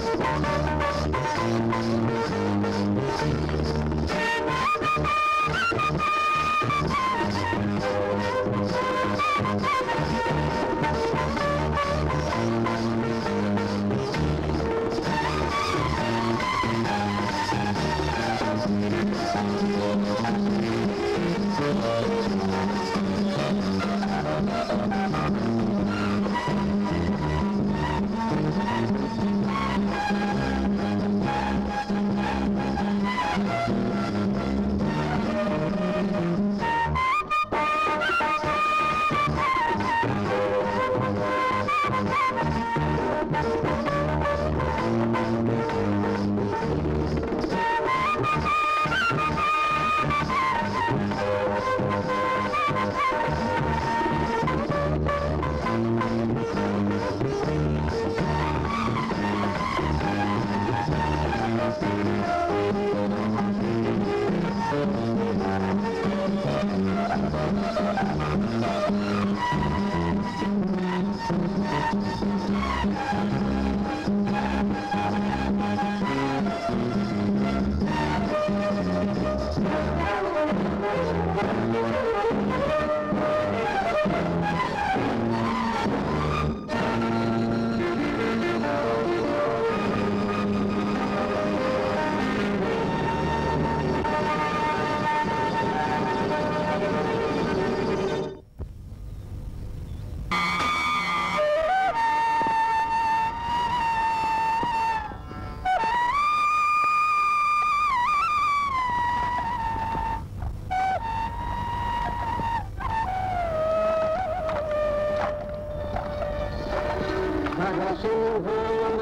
ನರಸಿಂಹೋ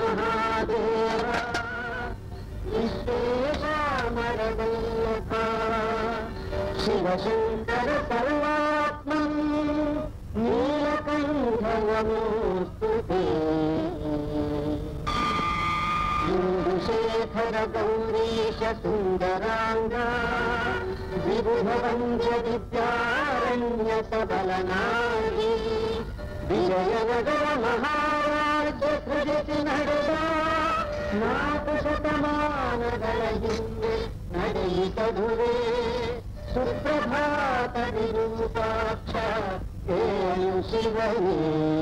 ಮಹಾದೇವ ವಿಶ್ವೇಶಾಮರದಲ್ಲಕ ಶಿವಶಂಕರ ಸರ್ವಾತ್ಮಂ ನೀಲಕಂಠವಮೋಸ್ತುತೆ ಇಂದುಶೇಖರ ಗೌರೀಶ ಸುಂದರಾಂಗ ವಿಭುಭವಂಜ ವಿದ್ಯಾರಣ್ಯ ಸಬಲನಾಗಿ ವಿಜಯನಗರ ಮಹಾರಾಜ್ಯ ಸೃಜಿಸಿ ನಡೆದ ನಾಲ್ಕು ಶತಮಾನಗಳ ಹಿಂದೆ ನಡೆಯಿತದುವೆ ಸುಪ್ರಭಾತ ವಿರೂಪಾಕ್ಷ ಏಳು ಶಿವನೇ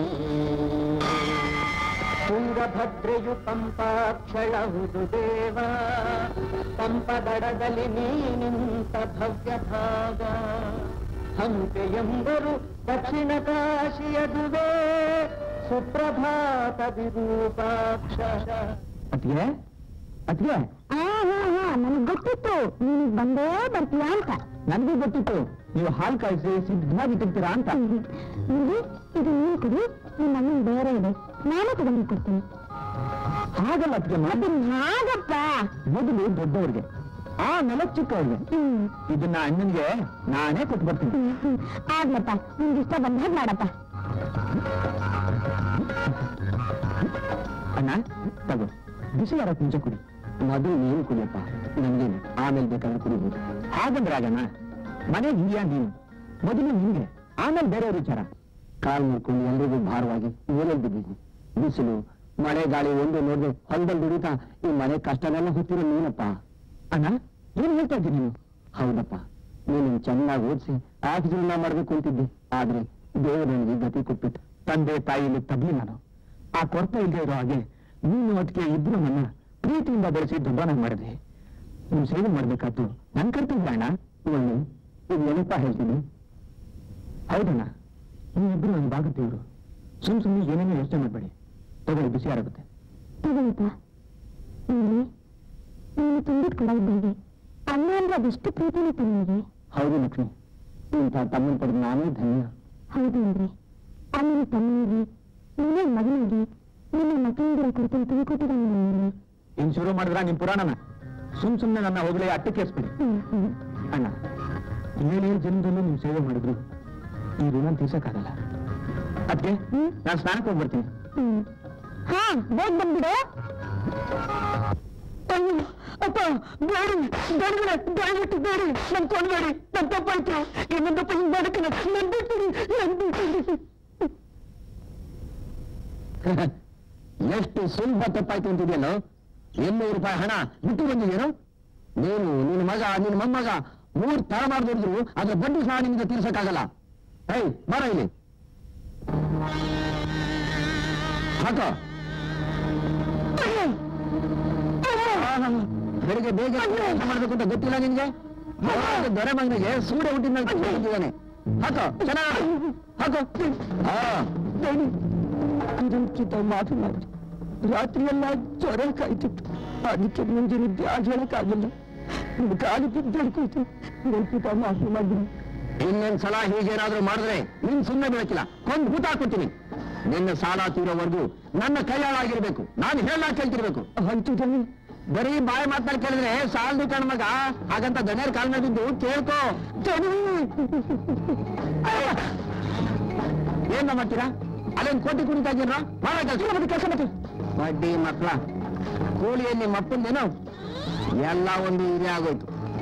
ತುಂಗಭದ್ರೆಯು ಪಂಪಾಕ್ಷಳಹುದು ದೇವ ಪಂಪದಡದಲ್ಲಿ ನೀ ನಿಂತ ಭವ್ಯ ಭಾಗ ಹಂಪೆಯೆಂಬರು ದಕ್ಷಿಣ ಕಾಶಿಯದುವೆ ಸುಪ್ರಭಾತ ವಿರೂಪಾಕ್ಷ ಅದ್ಗೆ ಅದ್ಗೆ ಹಾ ಹಾ ಹಾ ನನಗ್ ಗೊತ್ತಿತ್ತು ನೀನ್ ಬಂದೇ ಬರ್ತೀಯ ಅಂತ ನನಗೂ ಗೊತ್ತಿತ್ತು ನೀವು ಹಾಲು ಕಾಯಿಸಿ ಸಿದ್ಧವಾಗಿಟ್ಟಿರ್ತೀರಾ ಅಂತ ನೋಡಿ ಇದು ನೀನ್ ಕುಡಿ ನಿನ್ನ ಅಮ್ಮನ್ ಬೇರೆ ಇದೆ ನಾನೇ ತಗೊಂಡು ಕೊಡ್ತೀನಿ ಹಾಗಲ್ಲ ಅದ್ಗೆ ಅದನ್ನ ಹಾಗಪ್ಪ ಮೊದಲು ದೊಡ್ಡವ್ರಿಗೆ ಆಮೇಲೆ ಚಿಕ್ಕವ್ರಿಗೆ ಹ್ಮ್ ಇದನ್ನ ಅಣ್ಣನ್ಗೆ ನಾನೇ ಕೊಟ್ಟು ಬರ್ತೀನಿ ಹ್ಮ್, ಹ್ಮ್. ಆಗ್ಲಪ್ಪ ನಿಮ್ಗೆ ಇಷ್ಟ ಬಂದ ಹಾಗೆ ಮಾಡಪ್ಪ ಅಣ್ಣ ತಗೋ ಬಿಸಿ ಯಾರಕ್ ಮುಂಚೆ ಕುಡಿ ಮೊದಲು ನೀನು ಕುಡಿಯಪ್ಪ ನನ್ಗೇನು ಆಮೇಲೆ ಬೇಕಾದ್ರೆ ಕುಡಿಬೋದು ಹಾಗಂದ್ರೆ ಆಗಣ್ಣ ಮನೆಗೆ ಹಿರಿಯ ನೀನು ಮೊದಲು ನಿನ್ಗೆ ಆಮೇಲೆ ಬೇರೆಯವ್ರ ವಿಚಾರ ಕಾಲ್ ಮಾಡ್ಕೊಂಡು ಎಲ್ರಿಗೂ ಭಾರವಾಗಿ ಊರಲ್ಲಿ ಬಿದ್ದಿದ್ವಿ ಬಿಸಿಲು ಮಳೆ ಗಾಳಿ ಒಂದು ನೋಡಿದ್ರೆ ಹೊಲದಲ್ಲಿ ದುಡಿತಾ ಈ ಮನೆ ಕಷ್ಟನೆಲ್ಲ ಹೊತ್ತಿರೋ ನೀನಪ್ಪ ಅಣ್ಣ ಏನ್ ಹೇಳ್ತಾ ಇದ್ದೀನಿ ನೀನು ಹೌದಪ್ಪ ನೀನು ಚೆನ್ನಾಗಿ ಓದಿಸಿ ಆಫೀಸನ್ನ ಮಾಡ್ಬೇಕು ಅಂತಿದ್ದೆ ಆದ್ರೆ ದೇವರು ನನಗೆ ಗತಿ ಕೊಟ್ಬಿಟ್ಟು ತಂದೆ ತಾಯಿಲಿ ತಗ್ಲಿ ನಾನು ಆ ಕೊರತೆ ಇಲ್ಲದೆ ಇರೋ ಹಾಗೆ ನೀನು ಒಟ್ಟಿಗೆ ಇಬ್ರು ನನ್ನ ಪ್ರೀತಿಯಿಂದ ಬೆಳೆಸಿ ದೊಡ್ಡವನಾಗಿ ಮಾಡಿದೆ ನೀನು ಸೇವೆ ಮಾಡ್ಬೇಕಾದ್ದು ನನ್ ಕರ್ತವ್ಯ ಅಣ್ಣ ಒಳ್ಳೆ ಇದು ಏನಪ್ಪ ಹೇಳ್ತೀನಿ ಹೌದಣ್ಣ ನೀವಿಬ್ರು ನನ್ನ ಬಾಗುತ್ತೀವ್ರು ಸುಮ್ ಸುಮ್ಮನೆ ಏನೇನೋ ಯೋಚನೆ ಮಾಡಬೇಡಿ ತಗೊಳ್ಳಿ ಬಿಸಿ ಆಗುತ್ತೆ ತಗೊಳಪ್ಪ ಇಲ್ಲಿ ನೀನು ತುಂಬಿದ್ ಕೊಡ ಇದ್ದೇವೆ ಅಣ್ಣ ಅಂದ್ರೆ ಅದೆಷ್ಟು ಪ್ರೀತಿನೇ ನಿನಗೆ ಹೌದು ಲಕ್ಷ್ಮಿ ಇಂಥ ತಮ್ಮನ ಪಡೆದು ನಾನೇ ಧನ್ಯ ಹೌದು ಅಂದ್ರೆ ಅಮ್ಮನ ತಮ್ಮನಿಗೆ ನೀನೇ ಮಗನಿಗೆ ನಿನ್ನ ಮಕ್ಕಳಿಂದಿರೋ ಕೊರತೆ ತುಂಬಿಕೊಟ್ಟಿದ್ದಾನೆ ನನಗೆ ಇನ್ ಶುರು ಮಾಡಿದ್ರ ನಿಮ್ ಪುರಾಣನ ಸುಮ್ ಸುಮ್ನೆ ನನ್ನ ಹೋಗಲೇ ಅಟ್ಟಕ್ಕೇಸ್ಬಿಡಿ ಹ್ಮ್ ಹ್ಮ್ ಅಣ್ಣ ಏನೇನು ಜನ್ಮದಲ್ಲೂ ನಿಮ್ ಸೇವೆ ಮಾಡಿದ್ರು ಈ ಋಣ ತೀರ್ಸಕ್ಕಾಗಲ್ಲ ಅದಕ್ಕೆ ಹ್ಮ್. ನಾನು ಸ್ನಾನಕ್ಕೆ ಹೋಗ್ಬರ್ತೀನಿ ಹ್ಮ್ ಹಾ ಬೇಗ ಬಂದ್ಬಿಡು ಅಯ್ಯೋ ಅಪ್ಪ ಬೇಡಿ ಬೇಡಬೇಡ ದಯವಿಟ್ಟು ಬೇಡಿ ನನ್ ಕೊಡ್ಬೇಡಿ ನನ್ ತಪ್ಪಾಯ್ತು ಇನ್ನೊಂದಪ್ಪ ಹಿಂಗ್ ಬೇಡಕ್ಕೆ ನನ್ ಬಿಟ್ಬಿಡಿ ನನ್ ಬಿಟ್ಬಿಡಿ ಎಷ್ಟು ಸುಲಭ ತಪ್ಪಾಯ್ತು ಅಂತಿದೆಯಲ್ಲೋ ಇನ್ನೂರು ರೂಪಾಯಿ ಹಣ ಬಿಟ್ಟು ಬಂದಿದ್ದೇನು ನೀನು ನಿನ್ನ ಮಗ ನಿನ್ನ ಮೊಮ್ಮಗ ಮೂರ್ ತಲೆಮಾರು ದುಡಿದ್ರು ಅದ್ರ ಬಡ್ಡಿ ಸಹ ನಿಮ್ಗೆ ತೀರ್ಸಕ್ಕಾಗಲ್ಲ ಹೇ ಬರ ಇಲ್ಲಿ ಹಾಕೋ ಆಹಾ, ಬೆಳಿಗ್ಗೆ ಬೇಗ ಕೆಲಸ ಮಾಡ್ಬೇಕು ಅಂತ ಗೊತ್ತಿಲ್ಲ ನಿನ್ಗೆ ಯಾವಾಗ ದೊರೆ ಮಗನಿಗೆ ಸೂರ್ಯ ಹುಟ್ಟಿದ್ದಾನೆ ಹಾಕೋ ಚೆನ್ನಾಗಿ ಹಾಕೋ ಹಾ ಕಿರಂಕಿತ ಮಾತು ಮಾಡಿ ರಾತ್ರಿಯೆಲ್ಲ ಜ್ವರ ಕಾಯ್ತಿತ್ತು ಅದಕ್ಕೆ ಮುಂಜಾನೆ ಬ್ಯಾಗ್ ಹೇಳಕ್ಕಾಗಿಲ್ಲ ನಿಮ್ ಕಾಲು ಬಿದ್ದೋಯ್ತು ರಂಕಿತ ಮಾತು ಮಾಡಿ ಇನ್ನೊಂದ್ ಸಲ ಹೀಗೇನಾದ್ರೂ ಮಾಡಿದ್ರೆ ನಿನ್ ಸುಮ್ಮನೆ ಬೀಳಕ್ಕಿಲ್ಲ ಕೊಂದ್ ಭೂತ ಹಾಕ್ಬಿಡ್ತೀನಿ ನಿನ್ನ ಸಾಲ ತೀರೋವರೆಗೂ ನನ್ನ ಕೈಯಾಳಾಗಿರ್ಬೇಕು ನಾನು ಹೇಳ ಕೇಳ್ತಿರ್ಬೇಕು ಅಂತಿದ್ದಾನೆ ಬರೀ ಬಾಯಿ ಮಾತನಾಡಿ ಕೇಳಿದ್ರೆ ಸಾಲದು ಕಣ್ ಮಗ ಹಾಗಂತ ದಣಿಯರ್ ಕಾಲ್ ಮೇಲೆ ಬಿದ್ದು ಕೇಳ್ಕೋ ಏನ್ ಮಾಡ್ತೀರಾ ಅಲ್ಲೇನ್ ಕೋಟಿ ಕುಣಿತಾ ಇದ್ದೀರ ಮಾಡೋ ಕೆಲಸ ಕೆಲಸ ಮತ್ತೆ ಬಡ್ಡಿ ಮಕ್ಳ ಕೋಳಿಯಲ್ಲಿ ಮಪ್ಪಂದೇನು ಎಲ್ಲ ಒಂದು ಇದೇ ಆಗೋಯ್ತು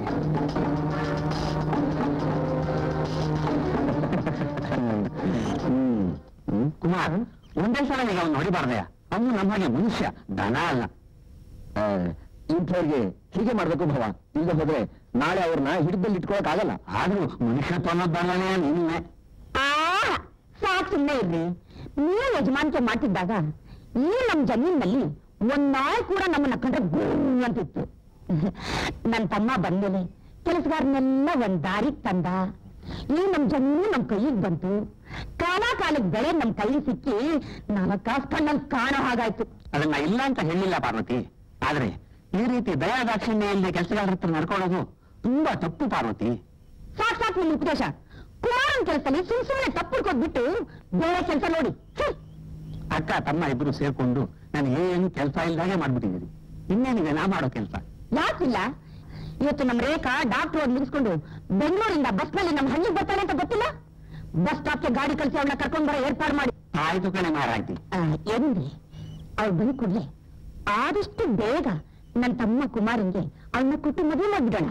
ಕುಮಾರ್ ಒಂದೇ ಸಲ ಈಗ ಅವ್ನು ಹೊಡಿಬಾರ್ದಯ್ಯ ಅವನು ನಮ್ಮ ಹಾಗೆ ಮನುಷ್ಯ ದನ ಅಲ್ಲ ಇಂಥವ್ರಿಗೆ ಹೀಗೆ ಮಾಡ್ಬೇಕು ಭವ ಈಗ ಹೋದ್ರೆ ನಾಳೆ ಅವ್ರನ್ನ ಹಿಡಿದಲ್ಲಿ ಇಟ್ಕೊಳಕ್ ಆಗಲ್ಲ ಆದ್ರೂ ಮನುಷ್ಯತ್ವ ಅನ್ನೋದು ಬರಲೇ ನಿನ್ನೆ ಸಾಕ್ ಸುಮ್ಮನೆ ಇರ್ರಿ ನೀವು ಯಜಮಾನಿಕೆ ಮಾಡ್ತಿದ್ದಾಗ ಈ ನಮ್ ಜಮೀನಲ್ಲಿ ಒಂದ್ ನಾಯಿ ಕೂಡ ನಮ್ಮನ್ನ ಕಂಡ್ರೆ ಗುಮ್ ಅಂತಿತ್ತು ನನ್ ತಮ್ಮ ಬಂದ್ಮೇಲೆ ಕೆಲಸಗಾರನೆಲ್ಲ ಒಂದ್ ದಾರಿಗ್ ತಂದ ಈ ನಮ್ ಜಮೀನು ನಮ್ ಕೈಗೆ ಬಂತು ಕಾಲ ಕಾಲಕ್ಕೆ ಬೆಳೆ ನಮ್ ಕೈಗೆ ಸಿಕ್ಕಿ ನಾಲ್ಕ ಕಣ್ಣಲ್ಲಿ ಕಾಣೋ ಹಾಗಾಯ್ತು ಅದನ್ನ ಇಲ್ಲ ಅಂತ ಹೇಳಿಲ್ಲ ಪಾರ್ವತಿ ಆದ್ರೆ ಈ ರೀತಿ ದಯಾ ದಾಕ್ಷಿಣ್ಯ ಇಲ್ಲದೆ ಕೆಲಸಗಾರರ ಹತ್ರ ನಡ್ಕೊಳ್ಳೋದು ತುಂಬಾ ತಪ್ಪು ಪಾರ್ವತಿ ಸಾಕ್ ಸಾಕ್ ನಿಮ್ ಉಪದೇಶ ಕುಮಾರನ್ ಕೆಲಸದಲ್ಲಿ ಸುಮ್ ಸುಮ್ಮನೆ ತಪ್ಪುಡ್ಕೊದ್ಬಿಟ್ಟು ಬೇರೆ ಕೆಲಸ ನೋಡಿ ಹ್ಮ್. ಅಕ್ಕ ತಮ್ಮ ಇಬ್ರು ಸೇರ್ಕೊಂಡು ನನಗೆ ಏನು ಕೆಲಸ ಇಲ್ದಾಗೆ ಮಾಡ್ಬಿಟ್ಟಿದ್ದೀರಿ ಇನ್ನೇನಿದೆ ನಾ ಮಾಡೋ ಕೆಲಸ ಯಾಕಿಲ್ಲ ಇವತ್ತು ನಮ್ ರೇಖಾ ಡಾಕ್ಟರ್ ಓದ್ ಮುಗಿಸ್ಕೊಂಡು ಬೆಂಗಳೂರಿಂದ ಬಸ್ ನಲ್ಲಿ ನಮ್ ಹಳ್ಳಿಗೆ ಬರ್ತಾಳೆ ಅಂತ ಗೊತ್ತಿಲ್ಲ ಬಸ್ ಸ್ಟಾಪ್ಗೆ ಗಾಡಿ ಕಳಿಸಿ ಅವಳನ್ನ ಕರ್ಕೊಂಡ್ ಬರೋ ಏರ್ಪಾಡು ಮಾಡಿ ಆಯ್ತು ಕಣೆ ಮಾರಾಯ್ತಿ ಆ, ಏನಿದೆ ಅವ್ಳು ಬಂದ್ ಕೂಡ್ಲೆ ಆದಷ್ಟು ಬೇಗ ನನ್ನ ತಮ್ಮ ಕುಮಾರನ್ಗೆ ಅವಳನ್ನ ಕೊಟ್ಟು ಮದುವೆ ಮಾಡ್ಬಿಡೋಣ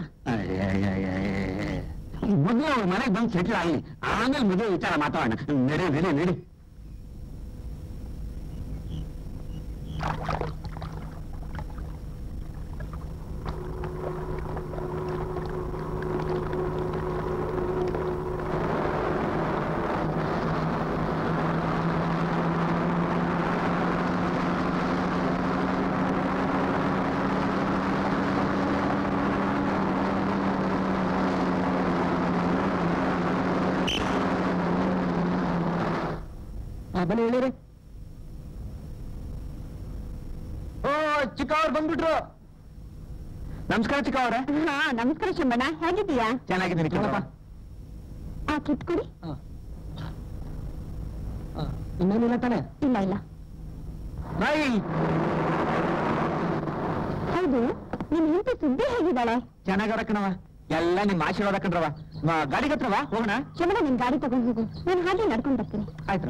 ಮೊದಲು ಅವ್ರ ಮನೆಗೆ ಬಂದು ಸೆಟ್ಲ್ ಆಗಲಿ ಆಮೇಲೆ ಮದುವೆ ವಿಚಾರ ಮಾತಾಡೋಣ ನಡೆ ನಡೆ ನಡಿ ಬನ್ನಿ ಹೇಳಿರಿ ಓ ಚಿಕ್ಕವ್ರು ಬಂದ್ಬಿಟ್ರು ನಮಸ್ಕಾರ ಚಿಕ್ಕವ್ರೆ ಹಾ ನಮಸ್ಕಾರ ಶಂಬಣ್ಣ ಹೇಗಿದ್ದೀಯಾ ಚೆನ್ನಾಗಿದ್ದೀನಿ ಚಿಕ್ಕಪ್ಪ ಆ ಕಿಟ್ ಕೊಡಿ ಇನ್ನೇನಿಲ್ಲ ತಾನೆ ಇಲ್ಲ ಇಲ್ಲ ಬೈ ಹೌದು ನಿಮ್ ಹೆಂಡತಿ ಸುದ್ದಿ ಹೇಗಿದ್ದಾಳೆ ಚೆನ್ನಾಗವ್ರ ಕಣವ ಎಲ್ಲ ನಿಮ್ಮ ಆಶೀರ್ವಾದ ಕಣ್ರವ ಮ- ಗಾಡಿಗೆ ಹತ್ರವಾ ಹೋಗೋಣ ಶಂಬಣ್ಣ ನಿನ್ ಗಾಡಿ ತಗೊಂಡ್ ಹೋಗು ನಾನು ಹಾಗೆ ನಡ್ಕೊಂಡ್ ಬರ್ತೀನಿ ಆಯ್ತು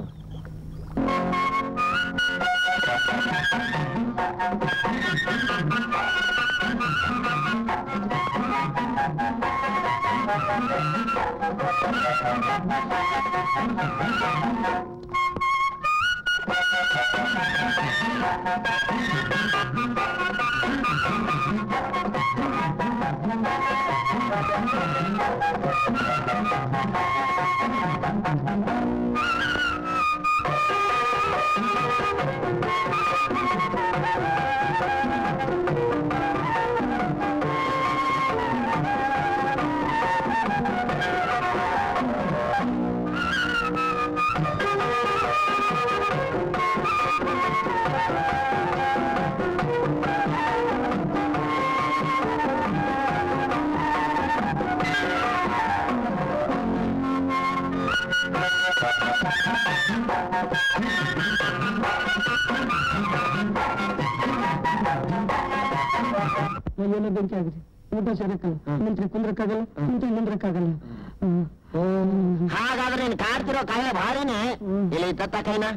ಏನೋ ಬೆಂಕಿ ಆಗಿದೆ ಊಟ ಸೇರಕ್ಕಲ್ಲ ನಿಂತ್ರೆ ಕುಂದ್ರಕ್ಕಾಗಲ್ಲ ನಿಂತ್ರೆ ನಿಂದ್ರಕ್ಕಾಗಲ್ಲ ಹಾಗಾದ್ರೆ ನೀನು ಕಾಡ್ತಿರೋ ಕಾಯಿಲೆ ಭಾರಿನೇ ಇಲ್ಲಿ ತತ್ತ ಕೈನ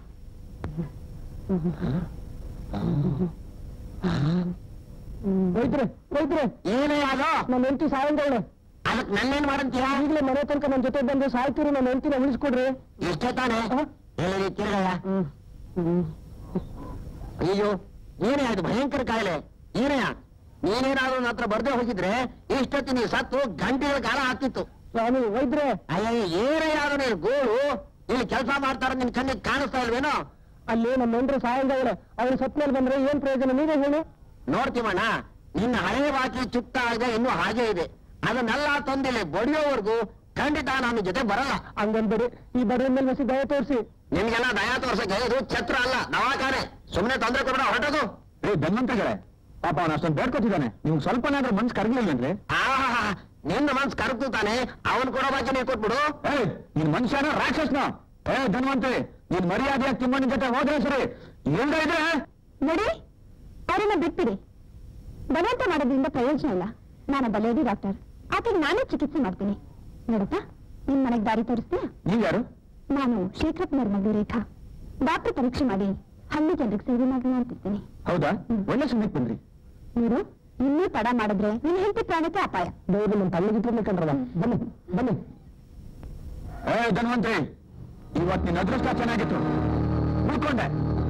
ವೈದ್ರೆ ವೈದ್ರೆ ಏನೇ ಅದು ನನ್ನ ಹೆಂಡತಿ ಸಾಯಂಗವಳೆ ಅದಕ್ಕೆ ನನ್ನೇನ್ ಮಾಡಂತೀಯ ಈಗಲೇ ಮನೆ ತನಕ ನನ್ನ ಜೊತೆ ಬಂದು ಸಾಯ್ತೀರಿ ನನ್ನ ಹೆಂಡತಿನ ಉಳಿಸ್ಕೊಡ್ರಿ ಎಷ್ಟೇ ತಾನೆ ಹ? ಹೇಳಿ ತಿರ್ಗಯ್ಯ ಅಯ್ಯೋ ಏನೇ ಅದು ಭಯಂಕರ ಕಾಯಿಲೆ ಏನೇ ನೀನೇನಾದ್ರೂ ನನ್ನ ಹತ್ರ ಬರ್ದೇ ಹೋಗಿದ್ರೆ ಇಷ್ಟೊತ್ತಿ ನೀ ಸತ್ತು ಗಂಟೆಗಳ ಕಾಲ ಆಗ್ತಿತ್ತು ಸ್ವಾಮಿ ವೈದ್ರೆ ಅಯ್ಯ ಏನೇ ಆದ್ರೂ ನೀನು ಗೋಳು ಇಲ್ಲಿ ಕೆಲಸ ಮಾಡ್ತಾರ ನಿನ್ ಕಣ್ಣಿಗೆ ಕಾಣಿಸ್ತಾ ಇಲ್ವೇನೋ ಅಲ್ಲಿ ನಮ್ಮ ಹೆಂಡ್ರು ಸಾಯಂಗಾವಳೆ ಅವ್ರು ಸತ್ ಮೇಲೆ ಬಂದ್ರೆ ಏನ್ ಪ್ರಯೋಜನ ನೀವೇ ಹೇಳಿ ನೋಡ್ತೀವಣ್ಣ ನಿನ್ನ ಹಳೆ ಬಾಕಿ ಚುಕ್ತ ಆಗದೆ ಇನ್ನೂ ಹಾಗೆ ಇದೆ ಅದನ್ನೆಲ್ಲ ತಂದಿಲ್ಲಿ ಬಡಿಯೋವರೆಗೂ ಖಂಡಿತ ನಾನು ಜೊತೆ ಬರಲ್ಲ ಹಂಗಂದ್ಬೇಡಿ ಈ ಬಡವನ ಮೇಲೆ ಹೊಸ ದಯ ತೋರಿಸಿ ನಿಮ್ಗೆಲ್ಲ ದಯಾ ತೋರ್ಸಕ್ಕೆ ಇದು ಛತ್ರ ಅಲ್ಲ ದವಾಖಾನೆ ಸುಮ್ಮನೆ ತೊಂದರೆ ಕೊಡಬೇಡ ಹೊರಟೋದು ಏ ಧನ್ವಂತಗಳೇ ಪಾಪ ಅವನು ಅಷ್ಟೊಂದು ಬೇಡ್ಕೊತಿದ್ದಾನೆ ನಿಮ್ಗೆ ಸ್ವಲ್ಪನಾದ್ರೂ ಮನ್ಸು ಕರಗಲಿಲ್ಲಂದ್ರೆ ಆಹಾ ನಿನ್ನ ಮನ್ಸ್ ಕರಗ್ತು ತಾನೆ ಅವನ್ ಕೊಡೋ ಬಾಕಿ ನೀವು ಕೊಟ್ಬಿಡು ಏ ನೀನ್ ಮನುಷ್ಯನ ರಾಕ್ಷಸ್ನ ಏ ಧನ್ವಂತೆ ನೀನ್ ಮರ್ಯಾದೆಯಾಗಿ ತಿಮ್ಮಣ್ಣ ಜೊತೆ ಹೋದ್ರೆ ಸರಿ ಇಲ್ದೇ ಇದ್ರೆ ನೋಡಿ ಅವರನ್ನ ಬಿಟ್ಬಿಡಿ ಬಲವಂತ ಮಾಡೋದ್ರಿಂದ ಪ್ರಯೋಜನ ಇಲ್ಲ ನಾನು ಬಲೇಡಿ ಡಾಕ್ಟರ್ ಆಕೆಗೆ ನಾನೇ ಚಿಕಿತ್ಸೆ ಮಾಡ್ತೀನಿ ನೋಡಪ್ಪ ನಿಮ್ ಮನೆಗೆ ದಾರಿ ತೋರಿಸ್ತೀಯಾ ನೀವ್ ಯಾರು ನಾನು ಶೇಖರಪ್ಪನವ್ರ ಮಗಳು ರೇಖಾ ಡಾಕ್ಟರ್ ಪರೀಕ್ಷೆ ಮಾಡಿ ಹಳ್ಳಿ ಜನರಿಗೆ ಸೇವೆ ಮಾಡೋಣ ಅಂತಿರ್ತೀನಿ ಹೌದಾ ಒಳ್ಳೆ ಸಮಯಕ್ಕೆ ಬಂದ್ರಿ ನೀವು ಇನ್ನೂ ತಡ ಮಾಡಿದ್ರೆ ನಿನ್ನ ಹೆಂಡತಿ ಪ್ರಾಣಕ್ಕೆ ಅಪಾಯ ದೇವರು ನಮ್ಮ ತಲೆಗಿಟ್ಟು ಕಂಡ್ರವ ಬನ್ನಿ ಬನ್ನಿ ಏ ಧನ್ವಂತೆ ಇವತ್ ನಿನ್ನ ಅದೃಷ್ಟ ಚೆನ್ನಾಗಿತ್ತು ಉಳ್ಕೊಂಡೆ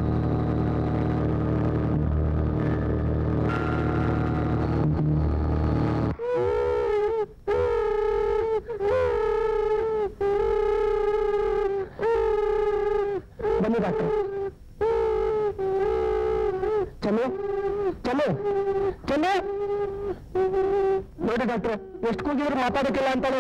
ಬನ್ನಿ ಡಾಕ್ಟರ್ ಚಲು ಚಲು ಚಲು ನೋಡಿ ಡಾಕ್ಟರ್ ಎಷ್ಟು ಕೂಗಿದ್ರು ಮಾತಾಡಕ್ಕಿಲ್ಲ ಅಂತಾಳೆ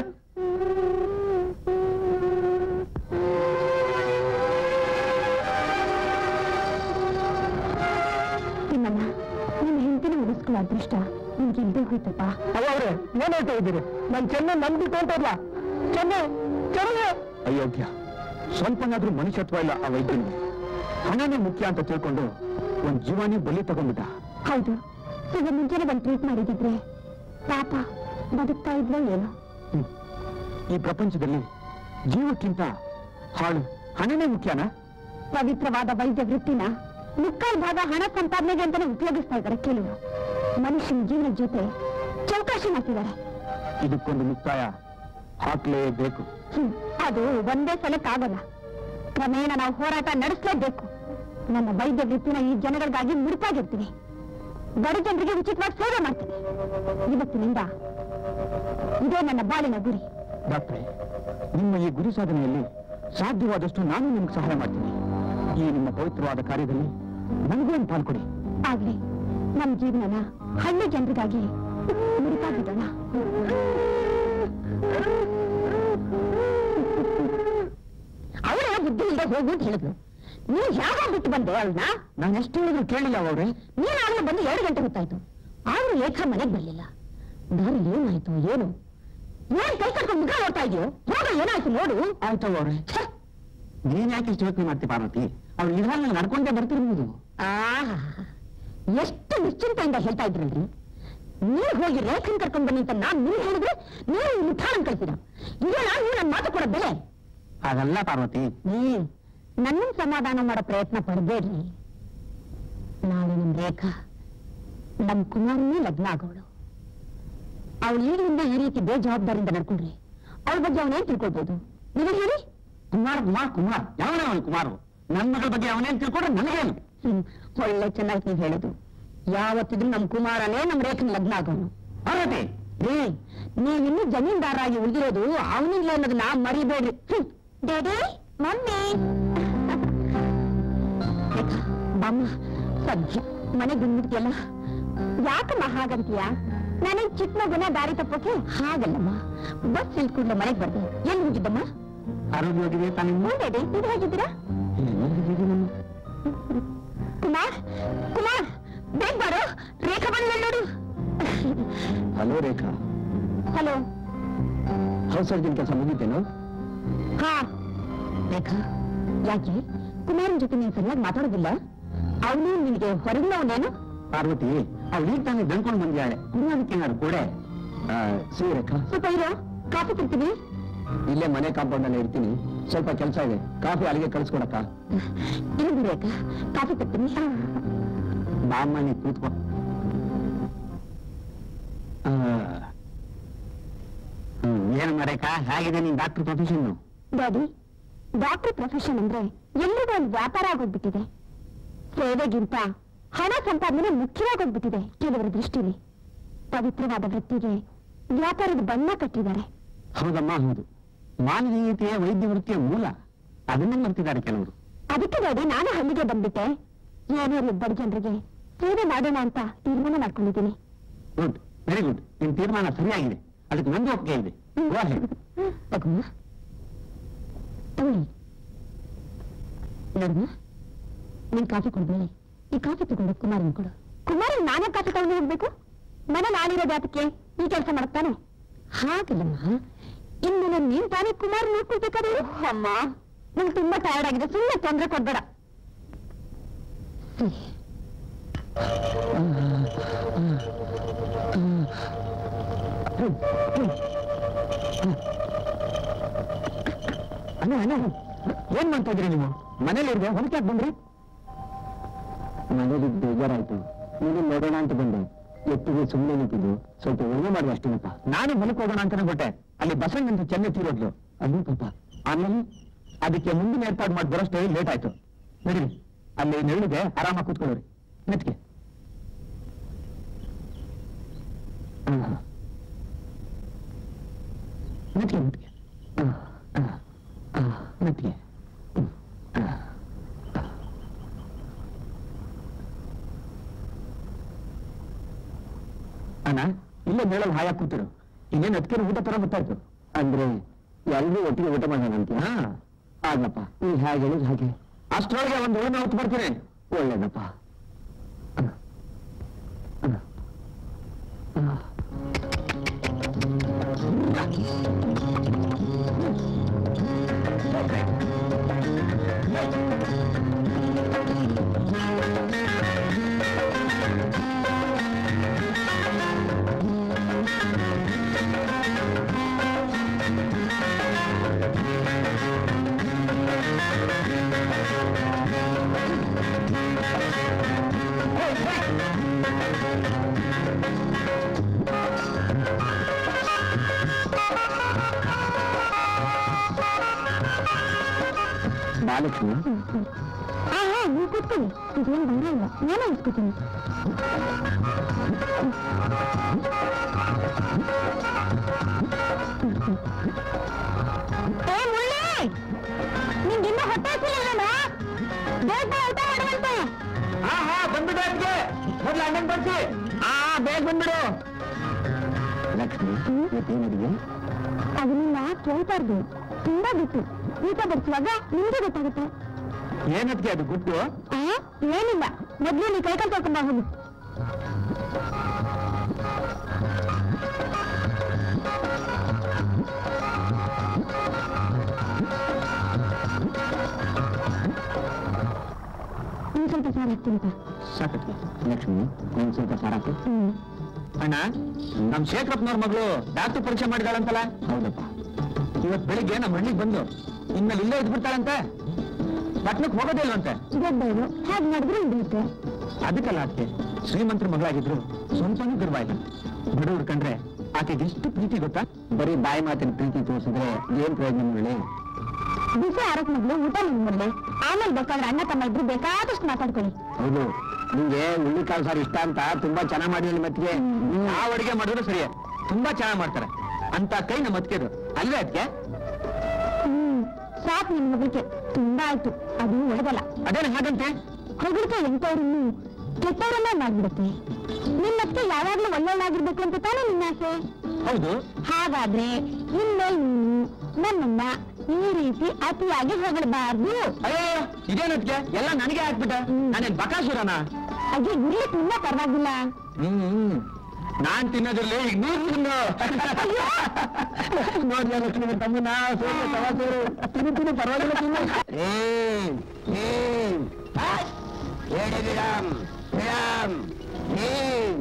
ತಿಮ್ಮಣ್ಣ ನಿನ್ನ ಹೆಂಡತಿನ ಮುಗಿಸ್ಕೊಳ್ಳೋ ಅದೃಷ್ಟ ನಿಮ್ಗೆ ಇಲ್ದೇ ಹೋಯ್ತಪ್ಪ ಅವ್ರೆ ಏನ್ ಹೇಳ್ತಾ ಇದ್ದೀರಿ ನನ್ ಚೆನ್ನ ನನ್ ಬಿಟ್ಟು ಹೊಂಟೋದ್ಲ ಚೆನ್ನ ಚೆನ್ನ ಅಯೋಗ್ಯ ಸ್ವಲ್ಪನಾದ್ರೂ ಮನುಷ್ಯತ್ವ ಇಲ್ಲ ಆ ವೈದ್ಯನಿಗೆ ಹಣನೇ ಮುಖ್ಯ ಅಂತ ತಿಳ್ಕೊಂಡು ಒಂದ್ ಜೀವನೇ ಬಲಿ ತಗೊಂಡ್ಬಿಟ್ಟ ಹೌದು ಈಗ ಮುಂಚೆನೆ ಬಂದು ಟ್ರೀಟ್ ಮಾಡಿದಿದ್ರೆ ಪಾಪ ಬದುಕ್ತಾ ಇದ್ರೋ ಏನೋ ಹ್ಮ್. ಈ ಪ್ರಪಂಚದಲ್ಲಿ ಜೀವಕ್ಕಿಂತ ಹಾಳು ಹಣನೇ ಮುಖ್ಯನಾ ಪವಿತ್ರವಾದ ವೈದ್ಯ ವೃತ್ತಿನ ಮುಕ್ಕಾಲು ಭಾಗ ಹಣ ಸಂಪಾದನೆಗೆ ಅಂತಾನೆ ಉಪಯೋಗಿಸ್ತಾ ಇದ್ದಾರೆ ಕೆಲವರು ಮನುಷ್ಯನ ಜೀವನದ ಜೊತೆ ಚೌಕಾಶಿ ಮಾಡ್ತಿದ್ದಾರೆ ಇದಕ್ಕೊಂದು ಮುಕ್ತಾಯ ಹಾಕ್ಲೇಬೇಕು ಹ್ಮ್. ಅದು ಒಂದೇ ಸಲಕ್ಕಾಗಲ್ಲ ಕ್ರಮೇಣ ನಾವು ಹೋರಾಟ ನಡೆಸಲೇಬೇಕು ನನ್ನ ವೈದ್ಯ ವೃತ್ತಿನ ಈ ಜನಗಳಿಗಾಗಿ ಮುಡುಪಾಗಿರ್ತೀನಿ ಬಡ ಜನರಿಗೆ ಉಚಿತವಾಗಿ ಸೇವೆ ಮಾಡ್ತೀನಿ ಇವತ್ತಿನಿಂದ ಇದೇ ನನ್ನ ಬಾಳಿನ ಗುರಿ ಡಾಕ್ಟ್ರೆ ನಿಮ್ಮ ಈ ಗುರಿ ಸಾಧನೆಯಲ್ಲಿ ಸಾಧ್ಯವಾದಷ್ಟು ನಾನು ನಿಮ್ಗೆ ಸಹಾಯ ಮಾಡ್ತೀನಿ ಈ ನಿಮ್ಮ ಪವಿತ್ರವಾದ ಕಾರ್ಯದಲ್ಲಿ ನನಗೂ ಒಂದು ಪಾಲ್ಕೊಡಿ ಆಗ್ಲಿ ನಮ್ಮ ಜೀವನನ ಹಳ್ಳಿ ಜನರಿಗಾಗಿ ಮುಡುಪಾಗಿಡೋಣ ಅವರೇ ಬುದ್ಧಿ ಇಲ್ಲದೆ ಹೋಗು ಅಂತ ಹೇಳಿದ್ರು ನೀವು ಯಾವಾಗ ಬಿಟ್ಟು ಬಂದೆ ಅವಳನ್ನ ನಾನು ಎಷ್ಟು ಹೇಳಿದ್ರು ಕೇಳಿಲ್ಲ ಅವ್ರೆ ನೀನು ಆಗಲೇ ಬಂದು ಎರಡು ಗಂಟೆ ಹೊತ್ತಾಯ್ತು ಆದ್ರೂ ಲೇಖಾ ಮನೆಗೆ ಬರ್ಲಿಲ್ಲ ದಾರಿ ಏನಾಯ್ತು ಏನು ಏನ್ ಕೈ ಕಟ್ಕೊಂಡು ಮುಖ ನೋಡ್ತಾ ಇದೆಯೋ ಹೋಗ ಏನಾಯ್ತು ನೋಡು ಆಯ್ತು ಅವ್ರೆ ಛೆ! ನೀನ್ ಯಾಕೆ ಇಷ್ಟು ಯೋಚನೆ ಮಾಡ್ತಿ ಪಾರ್ವತಿ ಅವ್ರು ಇದ್ರಲ್ಲಿ ನಡ್ಕೊಂಡೇ ಬರ್ತಿರ್ಬೋದು ಆಹಾ ಎಷ್ಟು ನಿಶ್ಚಿಂತೆಯಿಂದ ಹೇಳ್ತಾ ಇದ್ರಲ್ರಿ ನೀವು ಹೋಗಿ ರೇಖನ್ ಕರ್ಕೊಂಡ್ ಬನ್ನಿ ಅಂತ ನಾನ್ ನೀವು ಹೇಳಿದ್ರೆ ನೀವು ಮುಠಾಳನ್ ಕಳ್ತೀರ ಇದೆಲ್ಲ ನೀವು ನನ್ನ ಮಾತು ಕೊಡೋ ಬೆಲೆ ಹಾಗಲ್ಲ ಪಾರ್ವತಿ ಹ್ಮ್ ನನ್ನನ್ ಸಮಾಧಾನ ಮಾಡೋ ಪ್ರಯತ್ನ ಪಡ್ಬೇಡ್ರಿ ನಾಳೆ ನಮ್ ರೇಖಾ ನಮ್ ಕುಮಾರನೇ ಲಗ್ನ ಆಗೋಳು ಅವಳು ಈಗಿನಿಂದ ಈ ರೀತಿ ಬೇಜವಾಬ್ದಾರಿಯಿಂದ ನಡ್ಕೊಂಡ್ರಿ ಅವಳ ಬಗ್ಗೆ ಅವನೇನ್ ತಿಳ್ಕೊಳ್ಬೋದು ನೀವು ಹೇಳಿ ಕುಮಾರ್ ಕುಮಾರ್ ಕುಮಾರ್ ಯಾವನೇ ಅವನು ಕುಮಾರು ನನ್ನ ಮಗಳ ಬಗ್ಗೆ ಅವನೇನ್ ತಿಳ್ಕೊಂಡ್ರೆ ನನಗೇನು ಹ್ಮ್ ಒಳ್ಳೆ ಚೆನ್ನಾಗಿ ನೀವು ಹೇಳೋದು ಯಾವತ್ತಿದ್ರು ನಮ್ ಕುಮಾರನೇ ನಮ್ ರೇಖನ್ ಲಗ್ನ ಆಗೋನು ಪಾರ್ವತಿ ರೀ ನೀವಿನ್ನೂ ಜಮೀನ್ದಾರಾಗಿ ಉಳಿದಿರೋದು ಅವನಿಲ್ಲ ಅನ್ನೋದನ್ನ ಮರಿಬೇಡ್ರಿ ಡ್ಯಾಡಿ ಮಮ್ಮಿ ರೇಖಾ, ಬಾಮ್ಮ ಸಜ್ಜು ಮನೆಗೆ ಬಂದ್ಬಿಡ್ತೀಯಲ್ಲ ಯಾಕಮ್ಮ ಹಾಗಂತೀಯ ನನಗೆ ಚಿಕ್ಕ ಮಗುನ ದಾರಿ ತಪ್ಪೋಕೆ ಹಾಗಲ್ಲಮ್ಮ ಬಸ್ ಇಲ್ ಕೂಡಲೇ ಮನೆಗೆ ಬರ್ದೆ ಎಲ್ಲಿ ಹೋಗಿದ್ದಮ್ಮ ಆರೋಗ್ಯವಾಗಿದೆ ತಾನೇ ಹ್ಞೂ ಡ್ಯಾಡಿ ನೀವು ಹೇಗಿದ್ದೀರಾ ಕುಮಾರ್ ಕುಮಾರ್ ಬೇಗ ಬಾರೋ ರೇಖಾ ಬಂದ ನೋಡು hello Rekha hello house surgeon ಕೆಲಸ ಮುಗಿತೇನು ಹಾ ರೇಖಾ ಯಾಕೆ ಕುಮಾರನ್ ಜೊತೆ ನೀನ್ ಸರಿಯಾಗಿ ಮಾತಾಡೋದಿಲ್ಲ ಅವನು ನಿನಗೆ ಹೊರಗಿನವನೇನು ಪಾರ್ವತಿ ಅವ್ಳು ಈಗ ತಾನೇ ಬೆಳ್ಕೊಂಡು ಬಂದಿದ್ದಾಳೆ ಕುಡಿಯೋದಕ್ಕೆ ಏನಾದ್ರು ಕೊಡೆ ಸರಿ ರೇಖಾ ಸ್ವಲ್ಪ ಇರೋ ಕಾಫಿ ಕೊಡ್ತೀನಿ ಇಲ್ಲೇ ಮನೆ ಕಾಂಪೌಂಡ್ ಅಲ್ಲಿ ಇರ್ತೀನಿ ಸ್ವಲ್ಪ ಕೆಲಸ ಇದೆ ಕಾಫಿ ಅಲ್ಲಿಗೆ ಕಳಿಸ್ಕೊಡಕ್ಕ ಇಲ್ಲಿ ರೇಖಾ ಕಾಫಿ ಕೊಡ್ತೀನಿ ಬಾಮ್ಮ ನೀ ಕೂತ್ಕೊ ಆ, ಹ್ಮ್, ಏನಮ್ಮ ರೇಖಾ ಹೇಗಿದೆ ನಿನ್ doctor profession daddy doctor profession ಅಂದ್ರೆ ಎಲ್ಲಿಗೂ ಒಂದು ವ್ಯಾಪಾರ ಆಗೋಗ್ಬಿಟ್ಟಿದೆ ಸೇವೆಗಿಂತ ಹಣ ಸಂಪಾದನೆ ಮುಖ್ಯವಾಗೋಗ್ಬಿಟ್ಟಿದೆ ಕೆಲವರ ದೃಷ್ಟಿಲಿ ಪವಿತ್ರವಾದ ವೃತ್ತಿಗೆ ವ್ಯಾಪಾರದ ಬಣ್ಣ ಕಟ್ಟಿದ್ದಾರೆ ಹೌದಮ್ಮ ಹೌದು ಮಾನವೀಯತೆಯ ವೈದ್ಯ ವೃತ್ತಿಯ ಮೂಲ ಅದನ್ನೇ ಮರ್ತಿದ್ದಾರೆ ಕೆಲವರು ಅದಕ್ಕೆ ನೋಡಿ ನಾನು ಹಳ್ಳಿಗೆ ಬಂದ್ಬಿಟ್ಟೆ ಏನೋ ಬಡ ಜನರಿಗೆ ಸೇವೆ ಮಾಡೋಣ ಅಂತ ತೀರ್ಮಾನ ಮಾಡ್ಕೊಂಡಿದ್ದೀನಿ ಗುಡ್ ವೆರಿ ಗುಡ್ ನಿಮ್ ತೀರ್ಮಾನ ಸರಿಯಾಗಿದೆ ಅದಕ್ಕೆ ನಂದು ಒಪ್ಪಿಗೆ ಇದೆ Go ahead. ತಗೊಮ್ಮ ತಗೊಳ್ಳಿ ನೋಡಮ್ಮ ನೀನ್ ಕಾಫಿ ಕೊಡ್ಬೇಡಿ ಈ ಕಾಫಿ ತಗೊಂಡು ಕುಮಾರನ್ ಕೊಡು ಕುಮಾರನ್ ನಾನೇ ಕಾಫಿ ತಗೊಂಡು ಹೋಗ್ಬೇಕು ಮನೆ ನಾನಿರೋ ಜಾತಕ್ಕೆ ಈ ಕೆಲಸ ಮಾಡ್ತಾನೆ ಹಾಗಲ್ಲಮ್ಮ ಇನ್ಮೇಲೆ ನೀನ್ ತಾನೇ ಕುಮಾರ್ ನೋಡ್ಕೊಳ್ಬೇಕಾದ್ರೆ ಅಮ್ಮ ನಂಗೆ ತುಂಬಾ ಟಯರ್ಡ್ ಆಗಿದೆ ಸುಮ್ಮನೆ ತೊಂದರೆ ಕೊಡ್ಬೇಡ ಸರಿ ಅಣ್ಣ ಅಣ್ಣ ಏನ್ ಮಾಡ್ತಾ ಇದ್ರಿ ನೀವು ಮನೇಲಿ ಇರ್ದೆ ಹೊರಕ್ಕೆ ಬಂದ್ರಿ ಮನೇಲಿ ಬೇಜಾರಾಯ್ತು ನೀನು ನೋಡೋಣ ಅಂತ ಬಂದೆ ಎತ್ತಿಗೆ ಸುಮ್ಮನೆ ನಿಂತಿದ್ದು ಸ್ವಲ್ಪ ಒಳ್ಳೆ ಮಾಡಿದೆ ಅಷ್ಟೇನಪ್ಪ ನಾನು ಹೊಲಕ್ಕೆ ಹೋಗೋಣ ಅಂತಾನೆ ಬಿಟ್ಟೆ ಅಲ್ಲಿ ಬಸಂಗ್ ಅಂತ ಚೆನ್ನೈ ತೀರೋದ್ಲು ಅಲ್ಲೂ ಪಾಪ ಆಮೇಲೆ ಅದಕ್ಕೆ ಮುಂದಿನ ಏರ್ಪಾಡು ಮಾಡಿ ಬರೋಷ್ಟೇ ಲೇಟ್ ಆಯ್ತು ನಡೀರಿ ಅಲ್ಲಿ ನೆರಳಿಗೆ ಆರಾಮಾಗಿ ಕೂತ್ಕೊಳ್ಳೋರಿ ಮೆತ್ಗೆ ಮೆತ್ಗೆ ಮೆತ್ಗೆ ಮೆತ್ಗೆ ಅಣ್ಣ ಇಲ್ಲೇ ಮೇಳಲ್ಲಿ ಹಾಯಾಗಿ ಕೂತಿರು ಇನ್ನೇನು ಅದಕ್ಕೆ ಊಟ ತರ ಗೊತ್ತಾಯ್ತು ಅಂದ್ರೆ ಎಲ್ಲರೂ ಒಟ್ಟಿಗೆ ಊಟ ಮಾಡೋಣ ಅಂತ ಆಗ್ಲಪ್ಪ ನೀ ಹೇಗೆ ಹೇಳಿದ್ ಹಾಗೆ ಅಷ್ಟರೊಳಗೆ ಒಂದು ಹೂನ ಹೊತ್ತು ಬರ್ತೀನಿ ಒಳ್ಳೇದಪ್ಪ ಬಾಲಕೃಷ್ಣ ಹಾ ಹಾ ನೀವು ಕೂತ್ಕೊಳ್ಳಿ ಇದೇನು ಬಂದ್ರೆ ಇಲ್ಲ ನಾನೇ ಇಸ್ಕೊತೀನಿ ಏ ಮುಳ್ಳಿ ನಿಂಗಿನ್ನ ಹೊಟ್ಟೆ ಹಸಿಲಿಲ್ಲನ ಬೇಗ ಬಾ, ಊಟ ಮಾಡುವಂತೆ ಹಾ ಹಾ ಬಂದ್ಬಿಡು ಅದಕ್ಕೆ ಮೊದ್ಲು ಅಣ್ಣನ್ ಬರ್ಸಿ ಹಾ ಬೇಗ ಬಂದ್ಬಿಡು ಲಕ್ಷ್ಮಿ ಇವತ್ತೇನಿದೆ ಅದನ್ನ ಕೇಳ್ಬಾರ್ದು ತುಂಬಾ ಬಿಟ್ಟು ಊಟ ಬಡಿಸುವಾಗ ನಿಮ್ಗೆ ಗೊತ್ತಾಗುತ್ತೆ ಏನಕ್ಕೆ ಅದು ಗುಟ್ಟು ಆ ಏನಿಲ್ಲ ಮೊದ್ಲು ನೀ ಕೈಕಾಲು ತೊಳ್ಕೊಂಡ ಹೋಗು ನೀನ್ ಸ್ವಲ್ಪ ಸಾರು ಹಾಕ್ತೀನಿ ಬಾ. ಸಾಕತ್ತೆ ಲಕ್ಷ್ಮಿ ನೀನ್ ಸ್ವಲ್ಪ ಸಾರಾಕು ಹ್ಮ್ ಅಣ್ಣ ನಮ್ ಶೇಖರಪ್ಪನವ್ರ ಮಗಳು ಡಾಕ್ಟರ್ ಪರೀಕ್ಷೆ ಮಾಡಿದಾಳಂತಲ್ಲ ಹೌದಪ್ಪ ಇವತ್ ಬೆಳಿಗ್ಗೆ ನಮ್ಮ ಹಳ್ಳಿಗೆ ಬಂದು ಇನ್ಮೇಲೆ ಇಲ್ಲೇ ಇದ್ಬಿಡ್ತಾಳಂತೆ ಪಟ್ನಕ್ಕೆ ಹೋಗೋದೇ ಇಲ್ವಂತೆ ದೊಡ್ಡವರು ಹೇಗೆ ಮಾಡಿದ್ರು ಹಿಡಿಯುತ್ತೆ ಅದಕ್ಕಲ್ಲ ಅದಕ್ಕೆ ಶ್ರೀಮಂತರ ಮಗಳಾಗಿದ್ರು ಸ್ವಲ್ಪನೂ ಗರ್ವ ಇಲ್ಲ ಬಡವ್ರು ಕಂಡ್ರೆ ಆಕೆಗೆ ಎಷ್ಟು ಪ್ರೀತಿ ಗೊತ್ತಾ ಬರೀ ಬಾಯಿ ಮಾತಿನ ಪ್ರೀತಿ ತೋರಿಸಿದ್ರೆ ಏನ್ ಪ್ರಯೋಜನ ಹೇಳಿ ಬಿಸಿ ಆರಕ್ ಮೊದ್ಲು ಊಟ ನಿಮ್ಗೆ ಆಮೇಲೆ ಬೇಕಾದ್ರೆ ಅಣ್ಣ ತಮ್ಮ ಇಬ್ರು ಬೇಕಾದಷ್ಟು ಮಾತಾಡ್ಕೊಳ್ಳಿ ಹೌದು ನಿಂಗೆ ಹುಳ್ಳಿಕಾಳು ಸಾರು ಇಷ್ಟ ಅಂತ ತುಂಬಾ ಚೆನ್ನಾಗಿ ಮಾಡಿ ಮತ್ತಿಗೆ ಯಾವ ಅಡಿಗೆ ಮಾಡಿದ್ರು ಸರಿ ತುಂಬಾ ಚೆನ್ನಾಗಿ ಮಾಡ್ತಾರೆ ಅಂತ ಕೈ ನಮ್ಮ ಮತ್ತಿಗೆದು ಅಲ್ವೇ ಅದಕ್ಕೆ ಹ್ಮ್ ಸಾಕ್ ನಿನ್ ಮಗಳಿಗೆ ತುಂಬಾ ಆಯ್ತು ಅದು ಒಳಗಲ್ಲ ಅದೇನು ಹಾಗಂತೆ ಹೊಗಳಿಕೆ ಎಂತವ್ರನ್ನು ಕೆಟ್ಟವರನ್ನ ಮಾಡ್ಬಿಡುತ್ತೆ ನಿನ್ನಕ್ಕೆ ಯಾವಾಗ್ಲೂ ಒಳ್ಳೆಯವಳಾಗಿರ್ಬೇಕು ಅಂತ ತಾನೇ ನಿನ್ನ ಆಸೆ ಹೌದು ಹಾಗಾದ್ರೆ ಇನ್ಮೇಲೆ ನೀನು ನನ್ನನ್ನ ಈ ರೀತಿ ಅತಿಯಾಗಿ ಹೊಗಳಬಾರ್ದು ಅಯ್ಯೋ ಇದೇನದ್ಕೆ ಎಲ್ಲ ನನಗೆ ಹಾಕ್ಬಿಟ್ಟ ನಾನೇನ್ ಬಕಾಸುರನ ಹಾಗೆ ಇರ್ಲಿ ತುಂಬ ಪರವಾಗಿಲ್ಲ ಹ್ಮ್ ನಾನ್ ತಿನ್ನೋದ್ರಲ್ಲಿ ಈಗ ನೀನ್ ತಿನ್ನು ನೋಡ್ಲಿ ಲಕ್ಷ್ಮಿ ತಮ್ಮನ ಸೇರು ತವ ಸೇರು ತಿನ್ನು ತಿನ್ನು ಪರವಾಗಿಲ್ಲ ತಿನ್ನು ಏನ್ ಏನ್ ಹೇಳಿ ವಿರಾಮ್ ವಿರಾಮ್ ಏನ್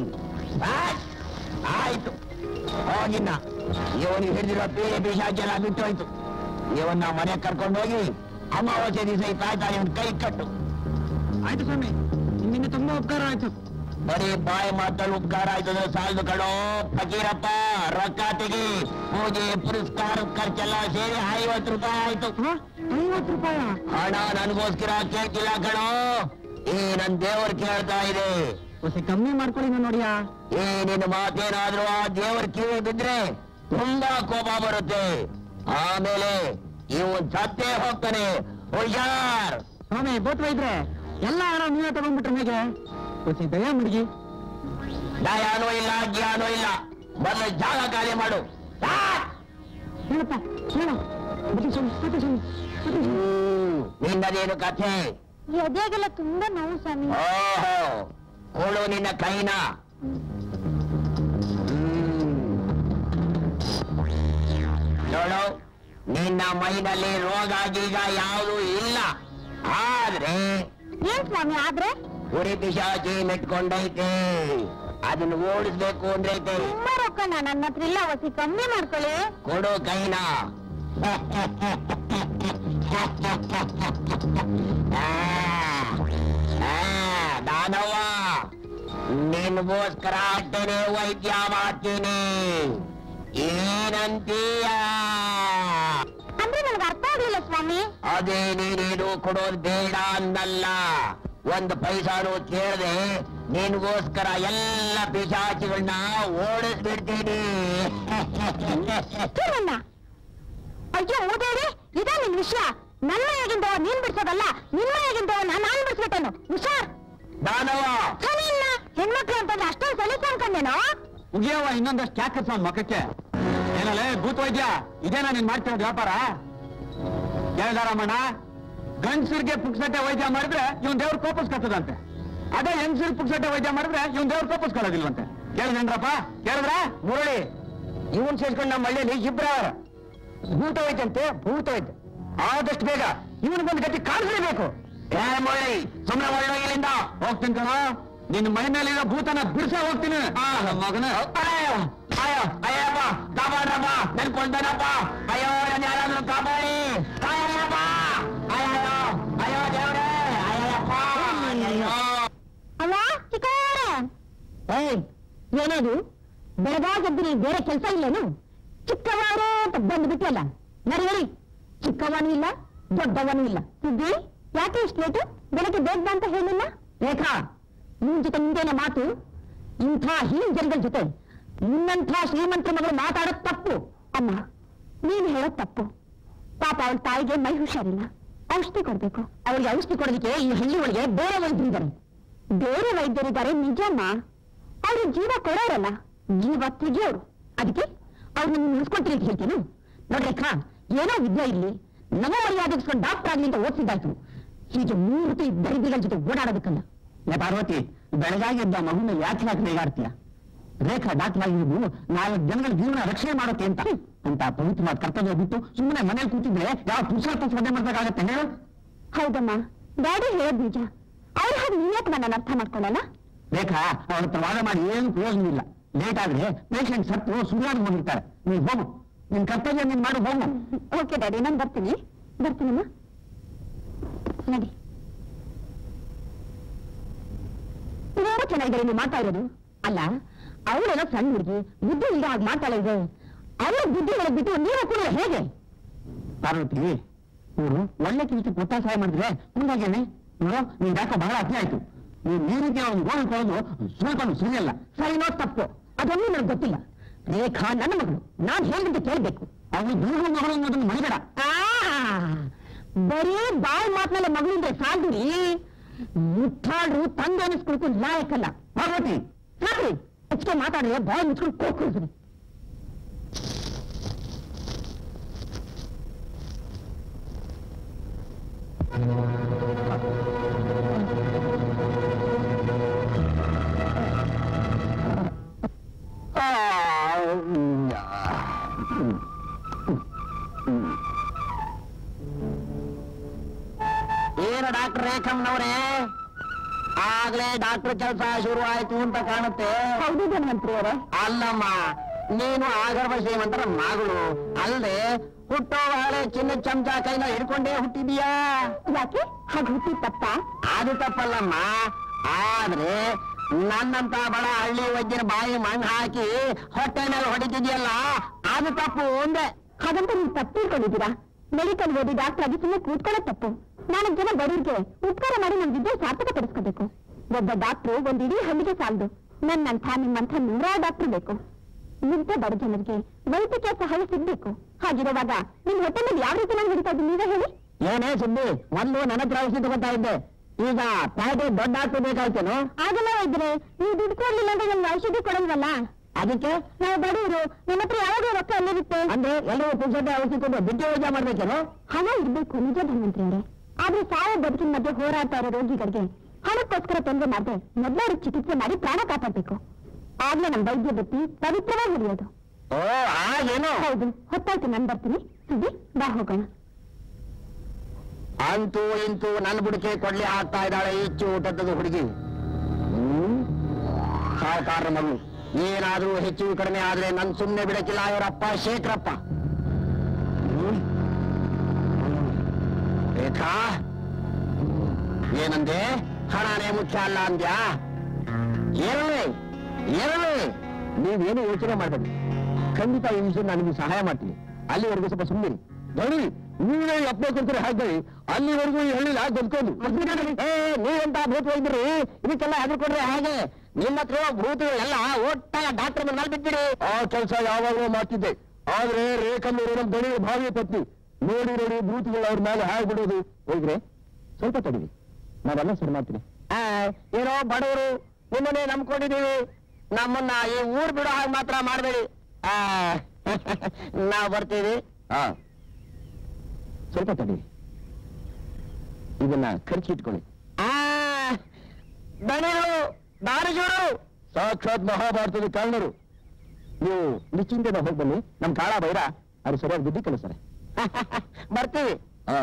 ಆಯ್ತು ಹೋಗಿನ್ನ ಇವನಿಗೆ ಹಿಡಿದಿರೋ ಪೀಡೆ ಪಿಶಾಚೆಲ್ಲ ಬಿಟ್ಟು ಹೋಯ್ತು ಇವನ್ನ ಮನೆ ಕರ್ಕೊಂಡು ಹೋಗಿ ಅಮಾವಾಸ್ಯೆ ದಿವಸ ಈ ತಾಯ್ತಾನೆ ಒಂದು ಕೈ ಕಟ್ಟು ಆಯ್ತು ಸ್ವಾಮಿ ನಿಮ್ಮಿಂದ ತುಂಬಾ ಉಪಕಾರ ಆಯ್ತು ಬರೀ ಬಾಯಿ ಮಾತಲ್ಲಿ ಉಪಕಾರ ಆಯ್ತು ಅಂದ್ರೆ ಸಾಲದು ಕಣೋ ಫಕೀರಪ್ಪ ರೊಕ್ಕ ತೆಗಿ ಪೂಜೆ ಪುರಸ್ಕಾರ ಖರ್ಚೆಲ್ಲ ಸೇರಿ ಐವತ್ತು ರೂಪಾಯಿ ಆಯ್ತು ಐವತ್ತು ರೂಪಾಯ ಹಣ ನನಗೋಸ್ಕರ ಕೇಳ್ತಿಲ್ಲ ಕಣೋ ಈ ನನ್ ದೇವರು ಕೇಳ್ತಾ ಇದೆ ಹೊಸ ಕಮ್ಮಿ ಮಾಡ್ಕೊಳ್ಳಿ ನೋಡಿಯಾ ಈ ನಿನ್ನ ಮಾತೇನಾದ್ರೂ ಆ ದೇವರ ಕಿವಿ ಬಿದ್ರೆ ತುಂಬಾ ಕೋಪ ಬರುತ್ತೆ ಆಮೇಲೆ ಇವನ್ ಸತ್ತೇ ಹೋಗ್ತಾನೆ ಹುಷಾರ್ ಸ್ವಾಮಿ ಬೋತ್ವ ಇದ್ರೆ ಎಲ್ಲ ಹಣ ನೀವೇ ತಗೊಂಡ್ಬಿಟ್ರೆ ಹೇಗೆ ಹೊಸ ದಯ ಮುಡುಗಿ ದಯಾನೂ ಇಲ್ಲ ಜ್ಞಾನೂ ಇಲ್ಲ ಮೊದಲು ಜಾಗ ಖಾಲಿ ಮಾಡು ಸಾಕ್! ಹೇಳಪ್ಪ ಹೇಳ ಬುದ್ಧಿ ಸ್ವಾಮಿ ಬುದ್ಧಿ ಸ್ವಾಮಿ ಬುದ್ಧಿ ಸ್ವಾಮಿ. ಹ್ಮ್, ನಿನ್ನದೇನು ಕಥೆ ಎದೆಗೆಲ್ಲ ತುಂಬಾ ನೋವು ಸ್ವಾಮಿ ಓಹೋ ಕೊಡು ನಿನ್ನ ಕೈನ ನೋಡು ನಿನ್ನ ಮೈನಲ್ಲಿ ರೋಗ ಗೀಗ ಯಾವುದು ಇಲ್ಲ ಆದ್ರೆ ಏನ್ ಸ್ವಾಮಿ ಆದ್ರೆ ಉರಿ ಪಿಶಾಚಿ ಮೆಟ್ಕೊಂಡೈತೆ ಅದನ್ನ ಓಡಿಸ್ಬೇಕು ಅಂದ್ರೈತೆ ತುಂಬಾ ರೊಕ್ಕ ನನ್ನ ಹತ್ರ ಇಲ್ಲ ವಸಿ ಕಮ್ಮಿ ಮಾಡ್ಕೊಳ್ಳಿ ಕೊಡು ಕೈನ ಆ, ಆ, ದಾನವ ನಿನ್ಗೋಸ್ಕರ ಅಡ್ಡನೆ ವೈದ್ಯ ಮಾಡ್ತೀನಿ ಏನಂತೀಯ ಅಂದ್ರೆ ನನಗೆ ಅರ್ಥ ಆಗ್ಲಿಲ್ಲ ಸ್ವಾಮಿ ಅದೇ ನೀನೇನು ಕೊಡೋದು ಬೇಡ ಅನ್ನಲ್ಲ ಒಂದು ಪೈಸಾನು ಕೇಳದೆ ನಿನ್ಗೋಸ್ಕರ ಎಲ್ಲ ಪಿಶಾಚಿಗಳನ್ನ ಓಡಿಸ್ಬಿಡ್ತೀನಿ ನನ್ನ ಅಯ್ಯೋ ಓದೇರಿ ಇದೇ ನಿನ್ ವಿಷಯ ನನ್ನ ಮನೆಯಾಗಿಂದವ ನೀನ್ ಬಿಡ್ಸೋದಲ್ಲ ನಿನ್ ಮನೆಯಾಗಿಂದವ ನಾನು ಬಿಡ್ಸ್ಬಿಟ್ಟೇನು ಹುಷಾರ್ ದಾನವ ಸರಿ ಇಲ್ಲ ಹೆಣ್ಮಕ್ಳು ಅಂತಂದ್ರೆ ಅಷ್ಟೊಂದು ಸಲೀಸ ಅನ್ಕೊಂಡೇನೋ ಮುಗಿಯವ ಇನ್ನೊಂದಷ್ಟು ಕ್ಯಾಕರ್ಸ ಅವ್ನ ಮಕ್ಕಕ್ಕೆ ಏನಲ್ಲೇ ಭೂತ ವೈದ್ಯ ಇದೇನಾ ನೀನ್ ಮಾಡ್ತಿರೋದು ವ್ಯಾಪಾರ ಕೇಳ್ದಾರಮ್ಮಣ್ಣ ಗಂಡಸರಿಗೆ ಪುಕ್ಸಟ್ಟೆ ವೈದ್ಯ ಮಾಡಿದ್ರೆ ಇವನ್ ದೇವ್ರ ಕೋಪಿಸ್ಕೊತದಂತೆ ಅದೇ ಹೆಂಗಸರ್ ಪುಕ್ಸಟ್ಟೆ ವೈದ್ಯ ಮಾಡಿದ್ರೆ ಇವನ್ ದೇವ್ರ ಕೋಪಿಸ್ಕೊಳ್ಳೋದಿಲ್ವಂತೆ ಕೇಳಿದ್ರಪ್ಪ ಕೇಳಿದ್ರ ಮುರಳಿ ಇವನ್ ಸೇರ್ಕೊಂಡು ನಮ್ಮ ಹಳ್ಳಿಯಲ್ಲಿ ಇಬ್ರ ಭೂತ ಹೋಯ್ತಂತೆ ಭೂತ ಹೋಯ್ತು ಆದಷ್ಟು ಬೇಗ ಇವನ್ ಬಂದು ಗತಿ ಕಾಣಿಸ್ಲೇಬೇಕು ಏ ಮುರಳಿ ಸುಮ್ಮನೆ ಒಳ್ಳೋಗಿಲ್ಲಿಂದ ಹೋಗ್ತೀನಿ ಕಣ ನಿನ್ನ ಮೈ ಮೇಲಿರೋ ಭೂತನ ಬಿಡ್ಸ ಹೋಗ್ತೀನಿ ಮಗನ ಅಯ್ಯೋ ಅಯ್ಯೋ ಅಯ್ಯಪ್ಪ ಕಾಪಾಡ್ರಪ್ಪ ನೆನ್ಕೊಳ್ತಾನಪ್ಪ ಅಯ್ಯೋ ನನ್ನ ಯಾರಾದ್ರೂ ಕಾಪಾಡಿ ಅಯ್ಯಪ್ಪ ಅಯ್ಯೋ ಅಯ್ಯೋ ದೇವ್ರೇ ಅಯ್ಯಪ್ಪ ಅಯ್ಯೋ ಅಲ್ಲ ಚಿಕ್ಕವರೇ ಏಯ್ ಏನದು ಬೆಳಗಾಗೆದ್ದು ನೀವು ಬೇರೆ ಕೆಲಸ ಇಲ್ಲೇನು ಚಿಕ್ಕವರು ಅಂತ ಬಂದ್ಬಿಟ್ಟಿಯಲ್ಲ ನರಿ ಹೇಳಿ ಚಿಕ್ಕವನು ಇಲ್ಲ ದೊಡ್ಡವನು ಇಲ್ಲ ಸುದ್ದಿ ಯಾಕೆ ಇಷ್ಟು ಲೇಟು ಬೆಳಗ್ಗೆ ಬೇಗ ಬಾ ಅಂತ ಹೇಳಿಲ್ಲ ರೇಖಾ ನಿನ್ ಜೊತೆ ನಿಂದೇನೆ ಮಾತು ಇಂಥ ಹೀನ್ ಜನಗಳ ಜೊತೆ ನಿನ್ನಂಥ ಶ್ರೀಮಂತರ ಮಗಳು ಮಾತಾಡೋದು ತಪ್ಪು ಅಮ್ಮ ನೀನು ಹೇಳೋದು ತಪ್ಪು ಪಾಪ ಅವಳ ತಾಯಿಗೆ ಮೈ ಹುಷಾರಿಲ್ಲ ಔಷಧಿ ಕೊಡ್ಬೇಕು ಅವಳಿಗೆ ಔಷಧಿ ಕೊಡೋದಕ್ಕೆ ಈ ಹಳ್ಳಿ ಒಳಗೆ ಬೇರೆ ವೈದ್ಯರಿದ್ದಾರೆ ಬೇರೆ ವೈದ್ಯರಿದ್ದಾರೆ ನಿಜಮ್ಮ ಅವರು ಜೀವ ಕೊಡೋರಲ್ಲ ಜೀವ ತೆಗಿಯೋರು ಅದಕ್ಕೆ ಅವ್ರನ್ನ ಉಳಿಸ್ಕೊಂತೀನಿ ಅಂತ ಹೇಳ್ತೇನು ನೋಡ್ರೇಖಾ ಏನೋ ವಿದ್ಯೆ ಇರ್ಲಿ ನಮ್ಮ ಮರ್ಯಾದೆಗಿಸ್ಕೊಂಡು ಡಾಕ್ಟರ್ ಆಗ್ಲಿ ಅಂತ ಓದ್ತಿದ್ದಾಯ್ತು ಹೀಗೆ ಮೂರು ಈ ದರಿದ್ರಗಳ ಜೊತೆ ಓಡಾಡೋದಕ್ಕಲ್ಲ ಏ ಪಾರ್ವತಿ ಬೆಳಗಾಗಿ ಎದ್ದ ಮಗುನ ಯಾಕೆ ಯಾಕೆ ರೇಗಾಡ್ತೀಯ ರೇಖಾ ಡಾಕ್ಟರ್ ಆಗಿದ್ದು ನಾಲ್ಕು ಜನಗಳ ಜೀವನ ರಕ್ಷಣೆ ಮಾಡೋಕೆ ಅಂತ ಅಂತ ಪವಿತ್ರವಾದ ಕರ್ತವ್ಯ ಬಿಟ್ಟು ಸುಮ್ಮನೆ ಮನೇಲಿ ಕೂತಿದ್ರೆ ಯಾವ ಪುರುಷಾರ್ಥ ಸ್ಪರ್ಧೆ ಮಾಡ್ಬೇಕಾಗತ್ತೆ ಹೇಳು ಹೌದಮ್ಮ ಡ್ಯಾಡಿ ಹೇಳೋದ್ ನಿಜ ಅವ್ರ ಹಾಗೆ ನೀನ್ಯಾಕೆ ನನ್ನನ್ನು ಅರ್ಥ ಮಾಡ್ಕೊಳ್ಳಲ್ಲ ರೇಖಾ ಅವಳ ಹತ್ರ ವಾದ ಮಾಡಿ ಏನು ಪ್ರಯೋಜನ ಇಲ್ಲ ಲೇಟ್ ಆದ್ರೆ ಪೇಷಂಟ್ ಸತ್ತು ಸುಳ್ಳಾಗಿ ಹೋಗಿರ್ತಾರೆ ನೀನ್ ಹೋಗು ನಿನ್ ಕರ್ತವ್ಯ ನೀನ್ ಮಾಡು ಹೋಗು ಓಕೆ ಡ್ಯಾಡಿ ನಾನು ಬರ್ತೀನಿ ಬರ್ತೀನಮ್ಮ ನಡಿ ತುಂಬಾ ಚೆನ್ನಾಗಿದೆ ನೀವು ಮಾಡ್ತಾ ಇರೋದು ಅಲ್ಲ ಅವಳೆಲ್ಲ ಸಣ್ಣ ಹುಡುಗಿ ಬುದ್ಧಿ ಇಲ್ಲದ ಹಾಗೆ ಮಾಡ್ತಾಳೆ ಇದೆ ಅವಳ ಬುದ್ಧಿ ಒಳಗೆ ಬಿಟ್ಟು ನೀವು ಕೂಡ ಹೇಗೆ ಪಾರ್ವತಿ ಇವರು ಒಳ್ಳೆ ಕೆಲಸಕ್ಕೆ ಒತ್ತಾಸಹಾಯ ಮಾಡಿದ್ರೆ ಮುಂದಾಗೇನೆ ನೋಡು ನೀನ್ ಯಾಕೋ ಬಹಳ ಅತಿ ಆಯ್ತು ನೀನ್ ಈ ರೀತಿ ಅವ್ನು ಗೋಳು ಕೊಡೋದು ಸ್ವಲ್ಪ ಸರಿಯಲ್ಲ ಸರಿನೋ ತಪ್ಪು ಅದೊಂದು ನನಗೆ ಗೊತ್ತಿಲ್ಲ ರೇಖಾ ನನ್ನ ಮಗಳು ನಾನು ಹೇಳಿದಂತೆ ಕೇಳ್ಬೇಕು ಅವಳು ದೂರ ಮಗಳು ಅನ್ನೋದನ್ನ ಮರಿಬೇಡ ಆ, ಬರೀ ಬಾಯಿ ಮಾತ್ಮೇಲೆ ಮಗಳಿಂದ್ರೆ ಸಾಧ್ರಿ ಮುಟ್ಟಾಡ್ರು ತಂದೆ ಅನಿಸ್ಕೊಳಕ್ಕೂ ಲಾಯಕ್ಕಲ್ಲ ಪಾರ್ವತಿ ಸಾಕ್ರಿ ಹೆಚ್ಚಿಗೆ ಮಾತಾಡಿದ್ರೆ ಬಾಯಿ ಮುಚ್ಕೊಂಡು ಕೋಕ್ಕೊಳ್ತೀನಿ ಏನು ಡಾಕ್ಟರ್ ರೇಖಮ್ನವ್ರೆ ಆಗ್ಲೇ ಡಾಕ್ಟರ್ ಕೆಲಸ ಶುರು ಆಯ್ತು ಅಂತ ಕಾಣುತ್ತೆ ಹೌದು ಧನ್ವಂತ್ರಿ ಅವರೇ ಅಲ್ಲಮ್ಮ ನೀನು ಆಗರ್ಭ ಶ್ರೀಮಂತರ ಮಗಳು ಅಲ್ಲದೆ ಹುಟ್ಟೋ ಹಳೆ ಚಿನ್ನ ಚಮಚ ಕೈನ ಹಿಡ್ಕೊಂಡೇ ಹುಟ್ಟಿದೀಯಾ ಯಾಕೆ ಹಾಗೆ ಹುಟ್ಟಿ ತಪ್ಪ ಅದು ತಪ್ಪಲ್ಲಮ್ಮ ಆದ್ರೆ ನನ್ನಂತ ಬಡ ಹಳ್ಳಿ ವೈದ್ಯರ ಬಾಯಿ ಮಣ್ಣು ಹಾಕಿ ಹೊಟ್ಟೆ ಮೇಲೆ ಹೊಡಿತಿದ್ಯಲ್ಲ ಅದು ತಪ್ಪು ಒಂದೇ ಹಾಗಂತ ನೀವು ತಪ್ಪು ತಿಳ್ಕೊಂಡಿದ್ದೀರಾ ಮೆಡಿಕಲ್ ಓದಿ ಡಾಕ್ಟರ್ ಆಗಿ ಸುಮ್ಮನೆ ಕೂತ್ಕೊಳ್ಳೋದು ತಪ್ಪು ನಾಲ್ಕು ಜನ ಬಡವರಿಗೆ ಉಪಕಾರ ಮಾಡಿ ನಮ್ ವಿದ್ಯೆ ಸಾರ್ಥಕ ಪಡಿಸ್ಕೋಬೇಕು ಒಬ್ಬ ಡಾಕ್ಟ್ರು ಒಂದ್ ಇಡೀ ಹಳ್ಳಿಗೆ ಸಾಲದು ನನ್ನಂಥ ನಿಮ್ಮಂಥ ನೂರಾರು ಡಾಕ್ಟರ್ ಬೇಕು ಇಂಥ ಬಡ ಜನರಿಗೆ ವೈದ್ಯಕೀಯ ಸಹಾಯ ಸಿಗ್ಬೇಕು ಹಾಗಿರುವಾಗ ನಿಮ್ ಹೊಟ್ಟೆನಲ್ಲಿ ಯಾವ ರೀತಿ ನಾನು ಹಿಡಿತಾ ಇದ್ದೀನಿ ನೀವೇ ಹೇಳಿ ಏನೇ ಸುದ್ದಿ ಒಂದು ನನ್ನ ಹತ್ರ ಔಷಧಿ ತಗೋತಾ ಇದ್ದೆ ಈಗ ಪ್ಯಾಟೆ ದೊಡ್ಡ ಡಾಕ್ಟರ್ ಬೇಕಾಯ್ತೇನು ಆಗಲ್ಲ ಇದ್ರೆ ನೀವು ದುಡ್ಡು ಕೊಡ್ಲಿಲ್ಲ ಅಂದ್ರೆ ನಮ್ಗೆ ಔಷಧಿ ಕೊಡಲ್ವಲ್ಲ ಅದಕ್ಕೆ ನಾವು ಬಡವರು ನಮ್ಮ ಹತ್ರ ಯಾವಾಗ ರೊಕ್ಕ ಅಲ್ಲಿರುತ್ತೆ ಅಂದ್ರೆ ಎಲ್ಲರೂ ಪುರುಷತೆ ಔಷಧಿ ಕೊಟ್ಟು ದುಡ್ಡು ಯೋಜನೆ ಮಾಡ್ಬೇಕೇನು ಹಣ ಇರ್ಬೇಕು ನಿಜ ಧನ್ವಂತರೇ ಆದ್ರೆ ಸಾವ ಬದುಕಿನ ಮಧ್ಯೆ ಹೋರಾಡ್ತಾ ಇರೋ ರೋಗಿಗಳಿಗೆ ಹಣಕ್ಕೋಸ್ಕರ ತೊಂದರೆ ಮಾಡದೆ ಮೊದಲು ಚಿಕಿತ್ಸೆ ಮಾಡಿ ಪ್ರಾಣ ಕಾಪಾಡಬೇಕು ಆಗ್ಲೇ ನಮ್ಮ ವೈದ್ಯ ವೃತ್ತಿ ಪವಿತ್ರವಾಗಿ ಉಳಿಯೋದು ಓ ಹಾಗೇನು ಹೌದು ಹೊತ್ತಾಯ್ತು ನಾನು ಬರ್ತೀನಿ ಸುದ್ದಿ ಬಾ ಹೋಗೋಣ ಅಂತೂ ಇಂತೂ ನನ್ನ ಬುಡಕೆ ಕೊಡ್ಲಿ ಹಾಕ್ತಾ ಇದ್ದಾಳೆ ಇಚ್ಚು ಊಟದ ಹುಡುಗಿ ಹ್ಮ್? ಸಾವುಕಾರ ಮಗು ಏನಾದ್ರೂ ಹೆಚ್ಚು ಕಡಿಮೆ ಆದ್ರೆ ನನ್ ಸುಮ್ನೆ ಬಿಡಕ್ಕಿಲ್ಲ ಇವರಪ್ಪ ಶೇಖರಪ್ಪ ಹ್ಮ್? ರೇಖಾ ಏನಂದೆ ಹಣನೇ ಮುಖ್ಯ ಅಲ್ಲ ಅಂದ್ಯಾ ಏರಲಿ ಏರಲಿ ನೀವೇನು ಯೋಚನೆ ಮಾಡಬೇಡಿ ಖಂಡಿತ ಈ ವಿಷಯ ನಾನು ನಿಮಗೆ ಸಹಾಯ ಮಾಡ್ತೀನಿ ಅಲ್ಲಿವರೆಗೂ ಸ್ವಲ್ಪ ಸುಮ್ಮನೆ ನೋಡಿ ನೀವೇ ಅಪ್ಪ ಕೊಡ್ತೀರಿ ಹಾಗೆ ಅಲ್ಲಿವರೆಗೂ ಈ ಹಳ್ಳಿ ಯಾಕೆ ಬದುಕೋದು ಏ ನೀವೆಂತ ಭೂತ ಹೋಗಿದ್ರಿ ಇದಕ್ಕೆಲ್ಲ ಹೆದರ್ಕೊಡ್ರಿ ಹಾಗೆ ನಿಮ್ಮ ಹತ್ರ ಭೂತಗಳೆಲ್ಲ ಒಟ್ಟಾಗ ಡಾಕ್ಟರ್ ಮೇಲೆ ಬಿಟ್ಬಿಡಿ ಆ ಕೆಲಸ ಯಾವಾಗಲೂ ಮಾಡ್ತಿದ್ದೆ ಆದ್ರೆ ರೇಖಮ್ಮರು ನಮ್ಮ ದಣಿಯ ಭಾವಿ ಪತ್ನಿ ನೋಡಿ ನೋಡಿ ಭೂತಗಳು ಅವ್ರ ಮೇಲೆ ಹಾಗೆ ಬಿಡೋದು ಹೋಗ್ರೆ ಸ್ವಲ್ಪ ತಡೀರಿ ನಾವೆಲ್ಲ ಸರಿ ಮಾಡ್ತೀನಿ ಏನೋ ಬಡವರು ನಿಮ್ಮನ್ನೇ ನಂಬ್ಕೊಂಡಿದೀವಿ ನಮ್ಮನ್ನ ಈ ಊರ್ ಬಿಡೋ ಹಾಗೆ ಮಾತ್ರ ಮಾಡಬೇಡಿ ನಾವು ಬರ್ತೀವಿ ಸ್ವಲ್ಪ ತಡಿ ಇದನ್ನ ಖರ್ಚಿಟ್ಕೊಳ್ಳಿ ದಣಿಗಳು ದಾರಿಜೋರು ಸಾಕ್ಷಾತ್ ಮಹಾಭಾರತದ ಕಾರಣರು ನೀವು ನಿಶ್ಚಿಂತೆಯಿಂದ ಹೋಗಿ ಬನ್ನಿ ನಮ್ ಕಾಳ ಬೈರ ಅದು ಸರಿಯಾಗಿ ಬುದ್ಧಿ ಕಲಿಸ್ತಾರೆ ಬರ್ತೀವಿ ಹಾ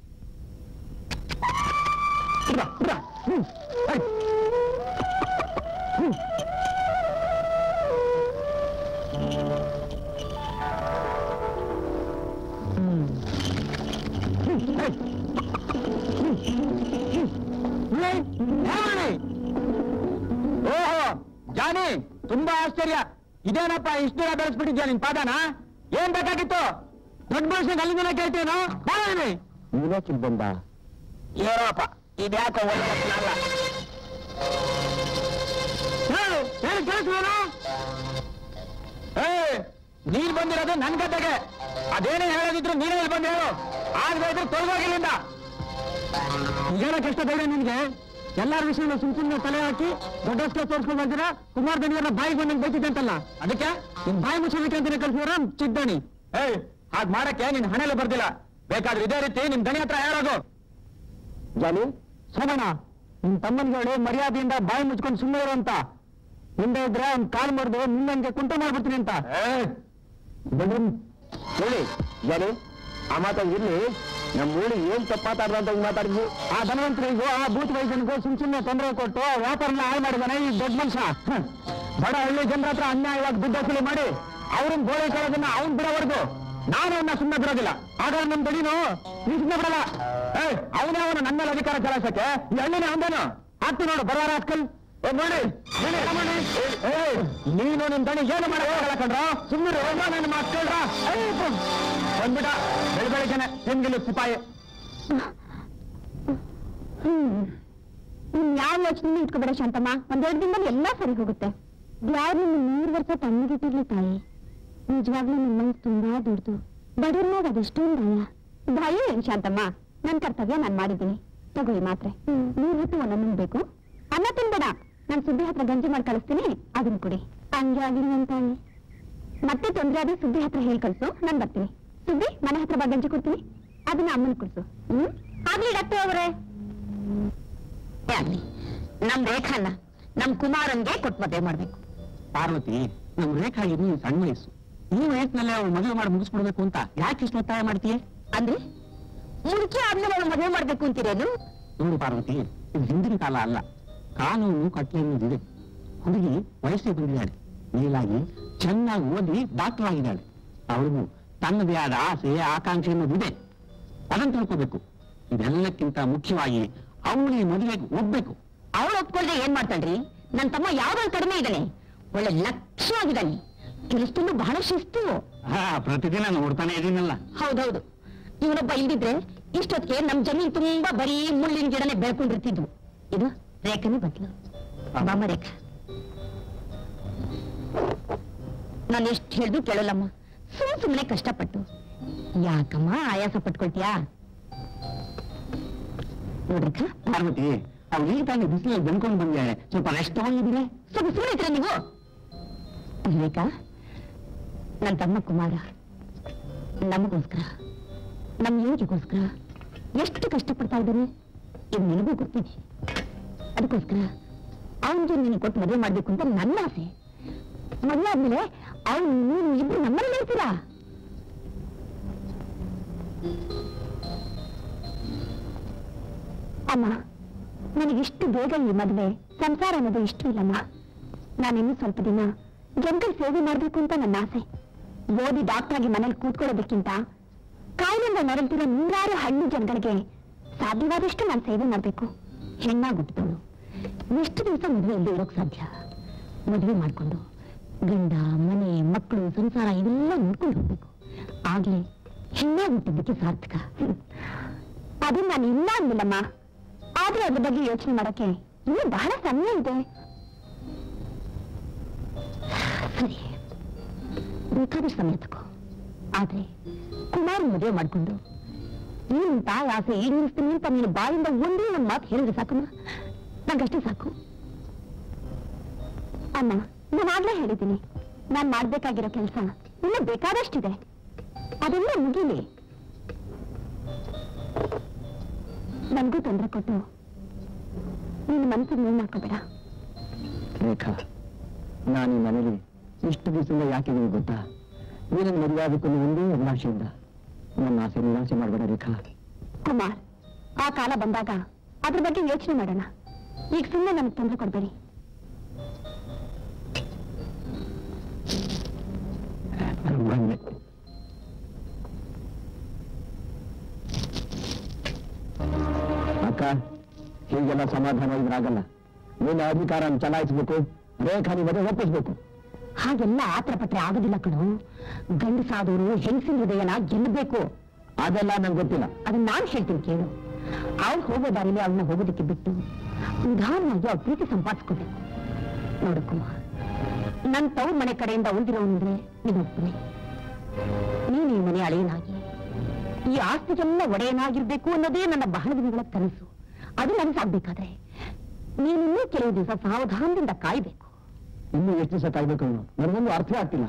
ಓಹೋ ಜಾನಿ ತುಂಬಾ ಆಶ್ಚರ್ಯ ಇದೇನಪ್ಪ ಇಷ್ಟು ದೂರ ಬೆಳೆಸ್ಬಿಟ್ಟಿದ್ಯಾ ನಿನ್ ಪಾದನ ಏನ್ ಬೇಕಾಗಿತ್ತು ದೊಡ್ಡ ಮನುಷ್ಯನ್ ಅಲ್ಲಿಂದ ಕೇಳ್ತೇನೋ ಬಾಳಿ ನೀನೇ ಬಂದ ಏನಪ್ಪ ಇದ್ಯಾಕೋ ಒಳ್ಳೆ ಲಕ್ಷಣ ಅಲ್ಲ ಹೇಳು ಹೇಳು ಕೇಳಿಸ್ವೇನು ಏ ನೀನ್ ಬಂದಿರೋದು ನನ್ ಗದ್ದೆಗೆ ಅದೇನೇ ಹೇಳೋದಿದ್ರು ನೀನೇ ಇಲ್ಲಿ ಬಂದು ಹೇಳು ಆಗದೆ ಇದ್ರೆ ತೊಲಗೋಗಿಲ್ಲಿಂದ ಏನೋ ಕಷ್ಟ ಬೇಡ ನಿನ್ಗೆ ಎಲ್ಲಾರ ವಿಷಯನ ಸುಮ್ ಸುಮ್ಮನೆ ತಲೆ ಹಾಕಿ ದೊಡ್ಡಸ್ಕೆ ತೋರಿಸ್ಕೊಂಡು ಬಂದಿರ ಕುಮಾರ್ ದಣಿಯನ್ನ ಬಾಯಿಗೆ ಬಂದಂಗೆ ಬೈತಿದ್ದೆ ಅಂತಲ್ಲ ಅದಕ್ಕೆ ನಿನ್ ಬಾಯಿ ಮುಚ್ಚಲಿಕ್ಕೆ ಅಂತಾನೆ ಕಳ್ಸಿದ್ರ ಚಿದ್ದಣಿ ಏಯ್ ಹಾಗ್ ಮಾಡಕ್ಕೆ ನಿನ್ ಹಣೆಲ್ಲ ಬರ್ದಿಲ್ಲ ಬೇಕಾದ್ರೆ ಇದೇ ರೀತಿ ನಿಮ್ ದಣಿ ಹತ್ರ ಹೇಳೋದು ಜಾನಿ ಸೋಮಣ್ಣ ನಿನ್ ತಮ್ಮನ್ಗೆ ಹೇಳಿ ಮರ್ಯಾದೆಯಿಂದ ಬಾಯಿ ಮುಚ್ಕೊಂಡು ಸುಮ್ಮನೆ ಇರು ಅಂತ ಮುಂದೆ ಇದ್ರೆ ಅವ್ನ್ ಕಾಲ್ ಮಾಡಿದ್ರು ನಿನ್ನಂಗೆ ಕುಂಟ ಮಾಡ್ಬಿಡ್ತೀನಿ ಅಂತ ಹೇಳಿ ಜಾನಿ ಆ ಮಾತಾಗ ಇರ್ಲಿ ನಮ್ಮ ಊಳಿ ಏನ್ ತಪ್ಪ ಮಾತಾಡ್ದ ಅಂತ ಹಿಂಗ್ ಮಾತಾಡಿದ್ವಿ ಆ ಧನವಂತರಿಗೂ ಆ ಭೂತ ವೈದ್ಯನಿಗೂ ಸುಮ್ ಸುಮ್ಮನೆ ತೊಂದರೆ ಕೊಟ್ಟು ವ್ಯಾಪಾರನ ಹಾಳು ಮಾಡಿದಾನೆ ಈ ದೊಡ್ಡ ಮನುಷ್ಯ ಹ. ಬಡ ಹಳ್ಳಿ ಜನರ ಹತ್ರ ಅನ್ಯಾಯವಾಗಿ ದುಡ್ಡು ವಸೂಲಿ ಮಾಡಿ ಅವ್ರನ್ನ ಗೋಳಿ ಕೇಳೋದನ್ನ ಅವ್ನ್ ಬಿಡೋವರೆಗೂ ನಾನು ಅವನ್ನ ಸುಮ್ಮನೆ ಬಿಡೋದಿಲ್ಲ ಆಗ ನಮ್ ದಡಿನು ನೀ ಸುಮ್ಮನೆ ಬಿಡಲ್ಲ ಏ ಅವನೇ ಅವನು ನನ್ನ ಮೇಲೆ ಅಧಿಕಾರ ಚಲಾಯಿಸಕ್ಕೆ ಈ ಹಳ್ಳಿನೇ ಅವನೇನು ಆಗ್ತಿ ನೋಡು ಬರಾರ ಅಕ್ಕಲ್ ಏ ನೋಡಿ ನೋಡಿ, ರಮಣಿ. ಏ, ನೀನು ನಿಮ್ ದಣಿ ಏನು ಮಾಡಕ್ಕಾಗಲ್ಲ ಕಣ್ರ ಸುಮ್ಮನೆ ನನ್ನ ಮಾತು ಕೇಳ್ರ ಬಂದ್ಬಿಟ ಬೆಳ ಬೆಳಿಗ್ಗೆನೆ ನಿಮ್ಗಿಲ್ಲಿ ಸಿಪಾಯಿ ಹ್ಮ್ ನಿಮ್ ಯಾವ ಯೋಚನೆ ಇಟ್ಕೋಬೇಡ ಶಾಂತಮ್ಮ ಒಂದೆರಡು ದಿನದಲ್ಲಿ ಎಲ್ಲಾ ಸರಿ ಹೋಗುತ್ತೆ ಯಾರು ನಿನ್ನ ಮೂರು ವರ್ಷ ತಣ್ಣಗಿಟ್ಟಿರ್ಲಿ ತಾಯಿ ನಿಜವಾಗ್ಲೂ ನಿಮ್ಮ ಮನಸ್ಸು ತುಂಬಾ ದೊಡ್ಡದು ಬಡವ್ರನಾಗ ಅದೆಷ್ಟೊಂದು ಭಯ ಭಯ ಏನ್ ಶಾಂತಮ್ಮ ನನ್ ಕರ್ತವ್ಯ ನಾನ್ ಮಾಡಿದ್ದೀನಿ ತಗೊಳ್ಳಿ ಮಾತ್ರೆ ನೀರ್ ಹೊತ್ತು ಒಂದೊಂದು ಬೇಕು ಅನ್ನ ತಿನ್ಬೇಡ ನಾನ್ ಸುದ್ದಿ ಹತ್ರ ಗಂಜಿ ಮಾಡಿ ಕಳಿಸ್ತೀನಿ ಅದನ್ನ ಕುಡಿ ಹಂಗೆ ಆಗಿರುವಂತಾನೆ ಮತ್ತೆ ತೊಂದ್ರೆ ಆದ್ರೆ ಸುದ್ದಿ ಹತ್ರ ಹೇಳಿ ಕಳ್ಸು ನಾನ್ ಬರ್ತೀನಿ ಸುದ್ದಿ ಮನೆ ಹತ್ರ ಬಾ ಗಂಜಿ ಕೊಡ್ತೀನಿ ಅದನ್ನ ಅಮ್ಮನ ಕೊಡ್ಸು ಹ್ಮ್ ಆಗ್ಲಿ ಡಾಕ್ಟರ್ ಅವರೇ ಆಗ್ಲಿ ನಮ್ ರೇಖಾನ ನಮ್ ಕುಮಾರನ್ಗೆ ಕೊಟ್ಟು ಮದುವೆ ಮಾಡ್ಬೇಕು ಪಾರ್ವತಿ ನಮ್ ರೇಖಾ ಇನ್ನು ಸಣ್ಣ ವಯಸ್ಸು ಈ ವಯಸ್ಸಿನಲ್ಲೇ ಅವ್ಳು ಮದುವೆ ಮಾಡಿ ಮುಗಿಸ್ಬಿಡ್ಬೇಕು ಅಂತ ಯಾಕೆ ಇಷ್ಟು ಒತ್ತಾಯ ಮಾಡ್ತೀಯ ಅಂದ್ರೆ ಮುದುಕಿ ಆದ್ಮೇಲೆ ಅವಳು ಮದುವೆ ಮಾಡ್ಬೇಕು ಅಂತೀರೇನು ನೋಡು ಪಾರ್ವತಿ ಇದು ಹಿಂದಿನ ಕಾಲ ಅಲ್ಲ ಕಾನೂನು ಕಟ್ಲೆ ಅನ್ನೋದಿದೆ ಹುಡುಗಿ ವಯಸ್ಸಿಗೆ ಬಂದಿದ್ದಾಳೆ ಮೇಲಾಗಿ ಚೆನ್ನಾಗಿ ಓದಿ ಡಾಕ್ಟರ್ ಆಗಿದ್ದಾಳೆ ಅವಳಿಗೂ ತನ್ನದೇ ಆದ ಆಸೆ ಆಕಾಂಕ್ಷೆ ಅನ್ನೋದಿದೆ ಅದನ್ನು ತಿಳ್ಕೋಬೇಕು ಇದೆಲ್ಲಕ್ಕಿಂತ ಮುಖ್ಯವಾಗಿ ಅವಳು ಈ ಮದುವೆಗೆ ಒಪ್ಬೇಕು ಅವಳು ಒಪ್ಕೊಳ್ದೆ ಏನ್ ಮಾಡ್ತಾಳ್ರಿ ನನ್ ತಮ್ಮ ಯಾವ್ದ್ರಲ್ಲಿ ಕಡಿಮೆ ಇದ್ದಾನೆ ಒಳ್ಳೆ ಲಕ್ಷ್ಯವಾಗಿದ್ದಾನೆ ಕೆಲಸದಲ್ಲೂ ಬಹಳ ಶಿಸ್ತು ಹಾ ಪ್ರತಿದಿನ ನೋಡ್ತಾನೆ ಇದೀನಲ್ಲ ಹೌದೌದು ಇವನೊಬ್ಬ ಇಲ್ದಿದ್ರೆ ಇಷ್ಟೊತ್ತಿಗೆ ನಮ್ ಜಮೀನ್ ತುಂಬಾ ಬರೀ ಮುಳ್ಳಿನ ಗಿಡನೆ ಬೆಳ್ಕೊಂಡಿರ್ತಿದ್ವು ಇದು ರೇಖನೇ ಬದ್ಲು ಬಾಮ ರೇಖಾ ನಾನು ಎಷ್ಟು ಹೇಳಿದ್ರು ಕೇಳಲ್ಲಮ್ಮ ಸುಮ್ ಸುಮ್ಮನೆ ಕಷ್ಟಪಟ್ಟು ಯಾಕಮ್ಮ ಆಯಾಸ ಪಟ್ಕೊಳ್ತೀಯಾ ನೋಡ್ರಿಕಾ ಪಾರ್ವತಿ ಅವ್ರು ಈಗ ತಾನೇ ಬಿಸಿಲಲ್ಲಿ ಬೆಳ್ಕೊಂಡು ಬಂದಿದ್ದಾರೆ ಸ್ವಲ್ಪ ರೆಸ್ಟ್ ತಗೊಂಡಿದ್ದೀರಾ ಸ್ವಲ್ಪ ಸುಮ್ಮನೆ ನೀವು ವಿವೇಕ ನನ್ನ ತಮ್ಮ ಕುಮಾರ ನಮಗೋಸ್ಕರ ನಮ್ಮ ಯೋಗಿಗೋಸ್ಕರ ಎಷ್ಟು ಕಷ್ಟಪಡ್ತಾ ಇದ್ದಾನೆ ಇದು ನಿನಗೂ ಗೊತ್ತಿದೆ ಅದಕ್ಕೋಸ್ಕರ ಅವನಿಗೆ ನೀನು ಕೊಟ್ಟು ಮದುವೆ ಮಾಡ್ಬೇಕು ಅಂತ ನನ್ನ ಆಸೆ ಮದುವೆ ಆದ್ಮೇಲೆ ಅವ್ನು ನೀನು ಇಬ್ರು ನಮ್ಮಲ್ಲಿ ಇರ್ತೀರಾ ಅಮ್ಮ ನನಗಿಷ್ಟು ಬೇಗ ಈ ಮದುವೆ ಸಂಸಾರ ಅನ್ನೋದು ಇಷ್ಟ ಇಲ್ಲಮ್ಮ ನಾನಿನ್ನು ಸ್ವಲ್ಪ ದಿನ ಜನಗಳ ಸೇವೆ ಮಾಡ್ಬೇಕು ಅಂತ ನನ್ನ ಆಸೆ ಓದಿ ಡಾಕ್ಟರ್ ಆಗಿ ಮನೇಲಿ ಕೂತ್ಕೊಳ್ಳೋದಕ್ಕಿಂತ ಕಾಯಿಲೆಯಿಂದ ನರಳ್ತಿರೋ ನೂರಾರು ಹಳ್ಳಿ ಜನಗಳಿಗೆ ಸಾಧ್ಯವಾದಷ್ಟು ನಾನು ಸೇವೆ ಮಾಡ್ಬೇಕು ಹೆಣ್ಣಾಗುತ್ತವಳು ಎಷ್ಟು ದಿವಸ ಮದುವೆ ಇಲ್ಲದೆ ಇರೋಕ್ ಸಾಧ್ಯ ಮದುವೆ ಮಾಡ್ಕೊಂಡು ಗಂಡ ಮನೆ ಮಕ್ಕಳು ಸಂಸಾರ ಇವೆಲ್ಲ ನೋಡ್ಕೊಂಡು ಹೋಗ್ಬೇಕು ಆಗ್ಲೇ ಹೆಣ್ಣಾಗುಟ್ಟಿದ್ದಕ್ಕೆ ಸಾರ್ಥಕ ಅದು ನಾನು ಇಲ್ಲ ಅಂದಿಲ್ಲಮ್ಮ ಆದ್ರೆ ಅದ್ರ ಬಗ್ಗೆ ಯೋಚನೆ ಮಾಡಕ್ಕೆ ಇನ್ನೂ ಬಹಳ ಸಮಯ ಇದೆ ಸರಿ ಬೇಕಾದಷ್ಟು ಸಮಯ ತಗೋ ಆದ್ರೆ ಕುಮಾರ್ ಮದುವೆ ಮಾಡ್ಕೊಂಡು ನೀನ್ ತಾಯಿ ಆಸೆ ಈಡೇರಿಸ್ತೀನಿ ಅಂತ ನೀನು ಬಾಯಿಂದ ಒಂದೇ ಒಂದು ಮಾತು ಹೇಳಿದ್ರೆ ಸಾಕಮ್ಮ ನಂಗಷ್ಟೇ ಸಾಕು ಅಮ್ಮ ನಾನು ಆಗ್ಲೇ ಹೇಳಿದ್ದೀನಿ ನಾನ್ ಮಾಡ್ಬೇಕಾಗಿರೋ ಕೆಲಸ ಇನ್ನೂ ಬೇಕಾದಷ್ಟಿದೆ ಅದೆಲ್ಲ ಮುಗಿಲಿ ನನ್ಗೂ ತೊಂದರೆ ಕೊಟ್ಟು ನೀನು ಮನಸ್ಸಿಗೆ ನೀನ್ ಹಾಕೋಬೇಡ ರೇಖಾ ನಾನು ಈ ಮನೇಲಿ ಇಷ್ಟು ದಿವಸದಿಂದ ಯಾಕೆ ನಿಮ್ಗೆ ಗೊತ್ತಾ ನೀನನ್ನು ಮದುವೆ ಆಗಬೇಕು ಅನ್ನೋ ಒಂದೇ ಅಭಿಲಾಷೆಯಿಂದ ನನ್ನ ಆಸೆ ನಿರಾಸೆ ಮಾಡಬೇಡ ರೇಖಾ ಕುಮಾರ್ ಆ ಕಾಲ ಬಂದಾಗ ಅದ್ರ ಬಗ್ಗೆ ಯೋಚನೆ ಮಾಡೋಣ ಈಗ ಸುಮ್ಮನೆ ನನಗೆ ತೊಂದರೆ ಕೊಡ್ಬೇಡಿ ಬಂದೆ ಅಕ್ಕ ಹೀಗೆಲ್ಲ ಸಮಾಧಾನ ಇದ್ರಾಗಲ್ಲ ನಿನ್ನ ಅಧಿಕಾರ ಚಲಾಯಿಸ್ಬೇಕು ರೇಖಾ ನಿಮಗೆ ಒಪ್ಪಿಸ್ಬೇಕು ಹಾಗೆಲ್ಲ ಆತರ ಪಟ್ರೆ ಆಗೋದಿಲ್ಲ ಕಣು ಗಂಡಸಾದವರು ಹೆಂಗಸಿನ ಹೃದಯನ ಗೆಲ್ಲಬೇಕು ಅದೆಲ್ಲ ನಂಗೆ ಗೊತ್ತಿಲ್ಲ ಅದನ್ನ ನಾನ್ ಹೇಳ್ತೀನಿ ಕೇಳು ಅವ್ಳು ಹೋಗೋ ದಾರಿಲಿ ಅವಳನ್ನ ಹೋಗೋದಕ್ಕೆ ಬಿಟ್ಟು ನಿಧಾನವಾಗಿ ಅವ್ಳ ಪ್ರೀತಿ ಸಂಪಾದಿಸ್ಕೋಬೇಕು ನೋಡು ಕುಮಾರ್ ನನ್ ತವ್ರ ಮನೆ ಕಡೆಯಿಂದ ಉಳಿದಿರೋವಂದ್ರೆ ನೀನು ಒಬ್ಬನೇ ನೀನು ಈ ಮನೆ ಅಳೆಯನಾಗಿ ಈ ಆಸ್ತಿಗೆಲ್ಲ ಒಡೆಯನಾಗಿರ್ಬೇಕು ಅನ್ನೋದೇ ನನ್ನ ಬಹಳ ದಿನಗಳ ಕನಸು ಅದು ನನಸಾಗ್ಬೇಕಾದ್ರೆ ನೀನಿನ್ನೂ ಕೆಲವು ದಿವಸ ಸಾವಧಾನದಿಂದ ಕಾಯ್ಬೇಕು ಇನ್ನು ಎಷ್ಟು ದಿವಸ ಕಾಯ್ಬೇಕು ಅನ್ನೋ ನನಗೊಂದು ಅರ್ಥ ಆಗ್ತಿಲ್ಲ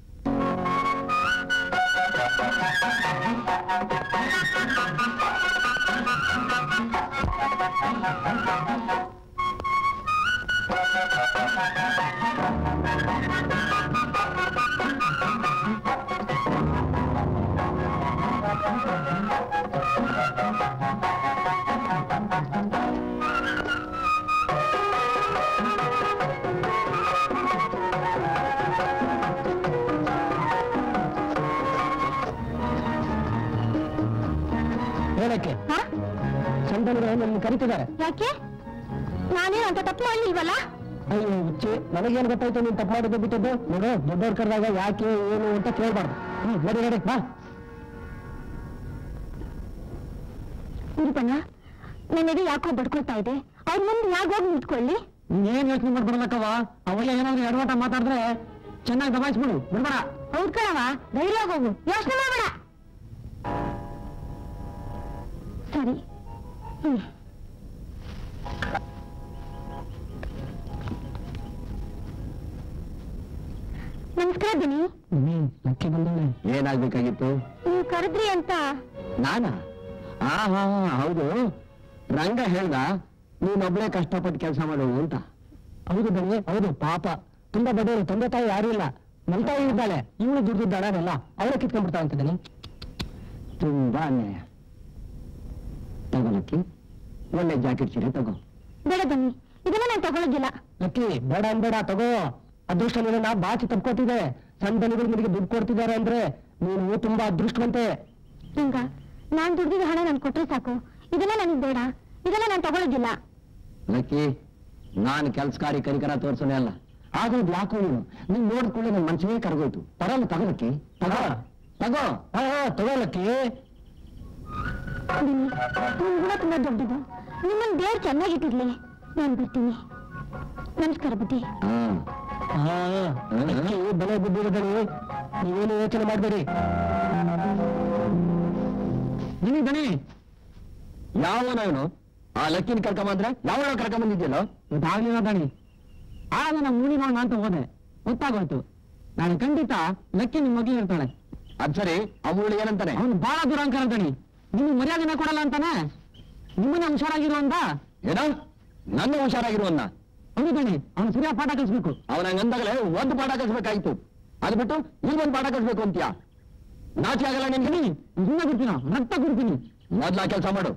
ಹೇಳಕ್ಕೆ ಹಾ ಸಂತಾನಗಳು ನನ್ನ ಕರಿತಿದ್ದಾರೆ ಯಾಕೆ ನಾನೇನು ಅಂತ ತಪ್ಪು ಮಾಡಲಿಲ್ವಲ್ಲ ಅಯ್ಯೋ ಹುಚ್ಚಿ ನನಗೇನು ಗೊತ್ತಾಯ್ತು ನೀನು ತಪ್ಪು ಮಾಡೋದು ಬಿಟ್ಟದ್ದು ನೋಡು ದೊಡ್ಡವ್ರ ಕರೆದಾಗ ಯಾಕೆ ಏನು ಅಂತ ಕೇಳ್ಬಾರ್ದು ಹ್ಮ್ ನಡಿ ನಡಿ ಬಾ ನಿರೂಪಣ್ಣ ನನಗೆ ಯಾಕೋ ಬಡ್ಕೊಳ್ತಾ ಇದೆ ಅವ್ರ ಮುಂದೆ ಯಾಕೆ ಹೋಗಿ ನಿಂತ್ಕೊಳ್ಳಿ ನೀನ್ ಯೋಚನೆ ಮಾಡ್ಬಿಡ್ಬೇಕವ ಅವಾಗ ಏನಾದ್ರು ಎಡವಟ ಮಾತಾಡಿದ್ರೆ ಚೆನ್ನಾಗಿ ದಬಾಯಿಸ್ಬಿಡು ಬಿಡ್ಬೇಡ ಹೌದ್ ಕಣವ ಧೈರ್ಯ ಹೋಗು ಯೋಚನೆ ಮಾಡಬೇಡ ಸರಿ ಹ್ಮ್ ನಮಸ್ಕಾರ ದಿನಿ ಲಕ್ಕಿ ಬಂದವಳೆ ಏನಾಗ್ಬೇಕಾಗಿತ್ತು ನೀವು ಕರೆದ್ರಿ ಅಂತ ನಾನಾ ಆ ಹಾ ಹಾ ಹೌದು ರಂಗ ಹೇಳ್ದ ನೀನೊಬ್ಳೆ ಕಷ್ಟಪಟ್ಟು ಕೆಲಸ ಮಾಡು ಅಂತ ಹೌದು ಬನ್ನಿ ಹೌದು ಪಾಪ ತುಂಬಾ ಬಡವರು ತಂದೆ ತಾಯಿ ಯಾರು ಇಲ್ಲ ನನ್ನ ತಾಯಿ ಇದ್ದಾಳೆ ಇವಳು ದುಡ್ದಿದ್ದಾಳೆ ಅದೆಲ್ಲ ಅವಳೇ ಕಿತ್ಕೊಂಡ್ಬಿಡ್ತಾ ಅಂತ ದನಿ ತುಂಬಾ ಅನ್ಯಾಯ ತಗೊಳಕ್ಕಿ ಒಳ್ಳೆ ಜಾಕೆಟ್ ಸೀರೆ ತಗೋ ಬೇಡ ಬನ್ನಿ ಇದನ್ನ ನಾನು ತಗೊಳ್ಳೋದಿಲ್ಲ ಲಕ್ಕಿ ಬೇಡ ಅನ್ಬೇಡ ತಗೋ ಅದೃಷ್ಟ ನಿನ್ನ ಬಾಚಿ ತಪ್ಕೋತಿದೆ ಸಣ್ಣ ದನಿಗಳು ನಿನಗೆ ದುಡ್ಡು ಕೊಡ್ತಿದ್ದಾರೆ ಅಂದ್ರೆ ನೀನು ತುಂಬಾ ಅದೃಷ್ಟವಂತೆ ರಂಗ ನಾನ್ ದುಡ್ದಿದ ಹಣ ನಾನು ಕೊಟ್ರೆ ಸಾಕು ಇದೆಲ್ಲ ನನಗೆ ಬೇಡ ಇದೆಲ್ಲ ನಾನು ತಗೊಳ್ಳೋದಿಲ್ಲ ಲಕ್ಕಿ ನಾನು ಕೆಲ್ಸಕಾರಿ ಕರಿಕರ ತೋರ್ಸೋನೇ ಅಲ್ಲ ಆಗೋದು ಯಾಕೋ ನೀನು ನೀನ್ ನೋಡ್ಕೊಳ್ಳಿ ನನ್ನ ಮನ್ಸಿಗೆ ಕರಗೋಯ್ತು ಪರಲ್ಲ ತಗೊಳಕ್ಕಿ ತಗೋ ತಗೋ ತಗೋ ಲಕ್ಕಿ ನಿಮ್ ಗುಣ ತುಂಬಾ ದೊಡ್ಡದು ನಿಮ್ಮನ್ನ ದೇವ್ರು ಚೆನ್ನಾಗಿಟ್ಟಿರ್ಲಿ ನಾನು ಬರ್ತೀನಿ ನಮಸ್ಕಾರ ಬುದ್ಧಿ ಬಲೆ ಬಿದ್ದಿರೋದಳಿ ನೀವೇನು ಯೋಚನೆ ಮಾಡಬೇಡಿ ನಿನಗೆ ದಣಿ ಯಾವನ ಇವನು ಆ ಲಕ್ಕಿನ ಕರ್ಕೊಂಬಂದ್ರೆ ಯಾವ ಕರ್ಕೊಂಬಂದಿದ್ಯಲ್ಲೋ ಇದಾಗ್ಲಿಲ್ಲ ದಣಿ ಆಗ ನಮ್ಮ ಮೂಡಿ ನೋಡೋಣ ಅಂತ ಹೋದೆ ಗೊತ್ತಾಗೋಯ್ತು ನಾನು ಖಂಡಿತ ಲಕ್ಕಿ ನಿಮ್ಮ ಮಗಳು ಇರ್ತಾಳೆ ಅದ್ ಸರಿ ಅಮೂಲ್ಯ ಏನಂತಾನೆ ಅವನು ಬಹಳ ದುರಂಕಾರ ದಣಿ ನಿಮ್ಗೆ ಮರ್ಯಾದೆನ ಕೊಡಲ್ಲ ಅಂತಾನೆ ನಿಮ್ಮನ್ನ ಹುಷಾರಾಗಿರು ಅಂತ ಏನೋ ನನ್ನ ಹುಷಾರಾಗಿರುವನ್ನ ಹೌದು ದಣಿ ಅವನು ಸರಿಯಾಗಿ ಪಾಠ ಕಲಿಸ್ಬೇಕು ಅವನ ಹಂಗಂದಾಗಲೇ ಒಂದು ಪಾಠ ಕಲಿಸ್ಬೇಕಾಯ್ತು ಅದು ಬಿಟ್ಟು ಈಗೊಂದು ಪಾಠ ಕಲಿಸ್ಬೇಕು ಅಂತ್ಯಾ ನಾಚಿ ಆಗಲ್ಲ ನಿನ್ಗೆ ದಣಿ ಸುಮ್ಮನೆ ಬಿಡ್ತೀನ ರಕ್ತ ಕೊಡ್ತೀನಿ ಮೊದ್ಲ ಕೆಲಸ ಮಾಡು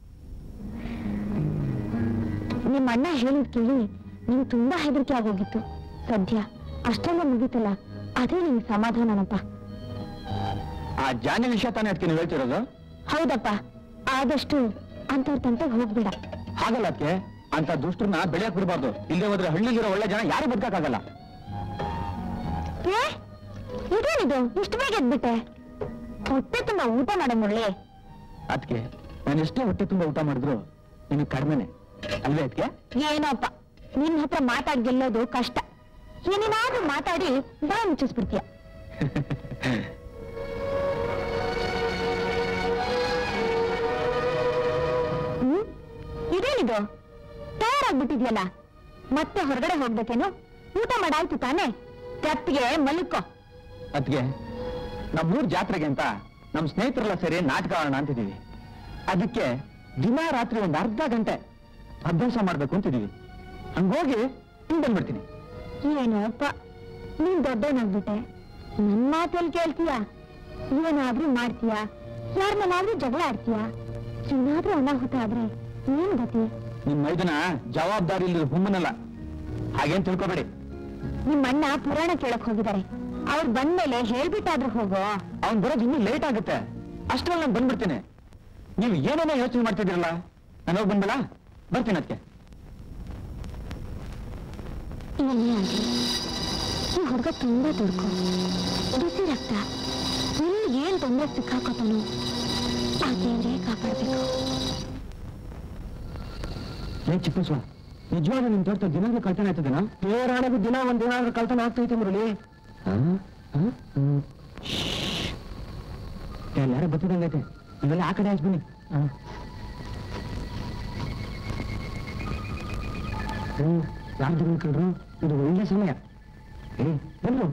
ನಿಮ್ಮ ಅಣ್ಣ ಹೇಳಿದ್ ಕೇಳಿ ನಿಮ್ಗೆ ತುಂಬಾ ಹೆದರಿಕೆ ಆಗೋಗಿತ್ತು ಸದ್ಯ ಅಷ್ಟೆಲ್ಲ ಮುಗೀತಲ್ಲ ಅದೇ ನಿಮ್ಗೆ ಸಮಾಧಾನನಪ್ಪ ಆ ಜಾನಿ ವಿಷಯ ತಾನೇ ಅದಕ್ಕೆ ನೀವು ಹೇಳ್ತಿರೋದು ಹೌದಪ್ಪ ಆದಷ್ಟು ಅಂತವ್ರ ತಂಟೆಗೆ ಹೋಗ್ಬೇಡ ಹಾಗಲ್ಲ ಅದಕ್ಕೆ ಅಂತ ದುಷ್ಟರನ್ನ ಬೆಳೆಯಕ್ ಬಿಡಬಾರ್ದು ಇಲ್ಲದೆ ಹೋದ್ರೆ ಹಳ್ಳಿಲಿರೋ ಒಳ್ಳೆ ಜನ ಯಾರು ಬದುಕಕ್ಕಾಗಲ್ಲ ಏ ಇದೇನಿದು ಇಷ್ಟು ಬೇಗ ಎದ್ಬಿಟ್ಟೆ ಹೊಟ್ಟೆ ತುಂಬಾ ಊಟ ಮಾಡೋ ಮುಳ್ಳಿ ಅದಕ್ಕೆ ನಾನು ಎಷ್ಟೇ ಹೊಟ್ಟೆ ತುಂಬ ಊಟ ಮಾಡಿದ್ರು ನಿನಗೆ ಕಡಿಮೆನೆ ಅಲ್ವೇ ಅದಕ್ಕೆ ಏನೋಪ್ಪ ನಿನ್ ಹತ್ರ ಮಾತಾಡ್ ಗೆಲ್ಲೋದು ಕಷ್ಟ ಏನೇನಾದ್ರೂ ಮಾತಾಡಿ ಬಾಯಿ ಮುಚ್ಚಿಸ್ಬಿಡ್ತೀಯ ಹ್ಮ್ ಇದೇನಿದು ತಯಾರಾಗ್ಬಿಟ್ಟಿದ್ಯಲ್ಲ ಮತ್ತೆ ಹೊರಗಡೆ ಹೋಗ್ಬೇಕೇನು ಊಟ ಮಾಡಾಯ್ತು ತಾನೇ ಕತ್ತಿಗೆ ಮಲ್ಕೋ ಅದಕ್ಕೆ ನಮ್ಮೂರ್ ಜಾತ್ರೆಗೆ ಅಂತ ನಮ್ಮ ಸ್ನೇಹಿತರೆಲ್ಲ ಸೇರಿ ನಾಟಕ ಆಡೋಣ ಅಂತಿದ್ದೀವಿ ಅದಕ್ಕೆ ದಿನ ರಾತ್ರಿ ಒಂದು ಅರ್ಧ ಗಂಟೆ ಅಭ್ಯಾಸ ಮಾಡ್ಬೇಕು ಅಂತಿದ್ದೀವಿ ಹಂಗೋಗಿ ಹಿಂಗ್ ಬಂದ್ಬಿಡ್ತೀನಿ ಏನೋಪ್ಪ ನೀನ್ ದೊಡ್ಡವನಾಗ್ಬಿಟ್ಟೆ ನನ್ ಮಾತಲ್ಲಿ ಕೇಳ್ತೀಯ ಏನಾದ್ರೂ ಮಾಡ್ತೀಯ ಯಾರನ್ನಾದ್ರೂ ಜಗಳ ಆಡ್ತೀಯ ಏನಾದ್ರೂ ಅನಾಹುತ ಆದ್ರೆ ಏನ್ ಗತಿ ನಿಮ್ ಮೈದನ ಜವಾಬ್ದಾರಿ ಇಲ್ಲದ ಹುಮ್ಮನಲ್ಲ ಹಾಗೇನ್ ತಿಳ್ಕೊಬೇಡಿ ನಿಮ್ಮ ಅಣ್ಣ ಪುರಾಣ ಕೇಳಕ್ ಹೋಗಿದ್ದಾರೆ ಅವ್ರು ಬಂದ್ಮೇಲೆ ಹೇಳ್ಬಿಟ್ಟಾದ್ರೂ ಹೋಗೋ ಅವ್ನ್ ಬರೋದು ಇನ್ನೂ ಲೇಟ್ ಆಗುತ್ತೆ ಅಷ್ಟ್ರಲ್ಲಿ ನಾನು ಬಂದ್ಬಿಡ್ತೀನಿ ನೀವು ಏನೇನೋ ಯೋಚನೆ ಮಾಡ್ತಿದ್ದೀರಲ್ಲ ನಾನು ಹೋಗಿ ಬಂದಲ್ಲ ಬರ್ತೀನಿ ಅದಕ್ಕೆ ಏನೇ ಆಗ್ಲಿ ಈ ಹುಡುಗ ತುಂಬಾ ದುಡ್ಕೊ ಬಿಸಿ ರಕ್ತ ಎಲ್ಲಿ ಏನ್ ತೊಂದ್ರೆ ಸಿಕ್ಕಾಕೋತಾನೋ ಆ ದೇವ್ರೇ ಕಾಪಾಡ್ಬೇಕು ಏನ್ ಚಿಕ್ಕಸ್ವ ನಿಜವಾಗ್ಲೂ ನಿಮ್ ತೋಟ ದಿನಾಗ್ಲೂ ಕಳ್ತನ ಆಯ್ತದೇನಾ ದೇವರಾಣೆಗೂ ದಿನ ಒಂದ್ ದಿನ ಕಳ್ತನ ಆಗ್ತೈತೆ ಮುರಳಿ ಯಾರೋ ಬತ್ತಿದಂಗೈತೆ ಇವೆಲ್ಲ ಆ ಕಡೆ ಆಯ್ತು ಬನ್ನಿ ಯಾರ್ದು ಕಣ್ರು ಇದು ಒಳ್ಳೆ ಸಮಯ ಏ ಬಂದ್ರು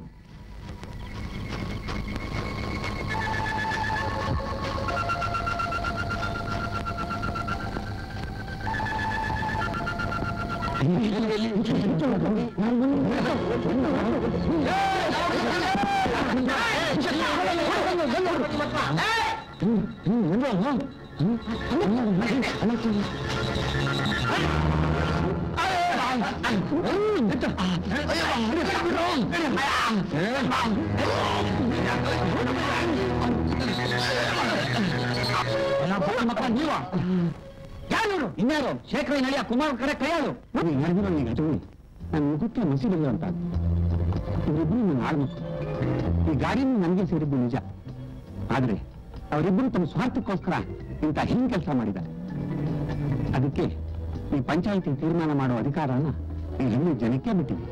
ಮಕ್ಕಳ ನೀವ ಯಾರು ಇನ್ಯಾರು ಶೇಖರ ನಳಿಯ ಕುಮಾರ್ ಕರೆ ಕೈಯಾಳು ನಡೆದಿರೋ ಈಗ ನನ್ನ ಮುಖಕ್ಕೆ ಮಸೀದಿಲ್ಲ ಅಂತ ಇವರಿಬ್ಬರು ನನ್ನ ಆಳ್ಮಕ್ಳು ಈ ಗಾಡಿನೂ ನನಗೆ ಸೇರಿದ್ದು ನಿಜ ಆದ್ರೆ ಅವರಿಬ್ಬರು ತಮ್ಮ ಸ್ವಾರ್ಥಕ್ಕೋಸ್ಕರ ಇಂಥ ಹಿಂಗ್ ಕೆಲಸ ಮಾಡಿದ್ದಾರೆ ಅದಕ್ಕೆ ಈ ಪಂಚಾಯಿತಿ ತೀರ್ಮಾನ ಮಾಡುವ ಅಧಿಕಾರನ ಈ ಹೆಣ್ಣು ಜನಕ್ಕೆ ಬಿಟ್ಟಿದೆ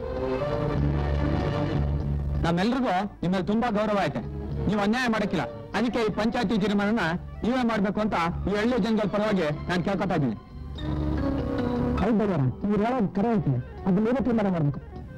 ನಮ್ಮೆಲ್ರಿಗೂ ನಿಮ್ಮಲ್ಲಿ ತುಂಬಾ ಗೌರವ ಐತೆ ನೀವು ಅನ್ಯಾಯ ಮಾಡಕ್ಕಿಲ್ಲ ಅದಕ್ಕೆ ಈ ಪಂಚಾಯತಿ ತೀರ್ಮಾನನ ನೀವೇ ಮಾಡ್ಬೇಕು ಅಂತ ಈ ಹಳ್ಳಿ ಜನಗಳ ಪರವಾಗಿ ನಾನು ಕೇಳ್ಕೊತಾ ಇದ್ದೀನಿ ಹೌದು ಬಡವರ ನೀವು ಹೇಳೋದು ಕರೆ ಐತೆ ಅದು ನೀವೇ ತೀರ್ಮಾನ ಮಾಡ್ಬೇಕು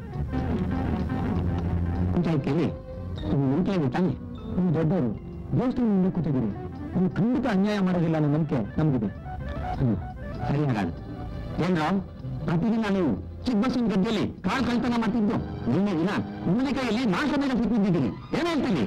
ಪಂಚಾಯತಿಯಲ್ಲಿ ನೀವು ನಂಬಿಕೆ ಇದೆ ತಾನೆ ನೀವು ದೊಡ್ಡವರು ದೇವಸ್ಥಾನ ಮುಂದೆ ಕೂತಿದ್ದೀರಿ ನೀವು ಖಂಡಿತ ಅನ್ಯಾಯ ಮಾಡೋದಿಲ್ಲ ಅನ್ನೋ ನಂಬಿಕೆ ನಮಗಿದೆ ಹ್ಮ್ ಸರಿ ಹಾಗಾದ್ರೆ ಏನ್ರಾವ್ ಪ್ರತಿದಿನ ನೀವು ಚಿಕ್ಕಬಸ್ಸಿನ ಗದ್ದೆಯಲ್ಲಿ ಕಾಳು ಕಳ್ತನ ಮಾಡ್ತಿದ್ದು ನಿನ್ನೆ ದಿನ ನಿಮ್ಮ ಕೈಯಲ್ಲಿ ನಾಲ್ಕು ಮೇಲೆ ಸಿಕ್ಕಿದ್ದೀರಿ ಏನ್ ಹೇಳ್ತೀನಿ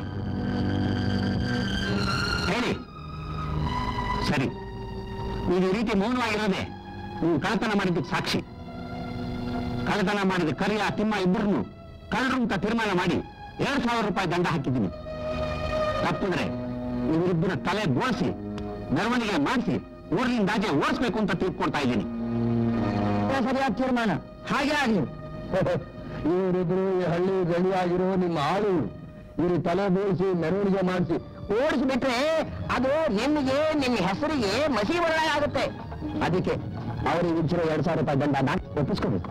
ಹೇಳಿ ಸರಿ ನೀವು ಈ ರೀತಿ ಮೌನವಾಗಿರೋದೆ ನೀವು ಕಳ್ಳತನ ಮಾಡಿದ್ದಕ್ಕೆ ಸಾಕ್ಷಿ ಕಳ್ಳತನ ಮಾಡಿದ ಕರಿಯ ತಿಮ್ಮ ಇಬ್ಬರನ್ನು ಕಳ್ಳರು ಅಂತ ತೀರ್ಮಾನ ಮಾಡಿ ಎರಡ್ ಸಾವಿರ ರೂಪಾಯಿ ದಂಡ ಹಾಕಿದ್ದೀನಿ ತಪ್ಪಿದ್ರೆ ಇವರಿಬ್ಬರ ತಲೆ ಬೋಳಿಸಿ ಮೆರವಣಿಗೆ ಮಾಡಿಸಿ ಊರಿನಿಂದಾಚೆ ಓಡಿಸ್ಬೇಕು ಅಂತ ತೀರ್ಕೊಳ್ತಾ ಇದ್ದೀನಿ ಸರಿಯಾದ ತೀರ್ಮಾನ ಹಾಗೆ ಆಗಲಿ ಇವರಿದ್ರು ಈ ಹಳ್ಳಿ ಗಡಿಯಾಗಿರೋ ನಿಮ್ಮ ಆಳು ಇವರು ತಲೆ ಬೋಳಿಸಿ ಮೆರವಣಿಗೆ ಮಾಡಿಸಿ ಓಡಿಸ್ಬಿಟ್ರೆ ಅದು ನಿಮಗೆ ನಿಮ್ಮ ಹೆಸರಿಗೆ ಮಸಿ ಬರಳ ಆಗುತ್ತೆ ಅದಕ್ಕೆ ಅವರಿಗೆ ವಿಧಿಸಿರೋ ಎರಡ್ ಸಾವಿರ ರೂಪಾಯಿ ದಂಡ ನಾನು ಒಪ್ಪಿಸ್ಕೋಬೇಕು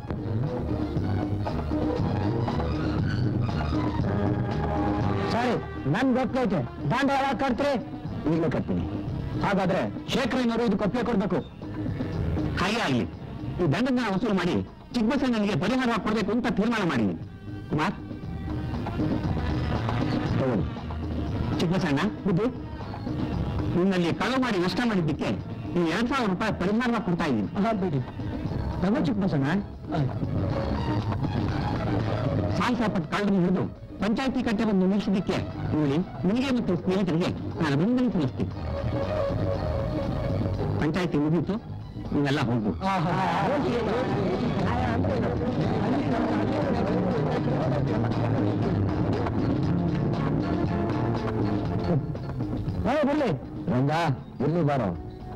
ಸರಿ ನನ್ ಗೊತ್ತೈತೆ ದಂಡ ಯಾವಾಗ ಕಟ್ತೀರಿ ಈಗಲೇ ಕಟ್ತೀನಿ ಹಾಗಾದ್ರೆ ಶೇಖರನವರು ಇದು ಕೊಪ್ಪೆ ಕೊಡ್ಬೇಕು ಹಾಗೆ ಆಗ್ಲಿ ಈ ದಂಡನ ವಸೂಲು ಮಾಡಿ ಚಿಕ್ಕಬಸಣ್ಣನಿಗೆ ಪರಿಹಾರ ಕೊಡಬೇಕು ಅಂತ ತೀರ್ಮಾನ ಮಾಡಿದ್ದೀನಿ ಕುಮಾರ್ ತಗೊಳ್ಳಿ ಚಿಕ್ಕಬಸಣ್ಣ ಬುದ್ಧಿ ನಿನ್ನಲ್ಲಿ ಕಳು ಮಾಡಿ ನಷ್ಟ ಮಾಡಿದ್ದಕ್ಕೆ ನೀವು ಎರಡ್ ಸಾವಿರ ರೂಪಾಯಿ ಪರಿಹಾರ ಕೊಡ್ತಾ ಇದ್ದೀನಿ ಹಾ ಬಿಡಿ ತಗೋ ಚಿಕ್ಕ ಬಸಣ್ಣ ಸಾಲ್ಸಾಪಟ್ಟು ಕಳ್ಳನ್ನು ಹಿಡಿದು ಪಂಚಾಯತಿ ಕಟ್ಟೆ ಬಂದು ನಿಲ್ಲಿಸಿದ್ದಕ್ಕೆ ನೋಡಿ ನಿಮಗೆ ಮತ್ತು ಸ್ನೇಹಿತರಿಗೆ ನಾನು ಅಭಿನಂದನೆ ಸಲ್ಲಿಸ್ತೀನಿ ಪಂಚಾಯತಿ ಮುಗೀತು ನೀವೆಲ್ಲ ಹೋಗ್ಬೋದು ಹಾ ಬರ್ಲಿ ರಂಗ ಇಲ್ಲಿ ಬಾರೋ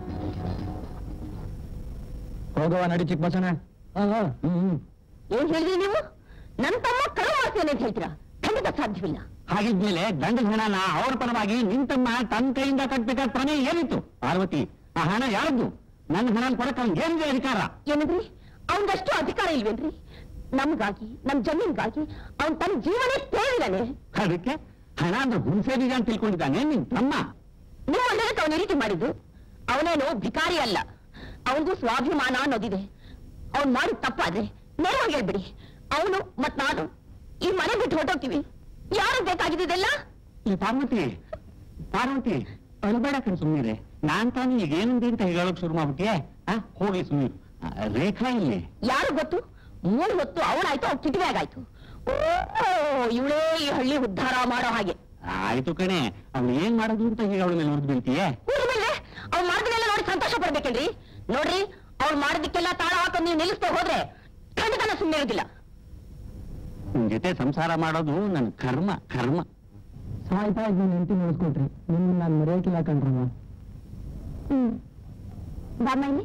ಹೋಗವ ನಡಿ ಚಿಕ್ಕ ಬಸಣ್ಣ ಹ್ಮ್ ಏನ್ ಹೇಳಿದ್ರಿ ನೀವು ನನ್ನ ತಮ್ಮ ಕಳು ಮಾಡ್ತೇನೆ ಅಂತ ಹೇಳ್ತೀರಾ ಖಂಡಿತ ಸಾಧ್ಯವಿಲ್ಲ ಹಾಗಿದ್ಮೇಲೆ ದಂಡದ ಹಣನ ಅವರ ಪರವಾಗಿ ನಿಂತಮ್ಮ ತನ್ನ ಕೈಯಿಂದ ಕಟ್ಬೇಕಾದ ಪ್ರಮೇಯ ಏನಿತ್ತು ಪಾರ್ವತಿ ಆ ಹಣ ಯಾರದ್ದು ನನ್ನ ಹಣ ಕೊಡಕ್ಕೆ ಅವ್ನಿಗೆ ಏನಿದೆ ಅಧಿಕಾರ ಏನಂದ್ರಿ ಅವನದಷ್ಟು ಅಧಿಕಾರ ಇಲ್ವೇನ್ರಿ ನಮ್ಗಾಗಿ ನಮ್ ಜಮೀನ್ಗಾಗಿ ಅವನ್ ತನ್ನ ಜೀವನೇ ತೇಳಿದಾನೆ ಅದಕ್ಕೆ ಹಣ ಅಂದ್ರೆ ಹುಣಸೆ ಬೀಜ ಅಂತ ತಿಳ್ಕೊಂಡಿದ್ದಾನೆ ನಿನ್ ತಮ್ಮ ನೀವು ಒಳ್ಳೆದಕ್ಕೆ ಅವನ ರೀತಿ ಮಾಡಿದ್ದು ಅವನೇನು ಭಿಕಾರಿ ಅಲ್ಲ ಅವನಿಗೂ ಸ್ವಾಭಿಮಾನ ಅನ್ನೋದಿದೆ ಅವ್ನ್ ಮಾಡಿದ ತಪ್ಪಾದ್ರೆ ನೇರವಾಗಿ ಹೇಳ್ಬಿಡಿ ಅವನು ಮತ್ ನಾನು ಈ ಮನೆ ಬಿಟ್ಟು ಹೊರಟೋಗ್ತೀವಿ ಯಾರು ಬೇಕಾಗಿದ್ದೆಲ್ಲ ಈ ಪಾರ್ವತಿ ಪಾರ್ವತಿ ಅಳ್ಬೇಡ ಕಣ್ ಸುಮ್ಮನೆ ನಾನ್ ತಾನು ಈಗ ಏನಂದೆ ಅಂತ ಹೇಳೋಕ್ ಶುರು ಮಾಡ್ಬಿಟ್ಟಿಯೇ ಆ ಹೋಗಿ ಸುಮ್ಮನೆ ರೇಖಾ ಇಲ್ಲಿ ಯಾರು ಗೊತ್ತು ಮೂರು ಹೊತ್ತು ಅವಳಾಯ್ತು ಅವ್ಳು ಕಿಟಿವ್ಯಾಗಾಯ್ತು ಓ ಇವಳೇ ಈ ಹಳ್ಳಿ ಉದ್ಧಾರ ಮಾಡೋ ಹಾಗೆ ಆಯ್ತು ಕಣೆ ಅವ್ಳು ಏನ್ ಮಾಡೋದು ಅಂತ ಹೇಳಿ ಅವಳ ಮೇಲೆ ಹೊರದು ಬೀಳ್ತೀಯೇ ಮೇಲೆ ಅವ್ಳು ಮಾಡಿದ್ನೆಲ್ಲ ನೋಡಿ ಸಂತೋಷ ಪಡ್ಬೇಕೇನ್ರಿ ನೋಡ್ರಿ ಅವ್ಳು ಮಾಡಿದಕ್ಕೆಲ್ಲ ತಾಳ ಹಾಕೊಂಡು ನೀವು ನಿಲ್ಲಿಸ್ದೆ ಹೋದ್ರೆ ಖಂಡಿತ ನಾನು ಸುಮ್ಮನೆ ಇರೋದಿಲ್ಲ ನಿನ್ ಜೊತೆ ಸಂಸಾರ ಮಾಡೋದು ನನ್ ಕರ್ಮ ಕರ್ಮ ಸಾಯ್ತಾ ಇದ್ ನನ್ನ ಹೆಂಡತಿ ನೋಡ್ಸ್ಕೊಟ್ರಿ ನಿನ್ನ ನಾನು ಮರೆಯಕ್ಕಿಲ್ಲ ಕಣ್ರಮ್ಮ ಹ್ಮ್ ಬಾಮ ಇಲ್ಲಿ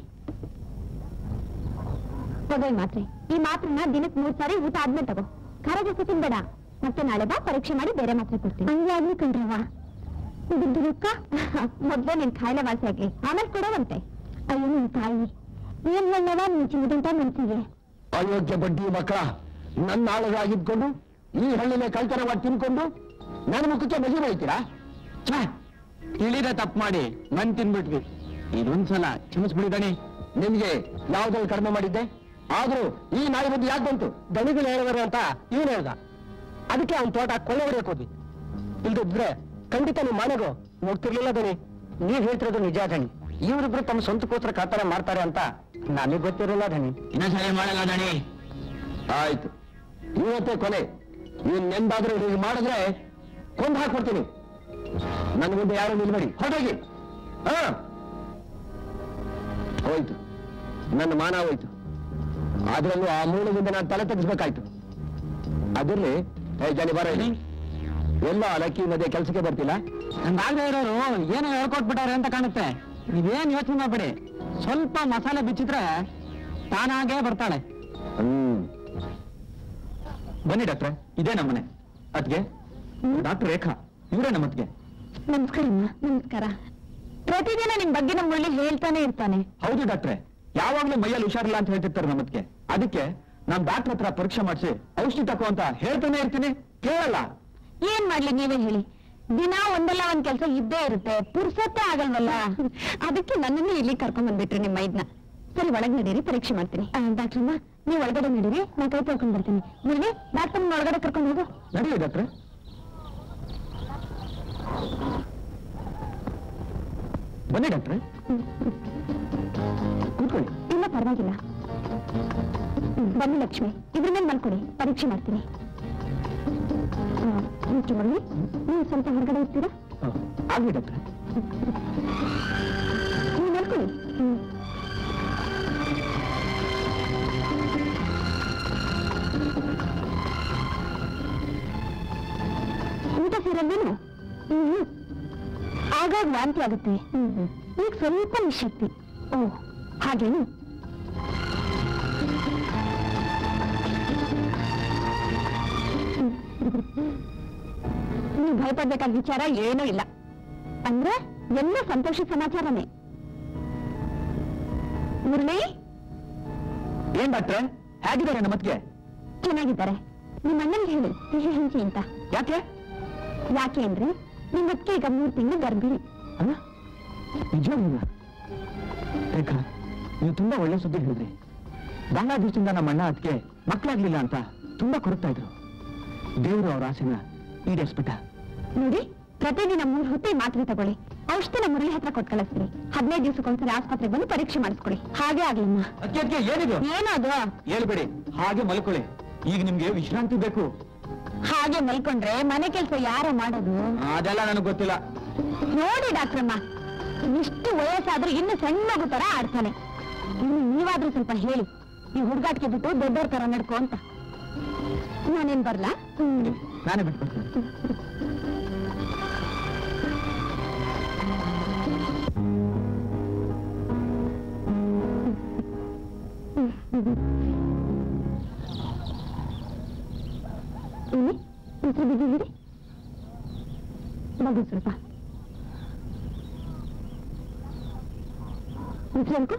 ತಗೋ ಈ ಮಾತ್ರೆ ಈ ಮಾತ್ರನ ದಿನಕ್ಕೆ ಮೂರ್ ಸಾರಿ ಊಟ ಆದ್ಮೇಲೆ ತಗೋ ಖಾರ ಜಾಸ್ತಿ ತಿನ್ಬೇಡ ಮತ್ತೆ ನಾಳೆ ಬಾ ಪರೀಕ್ಷೆ ಮಾಡಿ ಬೇರೆ ಮಾತ್ರೆ ಕೊಡ್ತೀನಿ ಹಂಗೆ ಆಗ್ಲಿ ಕಣ್ರವ ದುಡ್ಡುಕ್ಕ ಮೊದ್ಲು ನಿನ್ ಕಾಯಿಲೆ ವಾಸಿ ಆಗ್ಲಿ ಆಮೇಲೆ ಕೊಡೋವಂತೆ ಅಯ್ಯೋ ನಿನ್ ತಾಯಿ ಏನ್ ಒಳ್ಳೆದ ನಿನ್ ಚಿನ್ನದಂತ ಮನ್ಸಿಗೆ ಅಯೋಗ್ಯ ಬಡ್ಡಿ ಮಕ್ಕಳ ನನ್ನ ಆಳಗಾಗಿದ್ಕೊಂಡು ಈ ಹಳ್ಳಿನ ಕಳ್ತನವಾಗಿ ತಿನ್ಕೊಂಡು ನನ್ನ ಮುಖಕ್ಕೆ ಮಜಿ ಬೈತೀರಾ ಛೇ ತಿಳಿದ ತಪ್ಪು ಮಾಡಿ ಮನ್ ತಿನ್ಬಿಟ್ವಿ ಇದೊಂದ್ಸಲ ಕ್ಷಮಿಸ್ಬಿಡಿ ದಣಿ ನಿಮ್ಗೆ ಯಾವ್ದ್ರಲ್ಲಿ ಕಡಿಮೆ ಮಾಡಿದ್ದೆ ಆದ್ರೂ ಈ ನಾಯಿ ಬುದ್ಧಿ ಯಾಕೆ ಬಂತು ದಣಿಗಳು ಹೇಳಿದಾರೆ ಅಂತ ಇವನು ಹೇಳ್ದ ಅದಕ್ಕೆ ಅವ್ನ ತೋಟ ಕೊಳ್ಳೆ ಹೊಡೆಯಕ್ ಹೋದ್ವಿ ಇಲ್ದಿದ್ರೆ ಖಂಡಿತ ನಿಮ್ ಮನೆಗೂ ಹೋಗ್ತಿರ್ಲಿಲ್ಲ ದಣಿ ನೀವ್ ಹೇಳ್ತಿರೋದು ನಿಜ ದಣಿ ಇವರಿಬ್ರು ತಮ್ಮ ಸ್ವಂತಕ್ಕೋಸ್ಕರ ಕಳ್ತನ ಮಾಡ್ತಾರೆ ಅಂತ ನನಗೆ ಗೊತ್ತಿರಲಿಲ್ಲ ದಣಿ ಇನ್ನೊಂದ್ಸಲ ಮಾಡಲ್ಲ ದಣಿ ಆಯ್ತು ಇವತ್ತೇ ಕೊನೆ ನೀನ್ ಎಂದಾದ್ರೂ ಹೀಗೆ ಮಾಡಿದ್ರೆ ಕೊಂದು ಹಾಕ್ಬಿಡ್ತೀನಿ ನನ್ನ ಮುಂದೆ ಯಾರು ನಿಲ್ಬೇಡಿ ಹೊರಟೋಗಿ ಹಾ ಹೋಯ್ತು ನನ್ನ ಮಾನ ಹೋಯ್ತು ಅದ್ರಲ್ಲೂ ಆ ಮೂಲದಿಂದ ನಾನು ತಲೆ ತೆಗಿಸ್ಬೇಕಾಯ್ತು ಅದಿರ್ಲಿ ಏ ಜನಿ ಬರ ಇಲ್ಲಿ ಎಲ್ಲ ಲಕ್ಕಿ ಮಧ್ಯೆ ಕೆಲಸಕ್ಕೆ ಬರ್ತಿಲ್ಲ ನಂಗಾಗದೆ ಇರೋರು ಏನೋ ಹೇಳ್ಕೊಟ್ಬಿಟ್ಟಾರೆ ಅಂತ ಕಾಣುತ್ತೆ ನೀವೇನ್ ಯೋಚನೆ ಮಾಡ್ಬೇಡಿ ಸ್ವಲ್ಪ ಮಸಾಲೆ ಬಿಚ್ಚಿದ್ರೆ ತಾನಾಗೇ ಬರ್ತಾಳೆ ಹ್ಮ್ ಬನ್ನಿ ಡಾಕ್ಟ್ರೆ ಇದೇ ನಮ್ಮನೆ ಅದ್ಗೆ ಡಾಕ್ಟರ್ ರೇಖಾ ಇವರೇ ನಮ್ಮತ್ಗೆ ನಮಸ್ಕಾರ ನಮಸ್ಕಾರ ಪ್ರತಿದಿನ ನಿಮ್ ಬಗ್ಗೆ ನಮ್ಮ ಮುಳ್ಳಿ ಹೇಳ್ತಾನೆ ಇರ್ತಾನೆ ಹೌದು ಡಾಕ್ಟ್ರೆ ಯಾವಾಗ್ಲೂ ಮೈಯಲ್ಲಿ ಹುಷಾರಿಲ್ಲ ಅಂತ ಹೇಳ್ತಿರ್ತಾರೆ ನಮ್ಮತ್ಗೆ ಅದಕ್ಕೆ ನಾನ್ ಡಾಕ್ಟರ್ ಹತ್ರ ಪರೀಕ್ಷೆ ಮಾಡಿಸಿ ಔಷಧಿ ತಕೋ ಅಂತ ಹೇಳ್ತಾನೆ ಇರ್ತೀನಿ ಕೇಳಲ್ಲ ಏನ್ ಮಾಡ್ಲಿ ನೀವೇ ಹೇಳಿ ದಿನ ಒಂದಲ್ಲ ಒಂದ್ ಕೆಲಸ ಇದ್ದೇ ಇರುತ್ತೆ ಪುರ್ಸತ್ತೆ ಆಗಲ್ವಲ್ಲ ಅದಕ್ಕೆ ನನ್ನನ್ನು ಇಲ್ಲಿ ಕರ್ಕೊಂಡ್ ಬಂದ್ಬಿಟ್ರಿ ನಿಮ್ಮ ಮೈದ್ನ ಸರಿ ಒಳಗ್ ನಡೀರಿ ಪರೀಕ್ಷೆ ಮಾಡ್ತೀನಿ ಡಾಕ್ಟ್ರಮ್ಮ ನೀವು ಒಳಗಡೆ ನಡೀರಿ ನಾನು ಕೈ ತೊಳ್ಕೊಂಡ್ ಬರ್ತೀನಿ ಮುರಳಿ ಡಾಕ್ಟರ್ ಒಳಗಡೆ ಕರ್ಕೊಂಡು ಹೋಗು ನಡೆಯುವ ಡಾಕ್ಟ್ರೆ ಬನ್ನಿ ಡಾಕ್ಟ್ರೆ ಕೂತ್ಕೊಳ್ಳಿ ಇಲ್ಲ ಪರವಾಗಿಲ್ಲ ಹ್ಮ್, ಬನ್ನಿ ಲಕ್ಷ್ಮಿ ಇದ್ರ ಮೇಲೆ ಮಲ್ಕೊಡಿ ಪರೀಕ್ಷೆ ಮಾಡ್ತೀನಿ ಮಿಸ್ಟರ್ ಮುರಳಿ ನೀವು ಸ್ವಲ್ಪ ಹೊರಗಡೆ ಇರ್ತೀರಾ ಆಗ್ಲಿ ಡಾಕ್ಟ್ರೆ ನೀವು ಮಲ್ಕೊಳ್ಳಿ ಹ್ಮ್. ಊಟ ಸೇರಲ್ವೇನು ಹ್ಮ್ ಆಗಾಗ ವಾಂತಿ ಆಗುತ್ತೆ ಈಗ ಸ್ವಲ್ಪ ನಿಶಕ್ತಿ ಓ ಹಾಗೇನು ನೀವು ಭಯಪಡ್ಬೇಕಾದ ವಿಚಾರ ಏನೂ ಇಲ್ಲ ಅಂದ್ರೆ ಎಲ್ಲ ಸಂತೋಷ ಸಮಾಚಾರನೇ ಮುರಳಿ ಏನ್ ಡಾಕ್ಟ್ರೆ ಹೇಗಿದ್ದಾರೆ ನಮ್ಮ ಅತ್ತಿಗೆ ಚೆನ್ನಾಗಿದ್ದಾರೆ ನಿಮ್ಮ ಅಣ್ಣನಿಗೆ ಹೇಳು ಸಿಹಿ ಹಂಚಿ ಅಂತ ಯಾಕೆ ಯಾಕೆ ಅಂದ್ರೆ ನಿಮ್ಮ ಅತ್ತಿಗೆ ಈಗ ಮೂರು ತಿಂಗಳು ಗರ್ಭಿಣಿ ಅಲ್ಲ ನಿಜವಾಗಿಲ್ಲ ರೇಖಾ ನೀವು ತುಂಬಾ ಒಳ್ಳೆ ಸುದ್ದಿ ಹೇಳಿದ್ರಿ ಬಹಳ ದಿವಸದಿಂದ ನಮ್ಮ ಅಣ್ಣ ಅದಕ್ಕೆ ಮಕ್ಕಳಾಗ್ಲಿಲ್ಲ ಅಂತ ತುಂಬಾ ಕೊರಗ್ತಾ ಇದ್ರು ದೇವರು ಅವ್ರ ಆಸೆನ ಈಡೇರಿಸ್ಬಿಟ್ಟ ನೋಡಿ ಪ್ರತಿದಿನ ಮೂರು ಹೊತ್ತೆ ಮಾತ್ರೆ ತಗೊಳ್ಳಿ ಔಷಧಿನ ಮುರಳಿ ಹತ್ರ ಕೊಟ್ಟು ಕಳಿಸ್ರಿ ಹದಿನೈದು ದಿವಸಕ್ಕೊಂದ್ಸರಿ ಆಸ್ಪತ್ರೆಗೆ ಬಂದು ಪರೀಕ್ಷೆ ಮಾಡಿಸ್ಕೊಡಿ ಹಾಗೆ ಆಗ್ಲಮ್ಮ ಅದಕ್ಕೆ ಅದಕ್ಕೆ ಏನಿದು ಏನದು ಹೇಳ್ಬೇಡಿ ಹಾಗೆ ಮಲ್ಕೊಳ್ಳಿ ಈಗ ನಿಮ್ಗೆ ವಿಶ್ರಾಂತಿ ಬೇಕು ಹಾಗೆ ಮಲ್ಕೊಂಡ್ರೆ ಮನೆ ಕೆಲಸ ಯಾರು ಮಾಡೋದು ಅದೆಲ್ಲ ನನಗೆ ಗೊತ್ತಿಲ್ಲ ನೋಡಿ ಡಾಕ್ಟ್ರಮ್ಮ ಇಷ್ಟು ವಯಸ್ಸಾದ್ರೂ ಇನ್ನು ಸಣ್ಣ ಮಗು ತರ ಆಡ್ತಾನೆ ಇನ್ನು ನೀವಾದ್ರೂ ಸ್ವಲ್ಪ ಹೇಳಿ ಈ ಹುಡುಗಾಟಿಗೆ ಬಿಟ್ಟು ದೊಡ್ಡವ್ರ ತರ ನಡ್ಕೊ ಅಂತ ನಾನೇನ್ ಬರ್ಲಾ ಹ್ಮ್ ನಾನೇ ಬಿಟ್ಬಿಡ್ತೀನಿ ಇಲ್ಲಿ ಉಸಿರು ಬಿದ್ದಿದ್ದೀರಿ ಮಗು ಸ್ವಲ್ಪ ಉಸಿರು ಅನ್ಕೋ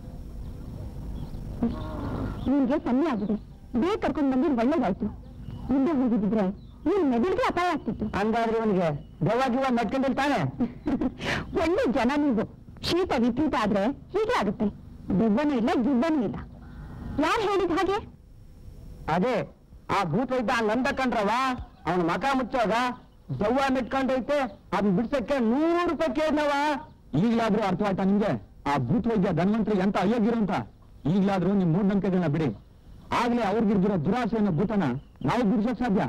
ನಿಮ್ಗೆ ಸನ್ನೆ ಆಗಿದೆ ಬೇಗ ಕರ್ಕೊಂಡ್ ಬಂದಿದ್ದು ಒಳ್ಳೇದಾಯ್ತು ಮುಂದೆ ಹೋಗಿದ್ರೆ ನೀನ್ ಮೆದುಳಿಗೆ ಅಪಾಯ ಆಗ್ತಿತ್ತು ಹಂಗಾದ್ರೆ ಇವನಿಗೆ ದೆವ್ವ ಗಿವ್ವ ನಡ್ಕೊಂಡಿರ್ತಾನೆ ಒಳ್ಳೆ ಜನ ನೀವು ಶೀತ ವಿಪರೀತ ಆದ್ರೆ ಹೀಗೆ ಆಗುತ್ತೆ ದೆವ್ವನೂ ಇಲ್ಲ ಗಿಬ್ಬನೂ ಇಲ್ಲ ಯಾರು ಹೇಳಿದ ಹಾಗೆ ಅದೇ ಆ ಭೂತ ವೈದ್ಯ ನಂದ ಕಂಡ್ರವ ಅವನ ಮಕ ಮುಚ್ಚೋದ ದೆವ್ವ ಮೆಟ್ಕೊಂಡೈತೆ ಅದನ್ನ ಬಿಡ್ಸಕ್ಕೆ ನೂರು ರೂಪಾಯಿ ಕೇಳಿದ್ನವ ಈಗ್ಲಾದ್ರೂ ಅರ್ಥವಾಯ್ತಾ ನಿಮ್ಗೆ ಆ ಭೂತ ವೈದ್ಯ ಧನ್ವಂತರಿ ಎಂತ ಅಯೋಗ್ಯರು ಅಂತ ಈಗ್ಲಾದ್ರೂ ನಿಮ್ ಮೂಢನಂಬಿಕೆಗಳನ್ನ ಬಿಡಿ ಆಗ್ಲೇ ಅವ್ರಿಗಿರ್ದಿರೋ ದುರಾಸೆ ಅನ್ನೋ ಭೂತನ ನಾವು ಬಿಡ್ಸಕ್ ಸಾಧ್ಯ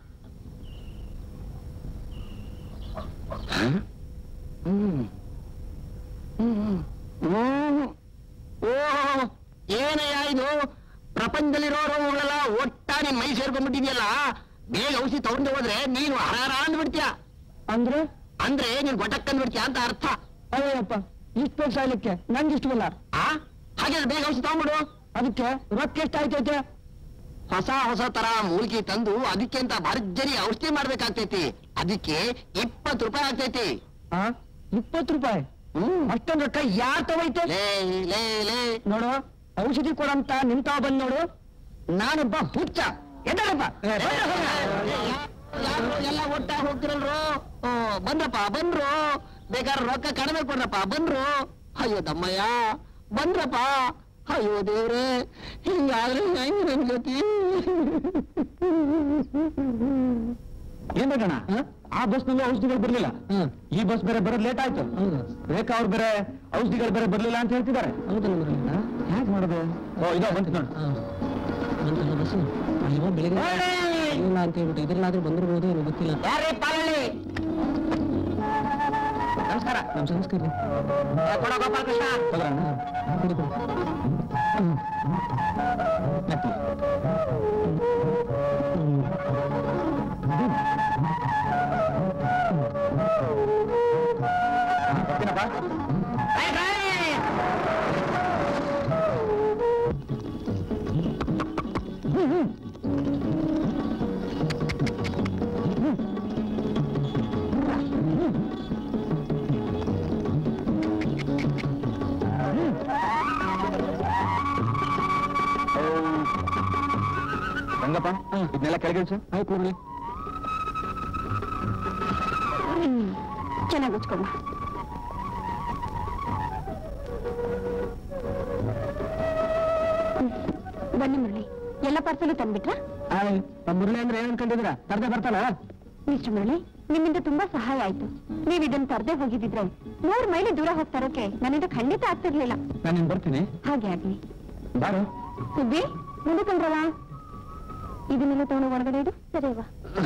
ಓ ಏನಯ್ಯ ಇದು ಪ್ರಪಂಚದಲ್ಲಿರೋ ರೋಗಗಳೆಲ್ಲ ಒಟ್ಟಾಗಿ ಮೈ ಸೇರ್ಕೊಂಡ್ಬಿಟ್ಟಿದ್ಯಲ್ಲ ಬೇಗ ಔಷಧಿ ತಗೊಂಡು ಹೋದ್ರೆ ನೀನು ಹರಾರ ಅಂದ್ಬಿಡ್ತೀಯ ಅಂದ್ರೆ ಅಂದ್ರೆ ನೀನ್ ಗೊಟಕ್ ಅಂದ್ಬಿಡ್ತೀಯ ಅಂತ ಅರ್ಥ ಅಯ್ಯಪ್ಪ ಇಷ್ಟ ಬೇಗ ಸಾಯ್ಲಿಕ್ಕೆ ನಂಗೆ ಇಷ್ಟವಲ್ಲ ಆ ಹಾಗಾದ್ರೆ ಬೇಗ ಔಷಧಿ ತಗೊಂಡ್ಬಿಡು ಅದಕ್ಕೆ ರೊಕ್ಕ ಎಷ್ಟಾಯ್ತೈತೆ ಹೊಸ ಹೊಸ ತರ ಮೂಲಿಕೆ ತಂದು ಅದಕ್ಕೆ ಅಂತ ಭರ್ಜರಿ ಔಷಧಿ ಮಾಡ್ಬೇಕಾಗ್ತೈತಿ ಅದಕ್ಕೆ ಇಪ್ಪತ್ತು ರೂಪಾಯಿ ಆಗ್ತೈತಿ ಆ ಇಪ್ಪತ್ತು ರೂಪಾಯಿ ಹ್ಮ್ ಅಷ್ಟೊಂದು ರೊಕ್ಕ ಯಾರ್ ತಗೋಯ್ತು ಲೇ ಲೇ ಲೇ ನೋಡು ಔಷಧಿ ಕೊಡಂತ ನಿಂತಾವ ಬಂದ್ ನೋಡು ನಾನೊಬ್ಬ ಹುಚ್ಚ ಎದ್ದಳಪ್ಪ ಯಾರು ಎಲ್ಲ ಒಟ್ಟಾಗಿ ಹೋಗ್ತಿರಲ್ರು ಓ, ಬಂದ್ರಪ್ಪ ಬಂದ್ರು ಬೇಕಾದ್ರೆ ರೊಕ್ಕ ಕಡಿಮೆ ಕೊಡ್ರಪ್ಪ ಬಂದ್ರು ಅಯ್ಯೋ ತಮ್ಮಯ್ಯ ಬಂದ್ರಪ್ಪ ಅಯ್ಯೋ ದೇವ್ರೆ ಹಿಂಗಾದ್ರೆ ಹೆಂಗ್ ನನ್ ಗತಿ ಏನ್ ಬೇಕಣ್ಣ ಆ ಬಸ್ ನಲ್ಲಿ ಔಷಧಿಗಳು ಬರ್ಲಿಲ್ಲ ಈ ಬಸ್ ಬೇರೆ ಬರೋದ್ ಲೇಟ್ ಆಯ್ತು ರೇಖಾ ಅವ್ರು ಬೇರೆ ಔಷಧಿಗಳು ಬೇರೆ ಬರ್ಲಿಲ್ಲ ಅಂತ ಹೇಳ್ತಿದ್ದಾರೆ ಹೇಗ್ ಮಾಡೋದು ಓ ಇದೋ ಬಂತು ನೋಡು ಇಲ್ಲ ಅಂತ ಹೇಳ್ಬಿಟ್ಟು ಇದ್ರಲ್ಲಾದ್ರೂ ಬಂದಿರ್ಬೋದು ಏನೋ ಗೊತ್ತಿಲ್ಲ ಯಾರೇ ಪಾಲಳಿ ನಮಸ್ಕಾರ ನಮ್ ಸಂಸ್ಕಾರ ಕೊಡ ಗೋಪಾಲ ಕೃಷ್ಣ ಹೋಗೋಣ? ಕೊಡಿ ಕೊಡಿ ನಟ್ಟಿ. ಬರ್ತೀನಪ್ಪ? ರಂಗಪ್ಪ ಇದನ್ನೆಲ್ಲ ಕೆಳಗಿಳಿಸು ಆಯ್ತು ನೋಡ್ರಿ ಚೆನ್ನಾಗಿ ಉಚ್ಕೊಂಡ ಬನ್ನಿ ಮುರಳಿ ಎಲ್ಲ ಪಾರ್ಸಲು ತಂದ್ಬಿಟ್ರಾ ಆಯ್ ನಮ್ಮ ಮುರಳಿ ಅಂದ್ರೆ ಏನ್ ಅನ್ಕೊಂಡಿದ್ರ ತರದೆ ಬರ್ತಾನ ಮಿಸ್ಟರ್ ಮುರಳಿ ನಿಮ್ಮಿಂದ ತುಂಬಾ ಸಹಾಯ ಆಯ್ತು ನೀವು ಇದನ್ನ ತರದೆ ಹೋಗಿದ್ದಿದ್ರೆ ಮೂರ್ ಮೈಲಿ ದೂರ ಹೋಗ್ತಾ ಇರೋಕೆ ನನ್ನಿಂದ ಖಂಡಿತ ಆಗ್ತಿರ್ಲಿಲ್ಲ ನಾನು ನಿನ್ ಬರ್ತೀನಿ ಹಾಗೆ ಆಗ್ಲಿ ಬಾರು ಸುದ್ದಿ ಮುಂದೆ ಕಂಡ್ರವ ಇದನ್ನೆಲ್ಲ ತಗೊಂಡು ಹೊರಗಡೆ ಇಡು ಸರಿವಾ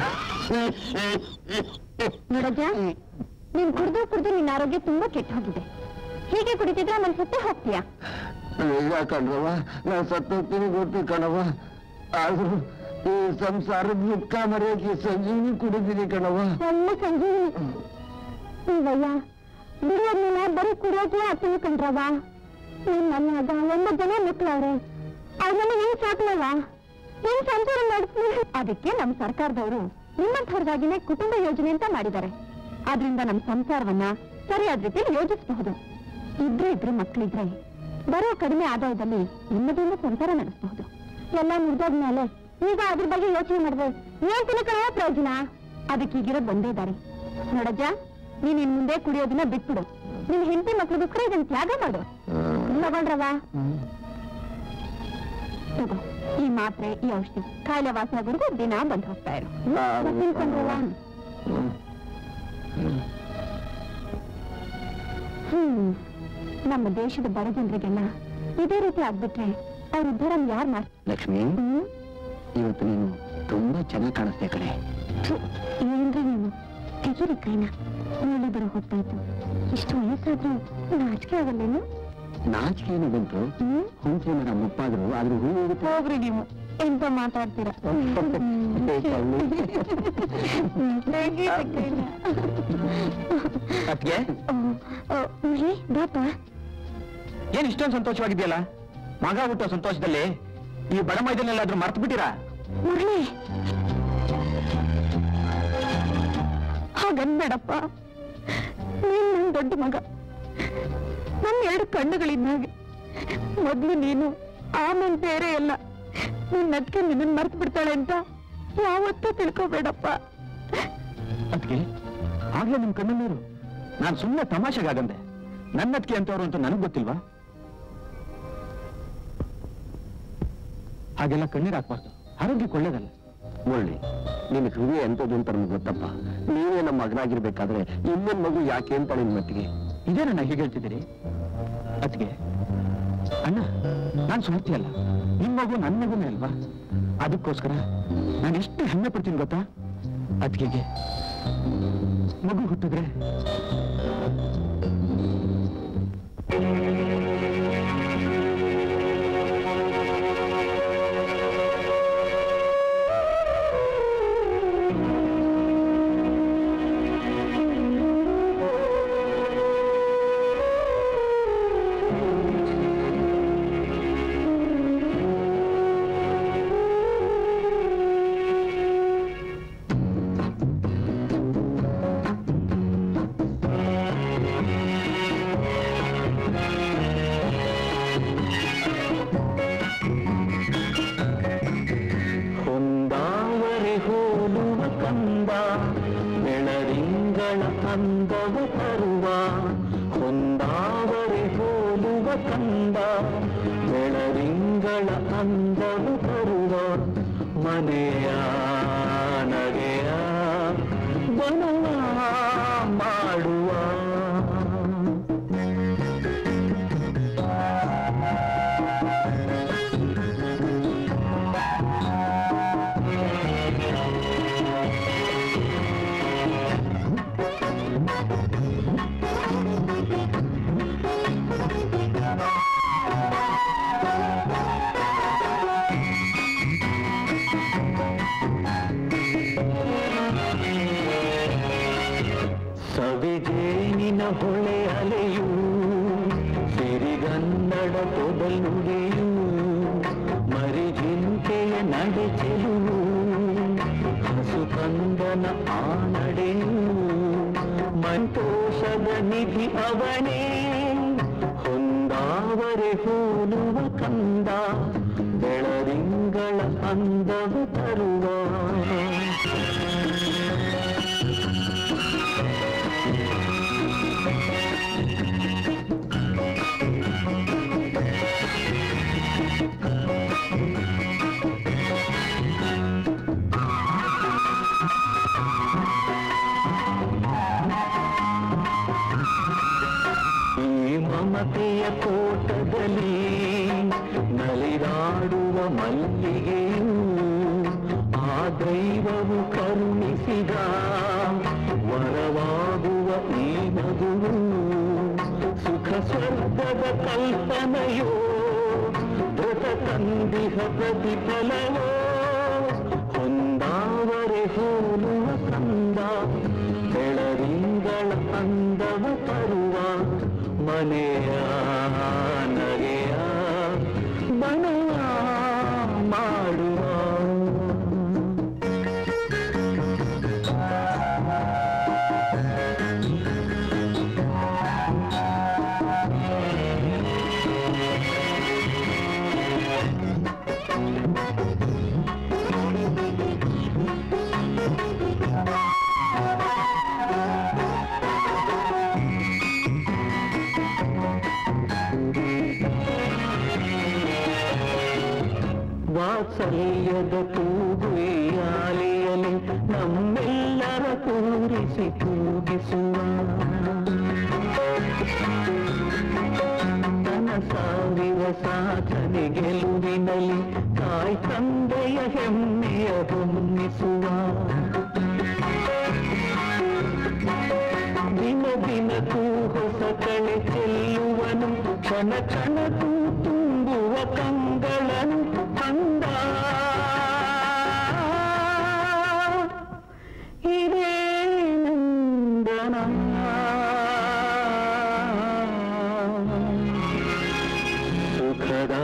ನೋಡಜ್ಜ ನೀನ್ ಕುಡ್ದು ಕುಡ್ದು ನಿನ್ನ ಆರೋಗ್ಯ ತುಂಬಾ ಕೆಟ್ಟ ಹೋಗಿದೆ ಹೀಗೆ ಕುಡಿತಿದ್ರೆ ಆಮೇಲೆ ಸತ್ತೇ ಹೋಗ್ತೀಯಾ ನಿಜ ಕಣ್ರವ ನಾ ಸತ್ತೋಗ್ತೀನಿ ಗೊತ್ತು ಕಣವ ಆದ್ರೂ ಈ ಸಂಸಾರದ ದುಃಖ ಮರೆಯಕ್ಕೆ ಸಂಜೀವಿ ಕುಡಿದೀನಿ ಕಣವ ಒಳ್ಳೆ ಸಂಜೀವಿನಿ ನೀವಯ್ಯ ಬಿಡಿಯೋದ್ಮೇಲೆ ಬರೀ ಕುಡಿಯೋಕೆ ಆಗ್ತೀನಿ ಕಂಡ್ರವ ನೀನ್ ನನ್ನ ಮಗ ಒಂಬತ್ತು ಜನ ಮಕ್ಕಳವ್ರೆ ಅವ್ರನ್ನ ಹೆಂಗ್ ಸಾಕ್ಲವ ಹೆಂಗ್ ಸಂಸಾರ ಮಾಡಿಸ್ಲಿ ಅದಕ್ಕೆ ನಮ್ ಸರ್ಕಾರದವರು ನಿಮ್ಮಂಥವ್ರಿಗಾಗಿನೇ ಕುಟುಂಬ ಯೋಜನೆ ಅಂತ ಮಾಡಿದ್ದಾರೆ ಆದ್ರಿಂದ ನಮ್ಮ ಸಂಸಾರವನ್ನ ಸರಿಯಾದ ರೀತಿಯಲ್ಲಿ ಯೋಜಿಸಬಹುದು ಇದ್ರೆ ಇಬ್ರು ಮಕ್ಕಳಿದ್ರೆ ಬರೋ ಕಡಿಮೆ ಆದಾಯದಲ್ಲಿ ನೆಮ್ಮದಿಯಿಂದ ಸಂಸಾರ ನಡೆಸಬಹುದು ಎಲ್ಲ ಮುಗ್ದೋದ್ಮೇಲೆ ಈಗ ಅದ್ರ ಬಗ್ಗೆ ಯೋಚನೆ ಮಾಡಿದ್ರೆ ಏನ್ ತಿನ್ಕೋ ಪ್ರಯೋಜನ ಅದಕ್ಕೆ ಈಗಿರೋದು ಒಂದೇ ದಾರಿ ನೋಡಜ್ಜ ನೀನ್ ಇನ್ ಮುಂದೆ ಕುಡಿಯೋದನ್ನ ಬಿಟ್ಬಿಡು ನಿನ್ ಹೆಂಡತಿ ಮಕ್ಳಿಗೋಸ್ಕರ ಇದನ್ನ ತ್ಯಾಗ ಮಾಡು ತಗೊಂಡ್ರವ ತಗೋ ಈ ಮಾತ್ರೆ ಈ ಔಷಧಿ ಕಾಯಿಲೆ ವಾಸನೆವರೆಗೂ ದಿನ ಬಂದು ಹೋಗ್ತಾ ಇರು ತಿನ್ಕೊಂಡ್ರವ ಹ್ಮ್ ನಮ್ಮ ದೇಶದ ಬಡ ಜನರಿಗೆಲ್ಲ ಇದೇ ರೀತಿ ಆಗ್ಬಿಟ್ರೆ ಅವ್ರ ಉದ್ಧಾರ ಯಾರು ಮಾಡ್ತಾರೆ ಲಕ್ಷ್ಮಿ ಇವತ್ತು ನೀನು ತುಂಬಾ ಚೆನ್ನಾಗಿ ಕಾಣಿಸ್ತೆ ಕಡೆ ಏನ್ರಿ ನೀನು ತೆಗೀರಿ ಕೈನ ಮಳೆ ಬರೋ ಹೊತ್ತಾಯ್ತು ಇಷ್ಟು ವಯಸ್ಸಾದ್ರೂ ನಾಚಿಕೆ ಆಗಲ್ಲೇನು ನಾಚಿಕೆ ಏನು ಬಂತು ಹ್ಮ್ ಹುಣಸೆ ಮರ ಮುಪ್ಪಾದ್ರು ಆದ್ರೂ ಹೂ ಹೋಗುತ್ತೆ ಹೋಗ್ರಿ ನೀವು ಎಂತ ಮಾತಾಡ್ತೀರಾ ಅದ್ಗೆ ಮುರಳಿ ಬಾಪ ಏನ್ ಇಷ್ಟೊಂದು ಸಂತೋಷವಾಗಿದೆಯಲ್ಲ ಮಗ ಹುಟ್ಟೋ ಸಂತೋಷದಲ್ಲಿ ಈ ಬಡ ಮೈದಲ್ಲೆಲ್ಲಾದ್ರೂ ಮರ್ತು ಬಿಟ್ಟಿರಾ ಮುರಳಿ ಹಾಗನ್ಬೇಡಪ್ಪ ನೀನ್ ನನ್ ದೊಡ್ಡ ಮಗ ನನ್ನ ಎರಡು ಕಣ್ಣುಗಳಿದ್ದಾಗೆ ಮೊದ್ಲು ನೀನು ಆಮೇಲೆ ಬೇರೆ ಎಲ್ಲ ನಿನ್ ಅದಕ್ಕೆ ನಿನ್ನ ಮರ್ತು ಬಿಡ್ತಾಳೆ ಅಂತ ಯಾವತ್ತೂ ತಿಳ್ಕೊಬೇಡಪ್ಪ ಅದಕ್ಕೆ ಆಗ್ಲೇ ನಿಮ್ ಕಣ್ಣನ್ನೀರು ನಾನು ಸುಮ್ಮನೆ ತಮಾಷೆಗಾಗಂದೆ ನನ್ನದ್ಕೆ ಅಂತವ್ರು ಅಂತ ನನಗ್ ಗೊತ್ತಿಲ್ವಾ ಹಾಗೆಲ್ಲ ಕಣ್ಣೀರ್ ಹಾಕ್ಬಾರ್ದು ಆರೋಗ್ಯಕ್ಕೆ ಒಳ್ಳೇದಲ್ಲ ಮುರಳಿ ನಿನ್ ಹೃದಯ ಎಂತದ್ದು ಅಂತ ನಮ್ಗೆ ಗೊತ್ತಪ್ಪ ನೀವೇ ನಮ್ಮ ಮಗನಾಗಿರ್ಬೇಕಾದ್ರೆ ಇನ್ನೊಂದ್ ಮಗು ಯಾಕೆ ಅಂತ ನಿನ್ ಮಟ್ಟಿಗೆ ಇದೇ ನನ್ನ ಹೀಗೆ ಹೇಳ್ತಿದ್ದೀರಿ ಅದಕ್ಕೆ ಅಣ್ಣ ನಾನು ಸ್ವಾರ್ಥಿ ಅಲ್ಲ ನಿಮ್ ಮಗು ನನ್ನ ಮಗುನೇ ಅಲ್ವಾ ಅದಕ್ಕೋಸ್ಕರ ನಾನು ಎಷ್ಟು ಹೆಮ್ಮೆ ಪಡ್ತೀನಿ ಗೊತ್ತಾ ಅದಕ್ಕೆ ಮಗು ಹುಟ್ಟಿದ್ರೆ ಹೊಂದಾವರೆ ಹೋಲುವ ಕಂದ ಬೆಳರಿಂಗಳ ಅಂದವ ತರುವ ಹೊಂದಾವರೆ ಹೋಲುವ ಕಂದ ಬೆಳರಿಂಗಳ ಅಂದವ ತರುವ ಮನೆಯ ನಗೆಯ ಬನವ ಮಾಡುವ ಸವಿಜೇನಿನ ಹೊಳೆ ಅಲೆಯು ಸಿರಿಗನ್ನಡ ತೊದಲುಡಿಯು ಮರಿಜಿಂಕೆಯ ನಡೆ ಚೆಲುವು ಹಸು ಕಂದನ ಆ ನಡೆಯು ಮಂತೋಷದ ನಿಧಿ ಅವನೇ ಹೊಂದಾವರೆ ಹೋಲುವ ಕಂದ ಬೆಳರಿಂಗಳ ಅಂದವ ತರುವ ಈ ಮಮತೆಯ ತೋಟದಲ್ಲಿ ನಲಿದಾಡುವ ಮಲ್ಲಿಗೆಯು ಆ ದೈವವು ಕರುಣಿಸಿದ ವರವಾಗುವ ಈ ಮಗುವು ಸುಖ ಸ್ವರ್ಗದ ಕಲ್ಪನೆಯೋ ಧೃತ ಕಂದಿಹ ಪ್ರತಿಫಲವೋ ಹೊಂದಾವರೆ ಹೋಲುವ ಕಂದ ಬೆಳರಿಂಗಳ ಅಂದವ ತರುವ ಮನೆಯ ನಗೆಯ ಬನವ ಮಾಡುವ ಸರಿಯದ ತೂಗುಯಾಲಿಯಲಿ ನಮ್ಮೆಲ್ಲರ ಕೂರಿಸಿ ತೂಗಿಸುವ ತನ ಸಾವಿರ ಸಾಧನೆ ಗೆಲುವಿನಲ್ಲಿ ತಾಯಿ ತಂದೆಯ ಹೆಮ್ಮೆಯ ಹೊಮ್ಮಿಸುವ ದಿನ ದಿನಕ್ಕೂ ಹೊಸ ಕಳೆ ಚೆಲ್ಲುವನು ಕ್ಷಣ ಕ್ಷಣಕ್ಕೂ ತುಂಬುವ ಕಂಗಳನು ಅಂದ ಇದೇ ನಂದನ ಸುಖದ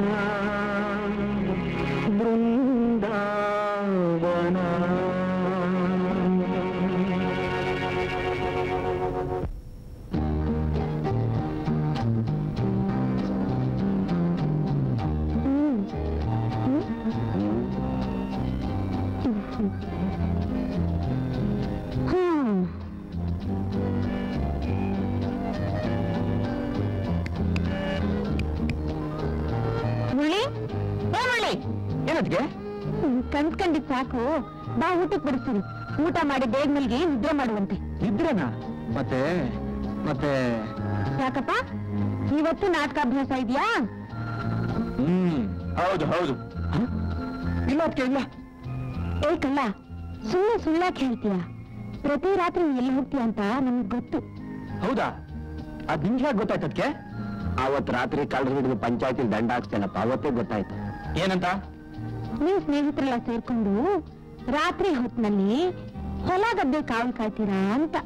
ಬೃಂದಾವನ ಹ್ಮ್ ಮುರಳಿ ಏ ಮುರಳಿ ಏನದ್ಗೆ ಕನ್ಸ್ಕೊಂಡಿದ್ ಸಾಕು ಬಾ ಊಟಕ್ಕೆ ಬಿಡಿಸ್ತೀನಿ ಊಟ ಮಾಡಿ ಬೇಗ ಮಲ್ಗಿ ನಿದ್ರೆ ಮಾಡುವಂತೆ ಇದ್ರೇನಾ ಮತ್ತೆ ಮತ್ತೆ ಯಾಕಪ್ಪ ಇವತ್ತು ನಾಟಕಾಭ್ಯಾಸ ಇದೆಯಾ ಹ್ಮ್ ಹೌದು ಹೌದು ಹ? ಇಲ್ಲ ಅದಕ್ಕೆ ಇಲ್ಲ ಏ ಕಳ್ಳ ಸುಮ್ಮನೆ ಸುಳ್ಳಾಕ್ ಹೇಳ್ತೀಯ ಪ್ರತಿ ರಾತ್ರಿ ನೀನ್ ಎಲ್ಲಿ ಹೋಗ್ತೀಯ ಅಂತ ನಮ್ಗೆ ಗೊತ್ತು ಹೌದಾ ಅದ್ ನಿಮ್ಗೆ ಹೇಗೆ ಗೊತ್ತಾಯ್ತು ಅದಕ್ಕೆ ಅವತ್ ರಾತ್ರಿ ಕಳ್ಳರು ಹಿಡಿದು ಪಂಚಾಯತಿಲ್ ದಂಡ ಹಾಕ್ತೇನಪ್ಪ ಅವತ್ತೇ ಗೊತ್ತಾಯ್ತು ಏನಂತ ನೀವು ಸ್ನೇಹಿತರೆಲ್ಲ ಸೇರ್ಕೊಂಡು ರಾತ್ರಿ ಹೊತ್ನಲ್ಲಿ ಹೊಲ ಗದ್ದೆ ಕಾವಲು ಕಾಯ್ತೀರಾ ಅಂತ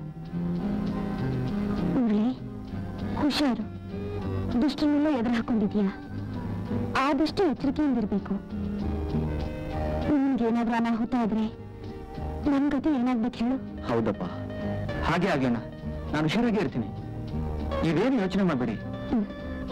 ಮುರಳಿ ಹುಷಾರು ದುಷ್ಟನೆಲ್ಲ ಎದುರು ಹಾಕೊಂಡಿದ್ಯಾ ಆದಷ್ಟು ಎಚ್ಚರಿಕೆಯಿಂದಿರ್ಬೇಕು ನಿಮ್ಗೇನಾದ್ರೂ ಅನಾಹುತ ಆದ್ರೆ ನನ್ ಗತಿ ಏನಾಗ್ಬೇಕು ಹೇಳು ಹೌದಪ್ಪ ಹಾಗೆ ಆಗ್ಲೇನ ನಾನು ಹುಷಾರಾಗಿ ಇರ್ತೀನಿ ನೀವೇನು ಯೋಚನೆ ಮಾಡಬೇಡಿ ಹ್ಮ್.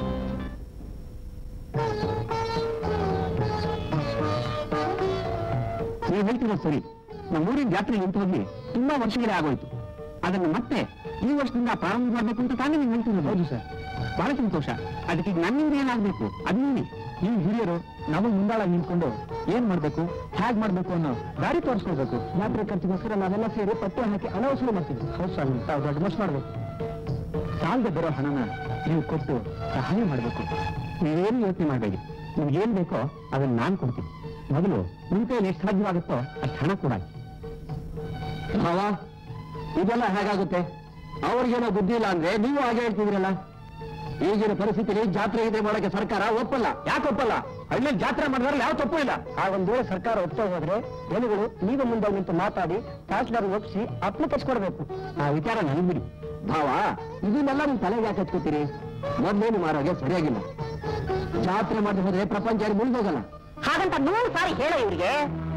ನೀವು ಹೇಳ್ತಿರೋದು ಸರಿ ನಮ್ಮೂರಿನ ಜಾತ್ರೆ ನಿಂತು ಹೋಗಿ ತುಂಬಾ ವರ್ಷಗಳೇ ಆಗೋಯ್ತು ಅದನ್ನು ಮತ್ತೆ ಈ ವರ್ಷದಿಂದ ಪ್ರಾರಂಭ ಮಾಡಬೇಕು ಅಂತ ತಾನೇ ನೀವು ಹೇಳ್ತಿರೋದು ಹೌದು ಸರ್ ಬಹಳ ಸಂತೋಷ ಅದಕ್ಕೆ ಈಗ ನನ್ನಿಂದ ಏನಾಗಬೇಕು ಅದು ಹೇಳಿ ನೀವು ಹಿರಿಯರು ನಾವು ಮುಂದಾಳಾಗಿ ನಿಂತ್ಕೊಂಡು ಏನ್ ಮಾಡ್ಬೇಕು ಹೇಗ್ ಮಾಡ್ಬೇಕು ಅನ್ನೋ ದಾರಿ ತೋರಿಸ್ಕೊಳ್ಬೇಕು ಜಾತ್ರೆ ಖರ್ಚಿಗೋಸ್ಕರ ನಾವೆಲ್ಲ ಸೇರಿ ಪತ್ತೆ ಹಾಕಿ ಹಣ ವಸೂಲು ಮಾಡ್ತೀವಿ ಹೌದು ಸರ್ ತಾವು ದೊಡ್ಡ ಮನಸ್ಸು ಮಾಡ್ಬೇಕು ಸಾಲದ ಬರೋ ಹಣನ ನೀವು ಕೊಟ್ಟು ಸಹಾಯ ಮಾಡಬೇಕು ನೀವೇನು ಯೋಚನೆ ಮಾಡಬೇಡಿ ನಿಮ್ಗೆ ಏನ್ ಬೇಕೋ ಅದನ್ನ ನಾನು ಕೊಡ್ತೀನಿ ಮೊದಲು ನಿಮ್ ಕೈಯಲ್ಲಿ ಎಷ್ಟು ಸಾಧ್ಯವಾಗುತ್ತೋ ಅಷ್ಟು ಹಣ ಕೂಡ ಭಾವ ಇದೆಲ್ಲ ಹೇಗಾಗುತ್ತೆ ಅವ್ರಿಗೇನೋ ಬುದ್ಧಿ ಇಲ್ಲ ಅಂದ್ರೆ ನೀವು ಹಾಗೆ ಹೇಳ್ತಿದ್ರಲ್ಲ ಈಗಿನ ಪರಿಸ್ಥಿತಿಲಿ ಜಾತ್ರೆ ಇದೆ ಮಾಡೋಕೆ ಸರ್ಕಾರ ಒಪ್ಪಲ್ಲ ಯಾಕೆ ಒಪ್ಪಲ್ಲ ಹಳ್ಳಿಯಲ್ಲಿ ಜಾತ್ರೆ ಮಾಡಿದ್ರೆ ಯಾವ ತಪ್ಪು ಇಲ್ಲ ಆ ಒಂದ್ ವೇಳೆ ಸರ್ಕಾರ ಒಪ್ತಾ ಹೋದ್ರೆ ಜನಗಳು ನೀವು ಮುಂದೆ ನಿಂತು ಮಾತಾಡಿ ತಹಸೀಲ್ದಾರ್ ಒಪ್ಪಿಸಿ ಅಪ್ಲಿಕೇಶನ್ ಕೊಡಬೇಕು ಆ ವಿಚಾರ ನನಗೆ ಬಿಡಿ ಭಾವ ಇದನ್ನೆಲ್ಲ ನಿಮ್ ತಲೆಗೆ ಯಾಕೆ ಹಚ್ಕೋತೀರಿ ಮೊದ್ಲೇನು ಮಾರೋಗೆ ಸರಿಯಾಗಿಲ್ಲ ಜಾತ್ರೆ ಮಾಡಿ ಹೋದ್ರೆ ಪ್ರಪಂಚ ಯಾರು ಮುಳ್ದೋಗಲ್ಲ ಹಾಗಂತ ನೂರು ಸಾರಿ ಹೇಳೋ ಇವ್ರಿಗೆ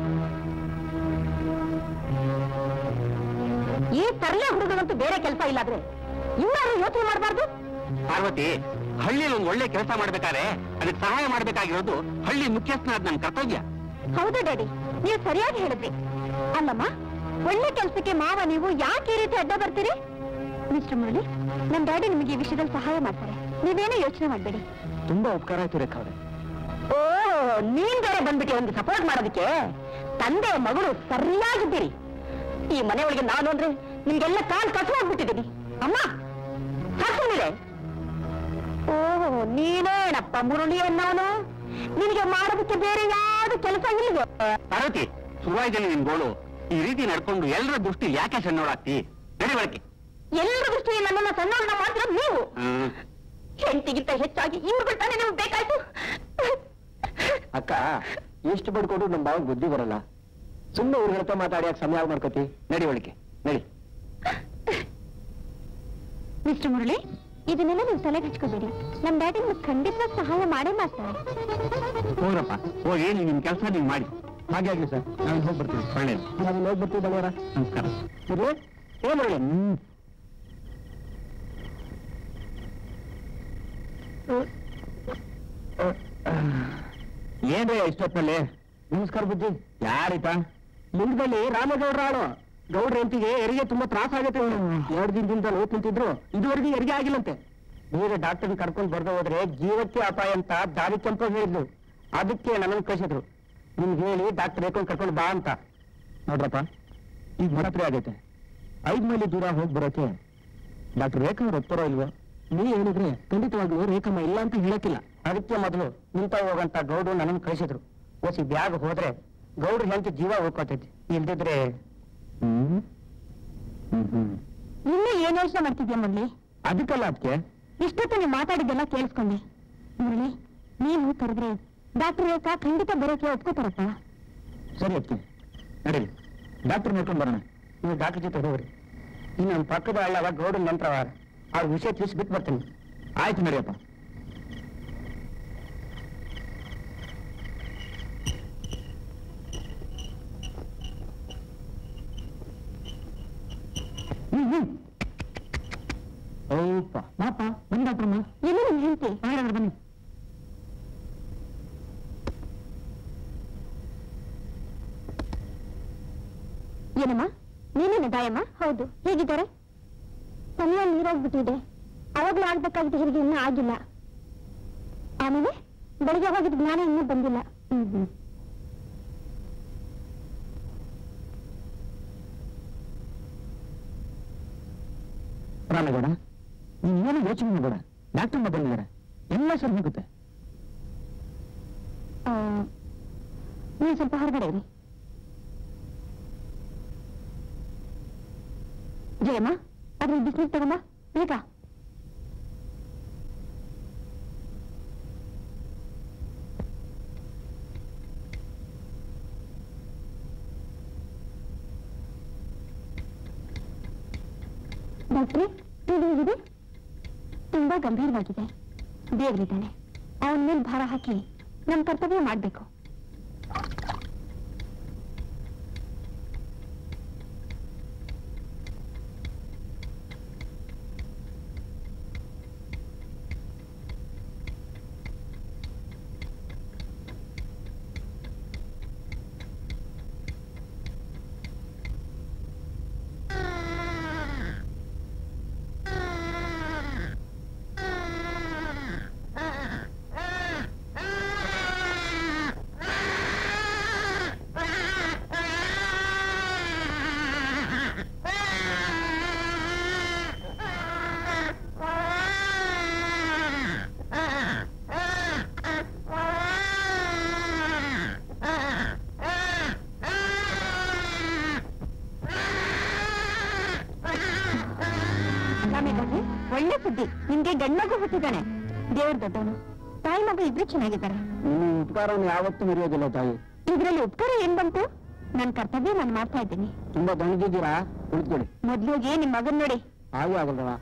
ಈ ತರಲೆ ಹುಡುಗರಂತೂ ಬೇರೆ ಕೆಲಸ ಇಲ್ಲಾದ್ರೆ ಇನ್ನಾರು ಯೋಚನೆ ಮಾಡಬಾರ್ದು ಪಾರ್ವತಿ ಹಳ್ಳಿಯಲ್ಲಿ ಒಂದು ಒಳ್ಳೆ ಕೆಲಸ ಮಾಡ್ಬೇಕಾದ್ರೆ ಅದಕ್ಕೆ ಸಹಾಯ ಮಾಡ್ಬೇಕಾಗಿರೋದು ಹಳ್ಳಿ ಮುಖ್ಯಸ್ಥನಾದ ನನ್ನ ಕರ್ತವ್ಯ ಹೌದು ಡ್ಯಾಡಿ ನೀವು ಸರಿಯಾಗಿ ಹೇಳಿದ್ರಿ ಅಲ್ಲಮ್ಮ ಒಳ್ಳೆ ಕೆಲಸಕ್ಕೆ ಮಾವ ನೀವು ಯಾಕೆ ಈ ರೀತಿ ಅಡ್ಡ ಬರ್ತೀರಿ ಮಿಸ್ಟರ್ ಮುರಳಿ ನಮ್ ಡ್ಯಾಡಿ ನಿಮಗೆ ಈ ವಿಷಯದಲ್ಲಿ ಸಹಾಯ ಮಾಡ್ತಾರೆ ನೀವೇನೇ ಯೋಚನೆ ಮಾಡಬೇಡಿ ತುಂಬಾ ಉಪಕಾರ ಆಯ್ತು ರೇಖಾ ಅವ್ರೆ ಓ ನೀನ್ ಬೇರೆ ಬಂದ್ಬಿಟ್ಟು ಒಂದು ಸಪೋರ್ಟ್ ಮಾಡೋದಕ್ಕೆ ತಂದೆ ಮಗಳು ಸರಿಯಾಗಿದ್ದೀರಿ ಈ ಮನೆಯೊಳಗೆ ನಾನು ಅಂದ್ರೆ ನಿಮ್ಗೆಲ್ಲ ಕಾಲ್ ಕಸು ಹೋಗ್ಬಿಟ್ಟಿದ್ದೀನಿ ಅಮ್ಮ ಹಾಕೊಂಡಿದೆ ಓ ನೀನೇನಪ್ಪ ಮುರುಳಿ ಅನ್ನೋನು ನಿನಗೆ ಮಾಡೋದಕ್ಕೆ ಬೇರೆ ಯಾವ್ದು ಕೆಲಸ ಇಲ್ಲದೆ ಪಾರ್ವತಿ ಶುರುವಾಯ್ತಲ್ಲಿ ನಿನ್ ಗೋಳು ಈ ರೀತಿ ನಡ್ಕೊಂಡು ಎಲ್ಲರ ದೃಷ್ಟಿ ಯಾಕೆ ಸಣ್ಣೋಳಾಗ್ತಿ ನಡಿ ಬಳಕೆ ಎಲ್ಲರ ದೃಷ್ಟಿಯಲ್ಲಿ ನನ್ನನ್ನ ಸಣ್ಣವನ್ನ ಮಾತ್ರ ನೀವು ಹೆಂಡತಿಗಿಂತ ಹೆಚ್ಚಾಗಿ ಇವ್ರುಗಳು ತಾನೇ ನಿಮ್ಗೆ ಬೇಕಾಯ್ತು ಅಕ್ಕ ಎಷ್ಟು ಬಡ್ಕೊಂಡು ನಮ್ ಬಾವಾಗ ಬುದ್ಧಿ ಬರಲ್ಲ ಸುಮ್ಮನೆ ಅವ್ರ ಹತ್ರ ಮಾತಾಡಿ ಯಾಕೆ ಸಮಯ ಮಾಡ್ಕೋತಿ ನಡಿ ಒಳಗೆ ನಡಿ ಮಿಸ್ಟರ್ ಮುರಳಿ ಇದನ್ನೆಲ್ಲ ನೀವು ತಲೆಗೆ ಹಚ್ಕೋಬೇಡಿ ನಮ್ ಡ್ಯಾಡಿ ನಿಮ್ಗೆ ಖಂಡಿತವಾಗಿ ಸಹಾಯ ಮಾಡೇ ಮಾಡ್ತಾರೆ ಹೋಗ್ರಪ್ಪ ಹೋಗಿ ನೀವು ನಿಮ್ ಕೆಲಸ ನೀವು ಮಾಡಿ ಹಾಗೆ ಆಗ್ಲಿ ಸರ್ ನಾನು ಹೋಗಿ ಬರ್ತೀನಿ ಒಳ್ಳೇದು ನಾನು ಹೋಗಿ ಬರ್ತೀವಿ ಬಳ್ಳವರ ನಮಸ್ಕಾರ ಏನ್ ಒಳ್ಳೆ ಏನ್ರಿ ಇಷ್ಟೊತ್ತಲ್ಲಿ ನಮಸ್ಕಾರ ಬುದ್ಧಿ ಯಾರಿತ ಲಿಂಗದಲ್ಲಿ ರಾಮಗೌಡ್ರ ಆಳು ಗೌಡ್ರ ಎಂಟಿಗೆ ಹೆರಿಗೆ ತುಂಬಾ ತ್ರಾಸ ಆಗತ್ತೆ ಎರಡು ದಿನದಿಂದ ನೋವು ತಿಂತಿದ್ರು ಇದುವರೆಗೆ ಹೆರಿಗೆ ಆಗಿಲ್ಲಂತೆ ಬೇರೆ ಡಾಕ್ಟರ್ ಕರ್ಕೊಂಡು ಬರ್ದ ಹೋದ್ರೆ ಜೀವಕ್ಕೆ ಅಪಾಯ ಅಂತ ದಾರಿ ಕೆಂಪ ಹೇಳಿದ್ಲು ಅದಕ್ಕೆ ನನ್ನನ್ನು ಕಳಿಸಿದ್ರು ನಿಮ್ಗೆ ಹೇಳಿ ಡಾಕ್ಟರ್ ರೇಖನ್ ಕರ್ಕೊಂಡು ಬಾ ಅಂತ ನೋಡ್ರಪ್ಪ ಈಗ ಮರಪ್ರಿ ಆಗೈತೆ ಐದ್ ಮೈಲಿ ದೂರ ಹೋಗಿ ಬರೋಕೆ ಡಾಕ್ಟರ್ ರೇಖಾ ಅವ್ರು ಒಪ್ತಾರೋ ಇಲ್ವೋ ನೀ ಹೇಳಿದ್ರೆ ಖಂಡಿತವಾಗ್ಲೂ ರೇಖಮ್ಮ ಇಲ್ಲ ಅಂತ ಹೇಳಕ್ಕಿಲ್ಲ ಅದಕ್ಕೆ ಮೊದಲು ನಿಂತ ಹೋಗಂತ ಗೌಡ್ರು ನನಗೆ ಕಳಿಸಿದ್ರು ಓಸಿ ಬ್ಯಾಗ್ ಹೋದ್ರೆ ಗೌಡ್ರು ಹೆಂಡತಿ ಜೀವ ಉಳ್ಕೊತೈತಿ ಇಲ್ದಿದ್ರೆ ಹ್ಮ್ ಹ್ಮ್ ಹ್ಮ್ ಇನ್ನೂ ಏನ್ ಯೋಚನೆ ಮಾಡ್ತಿದ್ಯಾ ಮುರಳಿ ಅದಕ್ಕಲ್ಲ ಅದಕ್ಕೆ ಇಷ್ಟೊತ್ತು ನೀವು ಮಾತಾಡಿದ್ದೆಲ್ಲ ಕೇಳಿಸ್ಕೊಂಡೆ ಮುರಳಿ ನೀನು ಕರೆದ್ರೆ ಡಾಕ್ಟರ್ ರೇಖಾ ಖಂಡಿತ ಬರೋಕೆ ಒಪ್ಕೋತಾರಪ್ಪ ಸರಿ ಅದಕ್ಕೆ ನಡೀರಿ ಡಾಕ್ಟರ್ ನೋಡ್ಕೊಂಡು ಬರೋಣ ನೀವು ಡಾಕ್ಟರ್ ಜೊತೆ ಹೋಗ್ರಿ ಇನ್ನು ನಮ್ಮ ಪಕ್ಕದ ಹಳ್ಳವ ಗೌಡ್ರ ನಂತರ ಅವ್ರ ವಿಷಯ ತಿಳಿಸಿ ಬಿಟ್ಟು ಬರ್ತೀನಿ ಆಯ್ತು ನಡಿಯಪ್ಪ ಹ್ಮ್ ಹ್ಮ್ ಓಪ್ಪ ಬಾಪ ಬನ್ನಿ ಡಾಕ್ಟ್ರಮ್ಮ ಎಲ್ಲಿ ನಿಮ್ ಹೆಂಡತಿ ಹಾಗಾದ್ರೆ ಬನ್ನಿ ಏನಮ್ಮ ನೀನೇನ ದಾಯಮ್ಮ ಹೌದು ಹೇಗಿದ್ದಾರೆ ಸಮಯ ನೀರೋಗ್ಬಿಟ್ಟಿದೆ ಅವಾಗ್ಲೂ ಆಗ್ಬೇಕಾಗಿದ್ದು ಹೆರಿಗೆ ಇನ್ನೂ ಆಗಿಲ್ಲ ಆಮೇಲೆ ಬೆಳಿಗ್ಗೆ ಹೋಗಿದ್ದ ಜ್ಞಾನ ಇನ್ನೂ ಬಂದಿಲ್ಲ ಹ್ಮ್ ಹ್ಮ್ ರಾಮೇಗೌಡ ನೀನ್ ಏನು ಯೋಚನೆ ಮಾಡಬೇಡ ಡಾಕ್ಟರ್ ಬಂದಿದ್ದಾರೆ ಎಲ್ಲ ಸರಿ ಹೋಗುತ್ತೆ ಆ, ನೀವು ಸ್ವಲ್ಪ ಹೊರಗಡೆ ಇರಿ ಜಯಮ್ಮ ಅದ್ರ ಬಿಸಿನೀರು ತಗೊಂಬ ಬೇಗ ಡಾಕ್ಟ್ರೆ ಇದು ಹೇಗಿದೆ ತುಂಬಾ ಗಂಭೀರವಾಗಿದೆ ದೇವರಿದ್ದಾನೆ ಅವನ ಮೇಲೆ ಭಾರ ಹಾಕಿ ನಮ್ಮ ಕರ್ತವ್ಯ ಮಾಡಬೇಕು ರಾಮೇಗೌಡ್ರೆ ಒಳ್ಳೆ ಸುದ್ದಿ ನಿಮ್ಗೆ ಗಂಡ್ಮಗು ಹುಟ್ಟಿದ್ದಾನೆ ದೇವ್ರ ದೊಡ್ಡವನು ತಾಯಿ ಮಗು ಇಬ್ರು ಚೆನ್ನಾಗಿದ್ದಾರೆ ನಿಮ್ಮ ಉಪಕಾರವನ್ನು ಯಾವತ್ತೂ ಮರೆಯೋದಿಲ್ಲ ತಾಯಿ ಇದ್ರಲ್ಲಿ ಉಪಕಾರ ಏನ್ ಬಂತು ನನ್ ಕರ್ತವ್ಯ ನಾನು ಮಾಡ್ತಾ ಇದ್ದೀನಿ ತುಂಬಾ ದಣಿದಿದ್ದೀರಾ ಕುಳಿತುಕೊಳ್ಳಿ ಮೊದ್ಲಿಗೆ ನಿಮ್ ಮಗನ್ ನೋಡಿ ಹಾಗೆ ಆಗಲ್ವಾ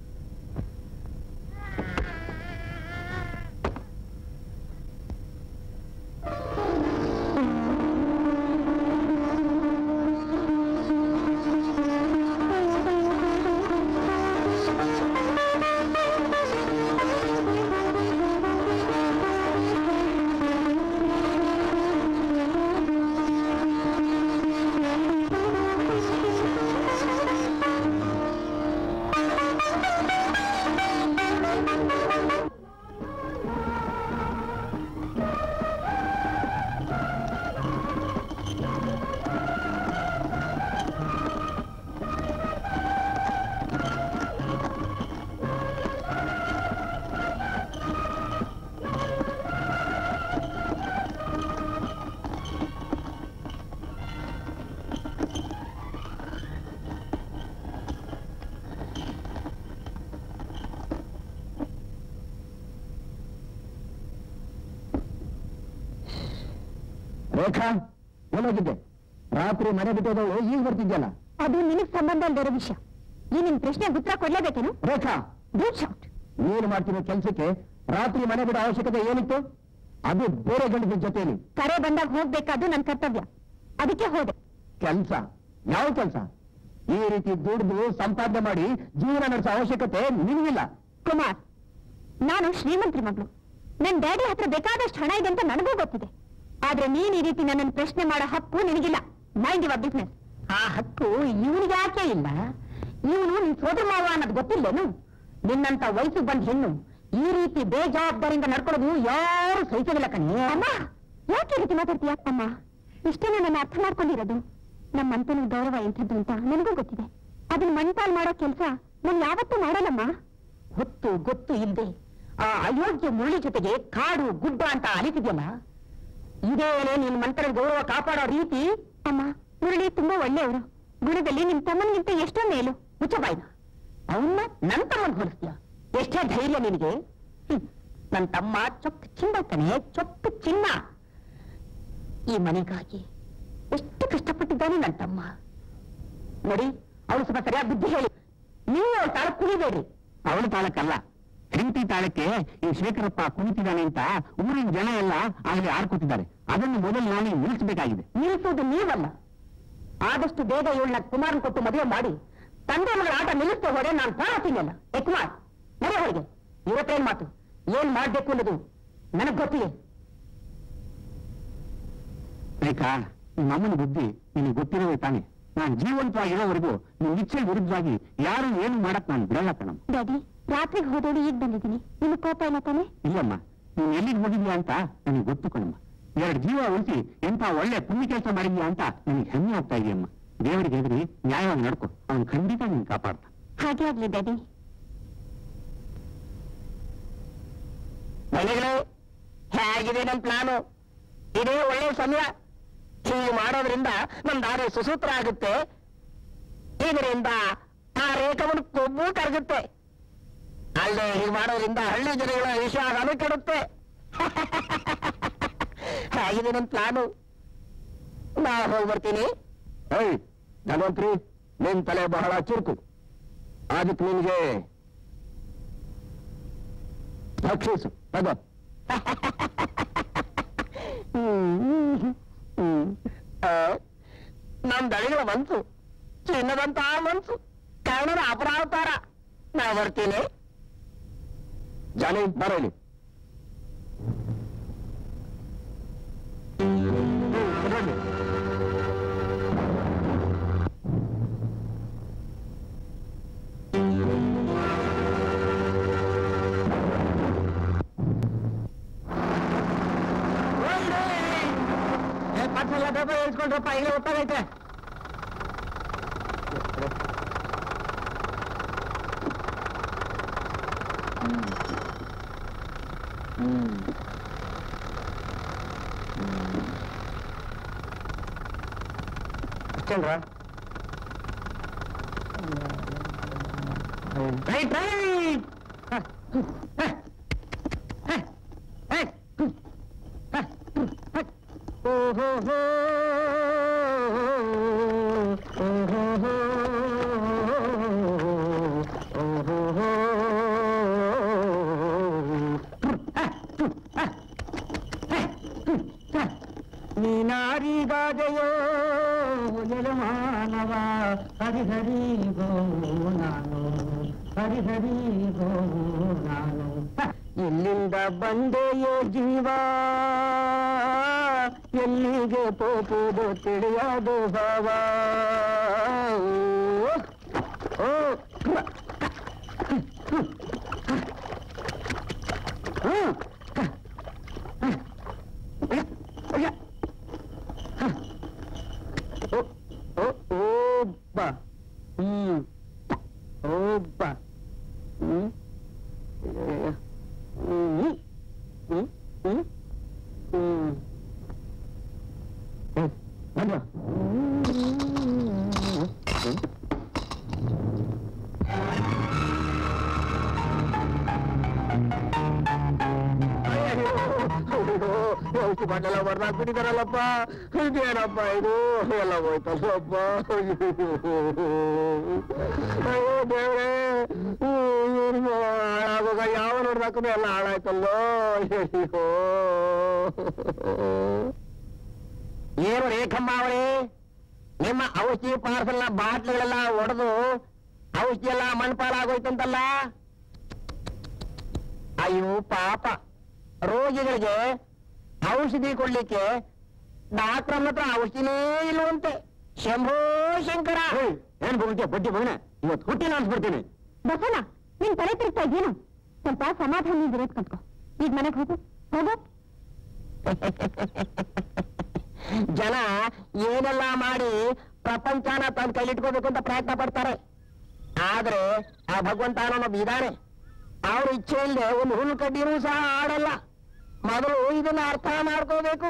ರೇಖಾ ಎಲ್ಲೋಗಿದ್ದೆ ರಾತ್ರಿ ಮನೆ ಬಿಟ್ಟೋದವಳು ಈಗ ಬರ್ತಿದ್ಯಲ್ಲ ಅದು ನಿನಗ್ ಸಂಬಂಧ ಇಲ್ದಿರೋ ವಿಷಯ ಈ ನಿನ್ ಪ್ರಶ್ನೆಗೆ ಉತ್ತರ ಕೊಡ್ಲೇಬೇಕೇನು ರೇಖಾ ಡೂಟ್ ಶೌಟ್ ನೀನು ಮಾಡ್ತಿರೋ ಕೆಲಸಕ್ಕೆ ರಾತ್ರಿ ಮನೆ ಬಿಡೋ ಅವಶ್ಯಕತೆ ಏನಿತ್ತು ಅದು ಬೇರೆ ಗಂಡದ ಜೊತೆಯಲ್ಲಿ ಕರೆ ಬಂದಾಗ ಹೋಗ್ಬೇಕಾದ್ದು ನನ್ ಕರ್ತವ್ಯ ಅದಕ್ಕೆ ಹೋದೆ ಕೆಲಸ ಯಾವ ಕೆಲಸ ಈ ರೀತಿ ದುಡಿದು ಸಂಪಾದನೆ ಮಾಡಿ ಜೀವನ ನಡೆಸೋ ಅವಶ್ಯಕತೆ ನಿನಗಿಲ್ಲ ಕುಮಾರ್ ನಾನು ಶ್ರೀಮಂತ್ರಿ ಮಗಳು ನನ್ ಡ್ಯಾಡಿ ಹತ್ರ ಬೇಕಾದಷ್ಟು ಹಣ ಇದೆ ಅಂತ ನನಗೂ ಗೊತ್ತಿದೆ ಆದ್ರೆ ನೀನ್ ಈ ರೀತಿ ನನ್ನನ್ನು ಪ್ರಶ್ನೆ ಮಾಡೋ ಹಕ್ಕು ನಿನಗಿಲ್ಲ ಮೈಂಡ್ ಯುವರ್ ಬಿಸ್ನೆಸ್ ಆ ಹಕ್ಕು ಇವನಿಗೆ ಯಾಕೆ ಇಲ್ಲ ಇವನು ನಿನ್ ಸೋದರ ಮಾವ ಅನ್ನೋದು ಗೊತ್ತಿಲ್ಲೇನು ನಿನ್ನಂತ ವಯಸ್ಸು ಬಂದ ಹೆಣ್ಣು ಈ ರೀತಿ ಬೇಜವಾಬ್ದಾರಿಯಿಂದ ನಡ್ಕೊಳ್ಳೋದು ಯಾರು ಸಹಿಸೋದಿಲ್ಲ ಕಣೆ ಅಮ್ಮ ಯಾಕೆ ಈ ರೀತಿ ಮಾತಾಡ್ತೀಯ ಅಮ್ಮ ಇಷ್ಟೇ ನನ್ನ ಅರ್ಥ ಮಾಡ್ಕೊಂಡಿರೋದು ನಮ್ಮ ಅಂತನ ಗೌರವ ಎಂಥದ್ದು ಅಂತ ನನಗೂ ಗೊತ್ತಿದೆ ಅದನ್ನ ಮಣ್ಪಾಲ್ ಮಾಡೋ ಕೆಲಸ ನಾನು ಯಾವತ್ತೂ ಮಾಡಲ್ಲಮ್ಮ ಹೊತ್ತು ಗೊತ್ತು ಇಲ್ಲದೆ ಆ ಅಯೋಗ್ಯ ಮುರಳಿ ಜೊತೆಗೆ ಕಾಡು ಗುಡ್ಡ ಅಂತ ಅಲಿತಿದ್ಯಲ್ಲ ಇದೇನೇ ನಿನ್ ಮಂತ್ರ ಗೌರವ ಕಾಪಾಡೋ ರೀತಿ ಅಮ್ಮ ಮುರಳಿ ತುಂಬಾ ಒಳ್ಳೆಯವರು ಗುಣದಲ್ಲಿ ನಿಮ್ ತಮ್ಮನಿಗಿಂತ ಎಷ್ಟೋ ಮೇಲು ಮುಚ್ಚಬಾಯ್ನ ಅವನ್ನ ನನ್ ತಮ್ಮನ್ ಹೋಲಿಸ್ತೀಯ ಎಷ್ಟೇ ಧೈರ್ಯ ನಿನಗೆ ಹ್ಮ್. ನನ್ ತಮ್ಮ ಚೊಕ್ಕ ಚಿನ್ನ ತಾನೆ ಚೊಕ್ಕ ಚಿನ್ನ ಈ ಮನೆಗಾಗಿ ಎಷ್ಟು ಕಷ್ಟಪಟ್ಟಿದ್ದಾನೆ ನನ್ ತಮ್ಮ ನೋಡಿ ಅವಳು ಸ್ವಲ್ಪ ಸರಿಯಾಗಿ ಬುದ್ಧಿ ಹೇಳಿ ನೀವು ಅವಳ ತಾಳ ಕುಣಿಬೇಡಿ ಅವಳ ತಾಳಕ್ಕಲ್ಲ ಹೆಂಡತಿ ತಾಳಕ್ಕೆ ಈ ಶೇಖರಪ್ಪ ಕುಣಿತಿದ್ದಾನೆ ಅಂತ ಊರಿನ ಜನ ಎಲ್ಲ ಆಗಲೇ ಆಡ್ಕೊತಿದ್ದಾರೆ ಅದನ್ನು ಮೊದಲು ನಾನೇ ನಿಲ್ಲಿಸಬೇಕಾಗಿದೆ ನಿಲ್ಲಿಸೋದು ನೀವಲ್ಲ ಆದಷ್ಟು ಬೇಗ ಇವಳನ್ನ ಕುಮಾರನ್ ಕೊಟ್ಟು ಮದುವೆ ಮಾಡಿ ತಂದೆ ಮಗಳ ಆಟ ನಿಲ್ಲಿಸ್ತೇ ಹೋದ್ರೆ ನಾನು ಪ್ರಾಣ ತಿನ್ನಲ್ಲ ಏ ಕುಮಾರ್ ನಡೆ ಹೊರಗೆ ಇವತ್ತೇನ್ ಮಾತು ಏನ್ ಮಾಡ್ಬೇಕು ಅನ್ನೋದು ನನಗ್ ಗೊತ್ತಿದೆ ರೇಖಾ ನಿಮ್ಮ ಅಮ್ಮನ ಬುದ್ಧಿ ನಿನಗೆ ಗೊತ್ತಿರೋದೇ ತಾನೆ ನಾನು ಜೀವಂತವಾಗಿರೋವರೆಗೂ ನಿನ್ನ ಇಚ್ಛೆ ವಿರುದ್ಧವಾಗಿ ಯಾರು ಏನು ಮಾಡಕ್ ನಾನು ಬಿಡಲ್ಲ ಕಣಮ್ಮ ಡ್ಯಾಡಿ ರಾತ್ರಿಗೆ ಹೋದೋಳು ಈಗ ಬಂದಿದ್ದೀನಿ ನಿಮಗೆ ಕೋಪ ಇಲ್ಲ ತಾನೆ ಇಲ್ಲಮ್ಮ ನೀನ್ ಎಲ್ಲಿಗೆ ಹೋಗಿದ್ಯಾ ಅಂತ ನನಗೆ ಗೊತ್ತು ಕಣಮ್ಮ ಎರಡು ಜೀವ ಉಳಿಸಿ ಎಂತ ಒಳ್ಳೆ ಪುಣ್ಯ ಕೆಲಸ ಮಾಡಿದ್ಯಾ ಅಂತ ನನಗೆ ಹೆಮ್ಮೆ ಆಗ್ತಾ ಇದೆಯಮ್ಮ ದೇವರಿಗೆ ಎದುರಿ ನ್ಯಾಯವಾಗಿ ನಡ್ಕೊ ಅವನು ಖಂಡಿತ ನೀನು ಕಾಪಾಡ್ತ ಹಾಗೆ ಆಗ್ಲಿ ಡ್ಯಾಡಿ ಮನೆಗಳೇ ಹೇಗಿದೆ ನಮ್ ಪ್ಲಾನು ಇದೇ ಒಳ್ಳೆ ಸಮಯ ಹೀಗೆ ಮಾಡೋದ್ರಿಂದ ನಮ್ ದಾರಿ ಸುಸೂತ್ರ ಆಗುತ್ತೆ ಇದರಿಂದ ಆ ರೇಖವನ್ನು ಕೊಬ್ಬು ಕರಗುತ್ತೆ ಅಲ್ಲದೆ ಹೀಗೆ ಮಾಡೋದ್ರಿಂದ ಹಳ್ಳಿ ಜನಗಳ ವಿಶ್ವಾಸನೂ ಕೆಡುತ್ತೆ ಹೇಗಿದೆ ನಮ್ ಪ್ಲಾನು ನಾ ಹೋಗಿ ಬರ್ತೀನಿ ಏಯ್ ಧನ್ವಂತ್ರಿ ನಿನ್ ತಲೆ ಬಹಳ ಚುರುಕು ಅದಕ್ಕೆ ನಿನ್ಗೆ ರಕ್ಷಿಸು ತಗೋ ನಮ್ ದಳಿಗಳ ಮನ್ಸು ಚಿನ್ನದಂತ ಮನ್ಸು ಕರ್ಣನ ಅಪರಾವತಾರ ನಾ ಬರ್ತೀನಿ ಜಾನಿ ಬರೋಲಿ ಪರ್ಸೆಲ್ಲ ಪೇಪರ್ ಇಸ್ಕೊಂಡ್ರಪ್ಪ ಈಗ ಗೊತ್ತಾಗೈತೆ ಅಷ್ಟೇನ್ರ ರೈಟ್ ರೈಟ್ ಓಹೋ ಹೋ ಓಹೋ ಹೋ ಓಹೋ ಹೋ ನೀನಾರಿಗಾದೆಯೋ ಮಾನವ ಹರಿಹರಿ ಗೋ ನಾನು ಹರಿಹರಿ ಗೋ ನಾನು ಎಲ್ಲಿಂದ ಬಂದೆಯೋ ಜೀವ ಎಲ್ಲಿಗೆ ಪೋಪುದು ತಿಳಿಯದು ಭಾವ ಓ ಓ ಓ ಓಬ್ಬ ಹ್ಮ್ ಓಬ್ಬ ಹ್ಮ್ ಹ್ಮ್ ಹ್ಮ್ ಹ್ಮ್ ಹ್ಮ್ ಬಂದ್ರ ಔಷಧಿ ಬಾಟೆಲ್ಲ ಬರ್ದಾಕ್ಬಿಟ್ಟಿದಾರಲ್ಲಪ್ಪ ಇದೇನಪ್ಪ ಇದು ಎಲ್ಲ ಹೋಯ್ತಲ್ಲಪ್ಪ ಅಯ್ಯೋ ದೇವ್ರೇ ಆವಾಗ ಯಾವ ನೋಡ್ದಾಕು ಎಲ್ಲ ಹಾಳಾಯ್ತಲ್ಲೋ ಅಯ್ಯೋ ಏನು ರೇಖಮ್ಮ ಅವರೇ ನಿಮ್ಮ ಔಷಧಿ ಪಾರ್ಸಲ್ನ ಬಾಟ್ಲಿಗಳೆಲ್ಲ ಒಡೆದು ಔಷಧಿ ಎಲ್ಲ ಮಣ್ಪಾಲಾಗೋಯ್ತಂತಲ್ಲ ಅಯ್ಯೋ ಪಾಪ ರೋಗಿಗಳಿಗೆ ಔಷಧಿ ಕೊಡ್ಲಿಕ್ಕೆ ಡಾಕ್ಟರ್ ಹತ್ರ ಔಷಧಿನೇ ಇಲ್ವಂತೆ ಶಂಭೋ ಶಂಕರ ಏನ್ ಹೋಗ್ತೀಯ ಬಡ್ಡಿ ಮಗನ ಇವತ್ತು ಹುಟ್ಟಿ ಅನ್ಸ್ಬಿಡ್ತೀನಿ ಬಸನ ನೀನ್ ತಲೆ ತಿರ್ತಾ ಇದ್ದೀನು ಸ್ವಲ್ಪ ಸಮಾಧಾನ ಇರೋದ್ ಕಲ್ತ್ಕೊ ಈಗ ಮನೆಗೆ ಹೋಗು ಹೋಗು ಜನ ಏನೆಲ್ಲ ಮಾಡಿ ಪ್ರಪಂಚನ ತನ್ನ ಕೈಲಿಟ್ಕೋಬೇಕು ಅಂತ ಪ್ರಯತ್ನ ಪಡ್ತಾರೆ ಆದ್ರೆ ಆ ಭಗವಂತ ಅನ್ನೋದು ಇದಾನೆ ಅವ್ರ ಇಚ್ಛೆ ಇಲ್ಲದೆ ಒಂದು ಹುಲ್ಲು ಕಡ್ಡಿನೂ ಸಹ ಆಡಲ್ಲ ಮೊದಲು ಇದನ್ನ ಅರ್ಥ ಮಾಡ್ಕೋಬೇಕು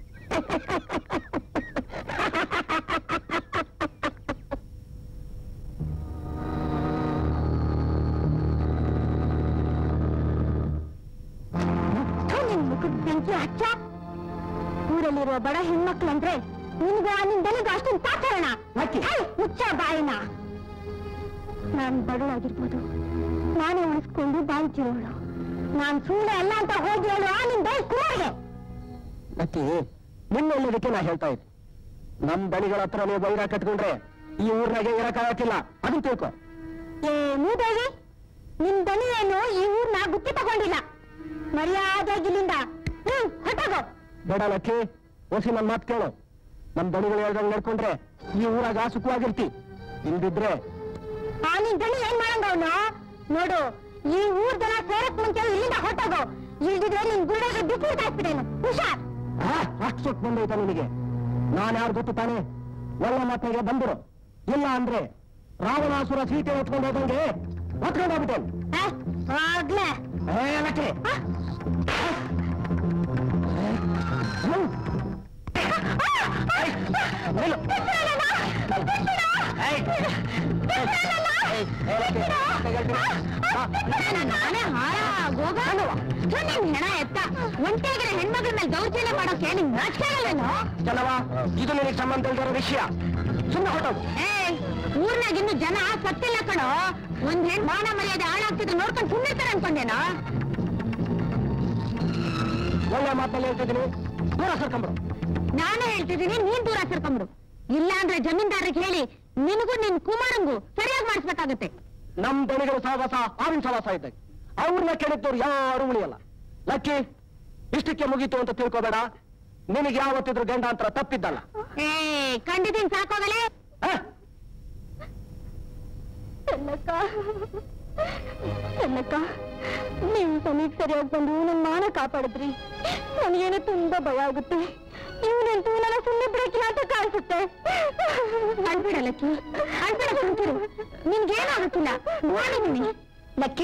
ನಿನ್ ಮುಖದ ಬೆಂಕಿ ಹಚ್ಚ ಊರಲ್ಲಿರುವ ಬಡ ಹೆಣ್ಮಕ್ಳಂದ್ರೆ ನಿನ್ಗ ನಿನ್ ದನಿಗ ಅಷ್ಟೊಂದು ತಾಚರಣ ಮುಚ್ಚ ಬಾಯಿನ ನಾನ್ ಬಡವಾಗಿರ್ಬೋದು ನಾನೇ ಉಳಿಸ್ಕೊಂಡು ಬಾಳ್ತಿರೋಳು ನಾನ್ ಸುಳ್ಳೆ ಅಲ್ಲ ಅಂತ ಹೋಗಿ ಹೇಳು ಆ ನಿನ್ ದಯ ಕುಮಾರ್ಗೆ ಮತ್ತೆ ನಿನ್ನೆಲ್ಲದಕ್ಕೆ ನಾ ಹೇಳ್ತಾ ಇದ್ದೆ ನಮ್ ದಣಿಗಳ ಹತ್ರ ನೀವು ಬೈರ ಕಟ್ಕೊಂಡ್ರೆ ಈ ಊರ್ನಾಗೆ ಇರಕ್ಕಾಗಕ್ಕಿಲ್ಲ ಅದನ್ನ ತಿಳ್ಕೊ ಏ ಮೂದೇವಿ ನಿನ್ ದನಿ ಏನು ಈ ಊರ್ನ ಗುತ್ತಿ ತಗೊಂಡಿಲ್ಲ ಮರ್ಯಾದೆಗಿಲ್ಲಿಂದ ಹ್ಮ್ ಹೊಟ್ಟೋಗೋ ಬೇಡ ಲಕ್ಕಿ ಓಸಿ ನನ್ ಮಾತು ಕೇಳು ನಮ್ ದಣಿಗಳು ಹೇಳ್ದಂಗ್ ನಡ್ಕೊಂಡ್ರೆ ಈ ಊರಾಗ ಸುಖವಾಗಿರ್ತಿ ಇಲ್ದಿದ್ರೆ ಆ ನಿನ್ ದಣಿ ಏನ್ ಮಾಡಂಗ ಅವನು ನೋಡು ಈ ಊರ್ ಜನ ಸೇರಕ್ ಮುಂಚೆ ಇಲ್ಲಿಂದ ಹೊಟ್ಟೋಗೋ ಇಲ್ದಿದ್ರೆ ನಿನ್ ಗುರುಡಾಗ ಬಿಸಿ ಕಾಯ್ಬಿಡೇನು ಹುಷಾರ್ ಆ, ಅಷ್ಟ್ ಸುಟ್ಟು ಬಂದೈತ ನಿನಗೆ ನಾನ್ ಯಾರು ಗೊತ್ತು ತಾನೆ ಒಳ್ಳೆ ಮಾತಿಗೆ ಬಂದರು ಇಲ್ಲ ಅಂದ್ರೆ ರಾವಣಾಸುರ ಸೀಟೆ ಹೊತ್ಕೊಂಡು ಹೋದಂಗೆ ಹೊತ್ಕೊಂಡು ಹೋಗ್ಬಿಟ್ಟೇನೆ ಆ, ಆಗ್ಲೇ ಏ ಲಕ್ಕಿ ಆ, ಹ್ಮ್. ನಿಲ್ಲು. ಏಯ್. ಏಯ್, ಏ ಲಕ್ಕಿ, ತೆಗೆಳ್ತೀನಿ. ಬಾ. ನಾನೇ ಹಾಳಾಗೋಗ ನಿನ್ ಹೆಣ ಎತ್ತ ಒಂಟೆಗಿರ ಹೆಣ್ಮಗಳ ಮೇಲೆ ದೌರ್ಜನ್ಯ ಮಾಡೋಕೆ ನಿಂಗ್ ನಾಚಿಕೆಗಳೇನು ಚೆನ್ನವ ಇದು ನಿನಗೆ ಸಂಬಂಧ ಇಲ್ದಿರೋ ವಿಷಯ ಸುಮ್ಮನೆ ಹೊರಟೋಗು ಏ ಊರ್ನಾಗ ಇನ್ನು ಜನ ಸತ್ತಿಲ್ಲ ಕಣೋ ಒಂದ್ ಹೆಣ್ ಮಾನ ಮರ್ಯಾದೆ ಹಾಳಾಗ್ತಿದ್ರೆ ನೋಡ್ಕೊಂಡು ಸುಮ್ಮನೆ ಅನ್ಕೊಂಡೇನೋ ಒಳ್ಳೆ ಮಾತಲ್ಲಿ ಹೇಳ್ತಿದ್ದೀನಿ ದೂರ ಸರ್ಕೊಂಬರು ನಾನೇ ಹೇಳ್ತಿದ್ದೀನಿ ನೀನ್ ದೂರ ಸರ್ಕೊಂಬಿಡು ಇಲ್ಲ ಅಂದ್ರೆ ಜಮೀನ್ದಾರಿಗೆ ಹೇಳಿ ನಿನಗೂ ನಿನ್ ಕುಮಾರಂಗೂ ಸರಿಯಾಗಿ ಮಾಡಿಸ್ಬೇಕಾಗತ್ತೆ ನಮ್ ದಣಿಗಳ ಸಹವಾಸ ಆವಿನ ಸಹವಾಸ ಇದ್ದಾಗ ಅವ್ರನ್ನ ಕೆಡಿದ್ದವ್ರು ಯಾರು ಉಳಿಯಲ್ಲ ಲಕ್ಕಿ ಇಷ್ಟಕ್ಕೆ ಮುಗೀತು ಅಂತ ತಿಳ್ಕೊಬೇಡ ನಿನಗೆ ಯಾವತ್ತಿದ್ರು ಗಂಡಾಂತರ ತಪ್ಪಿದ್ದಲ್ಲ ಏ ಖಂಡಿತೀನಿ ಸಾಕೋಗಲೇ ಹ? ಚೆನ್ನಕ್ಕ ಚೆನ್ನಕ್ಕ ನೀವು ಸಮೀಪ ಸರಿಯಾಗಿ ಬಂದು ನನ್ನ ಮಾನ ಕಾಪಾಡಿದ್ರಿ ನನಗೇನು ತುಂಬಾ ಭಯ ಆಗುತ್ತೆ ಇವನಂತೂ ನನ್ನ ಸುಮ್ಮನೆ ಬಿಡಕ್ಕಿಲ್ಲ ಅಂತ ಕಾಣಿಸುತ್ತೆ ಅಳ್ಬೇಡ ಲಕ್ಕಿ ಅಳ್ಬೇಡ ಕುಂತಿರು ನಿನ್ಗೇನಾಗುತ್ತಿಲ್ಲ ನೋಡಿದ್ದೀನಿ ಲಕ್ಕಿ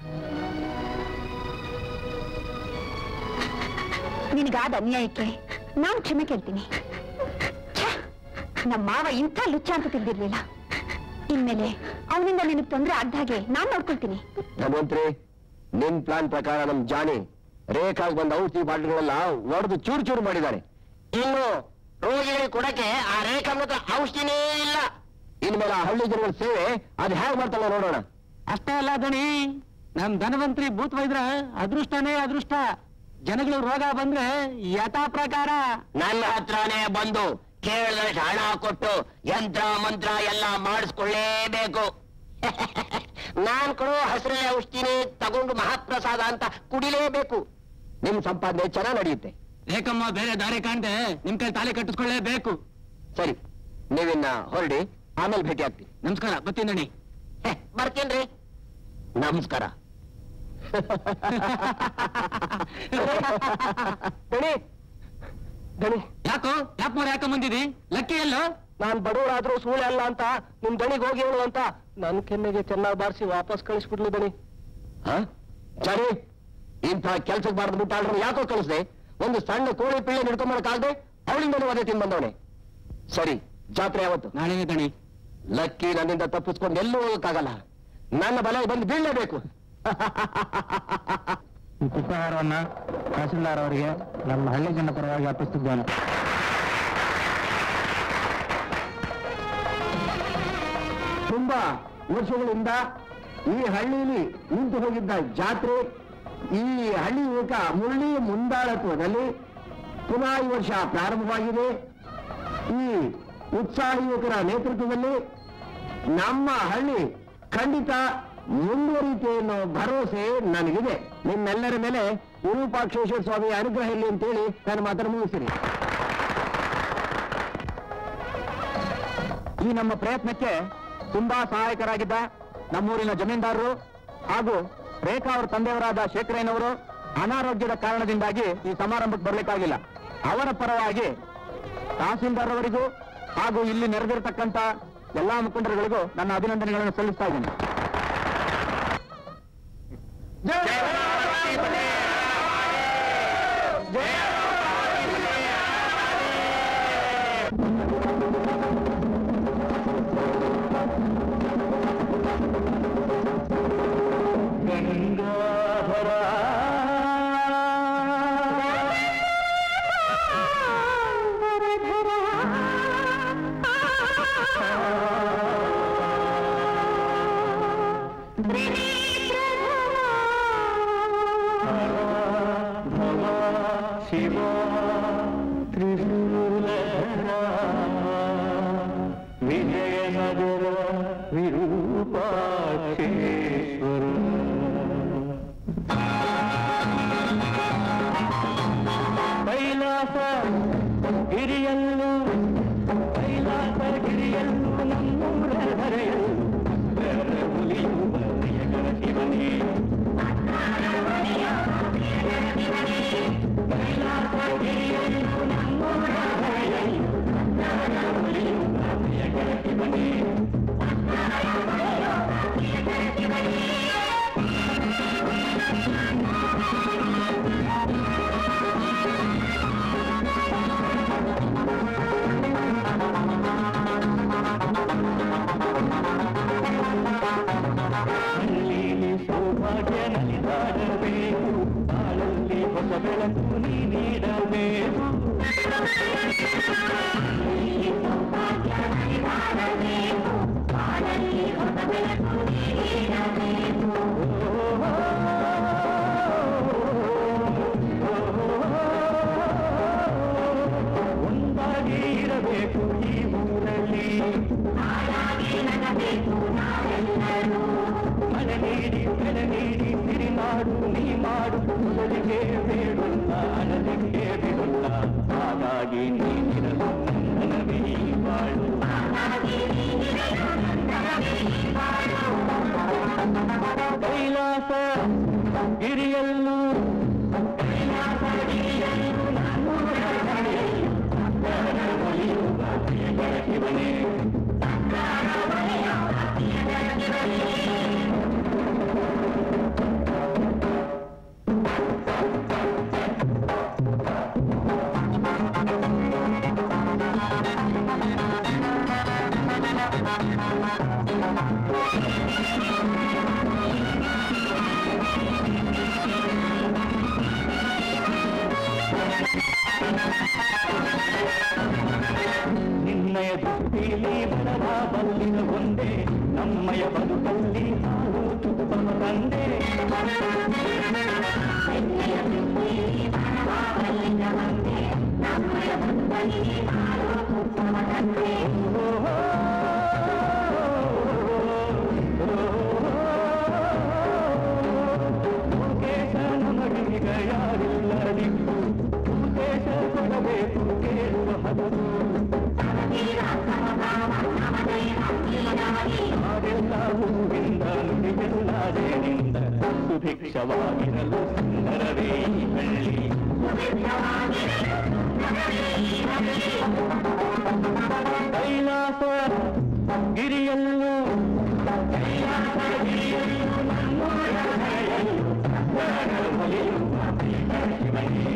ನಿನಗಾದ ಅನ್ಯಾಯಕ್ಕೆ ನಾನು ಕ್ಷಮೆ ಕೇಳ್ತೀನಿ ಛೆ, ನಮ್ಮ ಮಾವ ಇಂಥ ಲುಚ್ಚ ಅಂತ ತಿಳಿದಿರ್ಲಿಲ್ಲ ಇನ್ಮೇಲೆ ಅವನಿಂದ ನಿನಗೆ ತೊಂದರೆ ಆಗ್ದ ಹಾಗೆ ನಾನ್ ನೋಡ್ಕೊಳ್ತೀನಿ ಧನ್ವಂತ್ರಿ ನಿನ್ ಪ್ಲಾನ್ ಪ್ರಕಾರ ನಮ್ ಜಾನಿ ರೇಖಾಗ್ ಬಂದ ಔಷಧಿ ಬಾಟ್ಲಿಗಳೆಲ್ಲ ಒಡೆದು ಚೂರು ಚೂರು ಮಾಡಿದ್ದಾರೆ ಇನ್ನು ರೋಗಿಗಳಿಗೆ ಕೊಡಕ್ಕೆ ಆ ರೇಖಾ ಹತ್ರ ಔಷಧಿನೇ ಇಲ್ಲ ಇನ್ಮೇಲೆ ಆ ಹಳ್ಳಿ ಜನಗಳ ಸೇವೆ ಅದು ಹೇಗೆ ಮಾಡ್ತಾಳೆ ನೋಡೋಣ ಅಷ್ಟೇ ಅಲ್ಲ ದಣಿ ನಮ್ ಧನವಂತ್ರಿ ಭೂತ್ ವೈದ್ರ ಅದೃಷ್ಟನೇ ಅದೃಷ್ಟ ಜನಗಳು ರೋಗ ಬಂದ್ರೆ ಯಥಾ ಪ್ರಕಾರ ನನ್ನ ಹತ್ರನೇ ಬಂದು ಕೇಳಿದಷ್ಟು ಹಣ ಕೊಟ್ಟು ಯಂತ್ರ ಮಂತ್ರ ಎಲ್ಲ ಮಾಡಿಸ್ಕೊಳ್ಳೇಬೇಕು ನಾನ್ ಕೊಡೋ ಹಸಿರೇ ಔಷಧಿನೇ ತಗೊಂಡು ಮಹಾಪ್ರಸಾದ ಅಂತ ಕುಡಿಲೇಬೇಕು ನಿಮ್ ಸಂಪಾದನೆ ಚೆನ್ನಾಗಿ ನಡೆಯುತ್ತೆ ರೇಖಮ್ಮ ಬೇರೆ ದಾರಿ ಕಾಣ್ದೆ ನಿಮ್ ಕೈ ತಾಲಿ ಕಟ್ಟಿಸ್ಕೊಳ್ಳೇಬೇಕು ಸರಿ ನೀವಿನ್ನ ಹೊರಡಿ ಆಮೇಲೆ ಭೇಟಿ ಆಗ್ತೀನಿ ನಮಸ್ಕಾರ ಬತ್ತೀನಿ ದಣಿ ಬರ್ತೀನ್ರಿ ನಮಸ್ಕಾರ ದಣಿ ದಣಿ ಯಾಕೋ ಯಾಕೆ ಮಾರ ಯಾಕೆ ಬಂದಿದಿ ಲಕ್ಕಿ ಎಲ್ಲೋ ನಾನ್ ಬಡವರಾದ್ರೂ ಸೂಳೆ ಅಲ್ಲ ಅಂತ ನಿಮ್ ದಣಿಗೆ ಹೋಗಿ ಹೇಳು ಅಂತ ನನ್ ಕೆನ್ನೆಗೆ ಚೆನ್ನಾಗಿ ಬಾರಿಸಿ ವಾಪಸ್ ಕಳಿಸ್ಬಿಡ್ಲು ದಣಿ ಸರಿ ಇಂಥ ಕೆಲ್ಸಕ್ಕೆ ಬಾರ್ದು ಬಿಟ್ಟಾಳ್ರು ಯಾಕೋ ಕಳಿಸ್ದೆ ಒಂದು ಸಣ್ಣ ಕೋಳಿ ಪಿಳ್ಳೆ ಹಿಡ್ಕೊಂಬರಕ್ಕಾಗದೆ ಅವಳಿಂದಲೂ ಅದೇ ತಿಂದು ಬಂದವನೆ ಸರಿ ಜಾತ್ರೆ ಯಾವತ್ತು ನಾಳೆನೇ ದಣಿ ಲಕ್ಕಿ ನನ್ನಿಂದ ತಪ್ಪಿಸ್ಕೊಂಡು ಎಲ್ಲೂ ಹೋಗಕ್ಕಾಗಲ್ಲ ನನ್ನ ಬಲ ಬಂದು ಬೀಳಲೇಬೇಕು ಈ ಪುಷ್ಪಹಾರವನ್ನ ತಹಸೀಲ್ದಾರ್ ಅವರಿಗೆ ನಮ್ಮ ಹಳ್ಳಿ ಜನ ಪರವಾಗಿ ಅರ್ಪಿಸುತ್ತಿದ್ದೇನೆ ತುಂಬಾ ವರ್ಷಗಳಿಂದ ಈ ಹಳ್ಳಿಯಲ್ಲಿ ನಿಂತು ಹೋಗಿದ್ದ ಜಾತ್ರೆ ಈ ಹಳ್ಳಿ ಯುವಕ ಮುರಳಿ ಮುಂದಾಳತ್ವದಲ್ಲಿ ಪುನಃ ಈ ವರ್ಷ ಪ್ರಾರಂಭವಾಗಿದೆ ಈ ಉತ್ಸಾಹ ಯುವಕರ ನೇತೃತ್ವದಲ್ಲಿ ನಮ್ಮ ಹಳ್ಳಿ ಖಂಡಿತ ಮುಂದುವರಿಯುತ್ತೆ ಅನ್ನೋ ಭರವಸೆ ನನಗಿದೆ ನಿಮ್ಮೆಲ್ಲರ ಮೇಲೆ ವಿರೂಪಾಕ್ಷೇಶ್ವರ ಸ್ವಾಮಿ ಅನುಗ್ರಹ ಇರಲಿ ಅಂತೇಳಿ ನಾನು ಮಾತನ್ನು ಮುಗಿಸ್ತೀನಿ ಈ ನಮ್ಮ ಪ್ರಯತ್ನಕ್ಕೆ ತುಂಬಾ ಸಹಾಯಕರಾಗಿದ್ದ ನಮ್ಮೂರಿನ ಜಮೀನ್ದಾರರು ಹಾಗೂ ರೇಖಾ ಅವರ ತಂದೆಯವರಾದ ಶೇಖರಯ್ಯನವರು ಅನಾರೋಗ್ಯದ ಕಾರಣದಿಂದಾಗಿ ಈ ಸಮಾರಂಭಕ್ಕೆ ಬರಲಿಕ್ಕಾಗಿಲ್ಲ ಅವರ ಪರವಾಗಿ ತಹಸೀಲ್ದಾರ್ ಅವರಿಗೂ ಹಾಗೂ ಇಲ್ಲಿ ನೆರೆದಿರತಕ್ಕಂತ ಎಲ್ಲಾ ಮುಖಂಡರುಗಳಿಗೂ ನನ್ನ ಅಭಿನಂದನೆಗಳನ್ನು ಸಲ್ಲಿಸ್ತಾ ಇದ್ದೇನೆ ಶಿವ ತ್ರಿಶೂಲಧರ ವಿಜಯನಗರ ವಿರೂಪಾಕ್ಷೇಶ್ವರ ಕೈಲಾಸ ಗಿರಿಯಲ್ಲೂ ಕೈಲಾಸ ಗಿರಿಯಲ್ಲೂ ನಮ್ಮೂರ ಧರೆಯಲ್ಲೂ ಹುಲಿಯುವ ಪ್ರಿಯಕರ ಶಿವನೇ ಹಳ್ಳಿಲಿ ಸೌಭಾಗ್ಯ ನಲಿದಾಡಬೇಕು ಬಾಳಲ್ಲಿ ಹೊಸ ಬೆಳಕು ನೀ ನೀಡಬೇಕು ಒಂದಾಗಿ ಇರಬೇಕು ಈ ಊರಲ್ಲಿ ಮನೆ ನೀಡಿ ಬೆಲೆ ನೀಡಿ ಸಿರಿನಾಡು ನೀ ಮಾಡು ಮೊದಲಿಗೆ ಬೇಡುಲ್ಲ ಅನಲಿಗೆ ಬಿಡುಲ್ಲ ಹಾಗಾಗಿ ನೀನಿರಲು ನನವೇ ಬಾಳು ಕೈಲಾಸ ಗಿರಿಯಲ್ಲೂ ಶಿವನೇ ನಿನ್ನಯ ದೃಷ್ಟಿಲಿ ಬರವ ಬಲ್ಲಿನ ಒಂದೇ ನಮ್ಮಯ ಬದುಕಲ್ಲಿ ನಾವು ತುಪ್ಪನ ತಂದೆ ಮುಖೇಶ ನಮಗೀಗ ಯಾರಿಲ್ಲ ದಿಕ್ಕು ಮುಖೇಶ ಕೊಡಬೇಕು ಕೇಳುವ ಹದದು ನಾವೆಲ್ಲ ಹೂವಿಂದ ನುಡಿಗೆಲ್ಲ ದೇನಿಂದ ಸುಭಿಕ್ಷವಾಗಿರಲು ಸುಂದರವೇ ಈ ಹಳ್ಳಿ ಕೈಲಾಸ ಗಿರಿಯಲ್ಲೂ ಕೈಲಾಸ ಗಿರಿಯಲ್ಲೂ ನಮ್ಮೂರ ಹರೆಯಲ್ಲೂ ಒಲಿಯುವ ಶಿವನೇ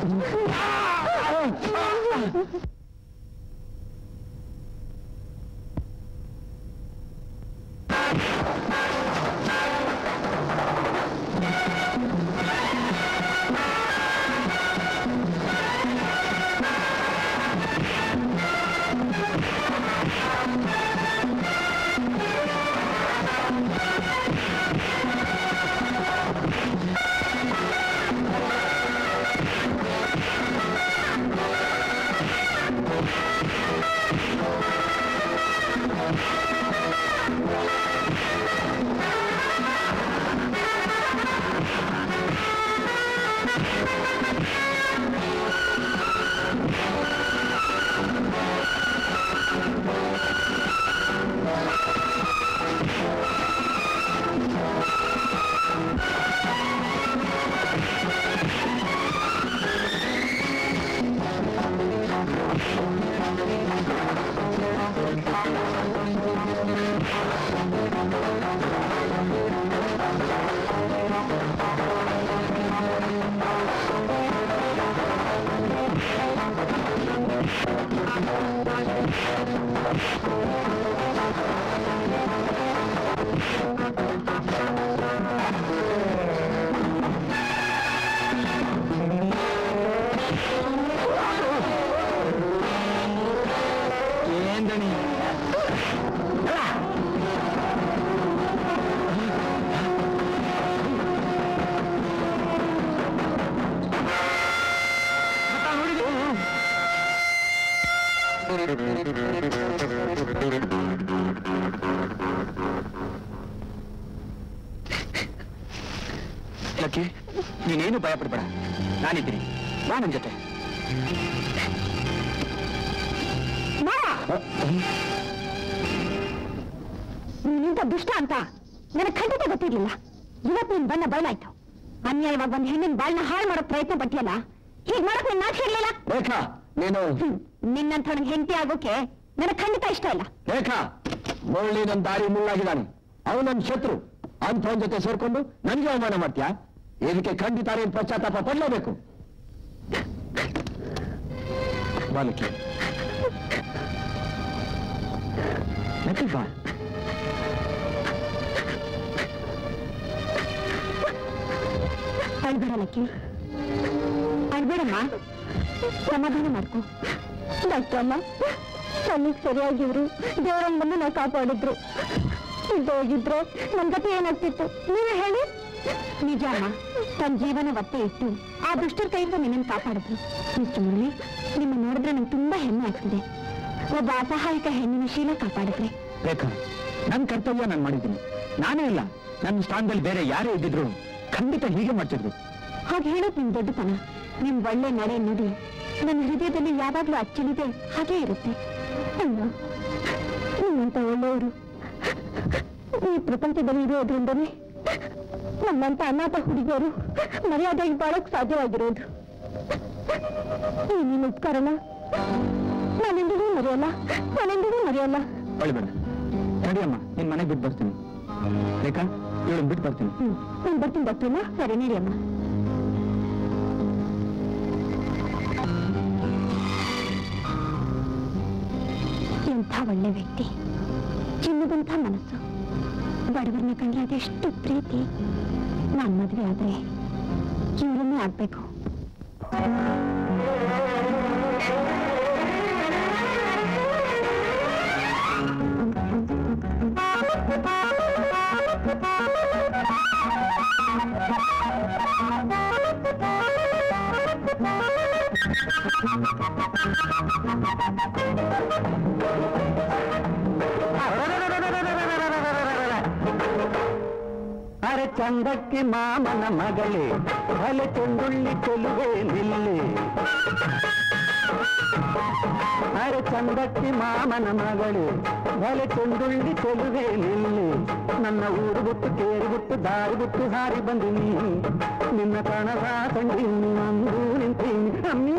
ಏನ್ ದಣಿ ಲಕ್ಕಿ ನೀನೇನು ಭಯ ಪಡ್ಬೇಡ ನಾನಿದ್ದೀನಿ ಬಾ ನನ್ ಜೊತೆ ನೀನಿಂತ ದುಷ್ಟ ಅಂತ ನನಗೆ ಖಂಡಿತ ಗೊತ್ತಿರ್ಲಿಲ್ಲ ಇವತ್ತು ನಿನ್ ಬಣ್ಣ ಬಯಲಾಯ್ತು ಅನ್ಯಾಯವಾಗಿ ಒಂದ್ ಹೆಣ್ಣಿನ ಬಾಳ್ನ ಹಾಳು ಮಾಡೋ ಪ್ರಯತ್ನ ಪಟ್ಟಿಯಲ್ಲ ಹೀಗ್ ಮಾಡಕ್ ನಿನ್ ನಾಚಿಕೆ ಇರ್ಲಿಲ್ಲ ರೇಖಾ ನೀನು ಹ್ಮ್. ನಿನ್ನಂಥ ನನಗೆ ಹೆಂಡತಿ ಆಗೋಕೆ ನನಗೆ ಖಂಡಿತ ಇಷ್ಟ ಇಲ್ಲ ರೇಖಾ ಮುರಳಿ ನನ್ನ ದಾರಿ ಮುಳ್ಳಾಗಿದ್ದಾನೆ ಅವನು ನನ್ನ ಶತ್ರು ಅಂಥವನ ಜೊತೆ ಸೇರ್ಕೊಂಡು ನನಗೆ ಅವಮಾನ ಮಾಡ್ತೀಯಾ ಇದಕ್ಕೆ ಖಂಡಿತ ನೀನು ಪಶ್ಚಾತ್ತಾಪ ಪಡಲೇಬೇಕು ಬಾಲಕಿ ನಕಲ್ ಬಾ ಅಳ್ಬೇಡ ಲಕ್ಕಿ ಅಳ್ಬೇಡಮ್ಮ ಸಮಾಧಾನ ಮಾಡ್ಕೊ ಡಾಕ್ಟರ್ ಅಮ್ಮ ಕಣ್ಣಿಗೆ ಸರಿಯಾಗಿದ್ರು ದೇವರಮ್ಮನ್ನು ನಾವು ಕಾಪಾಡಿದ್ರು ಇದ್ದೋಗಿದ್ರೆ ನನ್ ಗತಿ ಏನಾಗ್ತಿತ್ತು ನೀವೇ ಹೇಳಿ ನಿಜ ಅಮ್ಮ ತನ್ನ ಜೀವನ ಒತ್ತೆ ಇಟ್ಟು ಆ ದುಷ್ಟರ ಕೈಯಿಂದ ನಿನ್ನನ್ನು ಕಾಪಾಡಿದ್ರು ಮಿಸ್ಟರ್ ಮುರಳಿ ನಿಮ್ಮ ನೋಡಿದ್ರೆ ನಂಗೆ ತುಂಬಾ ಹೆಮ್ಮೆ ಆಗ್ತಿದೆ ಒಬ್ಬ ಅಸಹಾಯಕ ಹೆಣ್ಣಿನ ಶೀಲ ಕಾಪಾಡಿದ್ರಿ ರೇಖಾ ನನ್ನ ಕರ್ತವ್ಯ ನಾನು ಮಾಡಿದ್ದೀನಿ ನಾನೇ ಇಲ್ಲ ನನ್ನ ಸ್ಥಾನದಲ್ಲಿ ಬೇರೆ ಯಾರೇ ಇದ್ದಿದ್ರು ಖಂಡಿತ ಹೀಗೆ ಮಾಡ್ತಿದ್ರು ಹಾಗೆ ಹೇಳೋದು ನಿಮ್ ದೊಡ್ಡತನ ನಿಮ್ ಒಳ್ಳೆ ನಡೆ ನುಡಿ ನನ್ನ ಹೃದಯದಲ್ಲಿ ಯಾವಾಗ್ಲೂ ಅಚ್ಚಳಿದೆ ಹಾಗೇ ಇರುತ್ತೆ ಅಯ್ಯೋ ನಿಮ್ಮಂತ ಒಳ್ಳೆಯವರು ಈ ಪ್ರಪಂಚದಲ್ಲಿ ಇರೋದ್ರಿಂದನೇ ನಮ್ಮಂತ ಅನಾಥ ಹುಡುಗಿಯರು ಮರ್ಯಾದೆಗೆ ಬಾಳಕ್ ಸಾಧ್ಯವಾಗಿರೋದು ಈ ನಿನ್ನ ಉಪಕಾರನ ನಾನೆಂದಿಗೂ ಮರೆಯಲ್ಲ ನಾನೆಂದಿಗೂ ಮರೆಯಲ್ಲ ಅಳ್ಬೇಡ ನಡಿಯಮ್ಮ ನಿನ್ ಮನೆಗೆ ಬಿಟ್ಟು ಬರ್ತೀನಿ ರೇಖಾ ಇವಳನ್ನ ಬಿಟ್ಟು ಬರ್ತೀನಿ ಹ್ಮ್ ನಾನು ಬರ್ತೀನಿ ಡಾಕ್ಟರ್ನ ಸರಿ ನಡಿ ಅಮ್ಮ ಎಂಥ ಒಳ್ಳೆ ವ್ಯಕ್ತಿ ಚಿನ್ನದಂಥ ಮನಸ್ಸು ಬಡವರನ್ನ ಕಂಡ್ರೆ ಅದೆಷ್ಟು ಪ್ರೀತಿ ನಾನು ಮದುವೆ ಆದ್ರೆ ಇವರನ್ನೇ ಆಗ್ಬೇಕು ಅರೆ ಚಂದಕ್ಕೆ ಮಾಮನ ಮಗಳೇ ಬಲೆ ಚೆಂಡುಳ್ಳಿ ಚೆಲುವೆ ನಿಲ್ಲಿ ಅರೆ ಚಂದಕ್ಕೆ ಮಾಮನ ಮಗಳೇ ಬಲೆ ಚೆಂಡುಳ್ಳಿ ಚೆಲುವೆ ನಿಲ್ಲಿ ನನ್ನ ಊರು ಬಿಟ್ಟು ಕೇರಿ ಬಿಟ್ಟು ದಾರಿ ಬಿಟ್ಟು ಹಾರಿ ಬಂದಿನಿ ನಿನ್ನ ಕಣದ ಕಂಡಿನಿ ಅಂದು ನಿಂತೀನಿ ಅಮ್ಮೀ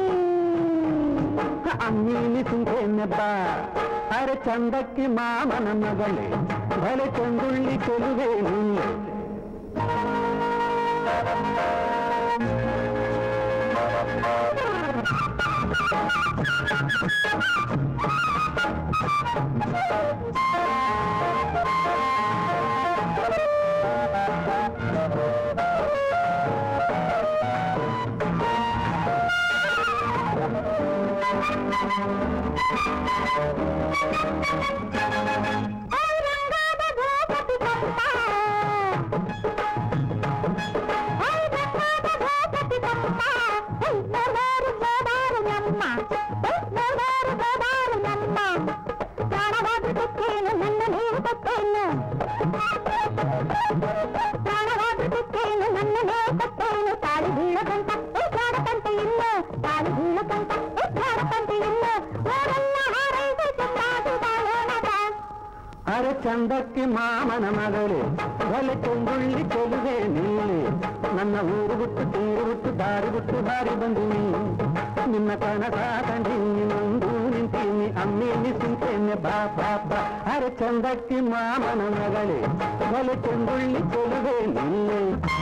ಅಮ್ಮೀನಿ ಸುಂಕೇನೆಬ್ಬ ಅರೆ ಚಂದಕ್ಕೆ ಮಾಮನ ಮಗಳೇ ಬಲೆ ಚೆಂಡುಳ್ಳಿ ಚೆಲುವೆ ನಿಲ್ಲಿ ತಾಳಿ ಬೀಳಕಂತ ಉದ್ದಾಡಕಂತ ಇಲ್ಲ ತಾಳಿ ಬೀಳಕಂತ ಉದ್ದಾಡಕಂತ ಇಲ್ಲ ಊರೆಲ್ಲ ಹಾರೈಸಿ ಚಂದಾಗಿ ಬಾಳೋಣದ ಅರೆ ಚಂದಕ್ಕೆ ಮಾಮನ ಮಗಳೇ ಒಲೆ ತುಂಗುಳ್ಳಿ ಚೆಲುವೆ ನೀನೆ ನನ್ನ ಊರು ಬಿಟ್ಟು ತೀರು ಬಿಟ್ಟು ದಾರಿ ಬಿಟ್ಟು ದಾರಿ ಬಂದಿನಿ ನಿನ್ನ ಕನಸ ಕಂಡಿನಿ ನಂದು ನಿಂತೀನಿ ಅಮ್ಮಿ ಸಿಂತೇನೆ ಬಾ ಬಾ ಬಾ ಅರೆ ಚಂದಕ್ಕೆ ಮಾಮನ ಮಗಳೇ ಒಲೆ ತುಂಗುಳ್ಳಿ ಚೆಲುವೆ ನೀನೆ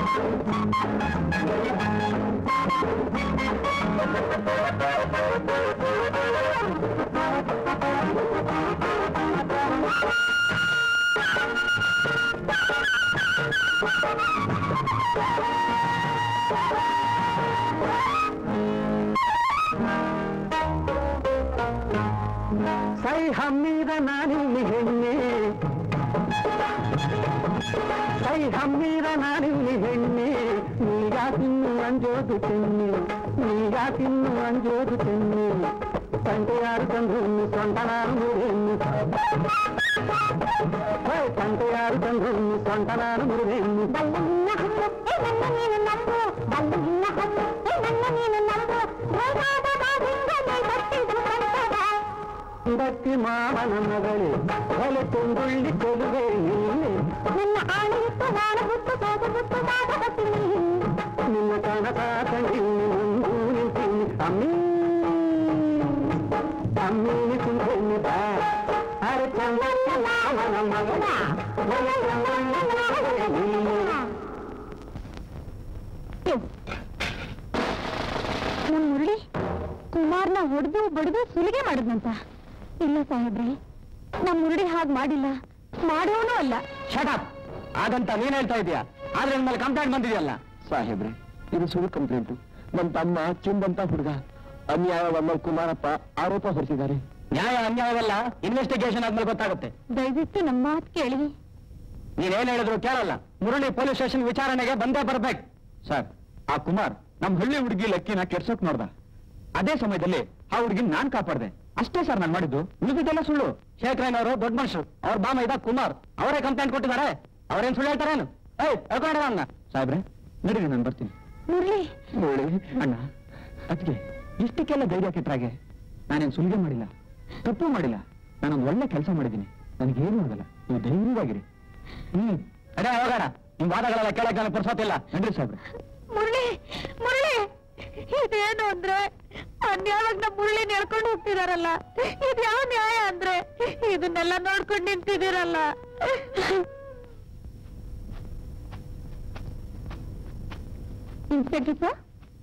ಸೈ ಹಮ್ಮಿದ ನಾನಿಲ್ಲಿ ಹೆಣ್ಣೆ ಸೈ ಹಮ್ಮಿದ ನಾನಿಲ್ಲಿ ಹೆಣ್ಣೆ ನೀಗ ತಿನ್ನು ಅಂಜೋದು ಚೆನ್ನೆ ನೀಗ ತಿನ್ನು ಅಂಜೋದು ಚೆನ್ನೆ ತಂಟೆಯಾರು ತಂದು ಸೊಂಟನಾರು ಮುರಿಯನ್ನು ತಂಟೆಯಾರು ತಂದು ಸೊಂಟನಾರು ಮುರಿಯನ್ನು ಬಲ್ಲಗಿನ್ನ ಹಣ್ಣು ಏ ನನ್ನ ನೀನು ನಂಬು ಬಲ್ಲಗಿನ್ನ ಹಣ್ಣು ಏ ನನ್ನ ನೀನು ನಂಬು ಬೇಕಾದ ಬಾಗಿಂಗ ನೀ ಬಟ್ಟಿದು ಕಂಡದ ಚಂದಕ್ಕೆ ಮಾಮನ ಮಗಳೇ ಒಲೆ ತುಂಗುಳ್ಳಿ ಚೆಲುವೆ ನೀನೆ ನನ್ನ ಆಣಿಟ್ಟು ನಾನು ಬಿಟ್ಟು ಸೋದು ಬಿಟ್ಟು ಬಾಗಬತ್ತೀನಿ ನಿನ್ನ ಕನಸ ಕಂಡಿನಿ ಮುಂದು ನಿಂತೀನಿ ಅಮ್ಮಿ ಅಮ್ಮಿ ನಿಂತೀನಿ ಬಾ ಅರೆ ಚಂದಕ್ಕೆ ಮಾಮನ ಮಗಳ ಒಲೆ ತುಂಗುಳ್ಳಿ ಚೆಲುವೆ ನೀನೆ ನಮ್ ಮುರಳಿ ಕುಮಾರ್ನ ಹೊಡೆದು ಬಡಿದು ಸುಲಿಗೆ ಮಾಡಿದ್ನಂತ ಇಲ್ಲ ಸಾಹೇಬ್ರೆ ನಮ್ ಮುರಳಿ ಹಾಗ್ ಮಾಡಿಲ್ಲ ಮಾಡೋನು ಅಲ್ಲ ಶಟಪ್ ಹಾಗಂತ ನೀನ್ ಹೇಳ್ತಾ ಇದೀಯಾ ಆದ್ರೆ ನನ್ನ ಮೇಲೆ ಕಂಪ್ಲೇಂಟ್ ಬಂದಿದೆಯಲ್ಲ ಸಾಹೇಬ್ರೆ ಇದು ಸುಳ್ಳು ಕಂಪ್ಲೇಂಟು ನನ್ನ ತಮ್ಮ ಚಿಂದಂತ ಹುಡುಗ ಅನ್ಯಾಯವನ್ನ ಕುಮಾರಪ್ಪ ಆರೋಪ ಹೊರಿಸಿದ್ದಾರೆ ನ್ಯಾಯ ಅನ್ಯಾಯವಲ್ಲ ಇನ್ವೆಸ್ಟಿಗೇಷನ್ ಆದ್ಮೇಲೆ ಗೊತ್ತಾಗುತ್ತೆ ದಯವಿಟ್ಟು ನಮ್ಮ ಮಾತು ಕೇಳಿ ನೀನೇನ್ ಹೇಳಿದ್ರು ಕೇಳಲ್ಲ ಮುರಳಿ ಪೊಲೀಸ್ ಸ್ಟೇಷನ್ ವಿಚಾರಣೆಗೆ ಬಂದೇ ಬರ್ಬೇಕು ಸರ್ ಆ ಕುಮಾರ್ ನಮ್ ಹಳ್ಳಿ ಹುಡುಗಿ ಲಕ್ಕಿನ ಕೆಡ್ಸೋಕ್ ನೋಡ್ದ ಅದೇ ಸಮಯದಲ್ಲಿ ಆ ಹುಡುಗಿನ ನಾನ್ ಕಾಪಾಡ್ದೆ ಅಷ್ಟೇ ಸರ್ ನಾನ್ ಮಾಡಿದ್ದು ಉಳಿದಿದ್ದೆಲ್ಲ ಸುಳ್ಳು ಶೇಖರಯ್ಯನವರು ದೊಡ್ಡ ಮನುಷ್ಯರು ಅವ್ರ ಬಾಮ ಇದ್ದ ಕುಮಾರ್ ಅವರೇ ಕಂಪ್ಲೇಂಟ್ ಕೊಟ್ಟಿದ್ದಾರೆ ಅವ್ರೇನ್ ಸುಳ್ಳು ಹೇಳ್ತಾರೇನು ಏಯ್ ಹೇಳ್ಕೊಂಡ್ರ ಅನ್ನ ಸಾಹೇಬ್ರೆ ನಡೀರಿ ನಾನು ಬರ್ತೀನಿ ಮುರಳಿ ಮುರಳಿ ಅಣ್ಣ ಅದಕ್ಕೆ ಇಷ್ಟಕ್ಕೆಲ್ಲ ಧೈರ್ಯ ಕೆಟ್ಟಾಗೆ ನಾನೇನ್ ಸುಲಿಗೆ ಮಾಡಿಲ್ಲ ತಪ್ಪು ಮಾಡಿಲ್ಲ ನಾನೊಂದು ಒಳ್ಳೆ ಕೆಲಸ ಮಾಡಿದ್ದೀನಿ ನನಗೇನು ಆಗಲ್ಲ ನೀವು ಧೈರ್ಯವಾಗಿರಿ ಹ್ಮ್ ಅದೇ ಹೋಗೋಣ ನಿಮ್ ವಾದಗಳೆಲ್ಲ ಕೇಳಕ್ಕೆ ನನಗೆ ಪುರ್ಸೋತಿಲ್ಲ ನಡ್ರಿ ಸಾಹೇಬ್ರೆ ಮುರಳಿ ಮುರಳಿ ಇದೇನು ಅಂದ್ರೆ ಅನ್ಯಾವಾಗ ನಮ್ಮ ಮುರಳಿ ನೆಡ್ಕೊಂಡು ಹೋಗ್ತಿದಾರಲ್ಲ ಇದು ಯಾವ ನ್ಯಾಯ ಅಂದ್ರೆ ಇದನ್ನೆಲ್ಲ ನೋಡ್ಕೊಂಡು ನಿಂತಿದ್ದೀರಲ್ಲ ಇನ್ಸ್ಪೆಕ್ಟರ್ ಸರ್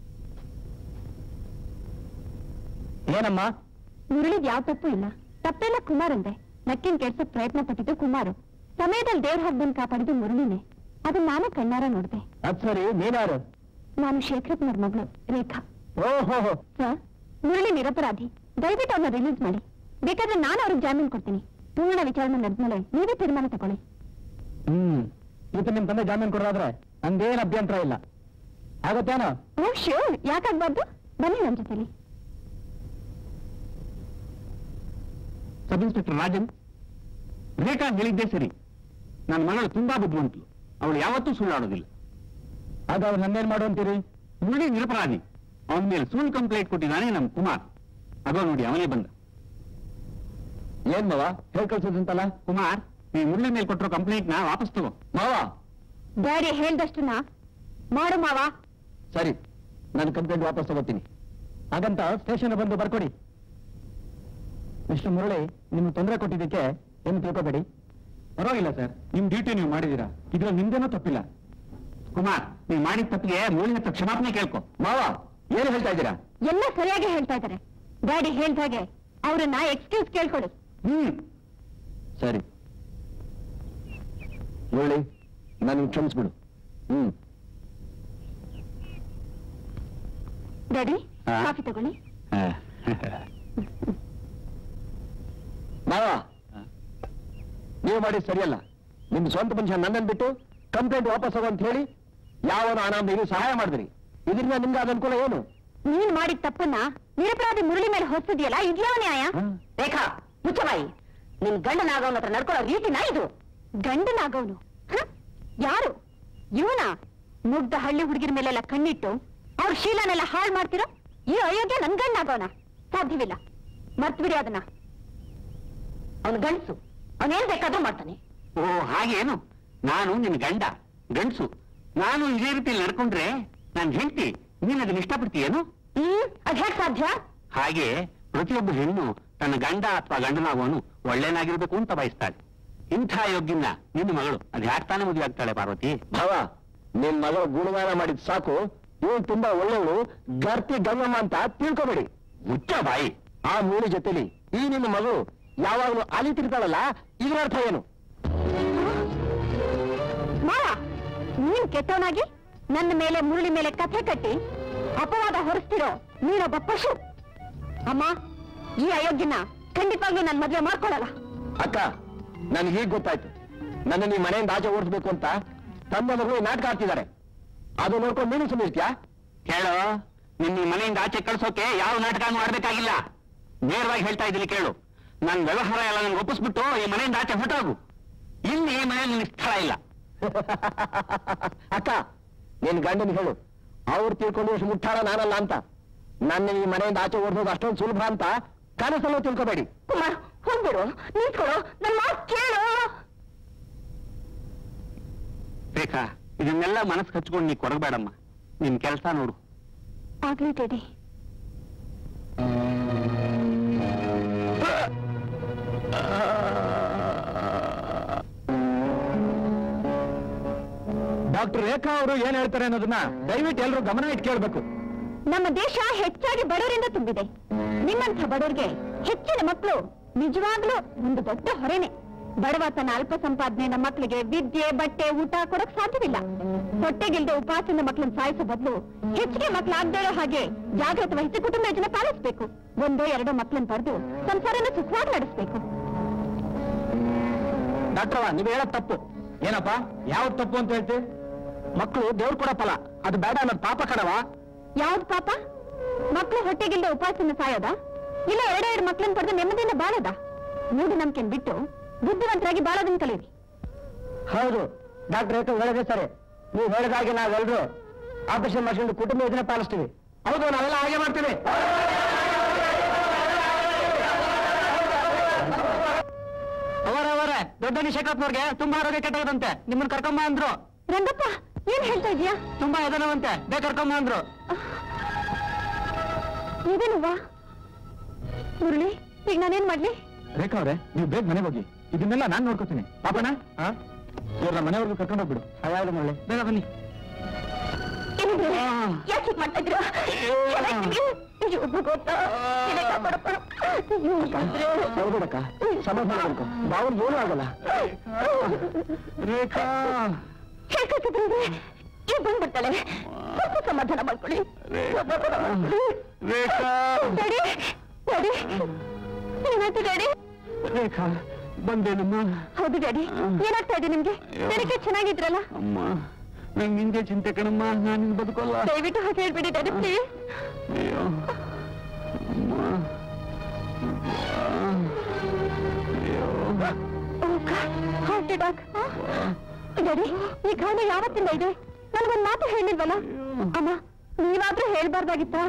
ಏನಮ್ಮ ಮುರಳಿದ್ ಯಾವ ತಪ್ಪು ಇಲ್ಲ ತಪ್ಪೆಲ್ಲ ಕುಮಾರ್ ಅಂದೆ ನಕ್ಕಿನ ಕೆಡ್ಸಕ್ ಪ್ರಯತ್ನ ಪಟ್ಟಿದ್ದು ಕುಮಾರು ಸಮಯದಲ್ಲಿ ದೇವ್ರ ಹಬ್ಬನ್ ಕಾಪಾಡಿದ್ದು ಮುರಳಿನೇ ಅದನ್ನ ನಾನು ಕಣ್ಣಾರ ನೋಡ್ದೆ ಅದ್ ಸರಿ ನೀನಾರು ನಾನು ಶೇಖರಪ್ಪನವ್ರ ಮಗಳು ರೇಖಾ ಓಹೋ ಸರ್ ಮುರಳಿ ನಿರಪರಾಧಿ ದಯವಿಟ್ಟು ಅವ್ರನ್ನ ರಿಲೀಸ್ ಮಾಡಿ ಬೇಕಾದ್ರೆ ನಾನು ಅವ್ರಿಗೆ ಜಾಮೀನು ಕೊಡ್ತೀನಿ ಪೂರ್ಣ ವಿಚಾರಣೆ ನಡೆದ್ಮೇಲೆ ನೀವೇ ತೀರ್ಮಾನ ತಗೊಳ್ಳಿ ಹ್ಮ್ ಇವತ್ತು ನಿಮ್ ತಂದೆ ಜಾಮೀನು ಕೊಡೋದಾದ್ರೆ ನಂದೇನ್ ಅಭ್ಯಂತರ ಇಲ್ಲ ಆಗುತ್ತೇನೋ ಓ ಶ್ಯೂರ್ ಯಾಕಾಗ್ಬಾರ್ದು ಬನ್ನಿ ನನ್ನ ಜೊತೆಲಿ ಸಬ್ ಇನ್ಸ್ಪೆಕ್ಟರ್ ರಾಜನ್ ರೇಖಾ ಹೇಳಿದ್ದೇ ಸರಿ ನನ್ನ ಮಗಳು ತುಂಬಾ ಬುದ್ಧಿವಂತಳು ಅವಳು ಯಾವತ್ತೂ ಸುಳ್ಳಾಡೋದಿಲ್ಲ ಆಗ ಅವ್ರು ನನ್ನೇನ್ ಮಾಡು ಅಂತೀರಿ ಮುರಳಿ ನಿರಪರಾಧಿ ಅವನ ಮೇಲೆ ಸುಳ್ಳು ಕಂಪ್ಲೇಂಟ್ ಕೊಟ್ಟಿದ್ದಾನೆ ನಮ್ ಕುಮಾರ್ ಅದೋ ನೋಡಿ ಅವನೇ ಬಂದ ಏನ್ ಮಾವ ಹೇಳ್ ಕಳ್ಸೋದಂತಲ್ಲ ಕುಮಾರ್ ನೀ ಮುರಳಿ ಮೇಲೆ ಕೊಟ್ಟಿರೋ ಕಂಪ್ಲೇಂಟ್ ನ ವಾಪಸ್ ತಗೋ ಮಾವ ಡ್ಯಾಡಿ ಹೇಳ್ದಷ್ಟನ್ನ ಮಾಡು ಮಾವ ಸರಿ ನಾನು ಕಂಪ್ಲೇಂಟ್ ವಾಪಸ್ ತಗೋತೀನಿ ಹಾಗಂತ ಸ್ಟೇಷನ್ ಬಂದು ಬರ್ಕೊಡಿ ಮಿಸ್ಟರ್ ಮುರಳಿ ನಿಮ್ಗೆ ತೊಂದರೆ ಕೊಟ್ಟಿದ್ದಕ್ಕೆ ಏನು ತಿಳ್ಕೊಬೇಡಿ ಪರವಾಗಿಲ್ಲ ಸರ್ ನಿಮ್ ಡ್ಯೂಟಿ ನೀವು ಮಾಡಿದೀರಾ ಇದ್ರಲ್ಲಿ ನಿಮ್ದೇನೂ ತಪ್ಪಿಲ್ಲ ಕುಮಾರ್ ನೀವು ಮಾಡಿದ ತಪ್ಪಿಗೆ ಮುರಳಿ ಹತ್ರ ಕ್ಷಮಾಪಣೆ ಕೇಳ್ಕೊ ಮಾವ ಏನು ಹೇಳ್ತಾ ಇದ್ದೀರಾ ಎಲ್ಲ ಸರಿಯಾಗಿ ಹೇಳ್ತಾ ಇದ್ದಾರೆ ಡ್ಯಾಡಿ ಹೇಳ್ದಾಗೆ ಅವ್ರನ್ನ ಎಕ್ಸ್ಕ್ಯೂಸ್ ಕೇಳ್ಕೊಡಿ ಹ್ಮ್ ಸರಿ ಮುರಳಿ ನಾನು ಕ್ಷಮಿಸ್ಬಿಡು ಹ್ಮ್ ಡ್ಯಾಡಿ ಹಾ? ಕಾಫಿ ತಗೊಳ್ಳಿ ಮಾವ ನೀವು ಮಾಡಿದ್ ಸರಿಯಲ್ಲ ನಿಮ್ ಸ್ವಂತ ಮನುಷ್ಯ ನನ್ನನ್ ಬಿಟ್ಟು ಕಂಪ್ಲೇಂಟ್ ವಾಪಸ್ ಹೋಗು ಅಂತ ಹೇಳಿ ಯಾವನು ಅನಾಮ ನೀವು ಸಹಾಯ ಮಾಡಿದ್ರಿ ಇದರಿಂದ ನಿಮ್ಗೆ ಅದ ಅನುಕೂಲ ಏನು ನೀನ್ ಮಾಡಿದ ತಪ್ಪನ್ನ ನಿರಪರಾಧಿ ಮುರಳಿ ಮೇಲೆ ಹೊತ್ತಿದ್ಯಲ್ಲ ಇದ್ಯಾವ ನ್ಯಾಯ ರೇಖಾ ಮುಚ್ಚಬಾಯಿ ನಿನ್ ಗಂಡನಾಗವನ ಹತ್ರ ನಡ್ಕೊಳ್ಳೋ ರೀತಿನ ಇದು ಗಂಡನಾಗವನು ಯಾರು ಇವನ ಮುಗ್ಧ ಹಳ್ಳಿ ಹುಡುಗಿರ ಮೇಲೆಲ್ಲ ಕಣ್ಣಿಟ್ಟು ಅವ್ರ ಶೀಲನೆಲ್ಲ ಹಾಳು ಮಾಡ್ತಿರೋ ಈ ಅಯೋಗ್ಯ ನನ್ ಗಂಡನಾಗವನ ಸಾಧ್ಯವಿಲ್ಲ ಮರ್ತ್ಬಿಡಿ ಅದನ್ನ ಅವನು ಗಂಡಸು ಅವನೇನ್ ಬೇಕಾದ್ರೂ ಮಾಡ್ತಾನೆ ಓ ಹಾಗೇನು ನಾನು ನಿನ್ನ ಗಂಡ ಗಂಡ್ಸು ನಾನು ಇದೇ ರೀತಿ ನಡ್ಕೊಂಡ್ರೆ ನಾನು ಹೆಂಡತಿ ನೀನ್ ಅದನ್ನ ಇಷ್ಟಪಡ್ತೀಯೇನು ಹ್ಮ್ ಅದ್ ಹೇಗ್ ಸಾಧ್ಯ ಹಾಗೆ ಪ್ರತಿಯೊಬ್ಬ ಹೆಣ್ಣು ತನ್ನ ಗಂಡ ಅಥವಾ ಗಂಡನಾಗುವನು ಒಳ್ಳೆನಾಗಿರ್ಬೇಕು ಅಂತ ಬಯಸ್ತಾಳೆ ಇಂಥ ಯೋಗ್ಯನ ನಿನ್ನ ಮಗಳು ಅದ್ ಯಾಕೆ ತಾನೇ ಮದುವೆ ಆಗ್ತಾಳೆ ಪಾರ್ವತಿ ಭಾವ ನಿಮ್ ಮಗಳು ಗುಣಗಾನ ಮಾಡಿದ್ ಸಾಕು ಇವಳು ತುಂಬಾ ಒಳ್ಳೆಯವಳು ಗರ್ತಿ ಗಂಗಮ್ಮ ಅಂತ ತಿಳ್ಕೊಬೇಡಿ ಮುಚ್ಚ ಬಾಯಿ ಆ ಮೂರು ಜೊತೆಲಿ ಈ ನಿನ್ನ ಮಗಳು ಯಾವಾಗಲೂ ಅಲಿತಿರ್ತಾಳಲ್ಲ ಇದರ ಅರ್ಥ ಏನು ಮಾವ ನೀನ್ ಕೆಟ್ಟವನಾಗಿ ನನ್ನ ಮೇಲೆ ಮುರುಳಿ ಮೇಲೆ ಕಥೆ ಕಟ್ಟಿ ಅಪವಾದ ಹೊರಿಸ್ತಿರೋ ನೀನೊಬ್ಬ ಪಶು ಅಮ್ಮ ಈ ಅಯೋಗ್ಯನ ಖಂಡಿತವಾಗ್ಲೂ ನಾನು ಮದ್ವೆ ಮಾಡ್ಕೊಳಲ್ಲ ಅಕ್ಕ ನನ್ಗೆ ಈಗ ಗೊತ್ತಾಯ್ತು ನನ್ನ ಈ ಮನೆಯಿಂದ ಆಚೆ ಓಡಿಸ್ಬೇಕು ಅಂತ ತಮ್ಮ ಮಗಳು ಈ ನಾಟಕ ಆಡ್ತಿದ್ದಾರೆ ಅದು ನೋಡ್ಕೊಂಡು ನೀನು ಸುಮ್ಮನಿರ್ತೀಯಾ ಕೇಳು ನಿನ್ನ ಈ ಮನೆಯಿಂದ ಆಚೆ ಕಳ್ಸೋಕೆ ಯಾವ ನಾಟಕ ಮಾಡ್ಬೇಕಾಗಿಲ್ಲ ನೇರವಾಗಿ ಹೇಳ್ತಾ ಇದ್ದೀನಿ ಕೇಳು ನನ್ನ ವ್ಯವಹಾರ ಎಲ್ಲ ನನ್ಗೆ ಒಪ್ಪಿಸ್ಬಿಟ್ಟು ಈ ಮನೆಯಿಂದ ಆಚೆ ಹೊರಟೋಗು ಇಲ್ಲಿ ಈ ಮನೆಯಲ್ಲಿ ನಿನ್ ಸ್ಥಳ ಇಲ್ಲ ಅಕ್ಕ ನಿನ್ ಗಂಡನ್ ಹೇಳು ಅವ್ರು ತಿಳ್ಕೊಂಡು ಎಷ್ಟು ಮುಟ್ಟಾಳ ನಾನಲ್ಲ ಅಂತ ನನ್ನ ಈ ಮನೆಯಿಂದ ಆಚೆ ಓಡಿಸೋದು ಅಷ್ಟೊಂದು ಸುಲಭ ಅಂತ ಕನಸಲ್ಲೂ ತಿಳ್ಕೊಬೇಡಿ ಕುಮಾರ್ ಹೋಗ್ಬಿಡು ನಿಂತ್ಕೊಡು ನನ್ನ ಮಾತು ಕೇಳು ರೇಖಾ ಇದನ್ನೆಲ್ಲ ಮನಸ್ಸು ಹಚ್ಕೊಂಡು ನೀ ಕೊರಗಬೇಡಮ್ಮ ನಿನ್ ಕೆಲಸ ನೋಡು ಆಗ್ಲಿ ಡ್ಯಾಡಿ ಡಾಕ್ಟರ್ ರೇಖಾ ಅವರು ಏನ್ ಹೇಳ್ತಾರೆ ಅನ್ನೋದನ್ನ ದಯವಿಟ್ಟು ಎಲ್ಲರೂ ಗಮನ ಇಟ್ಟು ಕೇಳಬೇಕು ನಮ್ಮ ದೇಶ ಹೆಚ್ಚಾಗಿ ಬಡವರಿಂದ ತುಂಬಿದೆ ನಿಮ್ಮಂಥ ಬಡವರಿಗೆ ಹೆಚ್ಚಿನ ಮಕ್ಕಳು ನಿಜವಾಗ್ಲೂ ಒಂದು ದೊಡ್ಡ ಹೊರೆನೆ ಬಡವ ತನ್ನ ಅಲ್ಪ ಸಂಪಾದನೆಯಿಂದ ಮಕ್ಕಳಿಗೆ ವಿದ್ಯೆ ಬಟ್ಟೆ ಊಟ ಕೊಡಕ್ ಸಾಧ್ಯವಿಲ್ಲ ಹೊಟ್ಟೆಗಿಲ್ದೆ ಉಪವಾಸದಿಂದ ಮಕ್ಕಳನ್ನ ಸಾಯಿಸೋ ಬದಲು ಹೆಚ್ಚಿಗೆ ಮಕ್ಕಳು ಆಗದೇ ಇರೋ ಹಾಗೆ ಜಾಗ್ರತೆ ವಹಿಸಿ ಕುಟುಂಬ ಯೋಜನೆ ಪಾಲಿಸಬೇಕು ಒಂದೋ ಎರಡೋ ಮಕ್ಕಳನ್ನ ಪಡೆದು ಸಂಸಾರನ ಸುಖವಾಗಿ ನಡೆಸಬೇಕು ಡಾಕ್ಟರ್ ನೀವು ಹೇಳೋದ್ ತಪ್ಪು ಏನಪ್ಪ ಯಾವ್ದು ತಪ್ಪು ಅಂತ ಹೇಳ್ತಿ ಮಕ್ಕಳು ದೇವ್ರು ಕೊಡೋ ಫಲ ಅದು ಬೇಡ ಅನ್ನೋದು ಪಾಪ ಕಣವ ಯಾವ್ದು ಪಾಪ ಮಕ್ಕಳು ಹೊಟ್ಟೆಗಿಲ್ದೆ ಉಪವಾಸದಿಂದ ಸಾಯೋದ ಇಲ್ಲ ಎರಡೆರಡು ಮಕ್ಕಳನ್ನ ಪಡೆದು ನೆಮ್ಮದಿಯಿಂದ ಬಾಳೋದ ಮೂಢನಂಬಿಕೆನ್ ಬಿಟ್ಟು ಬುದ್ಧಿವಂತರಾಗಿ ಬಾಳೋದನ್ನ ಕಲೀರಿ ಹೌದು ಡಾಕ್ಟರ್ ರೇಖಾ ಹೇಳೋದೇ ಸರಿ ನೀವು ಹೇಳಿದಾಗೆ ನಾವೆಲ್ಲರೂ ಆಪರೇಷನ್ ಮಾಡ್ಕೊಂಡು ಕುಟುಂಬ ಯೋಜನೆ ಪಾಲಿಸ್ತೀವಿ ಹೌದು ನಾವೆಲ್ಲ ಹಾಗೆ ಮಾಡ್ತೀವಿ ಅವರ ಅವರ ದೊಡ್ಡ ಶೇಖರಪ್ಪನವ್ರಿಗೆ ತುಂಬಾ ಆರೋಗ್ಯ ಕೆಟ್ಟದಂತೆ ನಿಮ್ಮನ್ನ ಕರ್ಕೊಂಬ ಅಂದ್ರು ರಂಗಪ್ಪ ಏನ್ ಹೇಳ್ತಾ ಇದೀಯಾ ತುಂಬಾ ಎದನವಂತೆ ಬೇಗ ಕರ್ಕೊಂಬ ಅಂದ್ರು ಇದೇನುವಾ ಮುರಳಿ ಈಗ ನಾನೇನ್ ಮಾಡ್ಲಿ ರೇಖಾ ಅವ್ರೆ ನೀವು ಬೇಗ ಮನೆಗೆ ಹೋಗಿ ಇದನ್ನೆಲ್ಲ ನಾನ್ ನೋಡ್ಕೋತೀನಿ ಪಾಪಣ್ಣ ಇವ್ರನ್ನ ಮನೆವರೆಗೂ ಕರ್ಕೊಂಡು ಹೋಗ್ಬಿಡು ಹಾಯಾದ ಮಳೆ ಬೇಗ ಬನ್ನಿ ಏನಿದೆ ಯಾಕೆ ಹೀಗ್ ಮಾಡ್ತಾ ಇದ್ದೀರಾ ಅಯ್ಯೋ ಭಗವಂತ ಏನೇ ಕಾಪಾಡಪ್ಪ. ಅಯ್ಯೋ, ಇದ್ರೆ. ಹೋಗ್ಬಿಡಕ್ಕ ಸಮಾಧಾನ ಮಾಡ್ಕೊ ಬಾವನ್ ಏನೂ ಆಗಲ್ಲ ರೇಖಾ ಹೇಳ್ಕೊತಿದ್ರೆ ಈಗ ಬಂದ್ಬಿಡ್ತಾಳೆ ಸ್ವಲ್ಪ ಸಮಾಧಾನ ಮಾಡ್ಕೊಳ್ಳಿ ಸಮಾಧಾನ ಮಾಡ್ಕೊಳ್ಳಿ. ರೇಖಾ ಡ್ಯಾಡಿ ಡ್ಯಾಡಿ ಏನಾಯ್ತು ಡ್ಯಾಡಿ ರೇಖಾ ಬಂದೇನಮ್ಮ ಹೌದು ಡ್ಯಾಡಿ ಏನಾಗ್ತಾ ಇದೆ ನಿಮ್ಗೆ ನನಗೆ ಚೆನ್ನಾಗಿದ್ರಲ್ಲ ಅಮ್ಮ ನಂಗೆ ನಿಂದೆ ಚಿಂತೆ ಕಣಮ್ಮ ನಾನು ಬದುಕೋಲ್ಲ ದಯವಿಟ್ಟು ಹಾಗೆ ಹೇಳ್ಬಿಡಿ ಡ್ಯಾಡಿ ಪ್ಲೀಸ್ ಅಯ್ಯೋ ಅಮ್ಮ ಅಯ್ಯೋ ಹಾರ್ಟ್ ಅಟ್ಯಾಕ್ ಡ್ಯಾಡಿ ಈ ಗಾಳಿ ಯಾವತ್ತಿಂದ ಇದೆ ನನಗೊಂದು ಮಾತು ಹೇಳಿಲ್ವಲ್ಲ ಅಮ್ಮ ನೀವಾದ್ರೂ ಹೇಳ್ಬಾರ್ದಾಗಿತ್ತಾ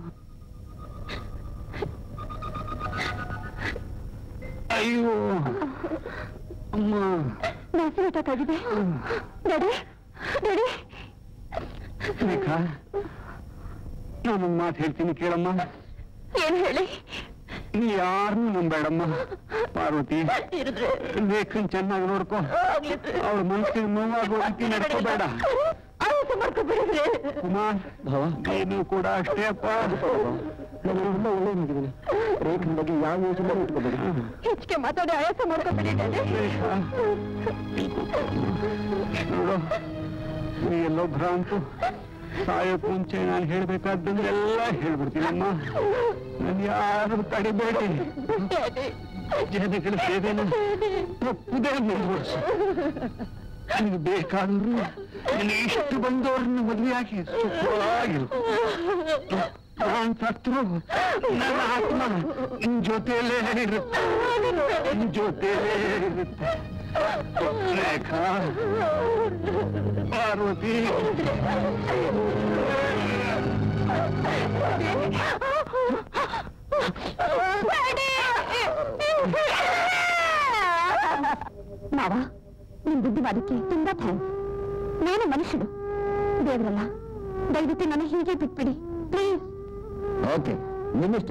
ಅಯ್ಯೋ ಅಮ್ಮ ನ್ಯಾಚುರಲ್ ಅಟ್ಯಾಕ್ ಆಗಿದೆ ಡ್ಯಾಡಿ ಡ್ಯಾಡಿ ರೇಖಾ ನಾನೊಂದು ಮಾತು ಹೇಳ್ತೀನಿ ಕೇಳಮ್ಮ ಏನ್ ಹೇಳಿ ನೀ ಯಾರನ್ನೂ ನಂಬೇಡಮ್ಮ ಪಾರ್ವತಿ ಇರಿದ್ರೆ ರೇಖನ್ ಚೆನ್ನಾಗಿ ನೋಡ್ಕೊ ಆಗ್ಲಿ ಸರ್. ಅವ್ರ ಮನಸ್ಸಿಗೆ ನೋವಾಗೋ ರೀತಿ ನಡ್ಕೋಬೇಡ ಆಯ್ತು ಮಾಡ್ಕೊಬೇಡ್ರಿ ಕುಮಾರ್ ನೀನು ಕೂಡ ಅಷ್ಟೇ ಅಪ್ಪ ಎಲ್ಲ ಒಳ್ಳೆಯದಾಗಿದ್ದೀನಿ ರೇಖನ ಬಗ್ಗೆ ಯಾವ ಯೋಚನೆ ಇಟ್ಕೋಬೇಡಿ ಹೆಚ್ಚಿಗೆ ಮಾತಾಡಿ ಆಯಾಸ ಮಾಡ್ಕೊಬೇಡಿ ಡ್ಯಾಡಿ. ನೋಡು ನೀ ಎಲ್ಲೋ ಭ್ರಾಂತು ಸಾಯೋಕ್ ಮುಂಚೆ ನಾನು ಹೇಳ್ಬೇಕಾದ್ದನ್ನೆಲ್ಲ ಹೇಳ್ಬಿಡ್ತೀನಮ್ಮ ನಾನು ಯಾರು ತಡಿಬೇಡಿ ಡ್ಯಾಡಿ. ಜನಗಳ ಸೇವೆನ ತಪ್ಪದೆ ಮುಂದುವರ್ಸು ನನಗೆ ಬೇಕಾದ್ರು ನಿನಗೆ ಇಷ್ಟು ಬಂದವ್ರನ್ನ ಮದುವೆಯಾಗಿ ಸುಖವಾಗಿರು ನಾನ್ ಸತ್ರು ನನ್ನ ಆತ್ಮ ನಿನ್ ಜೊತೆಯಲ್ಲೇ ಇರುತ್ತೆ ನಿನ್ ಜೊತೆಯಲ್ಲೇ ಇರುತ್ತೆ ರೇಖಾ ಪಾರ್ವತಿ ಮಾವ ನಿಮ್ ಬುದ್ಧಿವಾದಕ್ಕೆ ತುಂಬಾ ಥ್ಯಾಂಕ್ಸ್ ನಾನು ಮನುಷ್ಯರು ದೇವರಲ್ಲ ದಯವಿಟ್ಟು ನಾನು ಹೀಗೆ ಬಿಟ್ಬಿಡಿ ಪ್ಲೀಸ್ ಓಕೆ ನಿಮ್ಮಿಷ್ಟ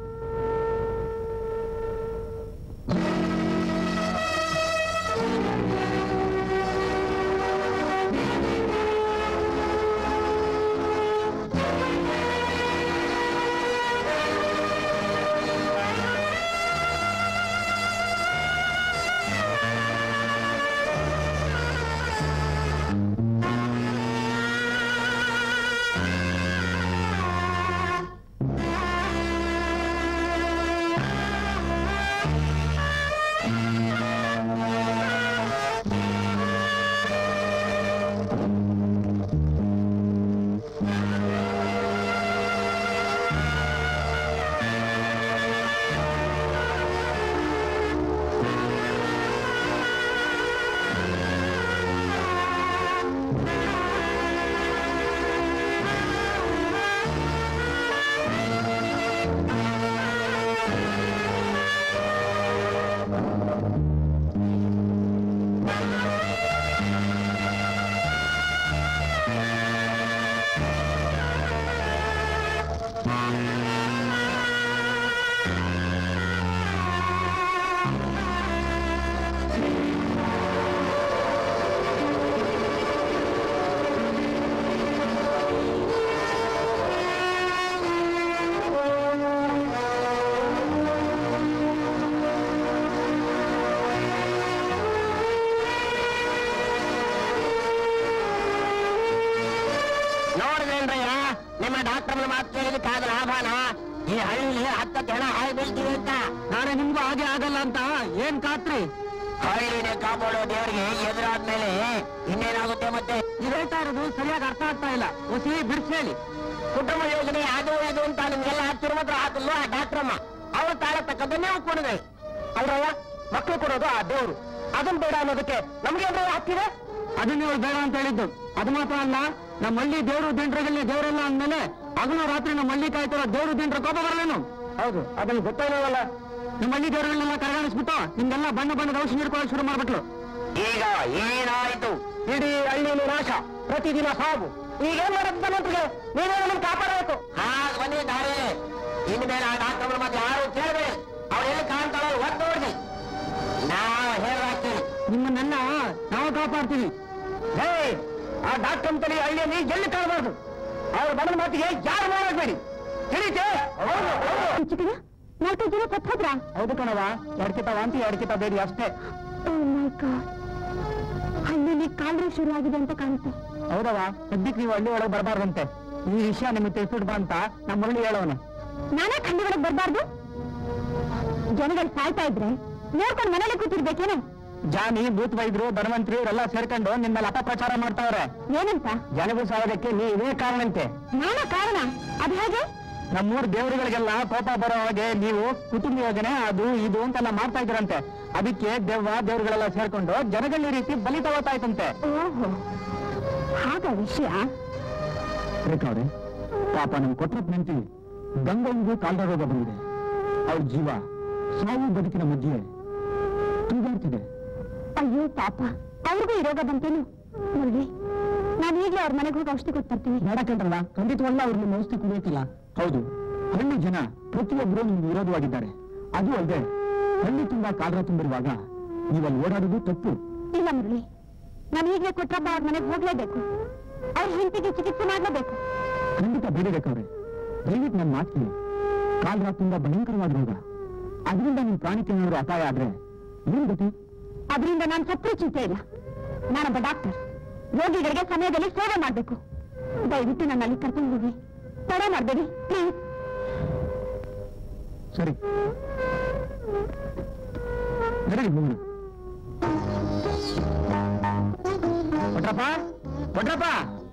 ನೋಡಿದೇನ್ರಯ್ಯ ನಿಮ್ಮ ಡಾಕ್ಟರ್ ಮಾತು ಕೇಳಿದಕ್ಕಾದ ಲಾಭನ ಈ ಹಳ್ಳಿಲಿ ಹತ್ತತ್ತು ಜನ ಹಾಯಿ ಬೀಳ್ತೀವಿ ಅಂತ ನಾಳೆ ನಿಮ್ಗೂ ಹಾಗೆ ಆಗಲ್ಲ ಅಂತ ಏನ್ ಖಾತ್ರಿ ಹಳ್ಳಿನೇ ಕಾಪಾಡೋ ದೇವರಿಗೆ ಎದುರಾದ್ಮೇಲೆ ಇನ್ನೇನಾಗುತ್ತೆ ಮತ್ತೆ ಹೇಳ್ತಾ ಇರೋದು ಸರಿಯಾಗಿ ಅರ್ಥ ಆಗ್ತಾ ಇಲ್ಲ ಹೊಸಿ ಬಿಡಿಸಿ ಹೇಳಿ ಕುಟುಂಬ ಯೋಜನೆ ಅದು ಇದು ಅಂತ ನಿಮ್ಗೆಲ್ಲ ತಿರುಮತ್ರ ಹಾಕಲ್ವ ಆ ಡಾಕ್ಟ್ರಮ್ಮ ಅವ್ರು ತಾಳ ತಕ್ಕದ್ದನ್ನೇ ನೀವು ಕೊಡಿದೆ ಅಲ್ರಯ್ಯ ಮಕ್ಕಳು ಕೊಡೋದು ಆ ದೇವ್ರು ಅದನ್ ಬೇಡ ಅನ್ನೋದಕ್ಕೆ ನಮ್ಗೆ ಏನ್ರ ಹಾಕ್ತಿದೆ ಅದನ್ನ ನೀವು ಬೇಡ ಅಂತ ಹೇಳಿದ್ದು ಅದು ಮಾತ್ರ ಅಲ್ಲ ನಮ್ಮ ಹಳ್ಳಿ ದೇವರು ದಿಂಡ್ರಗಲ್ಲಿ ದೇವರೆಲ್ಲ ಅಂದ್ಮೇಲೆ ಹಗಲು ರಾತ್ರಿ ನಮ್ಮ ಹಳ್ಳಿ ಕಾಯ್ತಿರೋ ದೇವರು ದಿಂಡ್ರ ಕೋಪ ಬರಲೇನು ಹೌದು ಅದನ್ನ ಗೊತ್ತಾಗಲ್ಲ ನಮ್ಮ ಹಳ್ಳಿ ದೇವರುಗಳನ್ನೆಲ್ಲ ಕರಗಾಣಿಸ್ಬಿಟ್ಟು ನಿಮ್ಗೆಲ್ಲ ಬಣ್ಣ ಬಣ್ಣದ ಔಷಧಿ ಹಿಡ್ಕೊಳ್ಳೋಕೆ ಶುರು ಮಾಡ್ಬಿಟ್ಲು ಈಗ ಏನಾಯ್ತು ಇಡೀ ಹಳ್ಳಿನ ನಾಶ ಪ್ರತಿದಿನ ಸಾವು ಈಗ ಏನ್ ಮಾಡುತ್ತೆ ಮಂತ್ರಿಗೆ ನೀವೇ ನಮ್ಮನ್ನು ಕಾಪಾಡಬೇಕು ಹಾಗೆ ಬಂದಿದ್ದಾರೆ ಇನ್ಮೇಲೆ ಆ ಡಾಕ್ಟರ್ ಮತ್ತೆ ಯಾರು ಕೇಳಬೇಡಿ ಅವರೆಲ್ಲಿ ಕಾಣ್ತಾರೋ ಒತ್ತು ನೋಡ್ರಿ ನಾವು ಹೇಳಾಕ್ತೀವಿ ನಿಮ್ಮನ್ನೆಲ್ಲ ನಾವು ಕಾಪಾಡ್ತೀವಿ ಹೇ ಆ ಡಾಕ್ಟರ್ ತಲೆ ಹಳ್ಳಿಯಲ್ಲಿ ಎಲ್ಲಿ ಕಾಣಬಾರ್ದು ಅವ್ರ ಬಡದ ಮಾತಿಗೆ ಯಾರು ಮಾಡಬೇಡಿ ತಿಳಿತೆ ಚಿಕ್ಕಯ್ಯ ನಾಲ್ಕೈದು ಜನ ಸತ್ ಹೋದ್ರಾ ಹೌದು ಕಣವ ಎರಡ್ ಕಿತ ವಾಂತಿ ಎರಡ್ ಕಿತ ಬೇಡಿ ಅಷ್ಟೇ ಓ ಮೈ ಗಾಡ್ ಹಳ್ಳಿಲಿ ಕಾಲ್ರೆ ಶುರು ಆಗಿದೆ ಅಂತ ಕಾಣುತ್ತೆ ಹೌದವ ಸದ್ಯಕ್ಕೆ ನೀವು ಹಳ್ಳಿ ಒಳಗೆ ಬರಬಾರ್ದಂತೆ ಈ ವಿಷಯ ನಿಮಗೆ ತಿಳಿಸ್ಬಿಟ್ಟು ಬಾ ಅಂತ ನಮ್ಮ ಹಳ್ಳಿ ಹೇಳೋಣ ನಾನೇ ಹಳ್ಳಿ ಒಳಗೆ ಬರ್ಬಾರ್ದು ಜನಗಳು ಸಾಯ್ತಾ ಇದ್ರೆ ನೋಡ್ಕೊಂಡು ಮನೇಲಿ ಕೂತಿರ್ಬೇಕೇನು ಜಾನಿ ಭೂತ್ ವೈದ್ಯರು ಧನವಂತರು ಇವರೆಲ್ಲ ಸೇರ್ಕೊಂಡು ನಿಮ್ಮ ಮೇಲೆ ಅಪಪ್ರಚಾರ ಮಾಡ್ತಾವ್ರೆ ಏನಂತ ಜನಗಳು ಸಾಯೋದಕ್ಕೆ ನೀವೇ ಕಾರಣಂತೆ ನಾನಾ ಕಾರಣ ಅದ್ ಹೇಗೆ ನಮ್ಮೂರ್ ದೇವರುಗಳಿಗೆಲ್ಲ ಕೋಪ ಬರೋ ಹಾಗೆ ನೀವು ಕುಟುಂಬ ಯೋಜನೆ ಅದು ಇದು ಅಂತೆಲ್ಲ ಮಾಡ್ತಾ ಇದ್ರಂತೆ ಅದಕ್ಕೆ ದೆವ್ವ ದೇವರುಗಳೆಲ್ಲ ಸೇರ್ಕೊಂಡು ಜನಗಳ ಈ ರೀತಿ ಬಲಿ ತಗೋತಾ ಇತ್ತಂತೆ ಓಹೋ ಹಾಗ ವಿಷಯ ಬೇಕಾದ್ರೆ ಪಾಪ ನಮ್ ಕೊಟ್ರಪ್ ನಿಂತೀವಿ ಗಂಗೊಂದು ಕಾಲ್ರ ರೋಗ ಬಂದಿದೆ ಅವ್ರ ಜೀವ ಸಾವು ಬದುಕಿನ ಮಧ್ಯೆ ತೂಗಾಡ್ತಿದೆ ಅಯ್ಯೋ ಪಾಪ ಅವ್ರಿಗೂ ಈ ರೋಗ ಬಂತೇನು ಮುರಳಿ ನಾನು ಈಗಲೇ ಅವ್ರ ಮನೆಗೆ ಹೋಗಿ ಔಷಧಿ ಕೊಟ್ಟು ಬರ್ತೀನಿ ಬೇಡಕ್ಕಂತಲ್ಲ ಖಂಡಿತವಲ್ಲ ಅವ್ರು ನಿಮ್ಮ ಔಷಧಿ ಕುಡಿಯೋಕಿಲ್ಲ ಹೌದು ಹಳ್ಳಿ ಜನ ಪ್ರತಿಯೊಬ್ಬರು ನಿಮ್ಗೆ ವಿರೋಧವಾಗಿದ್ದಾರೆ ಅದು ಅಲ್ಲದೆ ಹಳ್ಳಿ ತುಂಬಾ ಕಾಲ್ರ ತುಂಬಿರುವಾಗ ನೀವಲ್ಲಿ ಓಡಾಡೋದು ತಪ್ಪು ಇಲ್ಲ ಮುರಳಿ ನಾನು ಈಗಲೇ ಕೊಟ್ರಬ್ಬ ಅವ್ರ ಮನೆಗೆ ಹೋಗ್ಲೇಬೇಕು ಅವ್ರ ಹೆಂಡತಿಗೆ ಚಿಕಿತ್ಸೆ ಮಾಡಲೇಬೇಕು ಖಂಡಿತ ಬೇರೆ ಬೇಕಾವ್ರೆ ದಯವಿಟ್ಟು ನನ್ನ ಮಾತು ಕೇಳಿ ಕಾಲ್ ತುಂಬಾ ಭಯಂಕರವಾದ ರೋಗ ಅದರಿಂದ ನಿಮ್ ಪ್ರಾಣಕ್ಕೆ ಏನಾದ್ರು ಅಪಾಯ ಆದ್ರೆ ಏನ್ ಗತಿ ಅದರಿಂದ ನಾನು ಸತ್ರು ಚಿಂತೆ ಇಲ್ಲ ನಾನೊಬ್ಬ ಡಾಕ್ಟರ್ ರೋಗಿಗಳಿಗೆ ಸಮಯದಲ್ಲಿ ಸೇವೆ ಮಾಡಬೇಕು ದಯವಿಟ್ಟು ನನ್ನ ಅಲ್ಲಿ ಕರ್ಕೊಂಡು ಹೋಗಿ ತಡ ಮಾಡಬೇಡಿ ಪ್ಲೀಸ್ ಸರಿ ನಡೀರಿ ಹೋಗೋಣ ಕೊಟ್ರಪ್ಪ ಕೊಟ್ರಪ್ಪ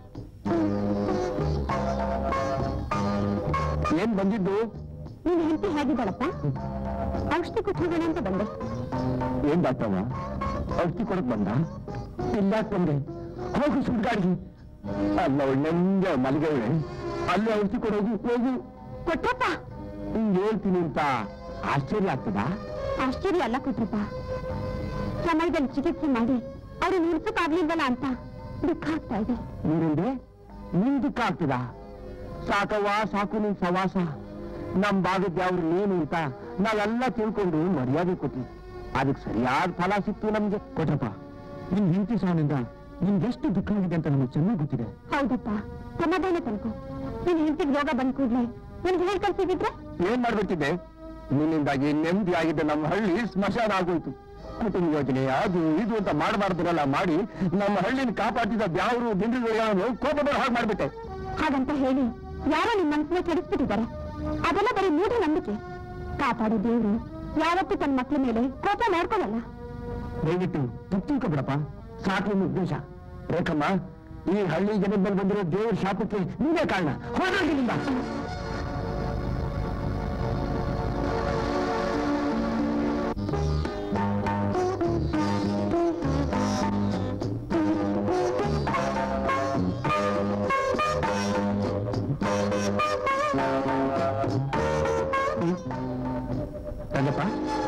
ಏನ್ ಬಂದಿದ್ದು ನೀನು ಹೆಂಡತಿ ಹೇಗಿದ್ದಾಳಪ್ಪ ಔಷಧಿ ಕೊಟ್ಟು ಹೋಗೋಣ ಅಂತ ಬಂದೆ ಏನ್ ಡಾಕ್ಟರ್ವ ಔಷಧಿ ಕೊಡಕ್ ಬಂದ ಇಲ್ಲಾಕ್ ಬಂದೆ ಹೋಗು ಸುಡ್ಗಾಡಿ ಅಲ್ಲ ಒಳ್ಳೆ ಮಲಗವಳೆ ಅಲ್ಲೇ ಔಷಧಿ ಕೊಡೋದು ಹೋಗು ಕೊಟ್ರಪ್ಪ ಹಿಂಗ್ ಹೇಳ್ತೀನಿ ಅಂತ ಆಶ್ಚರ್ಯ ಆಗ್ತದಾ ಆಶ್ಚರ್ಯ ಅಲ್ಲ ಕೊಟ್ರಪ್ಪ ಸಮಯದಲ್ಲಿ ಚಿಕಿತ್ಸೆ ಮಾಡಿ ಅವರು ನಿಲ್ಸಕ್ಕಾಗ್ಲಿಲ್ವಲ್ಲ ಅಂತ ದುಃಖ ಆಗ್ತಾ ಇದೆ ನೀರಿಂದೆ ನಿನ್ ದುಃಖ ಆಗ್ತದ ಸಾಕವ್ವ ಸಾಕು ನಿನ್ ಸವಾಸ ನಮ್ ಭಾಗದ ಯಾವ್ರು ನೀನು ಅಂತ ನಾವೆಲ್ಲ ತಿಳ್ಕೊಂಡು ಮರ್ಯಾದೆ ಕೊಟ್ವಿ ಅದಕ್ಕೆ ಸರಿಯಾದ ಫಲ ಸಿಕ್ತು ನಮ್ಗೆ ಕೊಟ್ರಪ್ಪ ನಿನ್ ಹೆಂಡತಿ ಸಾವಿನಿಂದ ನಿನ್ಗೆಷ್ಟು ದುಃಖ ಆಗಿದೆ ಅಂತ ನಮಗೆ ಚೆನ್ನಾಗಿ ಗೊತ್ತಿದೆ ಹೌದಪ್ಪ ಸಮಾಧಾನ ತನಕ ನೀನ್ ಹೆಂಡತಿಗೆ ರೋಗ ಬಂದ್ ಕೂಡ್ಲೆ ನನ್ಗೆ ಹೇಳಿ ಕಳ್ಸಿದ್ರೆ ಏನ್ ಮಾಡ್ಬೇಕಿದೆ ನಿನ್ನಿಂದಾಗಿ ನೆಮ್ಮದಿ ಆಗಿದ್ದ ನಮ್ಮ ಹಳ್ಳಿ ಸ್ಮಶಾನ ಆಗೋಯ್ತು ಕುಟುಂಬ ಯೋಜನೆ ಅದು ಇದು ಅಂತ ಮಾಡಬಾರ್ದಿರಲ್ಲ ಮಾಡಿ ನಮ್ಮ ಹಳ್ಳಿನ ಕಾಪಾಡಿದ ಬ್ಯಾವರು ದಿಂಡುಗಳು ಕೋಪ ಬರೋ ಹಾಗೆ ಮಾಡ್ಬಿಟ್ಟೆ ಹಾಗಂತ ಹೇಳಿ ಯಾರೋ ನಿಮ್ ಮನಸ್ಸನ್ನ ಕೆಡಿಸ್ಬಿಟ್ಟಿದ್ದಾರೆ ಅದೆಲ್ಲ ಬರೀ ಮೂಢ ನಂಬಿಕೆ ಕಾಪಾಡೋ ದೇವ್ರು ಯಾವತ್ತೂ ತನ್ನ ಮಕ್ಳ ಮೇಲೆ ಕೋಪ ಮಾಡ್ಕೊಳಲ್ಲ ದಯವಿಟ್ಟು ತಪ್ಪು ತಿಳ್ಕೊಬಿಡಪ್ಪ ಸಾಕು ನಿಮ್ಮ ಉದ್ದೇಶ ರೇಖಮ್ಮ ಈ ಹಳ್ಳಿ ಜನದ ಮೇಲೆ ಬಂದಿರೋ ದೇವ್ರ ಶಾಪಕ್ಕೆ ನೀವೇ ಕಾರಣ ಹೋಗಿಲ್ಲ ರಂಗಪ್ಪ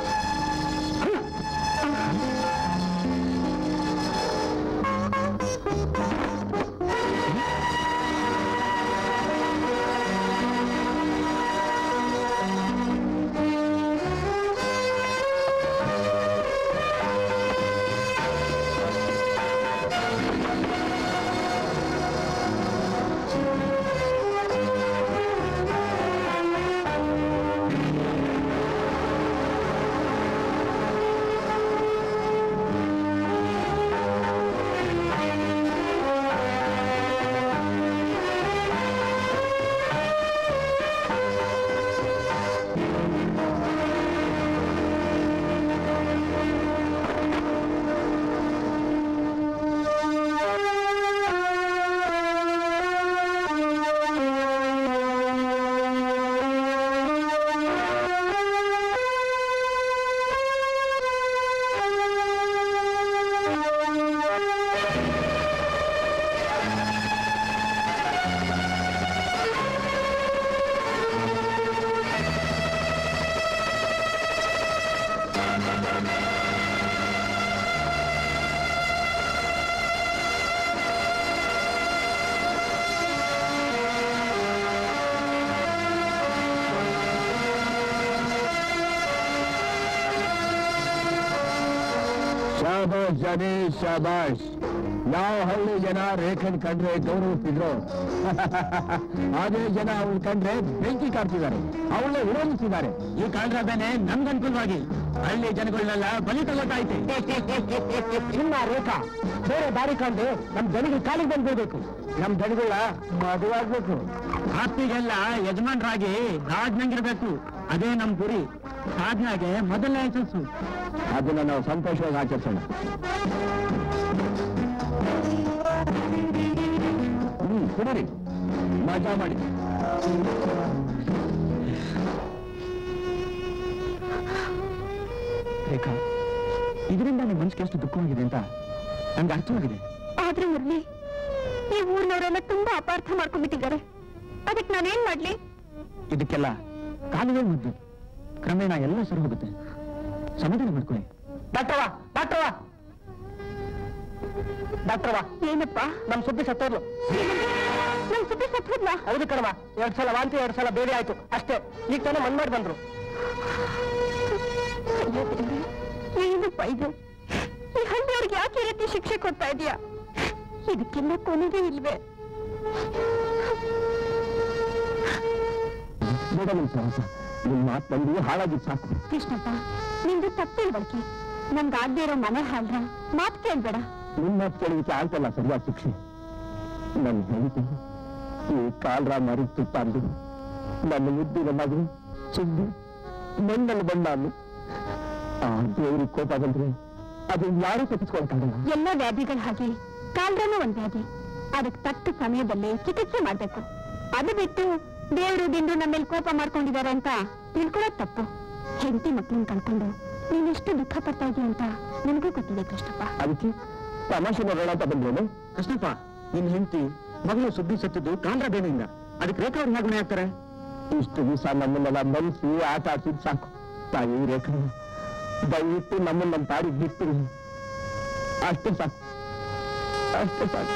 ಶಾಬಾಷ್ ಜನೇ ಶಾಬಾಷ್ ಯಾವ ಹಳ್ಳಿ ಜನ ರೇಖನ್ ಕಂಡ್ರೆ ಗೌರವಿಸ್ತಿದ್ರು ಅದೇ ಜನ ಅವ್ಳು ಕಂಡ್ರೆ ಬೆಂಕಿ ಕಾಡ್ತಿದ್ದಾರೆ ಅವಳೇ ವಿರೋಧಿಸಿದ್ದಾರೆ ಈ ಕಾಂಡ್ರಬೇನೆ ನಮ್ಗನುಕೂಲವಾಗಿ ಹಳ್ಳಿ ಜನಗಳನ್ನೆಲ್ಲ ಬಲಿ ತಗೋತಾಯ್ತೆ ಚಿನ್ನ ರೇಖಾ ಬೇರೆ ದಾರಿ ಕಂಡು ನಮ್ ದನಿಗೆ ಕಾಲಿಗೆ ಬಂದ್ಬಿಡ್ಬೇಕು ನಮ್ ದನಿಗಳ ಮದುವಾಗ್ಬೇಕು ಆಸ್ತಿಗೆಲ್ಲ ಯಜಮಾನ್ರಾಗಿ ರಾಜ್ನಂಗಿರ್ಬೇಕು ಅದೇ ನಮ್ ಗುರಿ ಸಾಧನೆಗೆ ಮೊದಲನೇ ಯಶಸ್ಸು ಅದನ್ನ ನಾವು ಸಂತೋಷವಾಗಿ ಆಚರಿಸೋಣ ಹ್ಮ್ ಕುಡೀರಿ ಮಜಾ ಮಾಡಿ ರೇಖಾ ಇದರಿಂದ ನಿಮ್ಮ ಮನಸ್ಸಿಗೆ ಎಷ್ಟು ದುಃಖವಾಗಿದೆ ಅಂತ ನನ್ಗೆ ಅರ್ಥವಾಗಿದೆ ಆದ್ರೆ ಮುರಳಿ ಈ ಊರ್ನವರೆಲ್ಲ ತುಂಬಾ ಅಪಾರ್ಥ ಮಾಡ್ಕೊಂಡ್ಬಿಟ್ಟಿದ್ದಾರೆ ಅದಕ್ಕೆ ನಾನೇನ್ ಮಾಡ್ಲಿ ಇದಕ್ಕೆಲ್ಲ ಕಾಲುವೆ ಮುದ್ದು ಕ್ರಮೇಣ ಎಲ್ಲ ಸರಿ ಹೋಗುತ್ತೆ ಸಮಾಧಾನ ಮಾಡ್ಕೊಳ್ಳಿ ಡಾಕ್ಟರ್ವಾ ಡಾಕ್ಟರ್ವಾ ಡಾಕ್ಟರ್ವಾ ಏನಪ್ಪ ನಮ್ ಸುದ್ದಿ ಸತ್ತೋದ್ಲು ನನ್ ಸುದ್ದಿ ಸತ್ವದ್ಲ ಹೌದು ಕಣವ ಎರಡ್ ಸಲ ವಾಂತಿ ಎರಡ್ ಸಲ ಬೇರೆ ಆಯ್ತು ಅಷ್ಟೇ ಈಗ ತಾನೇ ಮನ್ ಮಾಡಿ ಬಂದ್ರು ಅಯ್ಯೋ ದೇವ್ರೇ, ಏನಪ್ಪ ಇದು ಈ ಹಳ್ಳಿಯವ್ರಿಗೆ ಯಾಕೆ ಈ ರೀತಿ ಶಿಕ್ಷೆ ಕೊಡ್ತಾ ಇದೀಯಾ ಇದಕ್ಕೆಲ್ಲ ಕೊನೆಗೆ ಇಲ್ವೇ ಬೇಡ ನಿಮ್ ಸಹವಾಸ ನಿಮ್ ಮಾತು ನಂದು ಹಾಳಾಗಿದ್ದು ಸಾಕು ಕೃಷ್ಣಪ್ಪ ನಿಂದು ತಪ್ಪಿಲ್ವಲ್ಕೆ ನಮ್ಗೆ ಆಗದೆ ಇರೋ ಮನೆ ಹಾಳ್ರ ಮಾತು ಕೇಳ್ಬೇಡ ನಿಮ್ ಮಾತು ಕೇಳೋದಕ್ಕೆ ಆಗ್ತಲ್ಲ ಸರಿಯಾದ ಶಿಕ್ಷೆ ನನ್ನ ಹೆಂಡತಿ ಈ ಕಾಲ್ರ ಮರಿ ತುಪ್ಪ ಅಂದು ನನ್ನ ಮುದ್ದಿನ ಮಗಳು ಚಿಂದಿ ಮಣ್ಣಲ್ಲಿ ಬಂದ ಅಂದು ಆ ದೇವ್ರಿಗೆ ಕೋಪ ಬಂದ್ರೆ ಅದನ್ನ ಯಾರೂ ತಪ್ಪಿಸ್ಕೊಳ್ತಾಗಲ್ಲ ಎಲ್ಲ ವ್ಯಾಧಿಗಳ ಹಾಗೆ ಕಾಲ್ರನೂ ಒಂದ್ ವ್ಯಾಧಿ ಅದಕ್ಕೆ ತಕ್ಕ ಸಮಯದಲ್ಲಿ ಚಿಕಿತ್ಸೆ ಮಾಡ್ಬೇಕು ಅದು ಬಿಟ್ಟು ದೇವರು ದಿಂಡು ನಮ್ಮ ಮೇಲೆ ಕೋಪ ಮಾಡ್ಕೊಂಡಿದ್ದಾರೆ ಅಂತ ತಿಳ್ಕೊಳ್ಳೋದ್ ತಪ್ಪು ಹೆಂಡತಿ ಮಕ್ಳನ್ನ ಕಳ್ಕೊಂಡು ನೀನ್ ಎಷ್ಟು ದುಃಖ ಪಡ್ತಾ ಇದೀಯ ಅಂತ ನನಗೂ ಗೊತ್ತಿದೆ ಕೃಷ್ಣಪ್ಪ ಅದಕ್ಕೆ ತಮಾಷೆ ಮಾಡೋಣ ಅಂತ ಬಂದೇನು ಕೃಷ್ಣಪ್ಪ ನಿನ್ ಹೆಂಡತಿ ಮಗಳು ಸುದ್ದಿ ಸತ್ತಿದ್ದು ಕಾಂದ್ರ ಬೇನೆಯಿಂದ ಅದಕ್ಕೆ ರೇಖಾ ಅವ್ರು ಹೇಗೆ ಮನೆ ಆಗ್ತಾರೆ ಇಷ್ಟು ದಿವಸ ನಮ್ಮನ್ನೆಲ್ಲ ಮನಸ್ಸಿ ಆಟ ಆಡ್ಸಿದ್ ಸಾಕು ತಾಯಿ ರೇಖಾ ದಯವಿಟ್ಟು ನಮ್ಮನ್ನ ನಮ್ಮ ತಾರಿಗೆ ಬಿಡ್ತೀರಿ ಅಷ್ಟೇ ಸಾಕು ಅಷ್ಟೇ ಸಾಕು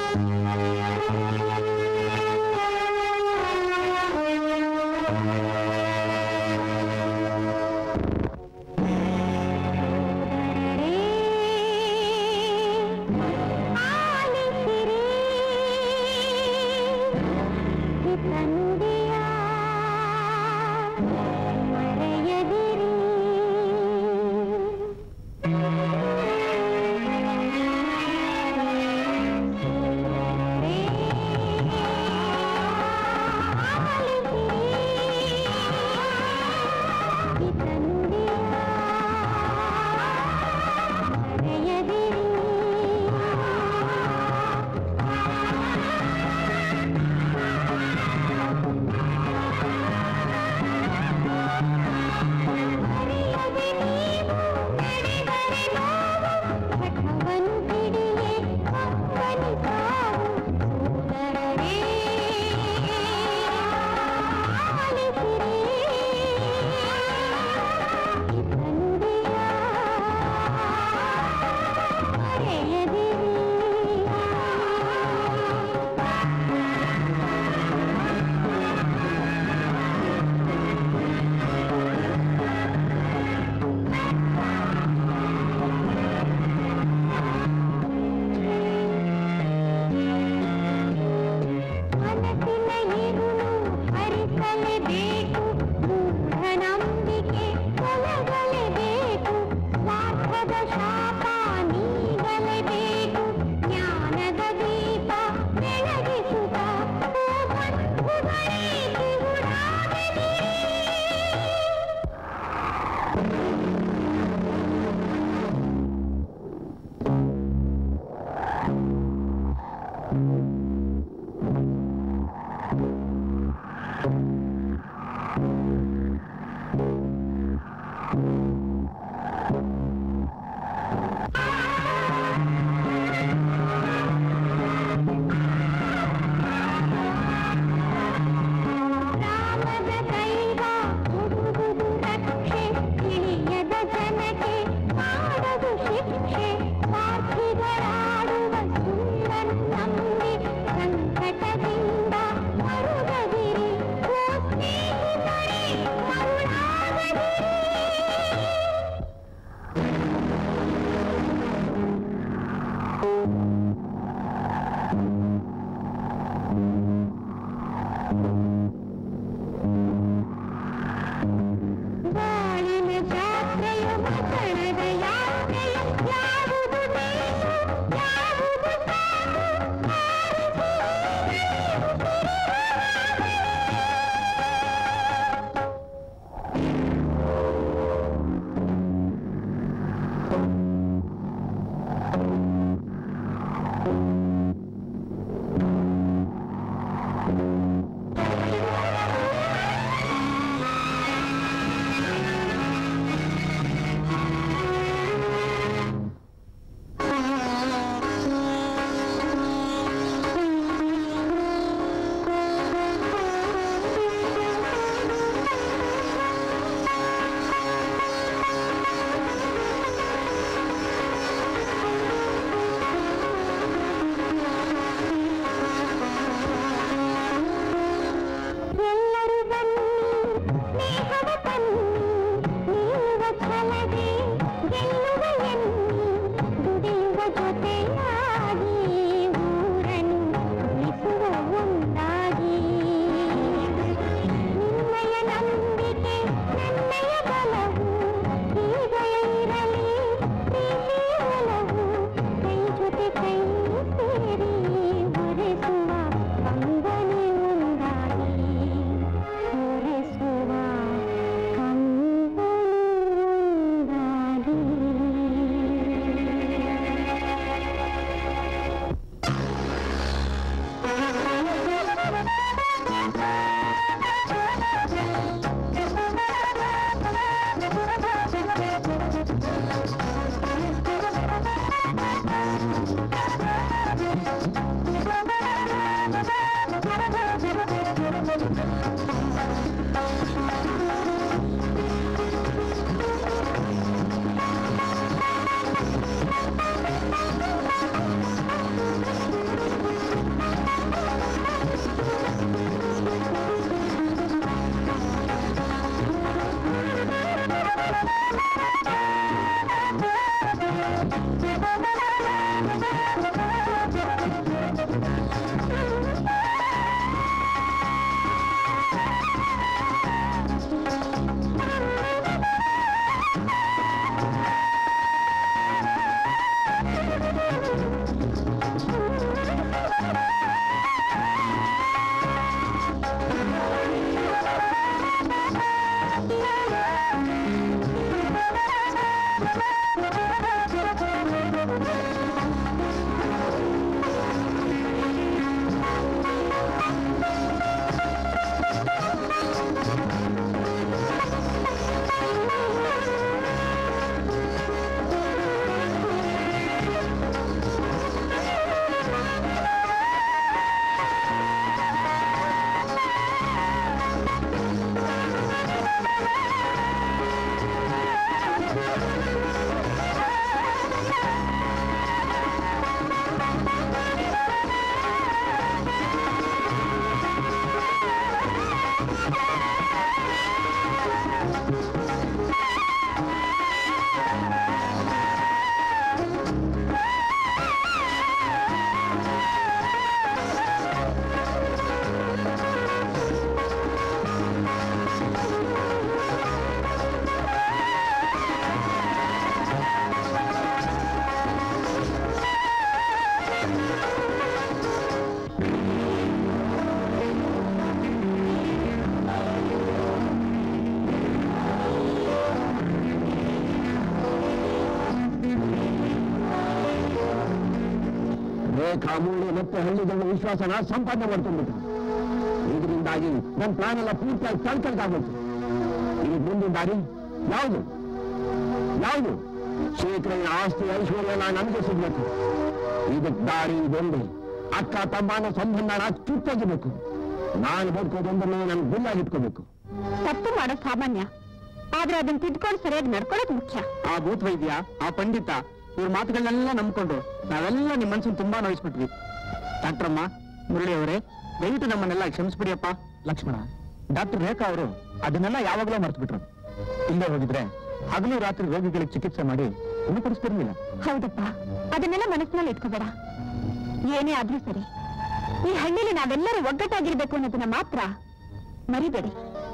ರೇಖಾ ಮುಳ್ಳಿ ಮತ್ತೆ ಹಳ್ಳಿ ಜನ ವಿಶ್ವಾಸನ ಸಂಪಾದನೆ ಮಾಡ್ಕೊಂಡ್ಬಿಟ್ರು ಇದರಿಂದಾಗಿ ನನ್ನ ಪ್ಲಾನ್ ಎಲ್ಲ ಪೂರ್ತಿಯಾಗಿ ಕಳ್ಕಳ್ಕಾಗ್ಬಿಡ್ತು ಈಗ ಮುಂದಿನ ದಾರಿ ಯಾವುದು ಯಾವುದು ಶೇಖರನ ಆಸ್ತಿ ಐಶ್ವರ್ಯನ ನನಗೆ ಸಿಗ್ಬೇಕು ಇದಕ್ಕೆ ದಾರಿ ಇದೊಂದೇ ಅಕ್ಕ ತಮ್ಮನ ಸಂಬಂಧನ ಕಿತ್ತೋಗಿಬೇಕು ನಾನು ಬದುಕೋದೊಂದನ್ನು ನನ್ನ ಗುಲ್ಲಾಗಿಟ್ಕೋಬೇಕು ತಪ್ಪು ಮಾಡೋ ಸಾಮಾನ್ಯ ಆದ್ರೆ ಅದನ್ನ ತಿದ್ಕೊಂಡು ಸರಿಯಾಗಿ ನಡ್ಕೊಳ್ಳೋದು ಮುಖ್ಯ ಆ ಭೂತ್ ವೈದ್ಯ ಆ ಪಂಡಿತ ಇವ್ರ ಮಾತುಗಳನ್ನೆಲ್ಲ ನಂಬ್ಕೊಂಡು ನಾವೆಲ್ಲ ನಿಮ್ಮ ಮನಸ್ಸನ್ನು ತುಂಬಾ ನೋಯಿಸ್ಬಿಟ್ವಿ ಡಾಕ್ಟ್ರಮ್ಮ ಮುರಳಿ ಅವರೇ ದಯವಿಟ್ಟು ನಮ್ಮನ್ನೆಲ್ಲ ಕ್ಷಮಿಸ್ಬಿಡಿಯಪ್ಪ ಲಕ್ಷ್ಮಣ ಡಾಕ್ಟರ್ ರೇಖಾ ಅವರು ಅದನ್ನೆಲ್ಲ ಯಾವಾಗಲೂ ಮರ್ತು ಬಿಟ್ರು ಇಲ್ಲೇ ಹೋಗಿದ್ರೆ ಹಗಲು ರಾತ್ರಿ ರೋಗಿಗಳಿಗೆ ಚಿಕಿತ್ಸೆ ಮಾಡಿ ಗುಣಪಡಿಸ್ತಿರ್ಲಿಲ್ಲ ಹೌದಪ್ಪ ಅದನ್ನೆಲ್ಲ ಮನಸ್ಸಿನಲ್ಲಿ ಇಟ್ಕೋಬೇಡ ಏನೇ ಆದ್ರೂ ಸರಿ ಈ ಹಳ್ಳಿಲಿ ನಾವೆಲ್ಲರೂ ಒಗ್ಗಟ್ಟಾಗಿರ್ಬೇಕು ಅನ್ನೋದನ್ನ ಮಾತ್ರ ಮರಿಬೇಡಿ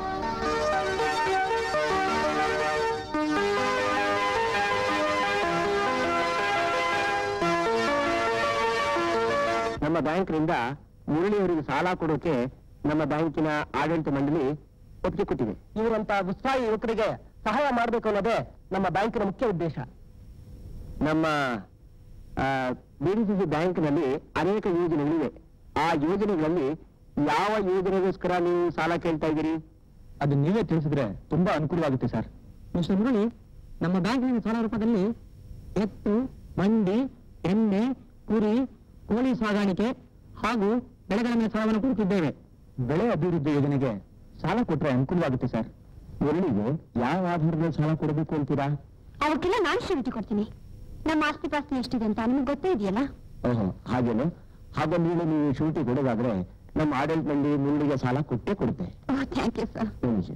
ನಮ್ಮ ಬ್ಯಾಂಕ್ನಿಂದ ಮುರಳಿಯವರಿಗೆ ಸಾಲ ಕೊಡೋಕೆ ನಮ್ಮ ಬ್ಯಾಂಕಿನ ಆಡಳಿತ ಮಂಡಳಿ ಒಪ್ಪಿಗೆ ಕೊಟ್ಟಿದೆ ಇವರಂತ ಉತ್ಸಾಹಿ ಯುವಕರಿಗೆ ಸಹಾಯ ಮಾಡಬೇಕು ಅನ್ನೋದೇ ನಮ್ಮ ಬ್ಯಾಂಕಿನ ಮುಖ್ಯ ಉದ್ದೇಶ ನಮ್ಮ ಬಿಡಿಸಿಸಿ ಬ್ಯಾಂಕ್ನಲ್ಲಿ ಅನೇಕ ಯೋಜನೆಗಳಿವೆ ಆ ಯೋಜನೆಗಳಲ್ಲಿ ಯಾವ ಯೋಜನೆಗೋಸ್ಕರ ನೀವು ಸಾಲ ಕೇಳ್ತಾ ಇದ್ದೀರಿ ಅದು ನೀವೇ ತಿಳಿಸಿದ್ರೆ ತುಂಬಾ ಅನುಕೂಲವಾಗುತ್ತೆ ಸರ್ ಮಿಸ್ಟರ್ ಮುರಳಿ ನಮ್ಮ ಬ್ಯಾಂಕಿನ ಸಾಲ ರೂಪದಲ್ಲಿ ಎತ್ತು ಬಂಡಿ ಎಮ್ಮೆ ಕುರಿ ಕೋಳಿ ಸಾಗಾಣಿಕೆ ಹಾಗೂ ಬೆಳೆಗಳ ಮೇಲೆ ಸಾಲವನ್ನು ಕೊಡುತ್ತಿದ್ದೇವೆ ಬೆಳೆ ಅಭಿವೃದ್ಧಿ ಯೋಜನೆಗೆ ಸಾಲ ಕೊಟ್ರೆ ಅನುಕೂಲವಾಗುತ್ತೆ ಸರ್ ಮುರಳಿಗೆ ಯಾವ ಆಧಾರದ ಸಾಲ ಕೊಡಬೇಕು ಅಂತೀರಾ ಅವಕ್ಕೆಲ್ಲ ನಾನ್ ಶ್ಯೂರಿಟಿ ಕೊಡ್ತೀನಿ ನಮ್ಮ ಆಸ್ತಿ ಪಾಸ್ತಿ ಎಷ್ಟಿದೆ ಅಂತ ನಿಮ್ಗೆ ಗೊತ್ತೇ ಇದೆಯಲ್ಲ ಓಹೋ ಹಾಗೇನು ಹಾಗೊಂದು ವೇಳೆ ನೀವು ಶೂಟಿ ಕೊಡೋದಾದ್ರೆ ನಮ್ಮ ಆಡಳಿತ ಮಂಡಳಿ ಮುರಳಿಗೆ ಸಾಲ ಕೊಟ್ಟೇ ಕೊಡುತ್ತೆ ಓ ಥ್ಯಾಂಕ್ ಯು ಸರ್ ಒಂದು ನಿಮಿಷ.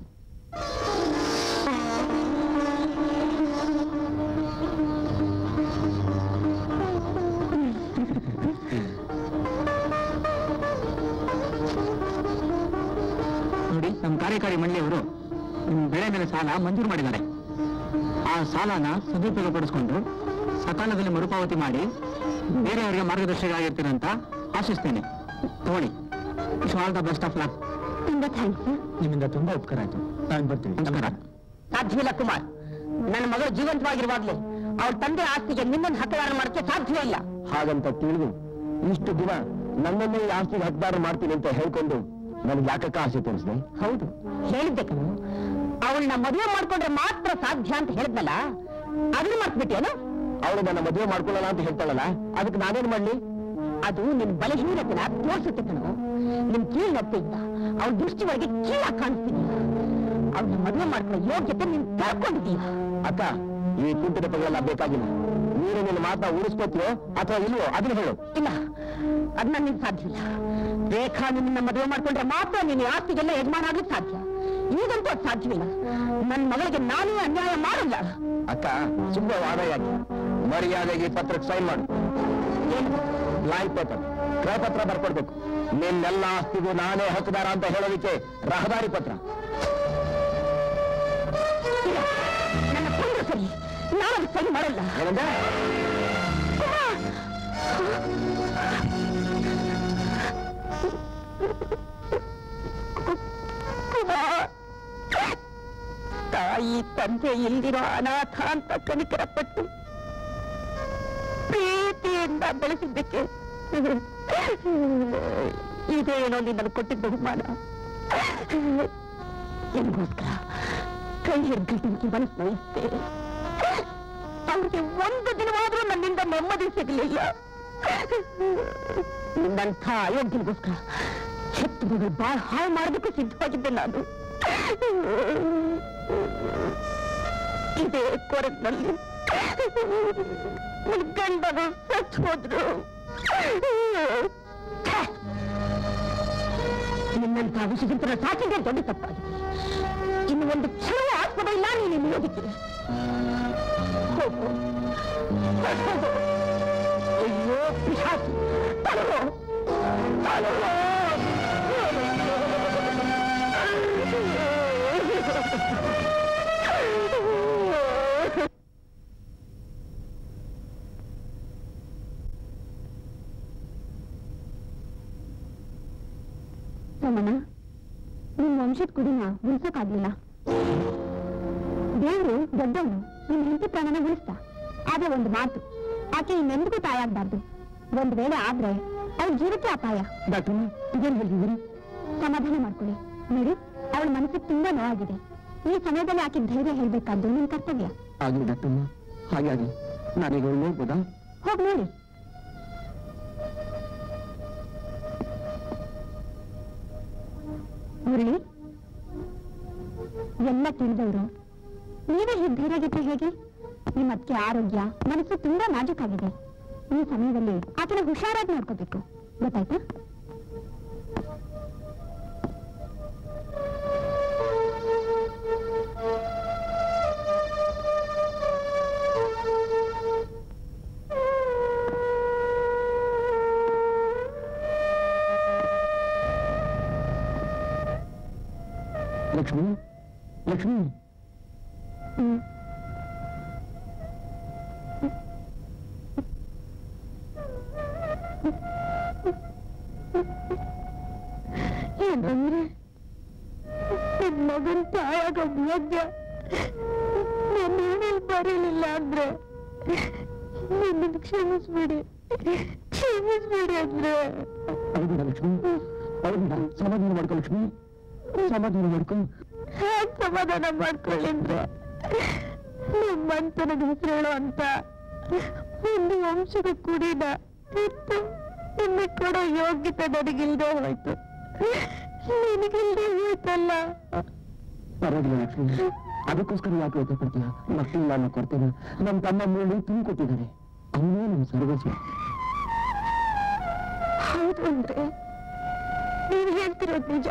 ನೋಡಿ ನಮ್ಮ ಕಾರ್ಯಕಾರಿ ಮಂಡಳಿಯವರು ನಿಮ್ಮ ಬೆಳೆ ಮೇಲೆ ಸಾಲ ಮಂಜೂರು ಮಾಡಿದ್ದಾರೆ ಆ ಸಾಲನ ಸದುಪಯೋಗ ಪಡಿಸ್ಕೊಂಡು ಸಕಾಲದಲ್ಲಿ ಮರುಪಾವತಿ ಮಾಡಿ ಬೇರೆಯವರಿಗೆ ಮಾರ್ಗದರ್ಶಕ ಅಂತ ಆಶಿಸ್ತೇನೆ ತಗೊಳ್ಳಿ all the best of luck ತುಂಬಾ ಥ್ಯಾಂಕ್ಸ್ ನಿಮ್ಮಿಂದ ತುಂಬಾ ಉಪಕಾರ ಆಯ್ತು ನಾನು ಬರ್ತೀನಿ ನಮಸ್ಕಾರ ಸಾಧ್ಯವಿಲ್ಲ ಕುಮಾರ್ ನನ್ನ ಮಗಳು ಜೀವಂತವಾಗಿರುವಾಗ್ಲೇ ಅವಳ ತಂದೆ ಆಸ್ತಿಗೆ ನಿನ್ನನ್ನು ಹಕ್ಕದಾರ ಮಾಡಕ್ಕೆ ಸಾಧ್ಯವೇ ಇಲ್ಲ ಹಾಗಂತ ತಿಳಿದು ಇಷ್ಟು ದಿನ ನನ್ನನ್ನೇ ಈ ಆಸ್ತಿಗೆ ಹಕ್ದಾರ ಮಾಡ್ತೀನಿ ಅಂತ ಹೇಳ್ಕೊಂಡು ನನಗೆ ಯಾಕಕ್ಕ ಆಸೆ ತೋರಿಸಿದೆ ಹೌದು ಹೇಳಿದ್ದೆ ಕಣು ಅವಳನ್ನ ಮದುವೆ ಮಾಡ್ಕೊಂಡ್ರೆ ಮಾತ್ರ ಸಾಧ್ಯ ಅಂತ ಹೇಳಿದ್ನಲ್ಲ ಅದನ್ನ ಮರ್ತ್ಬಿಟ್ಟೇನು ಅವಳು ನನ್ನ ಮದುವೆ ಮಾಡ್ಕೊಳ್ಳಲ್ಲ ಅಂತ ಹೇಳ್ತಾಳಲ್ಲ ಅದಕ್ಕೆ ನಾನೇನ್ ಮಾಡ್ಲಿ ಅದು ನಿನ್ ಬಲಹೀನತೆನ ತೋರಿಸುತ್ತೆ ಕಣು ನಿನ್ ಕೀಳ್ನೊಪ್ಪಿಂದ ಅವಳ ದೃಷ್ಟಿ ಒಳಗೆ ಕೀಳಾಗಿ ಕಾಣಿಸ್ತೀನಿ ಅವಳನ್ನ ಮದುವೆ ಮಾಡ್ಕೊಳ್ಳೋ ಯೋಗ್ಯತೆ ನೀನ್ ಕಳ್ಕೊಂಡಿದೀಯ ಅಕ್ಕ ಈ ಕುಂಟಿನ ಪಗಳೆಲ್ಲ ಬೇಕಾಗಿಲ್ಲ ನೀನು ನಿನ್ನ ಮಾತನ್ನ ಉಳಿಸ್ಕೊತೀಯೋ ಅಥವಾ ಇಲ್ವೋ ಅದನ್ನ ಹೇಳು ಇಲ್ಲ ಅದನ್ನ ನಿನ್ ಸಾಧ್ಯ ಇಲ್ಲ ರೇಖಾ ನಿನ್ನ ಮದುವೆ ಮಾಡ್ಕೊಂಡ್ರೆ ಮಾತ್ರ ನೀನು ಈ ಆಸ್ತಿಗೆಲ್ಲ ಯಜಮಾನ ಆಗ್ಲಿಕ್ಕೆ ಸಾಧ್ಯ ಈಗಂತೂ ಅದು ಸಾಧ್ಯವಿಲ್ಲ ನನ್ನ ಮಗಳಿಗೆ ನಾನೇ ಅನ್ಯಾಯ ಮಾಡಲ್ಲ ಅಕ್ಕ ಸುಮ್ಮನೆ ವಾದ ಯಾಕೆ ಮರ್ಯಾದೆಗೆ ಈ ಪತ್ರಕ್ಕೆ ಸೈನ್ ಮಾಡು ಏನು ಬ್ಲಾಂಕ್ ಪೇಪರ್ ಕ್ರಯಪತ್ರ ಬರ್ಕೊಡ್ಬೇಕು ನಿನ್ನೆಲ್ಲ ಆಸ್ತಿಗೂ ನಾನೇ ಹಕ್ಕದಾರ ಅಂತ ಹೇಳೋದಕ್ಕೆ ರಹದಾರಿ ಪತ್ರ ಇಲ್ಲ ನನ್ನ ಕೊಂಡ್ರು ಸರಿ ನಾನು ಅದಕ್ಕೆ ಸರಿ ಮಾಡಲ್ಲ ಏನಂದೆ? ತಾಯಿ ತಂದೆ ಇಲ್ದಿರೋ ಅನಾಥ ಅಂತ ಕನಿಕರಪಟ್ಟು ಪ್ರೀತಿಯಿಂದ ಬೆಳೆಸಿದ್ದಕ್ಕೆ ಇದೇನೋ ನಿನ್ನನ್ನು ಕೊಟ್ಟಿದ್ದ ಬಹುಮಾನ ನಿಮಗೋಸ್ಕರ ಕೈ ಹಿಡ್ದು ಮನಸ್ಸು ನೋಯಿಸ್ತೆ ಅವ್ರಿಗೆ ಒಂದು ದಿನವಾದ್ರೂ ನನ್ನಿಂದ ನೆಮ್ಮದಿ ಸಿಗಲಿಲ್ಲ ನಿನ್ನಂಥ ಅಯೋಗ್ಯನಿಗೋಸ್ಕರ ಹೆತ್ತು ಮಗಳು ಬಾಳ್ ಹಾಳು ಮಾಡೋದಕ್ಕೂ ಸಿದ್ಧವಾಗಿದ್ದೆ ನಾನು ಇದೇ ಕೊರಗಿನಲ್ಲಿ ನಿನ್ ಗಂಡನು ಸತ್ತು ಹೋದ್ರು ಛೆ! ನಿನ್ನಂಥ ವಿಷಯದಿಂದ ಸಾಕಿದ್ರೆ ದೊಡ್ಡ ತಪ್ಪಾಗಿದೆ ಇನ್ನು ಒಂದು ಕ್ಷಣ ಆಸ್ಪದ ಇಲ್ಲ ನೀನು ನಿಯೋಗಿಸಿದೆ ಹೋಗು ಹೋಗು. ಅಯ್ಯೋ ಪಿಶಾಚಿ ತಲುಗೋ ತಲುಗೋ ಸೋಮಣ್ಣ ನಿಮ್ ವಂಶದ ಕುಡಿನ ಉಳಿಸೋಕಾಗ್ಲಿಲ್ಲ ದೇವರು ದೊಡ್ಡವನು ನಿಮ್ ಹೆಂಡತಿ ಪ್ರಾಣನ ಉಳಿಸ್ದ ಆದ್ರೆ ಒಂದು ಮಾತು ಆಕೆ ಇನ್ನೆಂದಿಗೂ ತಾಯಾಗ್ಬಾರ್ದು ಒಂದ್ ವೇಳೆ ಆದ್ರೆ ಅವ್ರ ಜೀವಕ್ಕೆ ಅಪಾಯ ಡಾಕ್ಟರ್ ಇದೇನು ಹೇಳ್ತಿದ್ದೀರಿ ಸಮಾಧಾನ ಮಾಡ್ಕೊಳ್ಳಿ ನೋಡಿ ಅವಳ ಮನಸ್ಸಿಗೆ ತುಂಬಾ ನೋವಾಗಿದೆ ಈ ಸಮಯದಲ್ಲಿ ಆಕೆ ಧೈರ್ಯ ಹೇಳ್ಬೇಕಾದ್ದು ನಿಮ್ ಕರ್ತವ್ಯ ಆಗಲಿ ಡಾಕ್ಟರ್ ಹಾಗೆ ಆಗಲಿ ನಾನೀಗ ನೋಡ್ಬೋದಾ ಹೋಗ್ ನೋಡಿ ಮುರಳಿ ಎಲ್ಲ ತಿಳಿದವರು ನೀವೇ ಹೀಗೆ ಧೈರ್ಯಗಿದ್ರೆ ಹೇಗೆ ನಿಮ್ಮ ಅದಕ್ಕೆ ಆರೋಗ್ಯ ಮನಸ್ಸು ತುಂಬಾ ನಾಜೂಕಾಗಿದೆ ಈ ಸಮಯದಲ್ಲಿ ಆತನ ಹುಷಾರಾಗಿ ನೋಡ್ಕೋಬೇಕು ಗೊತ್ತಾಯ್ತಾ ಲಕ್ಷ್ಮಿ ಲಕ್ಷ್ಮಿ ಹ್ಮ್ ಏನಂದ್ರೆ ನಿಮ್ ಮಗನ್ ತಾಯಾಗ ಭಾಗ್ಯ ನನ್ನ ಏನೇನು ಬರೀಲಿಲ್ಲ ಅಂದ್ರೆ ನನ್ನನ್ನು ಕ್ಷಮಿಸ್ಬಿಡಿ ಕ್ಷಮಿಸ್ಬಿಡಿ ಅಂದ್ರೆ ಅಳಬೇಡ ಲಕ್ಷ್ಮಿ ಅಳಬೇಡ ಸಮಾಧಾನ ಮಾಡ್ಕೊ ಲಕ್ಷ್ಮಿ ಸಮಾಧಾನ ಮಾಡ್ಕೊ ಹೇಗ್ ಸಮಾಧಾನ ಮಾಡ್ಕೊಳ್ಳಿದ್ರೆ ನಮ್ಮಂತನದ ಹೆಸರು ಅಂತ ಒಂದು ವಂಶದ ಕುಡಿನ ಇತ್ತು ನಿಮಗೆ ಕೊಡೋ ಯೋಗ್ಯತೆ ನನಗಿಲ್ದೆ ಹೋಯ್ತು ನಿನಗಿಲ್ದೆ ಹೋಯ್ತಲ್ಲ ಪರವಾಗಿಲ್ಲ ಲಕ್ಷ್ಮಿ ಅದಕ್ಕೋಸ್ಕರ ಯಾಕೆ ಯೋಚನೆ ಪಡ್ತೀಯ ಮಕ್ಕಳಿಲ್ಲ ಅನ್ನೋ ಕೊಡ್ತೀನ ನಮ್ಮ ತಮ್ಮ ಮೂರು ತುಂಬ ಕೊಟ್ಟಿದ್ದಾರೆ ಅವನೇ ನಮ್ಮ ಸರ್ವಸ್ವ ಹೌದು ಅಂದ್ರೆ ನೀವು ಹೇಳ್ತಿರೋದು ನಿಜ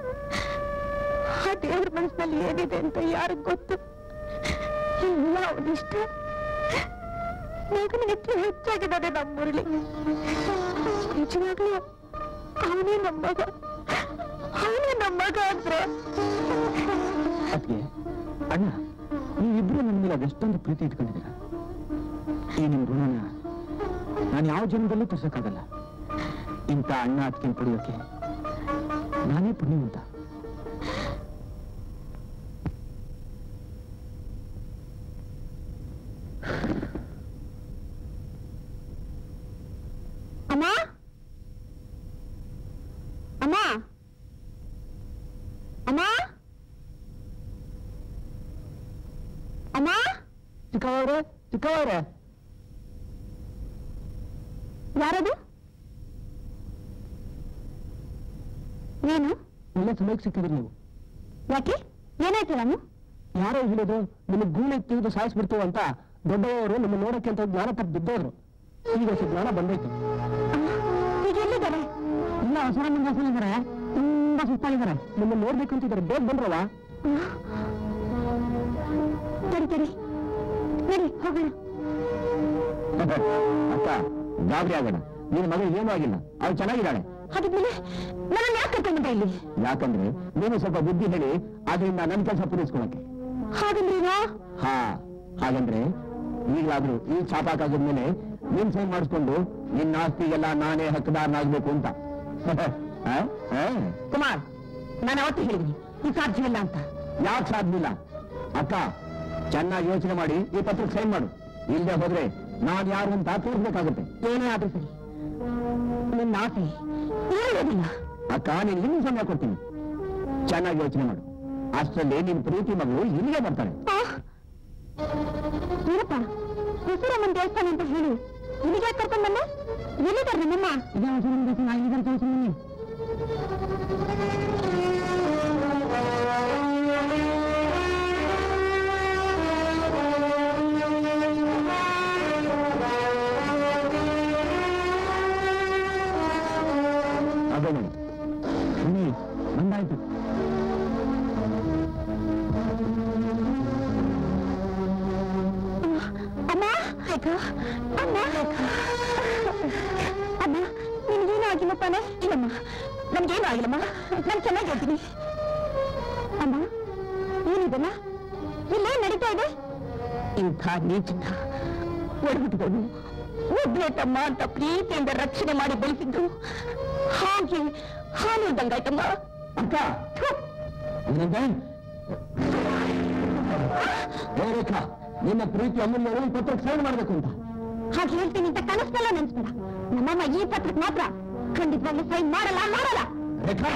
ಆ ದೇವ್ರ ಮನಸ್ಸಿನಲ್ಲಿ ಏನಿದೆ ಅಂತ ಯಾರಿಗ್ ಗೊತ್ತು ಎಲ್ಲ ಅವನಿಷ್ಟ ಮಗನಿಗಿಂತ ಹೆಚ್ಚಾಗಿದ್ದಾನೆ ನಮ್ಮ ಮುರಳಿ ನಿಜವಾಗ್ಲೂ ಅವನೇ ನಮ್ಮ ಮಗ ಅವನೇ ನಮ್ಮ ಮಗ ಅಂದ್ರೆ ಅದಕ್ಕೆ ಅಣ್ಣ ನೀವಿಬ್ರು ನನ್ನ ಮೇಲೆ ಅದೆಷ್ಟೊಂದು ಪ್ರೀತಿ ಇಟ್ಕೊಂಡಿದ್ದೀರ ಈ ನಿಮ್ ಋಣನ ನಾನು ಯಾವ ಜನ್ಮದಲ್ಲೂ ತೋರ್ಸಕ್ಕಾಗಲ್ಲ ಇಂಥ ಅಣ್ಣ ಅದಕ್ಕೆ ಪಡೆಯೋಕೆ ನಾನೇ ಪುಣ್ಯವಂತ ಅಮ್ಮ ಅಮ್ಮ ಅಮ್ಮ ಅಮ್ಮ ಚಿಕ್ಕವರೇ ಚಿಕ್ಕವರೇ ಯಾರದು ಏನು ಒಳ್ಳೆ ಸಮಯಕ್ಕೆ ಸಿಕ್ಕಿದ್ರಿ ನೀವು ಯಾಕೆ ಏನಾಯ್ತು ರಾಮು ಯಾರೋ ಹೇಳಿದ್ರು ನಿಮಗೆ ಗೂಳಿ ತೆಗೆದು ಸಾಯಿಸ್ಬಿಡ್ತು ಅಂತ ದೊಡ್ಡವರು ನಿಮ್ಮ ನೋಡಕ್ಕೆ ಅಂತ ಜ್ಞಾನ ತಪ್ಪು ಬಿದ್ದೋದ್ರು ಈಗ ಸ್ವಲ್ಪ ಜ್ಞಾನ ಬಂದೈತೆ ಈಗ ಎಲ್ಲಿದ್ದಾರೆ ಇಲ್ಲ ಹೊಸ ಮಂದಿ ಹೆಸರಿದ್ದಾರೆ ತುಂಬಾ ಸುತ್ತಾಗಿದ್ದಾರೆ ನಿಮ್ಮನ್ನ ನೋಡ್ಬೇಕು ಅಂತಿದ್ದಾರೆ ಬೇಗ ಬಂದ್ರಲ್ಲ ಸರಿ ಸರಿ ನಡಿ ಹೋಗೋಣ ಅಕ್ಕ ಗಾಬರಿ ಆಗೋಣ ನಿನ್ನ ಮಗಳು ಏನೂ ಆಗಿಲ್ಲ ಅವಳು ಚೆನ್ನಾಗಿದ್ದಾಳೆ ಹಾಗಿದ್ಮೇಲೆ ನನ್ನನ್ನು ಯಾಕೆ ಕರ್ಕೊಂಡ್ಬಿಟ್ಟೆ ಇಲ್ಲಿ ಯಾಕಂದ್ರೆ ನೀನು ಸ್ವಲ್ಪ ಬುದ್ಧಿ ಹೇಳಿ ಅದರಿಂದ ನನ್ನ ಕೆಲಸ ಪೂರೈಸ್ಕೊಳಕ್ಕೆ ಹಾಗಂದ್ರೇನೋ ಹಾ ಹಾಗಂದ್ರೆ ಈಗಲಾದ್ರೂ ಈ ಚಾಪಾಕ್ ಆಗಿದ್ಮೇಲೆ ನಿನ್ ಸೈನ್ ಮಾಡಿಸ್ಕೊಂಡು ನಿನ್ನ ಆಸ್ತಿಗೆಲ್ಲ ನಾನೇ ಹಕ್ಕದಾರನಾಗ್ಬೇಕು ಅಂತ ಆ? ಆ? ಕುಮಾರ್ ನಾನು ಅವತ್ತು ಹೇಳಿದ್ದೀನಿ ಈ ಸಾಧ್ಯವಿಲ್ಲ ಅಂತ ಯಾಕೆ ಸಾಧ್ಯವಿಲ್ಲ ಅಕ್ಕ ಚೆನ್ನಾಗಿ ಯೋಚನೆ ಮಾಡಿ ಈ ಪತ್ರಕ್ಕೆ ಸೈನ್ ಮಾಡು ಇಲ್ಲದೆ ಹೋದ್ರೆ ನಾನ್ ಯಾರು ಅಂತ ತೋರ್ಸ್ಬೇಕಾಗುತ್ತೆ ಏನೇ ಆದ್ರೂ ಸರಿ ನಿನ್ನ ಆಸೆ ಹೇಳುವುದಿಲ್ಲ ಅಕ್ಕ ನೀನ್ ನಿನ್ನ ಸಮಯ ಕೊಡ್ತೀನಿ ಚೆನ್ನಾಗಿ ಯೋಚನೆ ಮಾಡು ಅಷ್ಟರಲ್ಲಿ ನಿನ್ ಪ್ರೀತಿ ಮಗಳು ಇಲ್ಲಿಗೆ ಬರ್ತಾಳೆ ಆ? ಏನಪ್ಪ ಹೆಸರಮ್ಮನ ದೇವಸ್ಥಾನ ಅಂತ ಹೇಳಿ ಇಲ್ಲಿಗೆ ಯಾಕೆ ಕರ್ಕೊಂಡ್ ಬಂದೆ ಎಲ್ಲಿದ್ದಾರೆ ನಮ್ಮಮ್ಮ ಅದೇ ನೋಡಿ ಬನ್ನಿ ಬಂದಾಯ್ತು ಅಮ್ಮ ಆಯ್ತು ಅಮ್ಮ ಅಮ್ಮ ನಿನ್ಗೇನು ಆಗಿಲ್ಲ ತಾನೆ ಇಲ್ಲಮ್ಮ ನನ್ಗೇನು ಆಗಿಲ್ಲಮ್ಮ ನಾನು ಚೆನ್ನಾಗಿ ಹೇಳ್ತೀನಿ ಅಮ್ಮ ಏನಿದೆಲ್ಲ ಇಲ್ಲೇನ್ ನಡೀತಾ ಇದೆ ಇಂಥ ನೀಚನ್ನ ಒಡಬಿಟ್ಕೊಂಡು ಒಬ್ಳೆ ತಮ್ಮ ಅಂತ ಪ್ರೀತಿಯಿಂದ ರಕ್ಷಣೆ ಮಾಡಿ ಬೆಳೆಸಿದ್ದು ಹಾಗೆ ಹಾಲು ಇದ್ದಂಗಾಯ್ತಮ್ಮ ಅಕ್ಕ ಏನಂದೆ ಏ ರೇಖಾ ನಿನ್ನ ಪ್ರೀತಿ ಅಮೂಲ್ಯ ಒಂದು ಪತ್ರಕ್ಕೆ ಸೈನ್ ಮಾಡ್ಬೇಕು ಅಂತ ಹಾಗೆ ಹೇಳ್ತೀನಿ ಅಂತ ಕನಸ್ನೆಲ್ಲ ನೆನ್ಸ್ಬೇಡ ನಮ್ಮಮ್ಮ ಈ ಪತ್ರಕ್ಕೆ ಮಾತ್ರ ಖಂಡಿತವಾಗ್ಲೂ ಸೈನ್ ಮಾಡಲ್ಲ ಮಾಡಲ್ಲ ರೇಖಾ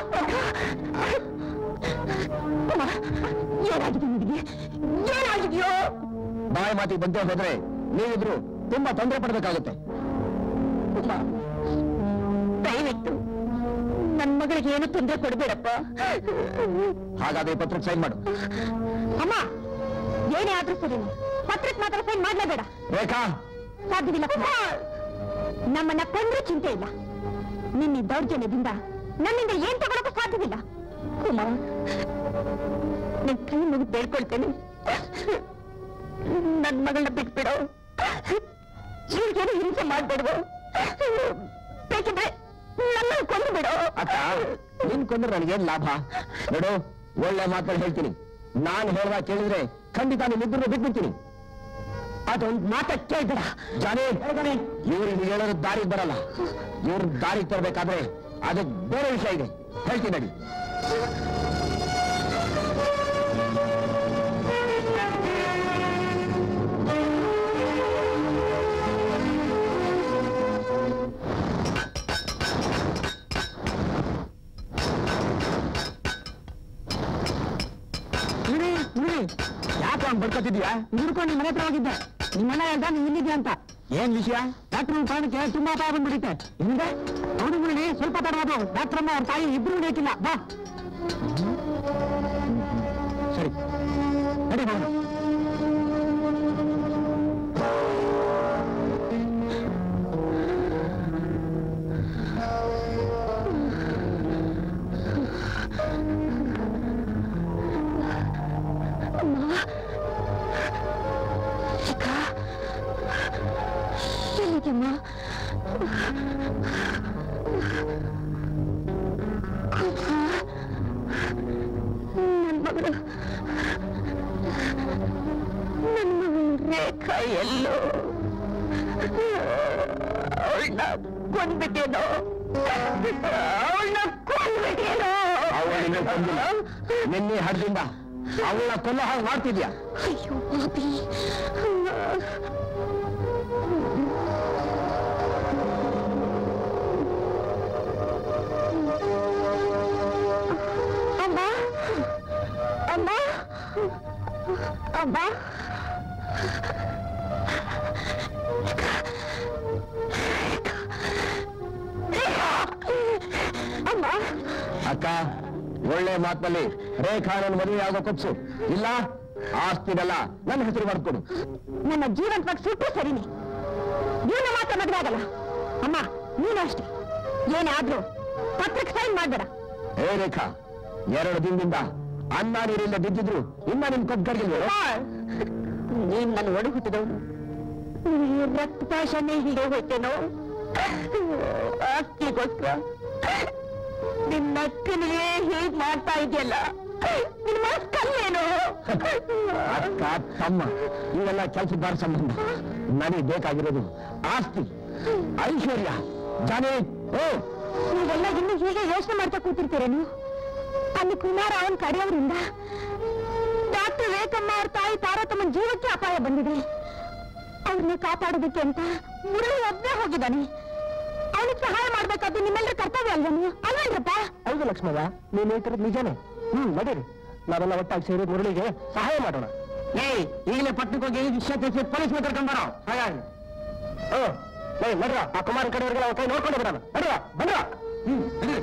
ಅಮ್ಮ, ಏನಾಗಿದೆ ನಿನಗೆ ಏನಾಗಿದೆಯೋ ಬಾಯಿ ಮಾತಿಗೆ ಬಂದೇ ಹೋದ್ರೆ ನೀವಿದ್ರು ತುಂಬಾ ತೊಂದರೆ ಪಡ್ಬೇಕಾಗುತ್ತೆ ಅಮ್ಮ, ದಯವಿಟ್ಟು ನನ್ ಮಗಳಿಗೆ ಏನು ತೊಂದರೆ ಕೊಡ್ಬೇಡಪ್ಪ ಹಾಗಾದ್ರೆ ಈ ಪತ್ರಕ್ಕೆ ಸೈನ್ ಮಾಡು ಅಮ್ಮ ಏನೇ ಆದ್ರೂ ಸರಿ ಪತ್ರಕ್ಕೆ ಮಾತ್ರ ಸೈನ್ ಮಾಡ್ಲೇಬೇಡ ರೇಖಾ ಸಾಧ್ಯವಿಲ್ಲ ಕುಮಾರ್ ನಮ್ಮನ್ನ ಕೊಂದ್ರೆ ಚಿಂತೆ ಇಲ್ಲ ನಿನ್ನ ಈ ದೌರ್ಜನ್ಯದಿಂದ ನನ್ನಿಂದ ಏನ್ ತಗೊಳಕ್ಕೂ ಸಾಧ್ಯವಿಲ್ಲ ಕುಮಾರ್ ನಿನ್ ಕೈ ಮುಗಿದು ಬೇಡ್ಕೊಳ್ತೇನೆ ನನ್ ಮಗಳನ್ನ ಬಿಟ್ಬಿಡೋ ಇವ್ರಿಗೇನು ಹಿಂಸೆ ಮಾಡ್ಬೇಡ್ವೋ ಬೇಕಿದ್ರೆ ನನ್ನ ಕೊಂದು ಬಿಡೋ ಅಕ್ಕ ನಿನ್ ಕೊಂದ್ರೆ ನನಗೇನ್ ಲಾಭ ನೋಡು ಒಳ್ಳೆ ಮಾತಲ್ಲಿ ಹೇಳ್ತೀನಿ ನಾನು ಹೇಳ್ದ ಕೇಳಿದ್ರೆ ಖಂಡಿತ ನಿಮ್ಮಿಬ್ಬರು ಬಿಟ್ಬಿಡ್ತೀನಿ ಅದೊಂದು ಮಾತ ಕೇಳ್ಬೇಡ ಜಾನೇ ಇವ್ರಿಗೆ ಹೇಳೋದು ದಾರಿಗೆ ಬರಲ್ಲ ಇವ್ರ ದಾರಿಗೆ ತರಬೇಕಾದ್ರೆ ಅದು ಬೇರೆ ವಿಷಯ ಇದೆ ಹೇಳ್ತೀನಿ ನಡಿ ಯಾಕೆ ಅವ್ನು ಬಡ್ಕೊತಿದ್ಯಾ ಹುಡ್ಕೊಂಡು ನಿಮ್ಮ ಮನೆ ಹತ್ರ ಹೋಗಿದ್ದೆ ನಿಮ್ಮಣ್ಣ ಹೇಳ್ದ ನೀನ್ ಇಲ್ಲಿದ್ಯಾ ಅಂತ ಏನ್ ವಿಷಯ ಡಾಕ್ಟರ್ ಕಾರಣಕ್ಕೆ ತುಂಬಾ ಅಪಾಯ ಬಂದ್ಬಿಡುತ್ತೆ ಏನಿದೆ ಅವನು ಮುರಳಿ ಸ್ವಲ್ಪ ತಡವಾದು ಡಾಕ್ಟರ್ ಅಮ್ಮ ಅವ್ರ ತಾಯಿ ಇಬ್ರು ಬೇಕಿಲ್ಲ ಬಾ ಸರಿ ನಡಿ ಹೋಗೋಣ ಎಲ್ಲಿದ್ಯಮ್ಮ ನನ್ನ ಮಗಳು ನನ್ನ ಮಗಳು ರೇಖಾ ಎಲ್ಲೋ ಅವಳನ್ನ ಕೊಂದ್ಬಿಟ್ಟೇನೋ ಅವಳನ್ನ ಕೊಂದ್ಬಿಟ್ಟೇನೋ ಅವಳು ನಿನ್ನ ಕೊಂದಿಲ್ಲ ನಿನ್ನೆ ಹಡ್ದಿಂದ ಅವಳ ಕೊಲ್ಲೋ ಹಾಗೆ ಮಾಡ್ತಿದ್ಯಾ ಅಯ್ಯೋ ಪಾಪಿ ಅಮ್ಮ ಅಮ್ಮ ಅಮ್ಮ ಅಮ್ಮ ಅಕ್ಕ ಒಳ್ಳೆ ಮಾತಿನಲ್ಲಿ ರೇಖಾ ನನ್ನ ಮದುವೆ ಆಗೋ ಕೊಪ್ಸು ಇಲ್ಲ ಆಸ್ತಿನೆಲ್ಲ ನನ್ನ ಹೆಸರು ಮಾಡ್ಕೊಡು ನನ್ನ ಜೀವಂತವಾಗಿ ಸುಟ್ಟು ಸರಿನಿ ಜೀವನ ಮಾತ್ರ ಮದುವೆ ಆಗಲ್ಲ ಅಮ್ಮ ನೀನು ಅಷ್ಟೇ ಏನೇ ಆದ್ರೂ ಪತ್ರಕ್ಕೆ ಸೈನ್ ಮಾಡ್ಬೇಡ ಏ ರೇಖಾ ಎರಡು ದಿನದಿಂದ ಅನ್ನ ನೀರಿಲ್ಲ ಬಿದ್ದಿದ್ರು ಇನ್ನ ನಿನ್ ಕೊಬ್ಬರಿಗಿಲ್ವೋ ನೀನ್ ನನ್ನ ಒಡ ಹುಟ್ಟಿದವನು ರಕ್ತ ಪಾಶನೇ ಹೀಗೆ ಹೋಯ್ತೇನೋ ಆಸ್ತಿಗೋಸ್ಕರ ನಿನ್ನ ಅಕ್ಕನಿಗೆ ಹೀಗ್ ಮಾಡ್ತಾ ಇದೆಯಲ್ಲ ನಿಮ್ಮ ಕಲ್ಲೇನು ಅಕ್ಕ ತಮ್ಮ ಇವೆಲ್ಲ ಕೆಲಸ ಬಾರ ಸಂಬಂಧ ನನಗೆ ಬೇಕಾಗಿರೋದು ಆಸ್ತಿ ಐಶ್ವರ್ಯ ಜಾನೇ ಓ ನೀವೆಲ್ಲ ಇನ್ನು ಹೀಗೆ ಯೋಚನೆ ಮಾಡ್ತಾ ಕೂತಿರ್ತೀರೇನು ಅಲ್ಲಿ ಕುಮಾರ ಅವನ್ ಕಡೆಯವರಿಂದ ಡಾಕ್ಟರ್ ರೇಖಮ್ಮ ಅವ್ರ ತಾಯಿ ತಾರತಮ್ಮನ ಜೀವಕ್ಕೆ ಅಪಾಯ ಬಂದಿದೆ ಅವ್ರನ್ನ ಕಾಪಾಡೋದಕ್ಕೆ ಅಂತ ಮುರಳಿ ಒಬ್ಬನೇ ಹೋಗಿದ್ದಾನೆ ಅವನಿಗೆ ಸಹಾಯ ಮಾಡ್ಬೇಕಾದ್ದು ನಿಮ್ಮೆಲ್ಲರ ಕರ್ತವ್ಯ ಅಲ್ವೇನು ಅಲ್ವೇನ್ರಪ್ಪ ಹೌದು ಲಕ್ಷ್ಮವ್ವ ನೀನ್ ಹೇಳ್ತಿರೋದು ನಿಜಾನೇ ಹ್ಮ್ ನಡೀರಿ ನಾವೆಲ್ಲ ಒಟ್ಟಾಗಿ ಸೇರಿ ಮುರಳಿಗೆ ಸಹಾಯ ಮಾಡೋಣ ಏಯ್ ಈಗಲೇ ಪಟ್ಟಣಕ್ಕೆ ಹೋಗಿ ವಿಷಯ ತಿಳಿಸಿ ಪೊಲೀಸ್ ಕರ್ಕೊಂಡ್ಬರೋ ಹಾಗಾಗಿ ಓ ಏಯ್ ನಡ್ರ ಆ ಕುಮಾರನ್ ಕಡೆಯವ್ರಿಗೆಲ್ಲ ಅವ್ರ ಕೈ ನೋಡ್ಕೊಂಡು ಬಿಡೋಣ ನಡ್ರ ಬಂದ್ರ ಹ್ಮ್ ನಡೀರಿ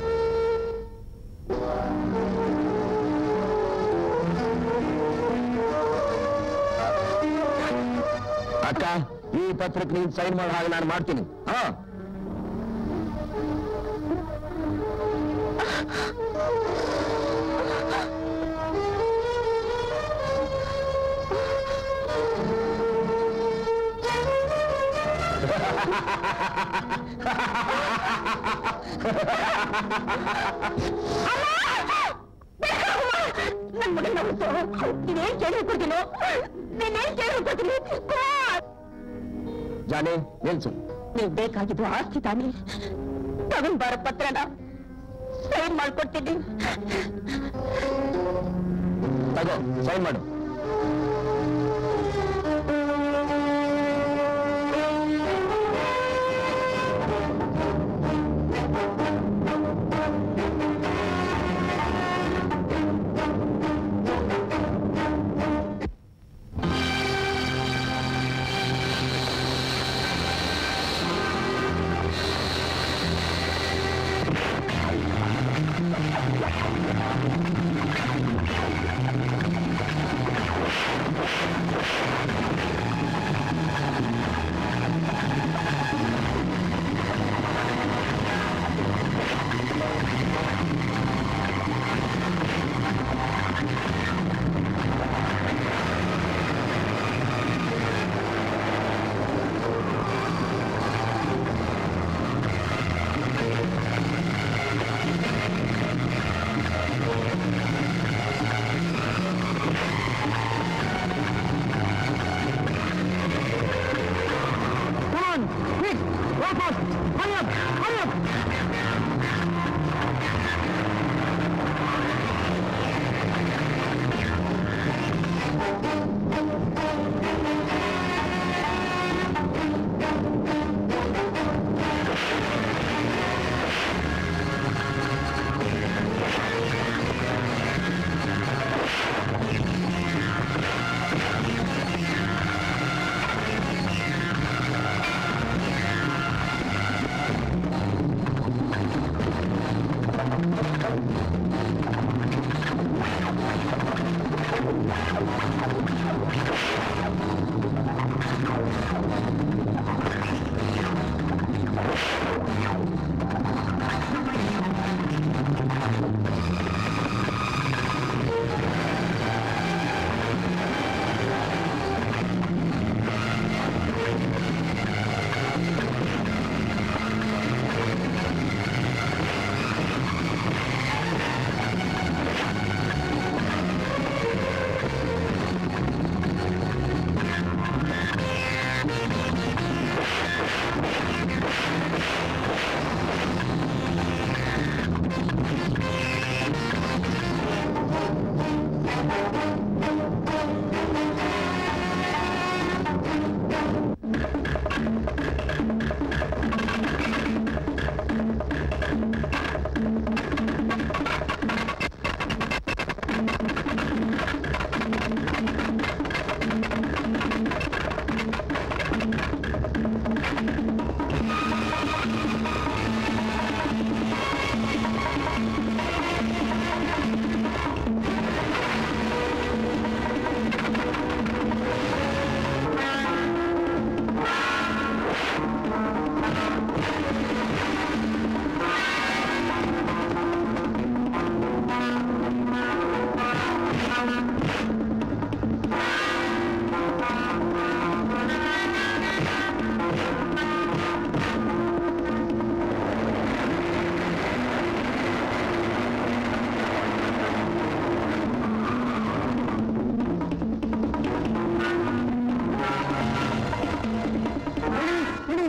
ಅಕ್ಕ ಈ ಪತ್ರಕ್ಕೆ ನೀನ್ ಸೈನ್ ಮಾಡೋ ಹಾಗೆ ನಾನು ಮಾಡ್ತೀನಿ ಹಾ ನನ್ ಮಗನ ನೀನೇನ್ ಕೇಳಿ ಕೊಡ್ತೀನೋ ನೀನೇನ್ ಕೇಳಿ ಕೊಡ್ತೀನಿ ಜಾನೆ ನಿಲ್ಸು ನೀವು ಬೇಕಾಗಿದ್ದು ಆಸ್ತಿ ತಾನೇ ತಗೊಂಡ್ ಬಾರ ಪತ್ರನ ಸೈನ್ ಮಾಡ್ಕೊಡ್ತೀನಿ ತಗೋ ಸೈನ್ ಮಾಡು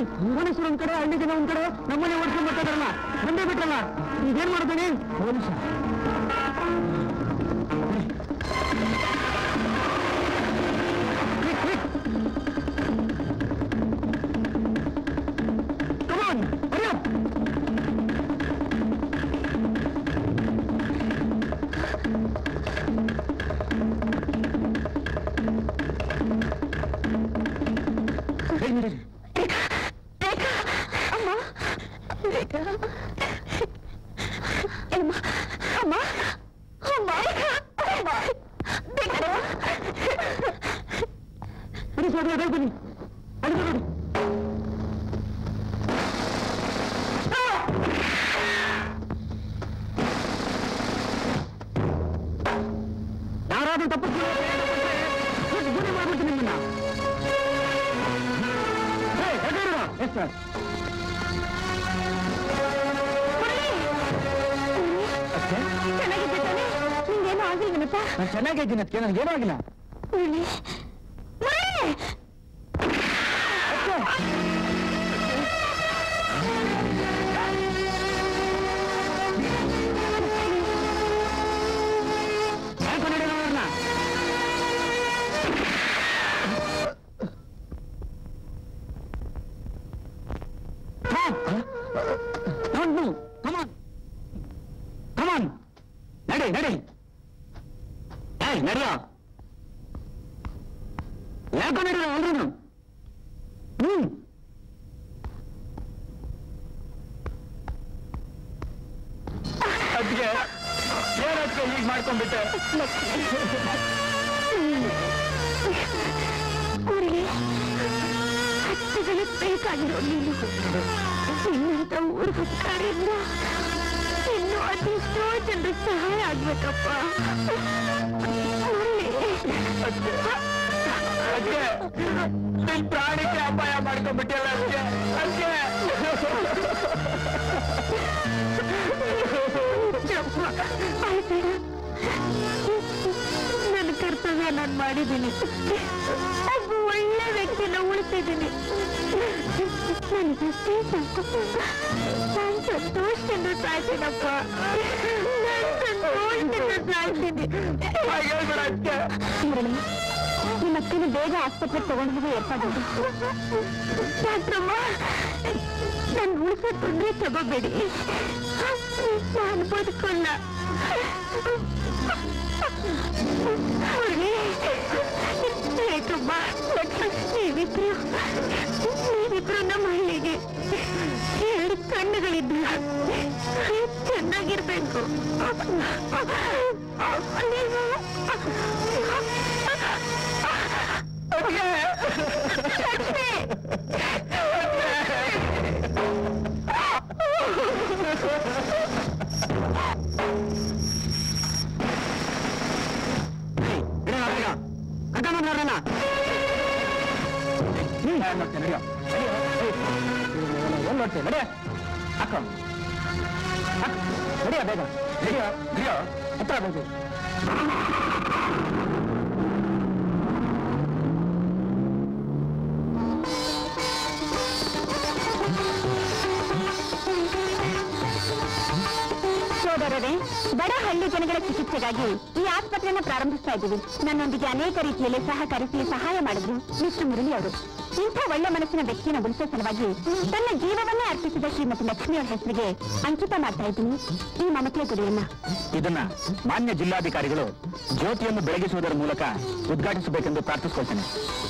ಮನುಷ್ಯರು ಒಂದ್ ಕಡೆ ಹಳ್ಳಿ ಜನ ಒಂದ್ ಕಡೆ ನಮ್ಮನೆ ಓಡಿಸ್ಕೊಂಡ್ ಬರ್ತಾರಲ್ಲ ಬಂದೇ ಬಿಟ್ರಲ್ಲ ಈಗೇನ್ ಮಾಡ್ತಾನೆ ಪೊಲೀಸ Come on, hurry up! Hey, hey, ಅಮ್ಮ ರೇಖಾ ಅಮ್ಮ ಅಮ್ಮ ಅಮ್ಮ ಅಮ್ಮ ಬೇಕಾ ಬನ್ನಿ ಸರ್ ಅದೇ ಬನ್ನಿ ಅಡಿಗೆ ನೋಡಿ ಯಾರಾದ್ರೂ ತಪ್ಪು ಗುರಿ ಮಾಡ್ಬಿಟ್ಟು ನಿಮ್ಮನ್ನ ಎಸ್ ಸರ್ ಚೆನ್ನಾಗಿದ್ದೆ ತಾನೆ ನಿಂಗೇನು ಆಗಿಲ್ವನಪ್ಪ ನಾನು ಚೆನ್ನಾಗಿದ್ದೀನಿ ಅದಕ್ಕೆ ನನಗೇನೂ ಆಗಿಲ್ಲ ಮುರಳಿ ಮುರಳಿ ಯಾಕೆ ನಡೆಯೋಣ ಅವ್ರನ್ನ Don't move. Come on. Come on. ನಡಿ ನಡಿ ಏಯ್ ನಡಿಯೋ ಯಾಕೋ ನಡಿಯೋ ಎಲ್ರು ಹ್ಮ್ ಅದಕ್ಕೆ ಏನಕ್ಕೆ ಹೀಗೆ ಮಾಡ್ಕೊಂಡ್ಬಿಟ್ಟೆ ಮುರಳಿ ಹತ್ತು ಜನ ಬೇಕಾಗಿರೋ ನೀನು ನಿನ್ನಂತ ಊರು ಹುಟ್ಟಾರಿಂದ ಇನ್ನು ಅದೆಷ್ಟೋ ಜನರು ಸಹಾಯ ಆಗ್ಬೇಕಪ್ಪ ಮುರಳಿ ಅದಕ್ಕೆ ನಿನ್ ಪ್ರಾಣಿಗೆ ಅಪಾಯ ಮಾಡ್ಕೊಂಡ್ಬಿಟ್ಟಿಲ್ಲ ಅದಕ್ಕೆ ಅದಕ್ಕೆ ಆಯ್ತಾಡ ನನ್ನ ಕರ್ತವ್ಯ ನಾನು ಮಾಡಿದ್ದೀನಿ ಒಬ್ಬ ಒಳ್ಳೆ ವ್ಯಕ್ತಿನ ಉಳಿಸಿದ್ದೀನಿ ನನಗಷ್ಟೇ ಸಾಕು ನಾನು ಸಂತೋಷದಿಂದ ಸಾಯ್ತೀನಪ್ಪ ನಾನು ಸಂತೋಷದಿಂದ ಸಾಯ್ತೀನಿ ಹೇಳ್ಬೇಡ ಅದಕ್ಕೆ ಮುರಳಿ ನಿಮ್ಮ ಅಕ್ಕನ ಬೇಗ ಆಸ್ಪತ್ರೆಗೆ ತಗೊಂಡು ಹೋಗಿ ಏರ್ಪಾಡು ಡಾಕ್ಟ್ರಮ್ಮ ನಾನು ಉಳಿಸೋ ತೊಂದರೆ ತಗೋಬೇಡಿ ನಾನು ಬದುಕಲ್ಲ ಮುರಳಿ ಬೇಕಮ್ಮ ನೀವಿಬ್ರು ನೀವಿಬ್ರು ನಮ್ಮ ಹಳ್ಳಿಗೆ ಎರಡು ಕಣ್ಣುಗಳಿದ್ರು ಚೆನ್ನಾಗಿರ್ಬೇಕು ನೀವು ಏನ್ ನೋಡ್ತೀವಿ ನಡಿಯ ಹಾಕೋ ನಡಿಯ ಬೇಗ ನಡಿಯ ನಡಿಯ ಹತ್ರ ಬೇಕು ಸೋದರರೇ ಬಡ ಹಳ್ಳಿ ಜನಗಳ ಚಿಕಿತ್ಸೆಗಾಗಿ ಈ ಆಸ್ಪತ್ರೆಯನ್ನು ಪ್ರಾರಂಭಿಸ್ತಾ ಇದ್ದೀವಿ ನನ್ನೊಂದಿಗೆ ಅನೇಕ ರೀತಿಯಲ್ಲಿ ಸಹಕರಿಸಿ ಸಹಾಯ ಮಾಡಿದ್ರು ಮಿಸ್ಟರ್ ಮುರಳಿ ಅವರು ಇಂಥ ಒಳ್ಳೆ ಮನಸ್ಸಿನ ವ್ಯಕ್ತಿಯನ್ನು ಉಳಿಸೋ ಸಲುವಾಗಿ ತನ್ನ ಜೀವವನ್ನೇ ಅರ್ಪಿಸಿದ ಶ್ರೀಮತಿ ಲಕ್ಷ್ಮಿ ಅವರ ಹೆಸರಿಗೆ ಅಂಕಿತ ಮಾಡ್ತಾ ಇದ್ದೀನಿ ಈ ಮಮತೆ ಗುರಿಯನ್ನ ಇದನ್ನ ಮಾನ್ಯ ಜಿಲ್ಲಾಧಿಕಾರಿಗಳು ಜ್ಯೋತಿಯನ್ನು ಬೆಳಗಿಸುವುದರ ಮೂಲಕ ಉದ್ಘಾಟಿಸಬೇಕೆಂದು ಪ್ರಾರ್ಥಿಸ್ಕೊಳ್ತೇನೆ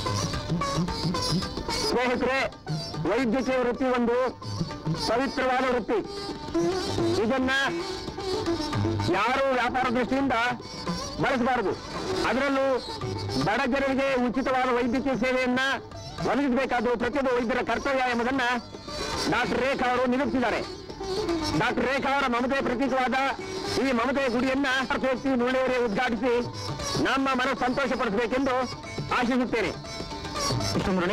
ಸ್ನೇಹಿತರೆ ವೈದ್ಯಕೀಯ ವೃತ್ತಿ ಒಂದು ಪವಿತ್ರವಾದ ವೃತ್ತಿ ಇದನ್ನ ಯಾರು ವ್ಯಾಪಾರ ದೃಷ್ಟಿಯಿಂದ ಬಳಸಬಾರದು ಅದರಲ್ಲೂ ಬಡ ಜನರಿಗೆ ಉಚಿತವಾದ ವೈದ್ಯಕೀಯ ಸೇವೆಯನ್ನ ಒದಗಿಸಬೇಕಾದ ಪ್ರತಿಯೊಬ್ಬ ವೈದ್ಯರ ಕರ್ತವ್ಯ ಎಂಬುದನ್ನ ಡಾಕ್ಟರ್ ರೇಖಾ ಅವರು ನಿರೂಪಿಸಿದ್ದಾರೆ ಡಾಕ್ಟರ್ ರೇಖಾ ಅವರ ಮಮತೆ ಪ್ರತೀಕವಾದ ಈ ಮಮತೆಯ ಗುಡಿಯನ್ನ ವ್ಯಕ್ತಿ ಮುರಳಿಯವರೇ ಉದ್ಘಾಟಿಸಿ ನಮ್ಮ ಮನ ಸಂತೋಷಪಡಿಸಬೇಕೆಂದು ಆಶಿಸುತ್ತೇನೆ ಇಷ್ಟು ಮುರಳಿ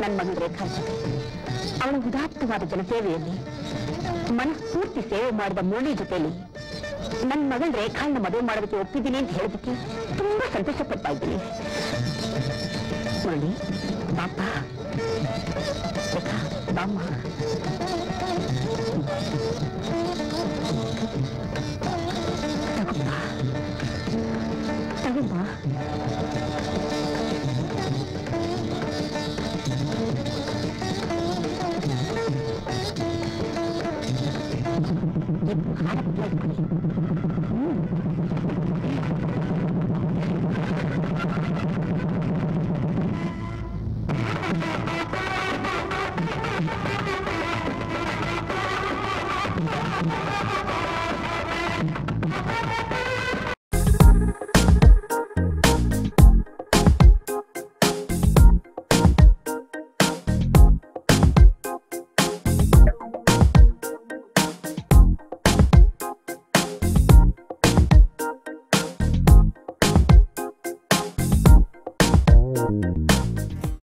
ನನ್ನ ಮಗಳು ರೇಖಾ ಜೊತೆ ಅವಳ ಉದಾತ್ತವಾದ ಜನಸೇವೆಯಲ್ಲಿ ಮನಸ್ಫೂರ್ತಿ ಸೇವೆ ಮಾಡಿದ ಮುರಳಿ ಜೊತೆಲಿ ನನ್ನ ಮಗಳ ರೇಖಾಳನ್ನ ಮದುವೆ ಮಾಡೋದಕ್ಕೆ ಒಪ್ಪಿದ್ದೀನಿ ಅಂತ ಹೇಳೋದಕ್ಕೆ ತುಂಬಾ ಸಂತೋಷ ಪಡ್ತಾ ಇದ್ದೀನಿ ಮುರಳಿ ಬಾಪ ರೇಖಾ ಬಾಮ್ಮ ತಗೊಂಬಾ ತಗೊಂಬಾ ಹಾಡಕ್ಕೆ ಕೇಳ್ಕೊಳ್ಳಿ.